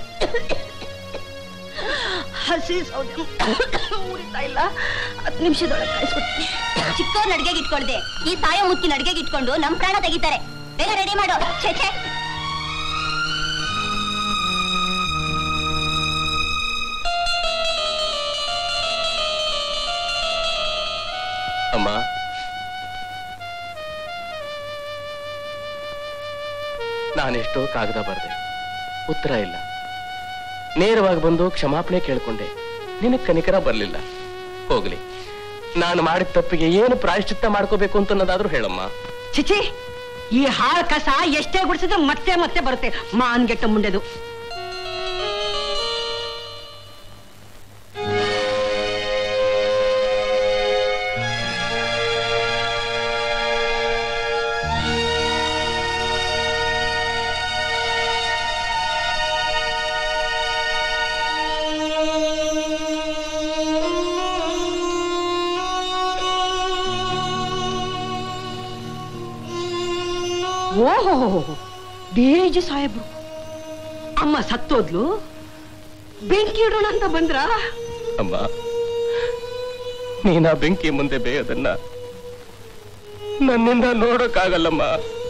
ಹಸಿ ಸೌದೆ ಉರಿತಾ ಇಲ್ಲ ಹತ್ತು ನಿಮಿಷದೊಳಗೆ ಕಾಯಿಸ್ಬಿಡ್ತೀನಿ ಚಿಕ್ಕವ್ರ ಅಡ್ಗೆಗೆ ಇಟ್ಕೊಳ್ದೆ ಈ ಸಾಯೋ ಮುಚ್ಚಿನ ಅಡ್ಗೆಗೆ ಇಟ್ಕೊಂಡು ನಮ್ ಪ್ರಾಣ ತೆಗಿತಾರೆ ಬೇಗ ರೆಡಿ ಮಾಡು ಛೇ ಛೇ ಅಮ್ಮ ನಾನೆಷ್ಟೋ ಕಾಗದ ಬರ್ದೆ ಉತ್ತರ ಇಲ್ಲ ನೇರವಾಗಿ ಬಂದು ಕ್ಷಮಾಪಣೆ ಕೇಳ್ಕೊಂಡೆ ನಿನಗ್ ಕನಿಕರ ಬರ್ಲಿಲ್ಲ ಹೋಗ್ಲಿ ನಾನು ಮಾಡಿದ ತಪ್ಪಿಗೆ ಏನು ಪ್ರಾಯಶ್ಚಿತ್ತ ಮಾಡ್ಕೋಬೇಕು ಅಂತ ಅನ್ನೋದಾದ್ರೂ ಹೇಳಮ್ಮ ಚಿಚಿ ಈ ಹಾಳ್ ಕಸ ಎಷ್ಟೇ ಗುಡಿಸಿದ್ರೆ ಮತ್ತೆ ಮತ್ತೆ ಬರುತ್ತೆ ಮಾನ್ಗೆಟ್ಟ ಮುಂಡೆದು ಓಹೋ ಬೇಜು ಸಾಹೇಬ್ರು ಅಮ್ಮ ಸತ್ತೋದ್ಲು ಬೆಂಕಿ ಇಡೋಣ ಅಂತ ಬಂದ್ರ ಅಮ್ಮ ನೀನ ಬೆಂಕಿ ಮುಂದೆ ಬೇಯೋದನ್ನ ನನ್ನಿಂದ ನೋಡೋಕ್ಕಾಗಲ್ಲಮ್ಮ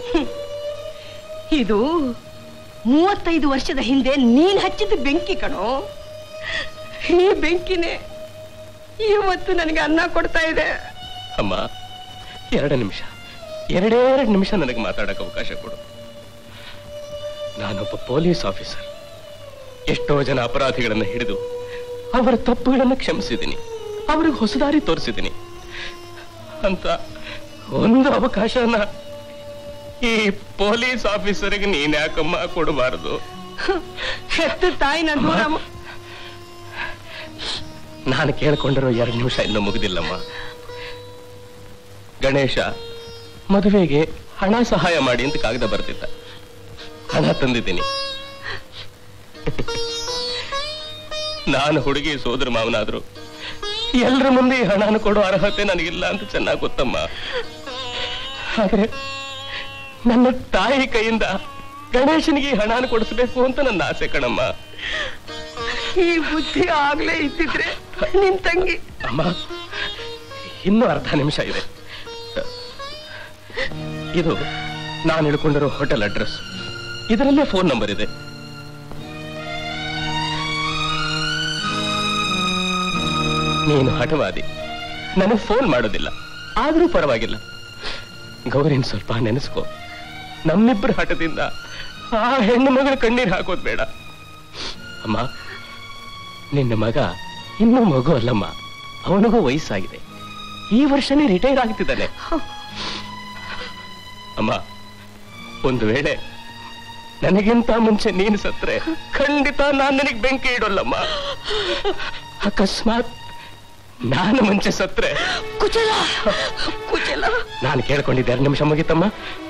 ಇದು ಮೂವತ್ತೈದು ವರ್ಷದ ಹಿಂದೆ ನೀನ್ ಹಚ್ಚಿದ ಬೆಂಕಿ ಕಣೋ ಈ ಬೆಂಕಿನೇ ಇವತ್ತು ನನಗೆ ಅನ್ನ ಕೊಡ್ತಾ ಇದೆ ಅಮ್ಮ ಎರಡು ನಿಮಿಷ ಎರಡೇ ಎರಡು ನಿಮಿಷ ನನಗೆ ಮಾತಾಡಕ್ಕೆ ಅವಕಾಶ ಕೊಡು ನಾನೊಬ್ಬ ಪೊಲೀಸ್ ಆಫೀಸರ್ ಎಷ್ಟೋ ಜನ ಅಪರಾಧಿಗಳನ್ನ ಹಿಡಿದು ಅವರ ತಪ್ಪುಗಳನ್ನು ಕ್ಷಮಿಸಿದ್ದೀನಿ ಅವ್ರಿಗೆ ಹೊಸದಾರಿ ತೋರಿಸಿದ್ದೀನಿ ಅಂತ ಒಂದು ಅವಕಾಶನ ಈ ಪೊಲೀಸ್ ಆಫೀಸರ್ಗೆ ನೀನ್ ಯಾಕಮ್ಮ ಕೊಡಬಾರದು ಹೆತ್ತ ತಾಯಿ ನನ್ನ ದೂರ ಮ- ನಾನು ಕೇಳ್ಕೊಂಡಿರೋ ಎರಡು ನಿಮಿಷ ಇನ್ನೂ ಮುಗಿದಿಲ್ಲಮ್ಮ ಗಣೇಶ ಮದುವೆಗೆ ಹಣ ಸಹಾಯ ಮಾಡಿ ಅಂತ ಕಾಗದ ಬರ್ತಿದ್ದ ಹಣ ತಂದಿದ್ದೀನಿ ನಾನು ಹುಡುಗಿ ಸೋದರ ಮಾವನಾದ್ರು ಎಲ್ರ ಮುಂದೆ ಈ ಹಣನ ಕೊಡೋ ಅರ್ಹತೆ ನನಗಿಲ್ಲ ಅಂತ ಚೆನ್ನಾಗಿ ಗೊತ್ತಮ್ಮ ಆದ್ರೆ ನನ್ನ ತಾಯಿ ಕೈಯಿಂದ ಗಣೇಶನಿಗೆ ಈ ಹಣನ ಕೊಡಿಸ್ಬೇಕು ಅಂತ ನನ್ನ ಆಸೆ ಕಣಮ್ಮ ಈ ಬುದ್ಧಿ ಆಗ್ಲೇ ಇದ್ದಿದ್ರೆ ನಿನ್ ತಂಗಿ ಅಮ್ಮ ಇನ್ನೂ ಅರ್ಧ ನಿಮಿಷ ಇದೆ ಇದು ನಾನು ಇಳ್ಕೊಂಡಿರೋ ಹೋಟೆಲ್ ಅಡ್ರೆಸ್ ಇದರಲ್ಲೇ ಫೋನ್ ನಂಬರ್ ಇದೆ ನೀನು ಹಠವಾದಿ ನನಗೆ ಫೋನ್ ಮಾಡೋದಿಲ್ಲ ಆದ್ರೂ ಪರವಾಗಿಲ್ಲ ಗೌರಿನ್ ಸ್ವಲ್ಪ ನೆನೆಸ್ಕೋ ನಮ್ಮಿಬ್ಬರ ಹಠದಿಂದ ಆ ಹೆಣ್ಣು ಮಗಳ ಕಣ್ಣೀರು ಹಾಕೋದ್ ಬೇಡ ಅಮ್ಮ ನಿನ್ನ ಮಗ ಇನ್ನೂ ಮಗು ಅಲ್ಲಮ್ಮ ಅವನಿಗೂ ವಯಸ್ಸಾಗಿದೆ ಈ ವರ್ಷನೇ ರಿಟೈರ್ ಆಗ್ತಿದ್ದಾನೆ ಅಮ್ಮ ಒಂದು ವೇಳೆ ನನಗಿಂತ ಮುಂಚೆ ನೀನು ಸತ್ರೆ ಖಂಡಿತ ನಾನು ನಿನಗೆ ಬೆಂಕಿ ಇಡೋಲ್ಲಮ್ಮ ಅಕಸ್ಮಾತ್ ನಾನು ಮುಂಚೆ ಸತ್ರೆ ಕುಚಲ ಕುಚಲ ನಾನು ಕೇಳ್ಕೊಂಡಿದ್ದೆ ಎರಡು ನಿಮಿಷ ಮುಗಿತಮ್ಮ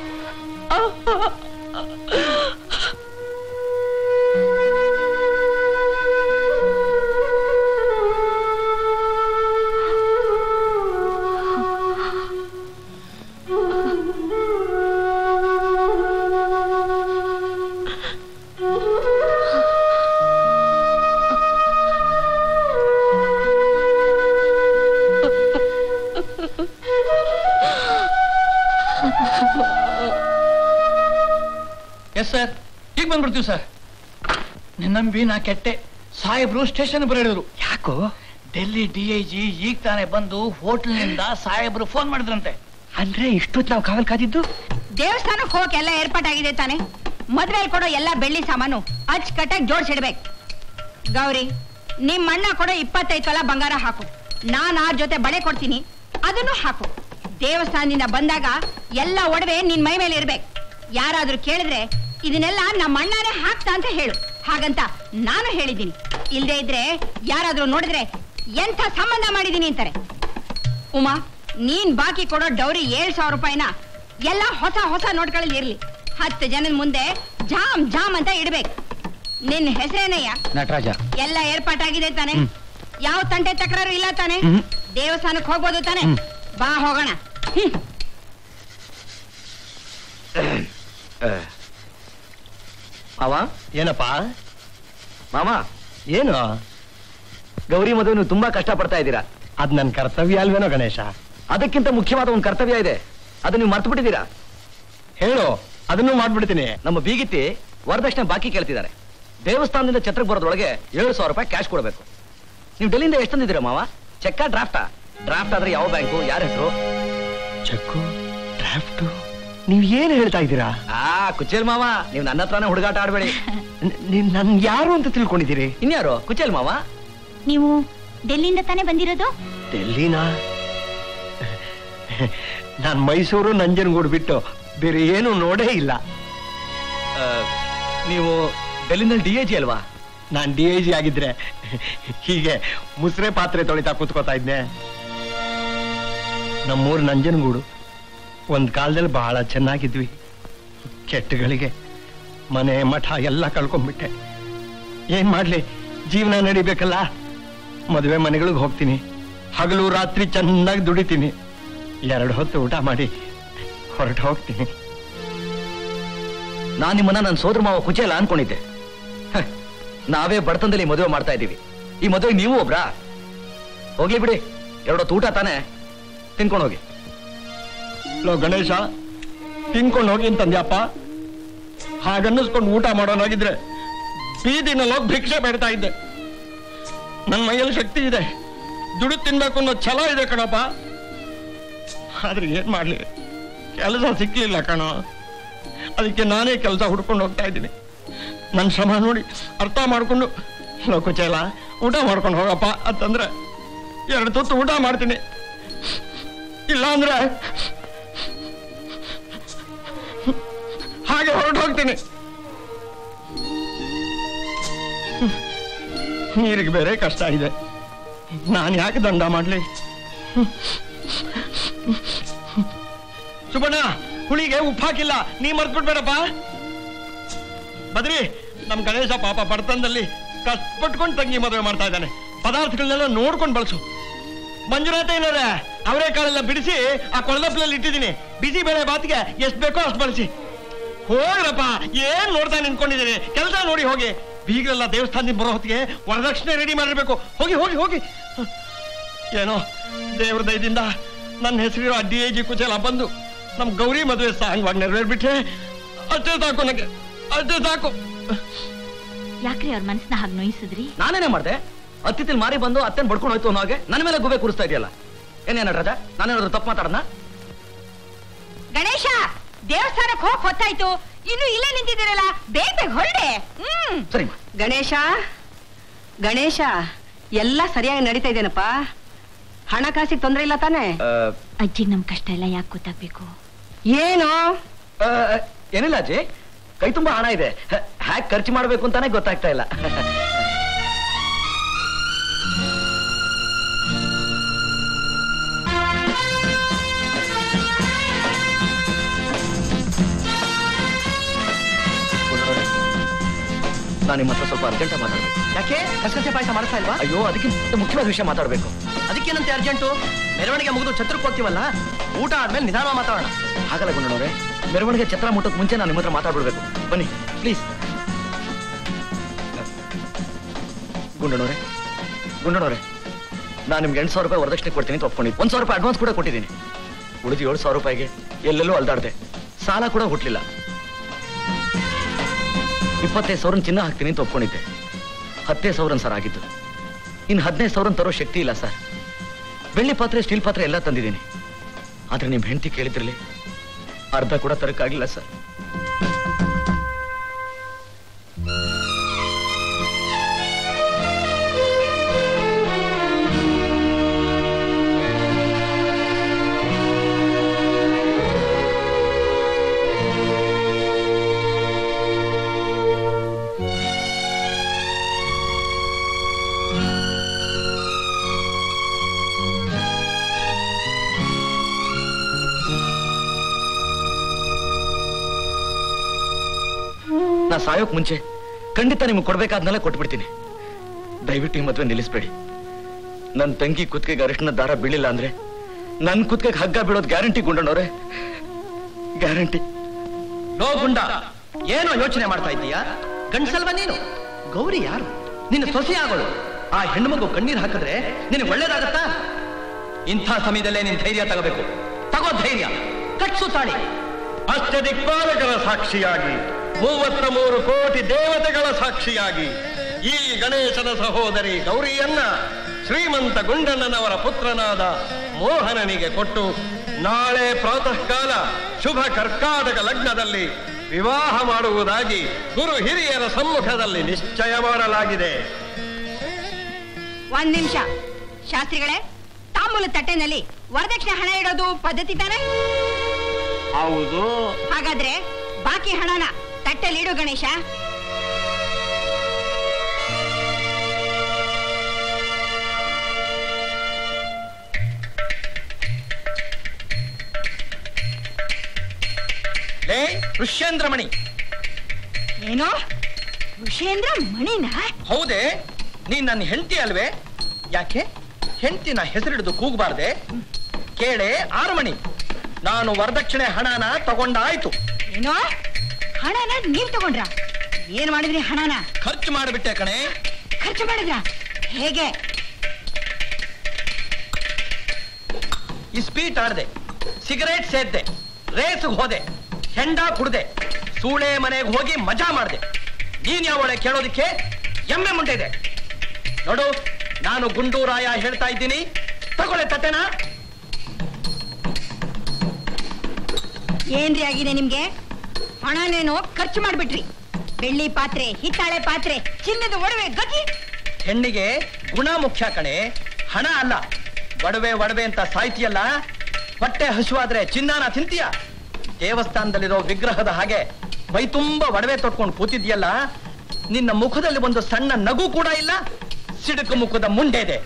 ಎಸ್ ಸರ್ ಈಗ ಬಂದ್ಬಿಡ್ತೀವಿ ಸರ್ ನಿನ್ನಂಬಿ ನಾ ಕೆಟ್ಟೆ ಸಾಹೇಬ್ರು ಸ್ಟೇಷನ್ ಬರೆಡಿದ್ರು ಯಾಕೋ ಡೆಲ್ಲಿ ಡಿ ಐ ಜಿ ಈಗ ತಾನೇ ಬಂದು ಹೋಟೆಲ್ನಿಂದ ಸಾಹೇಬ್ರು ಫೋನ್ ಮಾಡಿದ್ರಂತೆ ಅಂದ್ರೆ ಇಷ್ಟೊತ್ತು ನಾವು ಕಾವಲ್ ಕಾದಿದ್ದು ದೇವಸ್ಥಾನಕ್ಕೆ ಹೋಗಕ್ಕೆ ಎಲ್ಲ ಏರ್ಪಾಟಾಗಿದೆ ತಾನೆ ಮದ್ವೆಯಲ್ಲಿ ಕೊಡೋ ಎಲ್ಲ ಬೆಳ್ಳಿ ಸಾಮಾನು ಅಚ್ಚುಕಟ್ಟಾಗಿ ಜೋಡಿಸಿಡ್ಬೇಕು ಗೌರಿ ನಿಮ್ಮ ಅಣ್ಣ ಕೊಡೋ ಇಪ್ಪತ್ತೈದು ತೊಲ ಬಂಗಾರ ಹಾಕು ನಾನ್ ಆ ಜೊತೆ ಬಳೆ ಕೊಡ್ತೀನಿ ಅದನ್ನು ಹಾಕು ದೇವಸ್ಥಾನದಿಂದ ಬಂದಾಗ ಎಲ್ಲ ಒಡವೆ ನಿನ್ ಮೈ ಮೇಲೆ ಇರ್ಬೇಕು ಯಾರಾದ್ರೂ ಕೇಳಿದ್ರೆ ಇದನ್ನೆಲ್ಲ ನಮ್ಮ ಅಣ್ಣನೇ ಹಾಕ್ತಾ ಅಂತ ಹೇಳು ಹಾಗಂತ ನಾನು ಹೇಳಿದ್ದೀನಿ ಇಲ್ದೇ ಇದ್ರೆ ಯಾರಾದ್ರೂ ನೋಡಿದ್ರೆ ಎಂಥ ಸಂಬಂಧ ಮಾಡಿದೀನಿ ಅಂತಾರೆ ಉಮಾ ನೀನ್ ಬಾಕಿ ಕೊಡೋ ಡೌರಿ ಏಳ್ ಸಾವಿರ ರೂಪಾಯಿನ ಎಲ್ಲ ಹೊಸ ಹೊಸ ನೋಟ್ಗಳಲ್ಲಿ ಇರ್ಲಿ ಹತ್ತು ಜನದ ಮುಂದೆ ಜಾಮ್ ಜಾಮ್ ಅಂತ ಇಡ್ಬೇಕು ನಿನ್ ಹೆಸರೇನಯ್ಯ ನಟರಾಜ ಎಲ್ಲ ಏರ್ಪಾಟಾಗಿದೆ ತಾನೆ ಯಾವ ತಂಟೆ ತಕರಾರು ಇಲ್ಲ ತಾನೆ ಹ್ಮ್. ದೇವಸ್ಥಾನಕ್ಕೆ ಹೋಗ್ಬೋದು ತಾನೆ ಬಾ ಹೋಗೋಣ ಹ್ಮ್. ಮಾವ ಏನಪ್ಪ ಮಾಮ ಏನು ಗೌರಿ ಮದುವೆ ನೀವು ತುಂಬಾ ಕಷ್ಟ ಪಡ್ತಾ ಇದ್ದೀರಾ ಅದ್ ನನ್ ಕರ್ತವ್ಯ ಅಲ್ವೇನೋ ಗಣೇಶ ಅದಕ್ಕಿಂತ ಮುಖ್ಯವಾದ ಒಂದು ಕರ್ತವ್ಯ ಇದೆ ಅದು ನೀವು ಮರ್ತು ಬಿಟ್ಟಿದ್ದೀರಾ ಹೇಳು ಅದನ್ನು ಮಾಡ್ಬಿಡ್ತೀನಿ ನಮ್ಮ ಬೀಗಿತ್ತಿ ವರದಕ್ಷಿಣೆ ಬಾಕಿ ಕೇಳ್ತಿದ್ದಾರೆ ದೇವಸ್ಥಾನದಿಂದ ಛತ್ರಕ್ಕೆ ಬರೋದ್ರೊಳಗೆ ಏಳು ಸಾವಿರ ರೂಪಾಯಿ ಕ್ಯಾಶ್ ಕೊಡಬೇಕು ನೀವು ಡೆಲ್ಲಿಂದ ಎಷ್ಟು ತಂದಿದ್ದೀರಾ ಮಾವ ಚೆಕ್ಕಾ ಡ್ರಾಫ್ಟಾ ಡ್ರಾಫ್ಟ್ ಆದ್ರೆ ಯಾವ ಬ್ಯಾಂಕು ಯಾರ ಹೆಸರು ಚೆಕ್ಕು ಡ್ರಾಫ್ಟು ನೀವ್ ಏನ್ ಹೇಳ್ತಾ ಇದ್ದೀರಾ ಆ ಕುಚೇಲ್ ಮಾವ ನೀವು ನನ್ನ ಹತ್ರನೇ ಹುಡುಗಾಟ ಆಡಬೇಡಿ ನೀವ್ ನನ್ ಯಾರು ಅಂತ ತಿಳ್ಕೊಂಡಿದ್ದೀರಿ ಇನ್ಯಾರು ಕುಚೇಲ್ ಮಾವ ನೀವು ಡೆಲ್ಲಿಯಿಂದ ತಾನೇ ಬಂದಿರೋದು ಡೆಲ್ಲಿನಾ ನಾನ್ ಮೈಸೂರು ನಂಜನಗೂಡು ಬಿಟ್ಟು ಬೇರೆ ಏನು ನೋಡೇ ಇಲ್ಲ ಆ, ನೀವು ಡೆಲ್ಲಿನಲ್ಲಿ ಡಿ ಎ ಜಿ ಅಲ್ವಾ ನಾನ್ ಡಿ ಐ ಜಿ ಆಗಿದ್ರೆ ಹೀಗೆ ಮುಸ್ರೆ ಪಾತ್ರೆ ತೊಳಿತಾ ಕೂತ್ಕೋತಾ ಇದ್ದೆ ನಮ್ಮೂರು ನಂಜನಗೂಡು ಒಂದ್ ಕಾಲದಲ್ಲಿ ಬಹಳ ಚೆನ್ನಾಗಿದ್ವಿ ಕೆಟ್ಟಗಳಿಗೆ ಮನೆ ಮಠ ಎಲ್ಲ ಕಳ್ಕೊಂಡ್ಬಿಟ್ಟೆ ಏನ್ ಮಾಡ್ಲಿ ಜೀವನ ನಡಿಬೇಕಲ್ಲ ಮದುವೆ ಮನೆಗಳಿಗೆ ಹೋಗ್ತೀನಿ ಹಗಲು ರಾತ್ರಿ ಚೆನ್ನಾಗಿ ದುಡಿತೀನಿ ಎರಡು ಹೊತ್ತು ಊಟ ಮಾಡಿ ಹೊರಟು ಹೋಗ್ತೀನಿ ನಾನ್ ನಿಮ್ಮನ್ನ ನನ್ನ ಸೋದರ ಮಾವ ಕುಚೇಲ ಅನ್ಕೊಂಡಿದ್ದೆ ಹ, ನಾವೇ ಬಡತನದಲ್ಲಿ ಮದುವೆ ಮಾಡ್ತಾ ಇದ್ದೀವಿ ಈ ಮದುವೆಗೆ ನೀವು ಒಬ್ರಾ ಹೋಗ್ಲಿ ಬಿಡಿ ಎರಡೊತ್ತು ಊಟ ತಾನೆ ತಿನ್ಕೊಂಡು ಹೋಗಿ ಲೋ ಗಣೇಶ ತಿನ್ಕೊಂಡು ಹೋಗಿ ಅಂತಂದ್ಯಪ್ಪ ಹಾಗನ್ನಿಸ್ಕೊಂಡು ಊಟ ಮಾಡೋನಾಗಿದ್ರೆ ಬೀದಿನಲ್ಲಿ ಹೋಗಿ ಭಿಕ್ಷೆ ಬೇಡ್ತಾ ಇದ್ದೆ ನನ್ನ ಮೈಯಲ್ಲಿ ಶಕ್ತಿ ಇದೆ ದುಡ್ಡು ತಿನ್ಬೇಕು ಅನ್ನೋ ಛಲ ಇದೆ ಕಣಪ್ಪ ಆದ್ರೆ ಏನ್ ಮಾಡ್ಲಿ ಕೆಲಸ ಸಿಕ್ಲಿಲ್ಲ ಕಣ ಅದಕ್ಕೆ ನಾನೇ ಕೆಲಸ ಹುಡ್ಕೊಂಡು ಹೋಗ್ತಾ ಇದ್ದೀನಿ ನನ್ನ ಶ್ರಮ ನೋಡಿ ಅರ್ಥ ಮಾಡ್ಕೊಂಡು ಲೋಕಚೇಲ ಊಟ ಮಾಡ್ಕೊಂಡು ಹೋಗಪ್ಪ ಅಂತಂದ್ರೆ ಎರಡು ತುತ್ತು ಊಟ ಮಾಡ್ತೀನಿ ಇಲ್ಲ ಅಂದ್ರೆ ಹಾಗೆ ಹೊರಟು ಹೋಗ್ತೀನಿ ನೀರಿಗೆ ಬೇರೆ ಕಷ್ಟ ಇದೆ ನಾನು ಯಾಕೆ ದಂಡ ಮಾಡ್ಲಿ ಸುಬಣ್ಣ ಹುಳಿಗೆ ಉಪ್ಪು ಹಾಕಿಲ್ಲ ನೀ ಮರ್ತ್ಬಿಡ್ಬೇಡಪ್ಪ ಬದ್ರಿ ನಮ್ ಗಣೇಶ ಪಾಪ ಬಡತನದಲ್ಲಿ ಕಷ್ಟಪಟ್ಕೊಂಡು ತಂಗಿ ಮದುವೆ ಮಾಡ್ತಾ ಇದ್ದಾನೆ ಪದಾರ್ಥಗಳನ್ನೆಲ್ಲ ನೋಡ್ಕೊಂಡು ಬಳಸು ಮಂಜುನಾಥ ಏನಾರ ಅವರೇ ಕಾಳೆಲ್ಲ ಬಿಡಿಸಿ ಆ ಕೊಳದಪ್ಪಲಲ್ಲಿ ಇಟ್ಟಿದ್ದೀನಿ ಬಿಸಿ ಬೇಳೆ ಬಾತಿಗೆ ಎಷ್ಟು ಬೇಕೋ ಅಷ್ಟು ಬಳಸಿ ಹೋಗ್ರಪ್ಪ ಏನ್ ನೋಡ್ತಾ ನಿಂತ್ಕೊಂಡಿದ್ದೀರಿ ಕೆಲಸ ನೋಡಿ ಹೋಗಿ ಬೀಗರೆಲ್ಲ ದೇವಸ್ಥಾನದಿಂದ ಬರೋ ಹೊತ್ತಿಗೆ ವರದಕ್ಷಿಣೆ ರೆಡಿ ಮಾಡಿರ್ಬೇಕು ಹೋಗಿ ಹೋಗಿ ಹೋಗಿ ಏನೋ ದೇವ್ರ ದಯದಿಂದ ನನ್ನ ಹೆಸರಿರೋ ಡಿ ಐ ಜಿ ಕುಚೇಲ ಬಂದು ನಮ್ ಗೌರಿ ಮದುವೆ ಸಾಂಗವಾಗಿ ನೆರವೇರ್ಬಿಟ್ರೆ ಅಷ್ಟೇ ಸಾಕು ನನಗೆ ಅಷ್ಟೇ ಸಾಕು ಯಾಕ್ರಿ ಅವ್ರ ಮನಸ್ಸನ್ನ ಹಾಗೆ ನೋಯಿಸಿದ್ರಿ ನಾನೇನೇ ಮಾಡ್ದೆ ಅತ್ತಿತ್ತಿಲ್ ಮಾರಿ ಬಂದು ಅತ್ತೇನ್ ಬಡ್ಕೊಂಡು ಹೋಯ್ತು ಅನ್ನೋ ಹಾಗೆ ನನ್ನ ಮೇಲೆ ಗುಬೆ ಕೂರಿಸ್ತಾ ಇದೆಯಲ್ಲ ಏನೇನ ರಾಜ ನಾನೇನಾದ್ರು ತಪ್ಪು ಮಾತಾಡೋಣ ಗಣೇಶ ದೇವಸ್ಥಾನಕ್ಕೆ ಹೋಗ್ ಹೊತ್ತಾಯ್ತು ಇನ್ನು ಇಲ್ಲೇ ನಿಂತಿದ್ದೀರಲ್ಲ ಬೇಗ ಬೇಗ ಹೊರಡೆ ಹ್ಮ್ ಸರಿ ಗಣೇಶ ಗಣೇಶ ಎಲ್ಲ ಸರಿಯಾಗಿ ನಡೀತಾ ಇದೇನಪ್ಪ ಹಣಕಾಸಿಗೆ ತೊಂದರೆ ಇಲ್ಲ ತಾನೇ ಅಜ್ಜಿಗ್ ನಮ್ ಕಷ್ಟ ಎಲ್ಲ ಯಾಕೆ ಗೊತ್ತಾಗ್ಬೇಕು ಏನು ಏನಿಲ್ಲ ಅಜ್ಜಿ ಕೈ ತುಂಬಾ ಹಣ ಇದೆ ಹ್ಯಾಕ್ ಖರ್ಚು ಮಾಡ್ಬೇಕು ಅಂತಾನೆ ಗೊತ್ತಾಗ್ತಾ ಇಲ್ಲ ನಾನು ನಿಮ್ಮ ಹತ್ರ ಸ್ವಲ್ಪ ಅರ್ಜೆಂಟ್ ಮಾತಾಡ್ಬೇಕು ಯಾಕೆ ಕಸಕಸೆ ಪಾಯಸ ಮಾಡಿಸ್ತಾ ಇಲ್ವಾ ಅಯ್ಯೋ ಅದಕ್ಕಿಂತ ಮುಖ್ಯವಾದ ವಿಷಯ ಮಾತಾಡ್ಬೇಕು ಅದಕ್ಕೇನಂತೆ ಅರ್ಜೆಂಟು ಮೆರವಣಿಗೆ ಮುಗಿದು ಛತ್ರಕ್ಕೆ ಹೋಗ್ತೀವಲ್ಲ ಊಟ ಆದ್ಮೇಲೆ ನಿಧಾನ ಮಾತಾಡೋಣ ಹಾಗಲ್ಲ ಗುಂಡನವ್ರೆ ಮೆರವಣಿಗೆ ಛತ್ರ ಮುಟ್ಟಕ್ ಮುಂಚೆ ನಾನು ನಿಮ್ಮ ಹತ್ರ ಮಾತಾಡ್ಬಿಡ್ಬೇಕು ಬನ್ನಿ ಪ್ಲೀಸ್ ಗುಂಡನವ್ರೆ ಗುಂಡನವ್ರೆ ನಾನು ನಿಮ್ಗೆ ಎಂಟು ಸಾವಿರ ರೂಪಾಯಿ ವರದಕ್ಷಿಣೆ ಕೊಡ್ತೀನಿ ಅಂತ ಒಪ್ಕೊಂಡಿದ್ದೆ ಒಂದು ಸಾವಿರ ರೂಪಾಯಿ ಅಡ್ವಾನ್ಸ್ ಕೂಡ ಕೊಟ್ಟಿದ್ದೀನಿ ಉಳಿದು ಏಳು ಸಾವಿರ ರೂಪಾಯಿಗೆ ಎಲ್ಲೆಲ್ಲೂ ಅಲ್ದಾಡ್ದೆ ಸಾಲ ಕೂಡ ಹುಟ್ಲಿಲ್ಲ ಇಪ್ಪತ್ತೈದು ಸಾವಿರ ಚಿನ್ನ ಹಾಕ್ತೀನಿ ಅಂತ ಒಪ್ಕೊಂಡಿದ್ದೆ ಹತ್ತೇ ಸಾವಿರ ಸರ್ ಆಗಿದ್ದು ಇನ್ನು ಹದಿನೈದು ಸಾವಿರ ತರೋ ಶಕ್ತಿ ಇಲ್ಲ ಸರ್ ಬೆಳ್ಳಿ ಪಾತ್ರೆ ಸ್ಟೀಲ್ ಪಾತ್ರೆ ಎಲ್ಲ ತಂದಿದ್ದೀನಿ ಆದ್ರೆ ನಿಮ್ ಹೆಂಡತಿ ಕೇಳಿದ್ರಲ್ಲಿ ಅರ್ಧ ಕೂಡ ತರಕ್ಕಾಗಿಲ್ಲ ಸರ್ ನಾ ಸಾಯೋಕ್ ಮುಂಚೆ ಖಂಡಿತ ನಿಮ್ಗೆ ಕೊಡ್ಬೇಕಾದ್ನೆಲ್ಲ ಕೊಟ್ಬಿಡ್ತೀನಿ ದಯವಿಟ್ಟು ಈ ಮದ್ವೆ ನಿಲ್ಲಿಸ್ಬೇಡಿ ನನ್ನ ತಂಗಿ ಕುತ್ತಿಗೆಗೆ ಅರಿಶಿನ ದಾರ ಬೀಳಿಲ್ಲ ಅಂದ್ರೆ ನನ್ ಕುತ್ತಿಗೆಗೆ ಹಗ್ಗ ಬೀಳೋದು ಗ್ಯಾರಂಟಿ ಗುಂಡಣ್ಣವ್ರೆ ಗ್ಯಾರಂಟಿ ಲೋ ಗುಂಡ ಏನೋ ಯೋಚನೆ ಮಾಡ್ತಾ ಇದ್ದೀಯಾ ಗಂಡ್ಸಲ್ವಾ ನೀನು ಗೌರಿ ಯಾರು ನಿನ್ನ ಸೊಸೆ ಆಗೋಳು ಆ ಹೆಣ್ಮಗು ಕಣ್ಣೀರ್ ಹಾಕಿದ್ರೆ ನಿನಗೆ ಒಳ್ಳೇದಾಗತ್ತಾ ಇಂಥ ಸಮಯದಲ್ಲೇ ನೀನ್ ಧೈರ್ಯ ತಗೋಬೇಕು ತಗೋ ಧೈರ್ಯ ಕಟ್ಸು ತಾಳಿ ಅಷ್ಟದಿಕ್ಪಾಲಕರ ಸಾಕ್ಷಿಯಾಗಿ ಮೂವತ್ತ ಮೂರು ಕೋಟಿ ದೇವತೆಗಳ ಸಾಕ್ಷಿಯಾಗಿ ಈ ಗಣೇಶನ ಸಹೋದರಿ ಗೌರಿಯನ್ನ ಶ್ರೀಮಂತ ಗುಂಡಣ್ಣನವರ ಪುತ್ರನಾದ ಮೋಹನನಿಗೆ ಕೊಟ್ಟು ನಾಳೆ ಪ್ರಾತಃ ಕಾಲ ಶುಭ ಕರ್ಕಾಟಕ ಲಗ್ನದಲ್ಲಿ ವಿವಾಹ ಮಾಡುವುದಾಗಿ ಗುರು ಹಿರಿಯರ ಸಮ್ಮುಖದಲ್ಲಿ ನಿಶ್ಚಯ ಮಾಡಲಾಗಿದೆ ಒಂದ್ ನಿಮಿಷ ಶಾಸ್ತ್ರಿಗಳೇ ತಾಂಬೂಲ ತಟ್ಟೆನಲ್ಲಿ ವರದಕ್ಷಿಣೆ ಹಣ ಇಡೋದು ಪದ್ಧತಿ ತಾನೆ ಹೌದು ಹಾಗಾದ್ರೆ ಬಾಕಿ ಹಣನ ತಟ್ಟೆಲಿ ಇಡು ಗಣೇಶ ಲೇ ಋಷ್ಯೇಂದ್ರಮಣಿ ಏನೋ ಋಷೇಂದ್ರ ಮಣಿನ ಹೌದೇ ನೀನ್ ನನ್ನ ಹೆಂಡತಿ ಅಲ್ವೇ ಯಾಕೆ ಹೆಂಡತಿನ ಹೆಸರಿಡಿದು ಕೂಗಬಾರ್ದೆ ಕೇಳೆ ಆರುಮಣಿ ನಾನು ವರದಕ್ಷಿಣೆ ಹಣನ ತಗೊಂಡಾಯ್ತು ಏನೋ ಹಣನ ನೀವ್ ತಗೊಂಡ್ರ ಏನ್ ಮಾಡಿದ್ರಿ ಹಣನ ಖರ್ಚು ಮಾಡಿಬಿಟ್ಟೆ ಕಣೆ ಖರ್ಚು ಮಾಡಿದ್ರ ಹೇಗೆ ಇಸ್ಪೀಟ್ ಆಡ್ದೆ ಸಿಗರೇಟ್ ಸೇದ್ದೆ ರೇಸ್ಗೆ ಹೋದೆ ಹೆಂಡ ಕುಡ್ದೆ ಸೂಳೆ ಮನೆಗೆ ಹೋಗಿ ಮಜಾ ಮಾಡ್ದೆ ನೀನ್ ಯಾವಳೆ ಕೇಳೋದಿಕ್ಕೆ ಎಮ್ಮೆ ಮುಂಡೆ ಇದೆ ನೋಡು ನಾನು ಗುಂಡೂರಾಯ ಹೇಳ್ತಾ ಇದ್ದೀನಿ ತಗೊಳ್ಳೆ ತಟ್ಟೆನ ಏನ್ರಿ ಆಗಿದೆ ನಿಮ್ಗೆ ಹಣನೇನೋ ಖರ್ಚು ಮಾಡ್ಬಿಟ್ರಿ ಬೆಳ್ಳಿ ಪಾತ್ರೆ ಹಿತ್ತಾಳೆ ಪಾತ್ರೆ ಚಿನ್ನದ ಒಡವೆ ಗತಿ ಹೆಣ್ಣಿಗೆ ಗುಣ ಮುಖ್ಯ ಕಣೆ ಹಣ ಅಲ್ಲ ಒಡವೆ ಒಡವೆ ಅಂತ ಸಾಯ್ತಿಯಲ್ಲ ಹೊಟ್ಟೆ ಹಸುವಾದ್ರೆ ಚಿನ್ನಾನ ತಿಂತೀಯ ದೇವಸ್ಥಾನದಲ್ಲಿರೋ ವಿಗ್ರಹದ ಹಾಗೆ ಮೈ ತುಂಬ ಒಡವೆ ತೊಟ್ಕೊಂಡು ಕೂತಿದ್ಯಲ್ಲ ನಿನ್ನ ಮುಖದಲ್ಲಿ ಒಂದು ಸಣ್ಣ ನಗು ಕೂಡ ಇಲ್ಲ ಸಿಡುಕು ಮುಖದ ಮುಂಡೆ ಇದೆ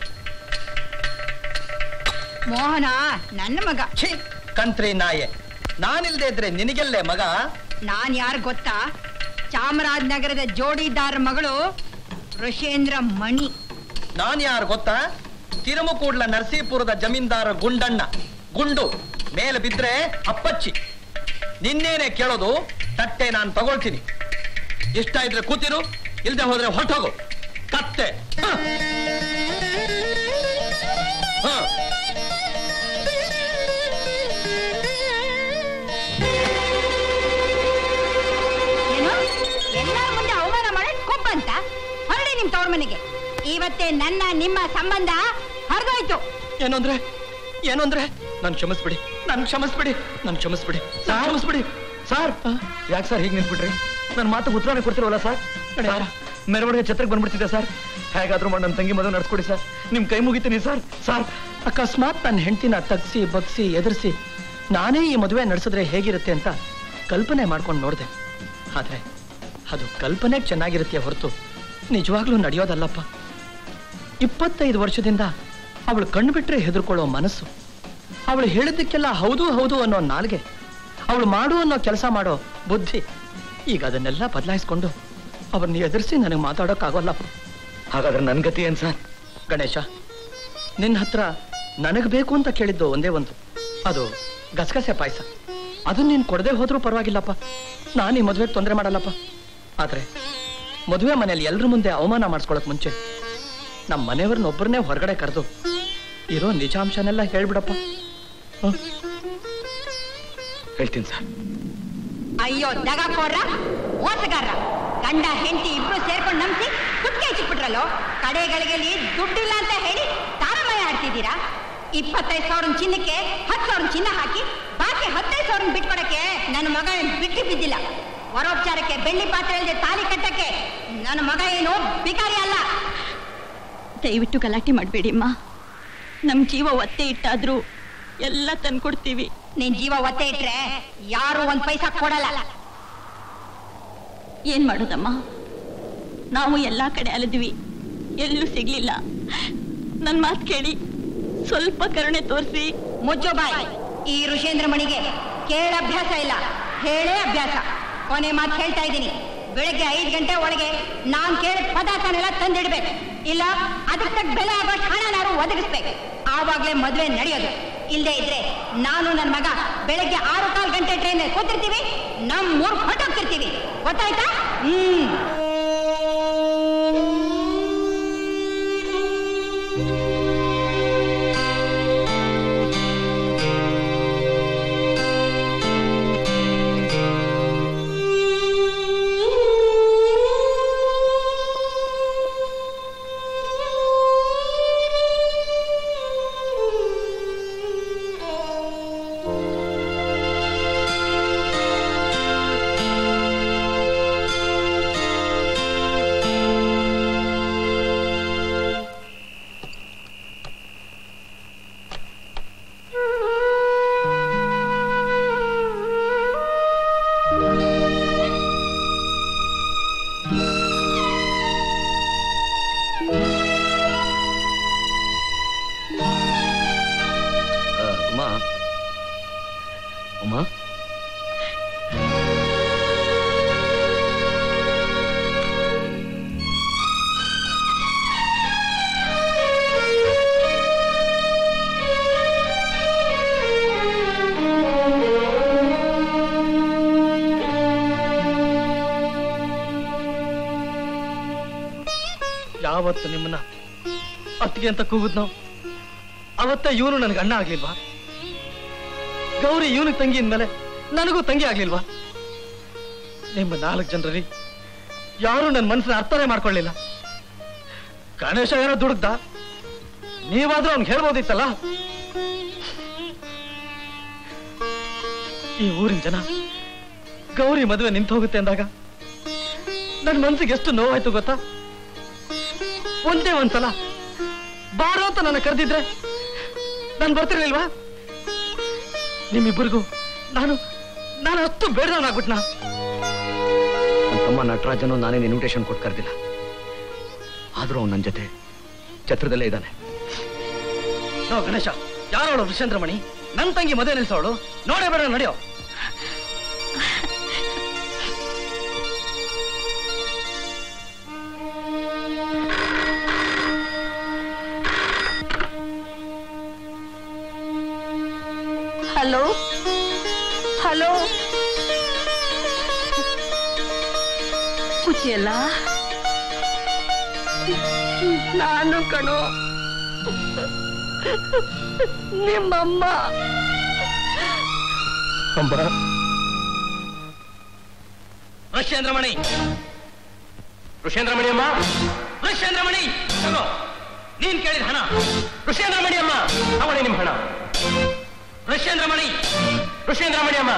ಮೋಹನ ನನ್ನ ಮಗ ಛೀ ಕಂತ್ರಿ ನಾಯೆ ನಾನಿಲ್ದೇ ಇದ್ರೆ ನಿನಗೆಲ್ಲೇ ಮಗ ನಾನ್ ಯಾರು ಗೊತ್ತಾ ಚಾಮರಾಜನಗರದ ಜೋಡಿದಾರ ಮಗಳು ಋಷೇಂದ್ರ ಮಣಿ ನಾನ್ ಯಾರು ಗೊತ್ತಾ ತಿರುಮುಕೂಡ್ಲ ನರಸೀಪುರದ ಜಮೀನ್ದಾರ ಗುಂಡಣ್ಣ ಗುಂಡು ಮೇಲೆ ಬಿದ್ರೆ ಅಪ್ಪಚ್ಚಿ ನಿನ್ನೇನೆ ಕೇಳೋದು ತಟ್ಟೆ ನಾನು ತಗೊಳ್ತೀನಿ ಇಷ್ಟ ಇದ್ರೆ ಕೂತಿರು ಇಲ್ದೆ ಹೋದ್ರೆ ಹೊರಟೋಗು ಕತ್ತೆ ಹ. ಹ. ಇವತ್ತೇ ನನ್ನ ನಿಮ್ಮ ಸಂಬಂಧ ಹರಿದೋಯ್ತು ಏನು ಅಂದ್ರೆ ಏನು ಅಂದ್ರೆ ನನ್ ಕ್ಷಮಿಸ್ಬಿಡಿ ನನ್ ಕ್ಷಮಿಸ್ಬಿಡಿ ನನ್ ಕ್ಷಮಿಸ್ಬಿಡಿ ನನ್ ಕ್ಷಮಿಸ್ಬಿಡಿ ಸರ್ ಯಾಕೆ ಸರ್ ಹೀಗೆ ನಿಂತ್ಬಿಟ್ರಿ ನನ್ನ ಮಾತು ಉತ್ತರನೇ ಕೊಡ್ತಿರವಲ್ಲ ಸರ್ ಸರ್ ಮೆರವಣಿಗೆ ಛತ್ರಕ್ಕೆ ಬಂದ್ಬಿಡ್ತಿದ್ದೆ ಸರ್ ಹೇಗಾದ್ರೂ ಮಾಡಿ ನನ್ನ ತಂಗಿ ಮದುವೆ ನಡ್ಸ್ಕೊಡಿ ಸರ್ ನಿಮ್ ಕೈ ಮುಗಿತೀನಿ ಸರ್ ಸರ್ ಅಕಸ್ಮಾತ್ ನನ್ನ ಹೆಂಡತಿನ ತಗ್ಸಿ ಬಗ್ಸಿ ಎದುರಿಸಿ ನಾನೇ ಈ ಮದುವೆ ನಡೆಸಿದ್ರೆ ಹೇಗಿರುತ್ತೆ ಅಂತ ಕಲ್ಪನೆ ಮಾಡ್ಕೊಂಡು ನೋಡಿದೆ ಆದ್ರೆ ಅದು ಕಲ್ಪನೆ ಚೆನ್ನಾಗಿರುತ್ತೆ ಹೊರತು ನಿಜವಾಗ್ಲೂ ನಡೆಯೋದಲ್ಲಪ್ಪ ಇಪ್ಪತ್ತೈದು ವರ್ಷದಿಂದ ಅವಳು ಕಣ್ಣು ಬಿಟ್ರೆ ಹೆದರ್ಕೊಳ್ಳೋ ಮನಸ್ಸು ಅವಳು ಹೇಳಿದ್ದಕ್ಕೆಲ್ಲ ಹೌದು ಹೌದು ಅನ್ನೋ ನಾಲ್ಗೆ ಅವಳು ಮಾಡು ಅನ್ನೋ ಕೆಲಸ ಮಾಡೋ ಬುದ್ಧಿ ಈಗ ಅದನ್ನೆಲ್ಲ ಬದಲಾಯಿಸ್ಕೊಂಡು ಅವ್ರನ್ನ ಎದುರಿಸಿ ನನಗೆ ಮಾತಾಡೋಕ್ಕಾಗೋಲ್ಲಪ್ಪ ಹಾಗಾದ್ರೆ ನನ್ ಗತಿ ಏನ್ ಸರ್ ಗಣೇಶ ನಿನ್ನ ಹತ್ರ ನನಗ್ ಬೇಕು ಅಂತ ಕೇಳಿದ್ದು ಒಂದೇ ಒಂದು ಅದು ಗಸಗಸೆ ಪಾಯಸ ಅದನ್ನ ನೀನ್ ಕೊಡದೆ ಹೋದ್ರೂ ಪರವಾಗಿಲ್ಲಪ್ಪ ನಾನು ಈ ಮದುವೆಗೆ ತೊಂದರೆ ಮಾಡಲ್ಲಪ್ಪ ಆದ್ರೆ ಮದುವೆ ಮನೆಯಲ್ಲಿ ಎಲ್ರ ಮುಂದೆ ಅವಮಾನ ಮಾಡಿಸ್ಕೊಳಕ್ ಮುಂಚೆ ನಮ್ಮ ಮನೆಯವ್ರನ್ನ ಒಬ್ಬರನ್ನೇ ಹೊರಗಡೆ ಕರೆದು ಇರೋ ನಿಜಾಂಶನೆಲ್ಲ ಹೇಳ್ಬಿಡಪ್ಪ ಹ್ಮ್ ಹೇಳ್ತೀನಿ ಸರ್ ಅಯ್ಯೋ ದಗಕೋರ ಮೋಸಗಾರ ಗಂಡ ಹೆಂಡತಿ ಇಬ್ರು ಸೇರ್ಕೊಂಡು ನಂಬಿಸಿ ಕುತ್ತಿಗೆ ಚಿಕ್ಬಿಟ್ರಲ್ಲೋ ಕಡೆಗಳಿಗೆಲ್ಲಿ ದುಡ್ಡಿಲ್ಲ ಅಂತ ಹೇಳಿ ತಾರಮಯ ಆಡ್ತಿದ್ದೀರಾ ಇಪ್ಪತ್ತೈದು ಸಾವಿರ ಚಿನ್ನಕ್ಕೆ ಹತ್ತು ಸಾವಿರ ಚಿನ್ನ ಹಾಕಿ ಬಾಕಿ ಹತ್ತೈದು ಸಾವಿರ ಬಿಟ್ಕೊಡಕ್ಕೆ ನನ್ನ ಮಗ ಏನ್ ಬಿಟ್ಟು ಬಿದ್ದಿಲ್ಲ ವರೋಪಚಾರಕ್ಕೆ ಬೆಳ್ಳಿ ಪಾತ್ರೆ ಇಲ್ಲದೆ ತಾಲಿ ಕಟ್ಟಕ್ಕೆ ನನ್ನ ಮಗ ಏನು ಬಿಕಾರಿ ಅಲ್ಲ ದಯವಿಟ್ಟು ಗಲಾಟೆ ಮಾಡಬೇಡಿ ಅಮ್ಮ ನಮ್ಮ ಜೀವ ಒತ್ತೆ ಇಟ್ಟಾದ್ರೂ ಎಲ್ಲ ತಂದ್ಕೊಡ್ತೀವಿ ನಿನ್ ಜೀವ ಒತ್ತೆ ಇಟ್ರೆ ಯಾರು ಒಂದ್ ಪೈಸಾ ಕೊಡಲ್ಲ ಏನ್ ಮಾಡೋದಮ್ಮ ನಾವು ಎಲ್ಲಾ ಕಡೆ ಅಲೆದ್ವಿ ಎಲ್ಲೂ ಸಿಗ್ಲಿಲ್ಲ ನನ್ ಮಾತು ಕೇಳಿ ಸ್ವಲ್ಪ ಕರುಣೆ ತೋರಿಸಿ ಮುಚ್ಚೋ ಬಾಯ್ ಈ ಋಷೇಂದ್ರ ಮಣಿಗೆ ಕೇಳ ಅಭ್ಯಾಸ ಇಲ್ಲ ಹೇಳೇ ಅಭ್ಯಾಸ ಕೊನೆ ಮಾತು ಹೇಳ್ತಾ ಇದ್ದೀನಿ ಬೆಳಗ್ಗೆ ಐದು ಗಂಟೆ ಒಳಗೆ ನಾನ್ ಕೇಳಿದ ಪದಾರ್ಥನೆಲ್ಲ ತಂದಿಡ್ಬೇಕು ಇಲ್ಲ ಅದಕ್ಕೆ ತಕ್ಕ ಬೆಲೆ ಆಗೋಷ್ಟು ಹಣನಾರು ಒದಗಿಸ್ಬೇಕು ಆವಾಗ್ಲೇ ಮದುವೆ ನಡೆಯೋದು ಇಲ್ಲದೆ ಇದ್ರೆ ನಾನು ನನ್ನ ಮಗ ಬೆಳಗ್ಗೆ ಆರು ಕಾಲು ಗಂಟೆ ಟ್ರೈನ್ ಕೂತಿರ್ತೀವಿ ನಮ್ ಮೂರ್ ಹೊಟ್ಟೋಗ್ತಿರ್ತೀವಿ ಗೊತ್ತಾಯ್ತಾ ಹ್ಮ್ ಉಮಾ ಉಮಾ ಯಾವತ್ತು ನಿಮ್ಮನ್ನ ಅತ್ತಿಗೆ ಅಂತ ಕೂಗುದ್ ನಾವು ಅವತ್ತ ಇವನು ನನಗೆ ಅಣ್ಣ ಆಗ್ಲಿಲ್ವಾ ಗೌರಿ ಇವನಿಗೆ ತಂಗಿ ಅಂದ್ಮೇಲೆ ನನಗೂ ತಂಗಿ ಆಗ್ಲಿಲ್ವಾ ನಿಮ್ಮ ನಾಲ್ಕು ಜನರಲ್ಲಿ ಯಾರು ನನ್ನ ಮನಸ್ಸನ್ನ ಅರ್ಥನೇ ಮಾಡ್ಕೊಳ್ಳಿಲ್ಲ ಗಣೇಶ ಏನೋ ದುಡ್ದ ನೀವಾದ್ರೂ ಅವ್ನಿಗೆ ಹೇಳ್ಬೋದಿತ್ತಲ್ಲ ಈ ಊರಿನ ಜನ ಗೌರಿ ಮದುವೆ ನಿಂತು ಹೋಗುತ್ತೆ ಅಂದಾಗ ನನ್ನ ಮನ್ಸಿಗೆ ಎಷ್ಟು ನೋವಾಯ್ತು ಗೊತ್ತಾ ಒಂದೇ ಒಂದ್ಸಲ ಬಾರೋ ಅಂತ ನನ್ನ ಕರೆದಿದ್ರೆ ನಾನು ಬರ್ತಿರ್ಲಿಲ್ವಾ ನಿಮ್ಮಿಬ್ಬರಿಗೂ ನಾನು ನಾನು ಅಷ್ಟು ಬೇಡದವನಾಗ್ಬಿಟ್ನಾ ನನ್ನ ತಮ್ಮ ನಟರಾಜನು ನಾನೇನು ಇನ್ವಿಟೇಷನ್ ಕೊಟ್ಟು ಕರೆದಿಲ್ಲ ಆದ್ರೂ ಅವ್ನು ನನ್ನ ಜೊತೆ ಛತ್ರದಲ್ಲೇ ಇದ್ದಾನೆ ನೋ ಗಣೇಶ ಯಾರೋಳು ವಿಷೇಂದ್ರಮಣಿ ನನ್ನ ತಂಗಿ ಮದುವೆ ನಿಲ್ಸೋಳು ನೋಡೇ ಬೇಡ ನಡೆಯೋ ಹಲೋ ಹಲೋ ಕುಚಿಯಲ್ಲ ನಾನು ಕಣೋ ನಿಮ್ಮಮ್ಮ ಅಮ್ಮ ಋಷೇಂದ್ರಮಣಿ ಋಷೇಂದ್ರಮಣಿ ಅಮ್ಮ ಋಷೇಂದ್ರಮಣಿ ತಗೋ ನೀನ್ ಕೇಳಿದ ಹಣ ಋಷೇಂದ್ರ ಮಣಿ ಅಮ್ಮ ತಗೊಳ್ಳಿ ನಿಮ್ ಹಣ ಋಷೇಂದ್ರ ಮಣಿ ಋಷೇಂದ್ರ ಮಣಿ ಅಮ್ಮ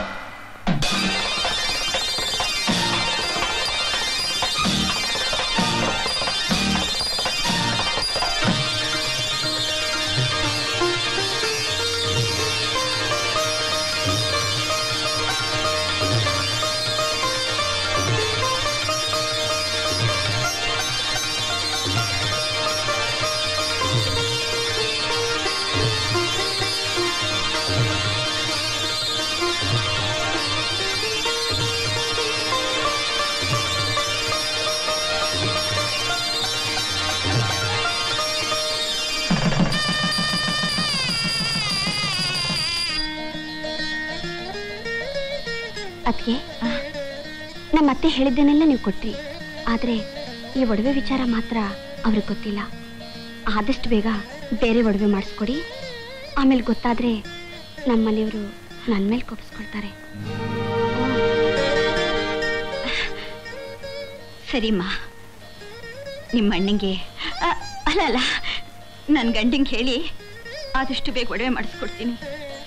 ಅದಕ್ಕೆ ನಮ್ಮ ಅತ್ತೆ ಹೇಳಿದ್ದನ್ನೆಲ್ಲ ನೀವು ಕೊಟ್ರಿ ಆದರೆ ಈ ಒಡವೆ ವಿಚಾರ ಮಾತ್ರ ಅವ್ರಿಗೆ ಗೊತ್ತಿಲ್ಲ ಆದಷ್ಟು ಬೇಗ ಬೇರೆ ಒಡವೆ ಮಾಡಿಸ್ಕೊಡಿ ಆಮೇಲೆ ಗೊತ್ತಾದ್ರೆ ನಮ್ಮನೆಯವರು ನನ್ನ ಮೇಲೆ ಕೋಪಿಸ್ಕೊಳ್ತಾರೆ ಸರಿಮ್ಮ ನಿಮ್ಮ ಅಣ್ಣಂಗೆ ಅ, ಅಲ್ಲ ಅಲ್ಲ ನನ್ನ ಗಂಡಂಗೆ ಹೇಳಿ ಆದಷ್ಟು ಬೇಗ ಒಡವೆ ಮಾಡಿಸ್ಕೊಡ್ತೀನಿ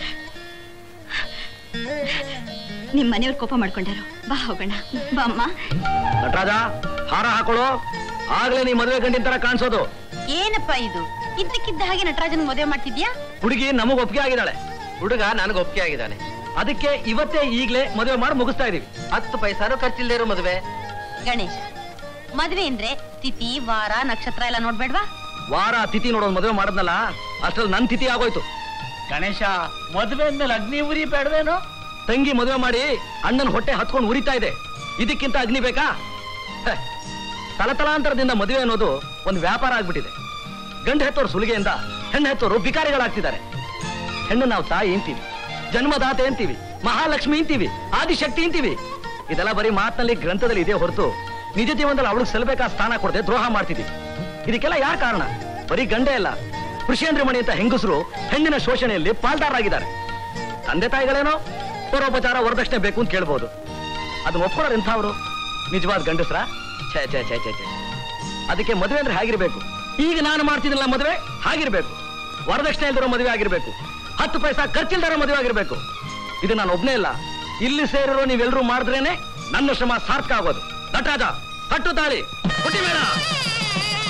ನಿಮ್ಮ ಮನೆಯವ್ರು ಕೋಪ ಮಾಡ್ಕೊಂಡಾರು ಬಾ ಹೋಗೋಣ ಬಾ ಅಮ್ಮ ನಟರಾಜ ಹಾರ ಹಾಕೊಳ್ಳೋ ಆಗ್ಲೇ ನೀ ಮದುವೆ ಗಂಡಿನ ತರ ಕಾಣಿಸೋದು ಏನಪ್ಪ ಇದು ಇದ್ದಕ್ಕಿದ್ದ ಹಾಗೆ ನಟರಾಜನ್ ಮದುವೆ ಮಾಡ್ತಿದ್ಯಾ ಹುಡುಗಿ ನಮಗ್ ಒಪ್ಪಿಗೆ ಆಗಿದ್ದಾಳೆ ಹುಡುಗ ನನಗೆ ಒಪ್ಪಿಗೆ ಆಗಿದ್ದಾನೆ ಅದಕ್ಕೆ ಇವತ್ತೇ ಈಗ್ಲೇ ಮದುವೆ ಮಾಡಿ ಮುಗಿಸ್ತಾ ಇದೀವಿ ಹತ್ತು ಪೈಸಾನು ಖರ್ಚಿಲ್ದೇ ಇರೋ ಮದುವೆ ಗಣೇಶ ಮದ್ವೆ ಅಂದ್ರೆ ತಿಥಿ ವಾರ ನಕ್ಷತ್ರ ಎಲ್ಲ ನೋಡ್ಬೇಡ್ವಾ ವಾರ ತಿಥಿ ನೋಡೋದು ಮದುವೆ ಮಾಡದ್ನಲ್ಲ ಅಷ್ಟ್ರಲ್ಲಿ ನನ್ ತಿಥಿ ಆಗೋಯ್ತು ಗಣೇಶ ಮದುವೆ ಅಂದ್ಮೇಲೆ ಅಗ್ನಿ ಉರಿ ಬೇಡವೇನೋ ತಂಗಿ ಮದುವೆ ಮಾಡಿ ಅಣ್ಣನ ಹೊಟ್ಟೆ ಹತ್ಕೊಂಡು ಉರಿತಾ ಇದೆ ಇದಕ್ಕಿಂತ ಅಗ್ನಿ ಬೇಕಾ ಹೆ, ತಲತಲಾಂತರದಿಂದ ಮದುವೆ ಅನ್ನೋದು ಒಂದು ವ್ಯಾಪಾರ ಆಗ್ಬಿಟ್ಟಿದೆ ಗಂಡು ಹೆತ್ತೋರು ಸುಲಿಗೆಯಿಂದ ಹೆಣ್ಣು ಹೆತ್ತೋರು ಬಿಕಾರಿಗಳಾಗ್ತಿದ್ದಾರೆ ಹೆಣ್ಣು ನಾವು ತಾಯಿ ಅಂತೀವಿ ಜನ್ಮದಾತೆ ಅಂತೀವಿ ಮಹಾಲಕ್ಷ್ಮಿ ಅಂತೀವಿ ಆದಿಶಕ್ತಿ ಅಂತೀವಿ ಇದೆಲ್ಲ ಬರೀ ಮಾತಿನಲ್ಲಿ ಗ್ರಂಥದಲ್ಲಿ ಇದೆ ಹೊರತು ನಿಜ ಜೀವನದಲ್ಲಿ ಅವಳಿಗೆ ಸಲ್ಬೇಕಾದ ಸ್ಥಾನ ಕೊಡದೆ ದ್ರೋಹ ಮಾಡ್ತಿದ್ದೀವಿ ಇದಕ್ಕೆಲ್ಲ ಯಾರ ಕಾರಣ ಬರೀ ಗಂಡೇ ಅಲ್ಲ ಕೃಷಿಯಂದ್ರ ಮಣಿ ಅಂತ ಹೆಂಗಸರು ಹೆಣ್ಣಿನ ಶೋಷಣೆಯಲ್ಲಿ ಪಾಲ್ದಾರರಾಗಿದ್ದಾರೆ ತಂದೆ ತಾಯಿಗಳೇನೋ ಪೂರ್ವೋಪಚಾರ ವರದಕ್ಷಿಣೆ ಬೇಕು ಅಂತ ಕೇಳ್ಬೋದು ಅದನ್ನ ಒಪ್ಕೊಳ್ಳೋರು ಎಂಥವ್ರು ನಿಜವಾದ ಗಂಡಸ್ರ ಛೇ ಛೇ ಛೇ ಛೇ ಛೇ ಅದಕ್ಕೆ ಮದುವೆ ಅಂದ್ರೆ ಹೇಗಿರ್ಬೇಕು ಈಗ ನಾನು ಮಾಡ್ತಿದ್ದಿಲ್ಲ ಮದುವೆ ಹಾಗಿರ್ಬೇಕು ವರದಕ್ಷಿಣೆ ಇಲ್ದಿರೋ ಮದುವೆ ಆಗಿರ್ಬೇಕು ಹತ್ತು ಪೈಸಾ ಖರ್ಚಿಲ್ದಿರೋ ಮದುವೆ ಆಗಿರ್ಬೇಕು ಇದು ನಾನು ಒಬ್ನೇ ಇಲ್ಲ ಇಲ್ಲಿ ಸೇರಿರೋ ನೀವೆಲ್ಲರೂ ಮಾಡಿದ್ರೇನೆ ನನ್ನ ಶ್ರಮ ಸಾರ್ಥಕ ಆಗೋದು ನಟರಾಜ ಕಟ್ಟು ತಾಳಿ ಹುಟ್ಟಿ ಬೇಡ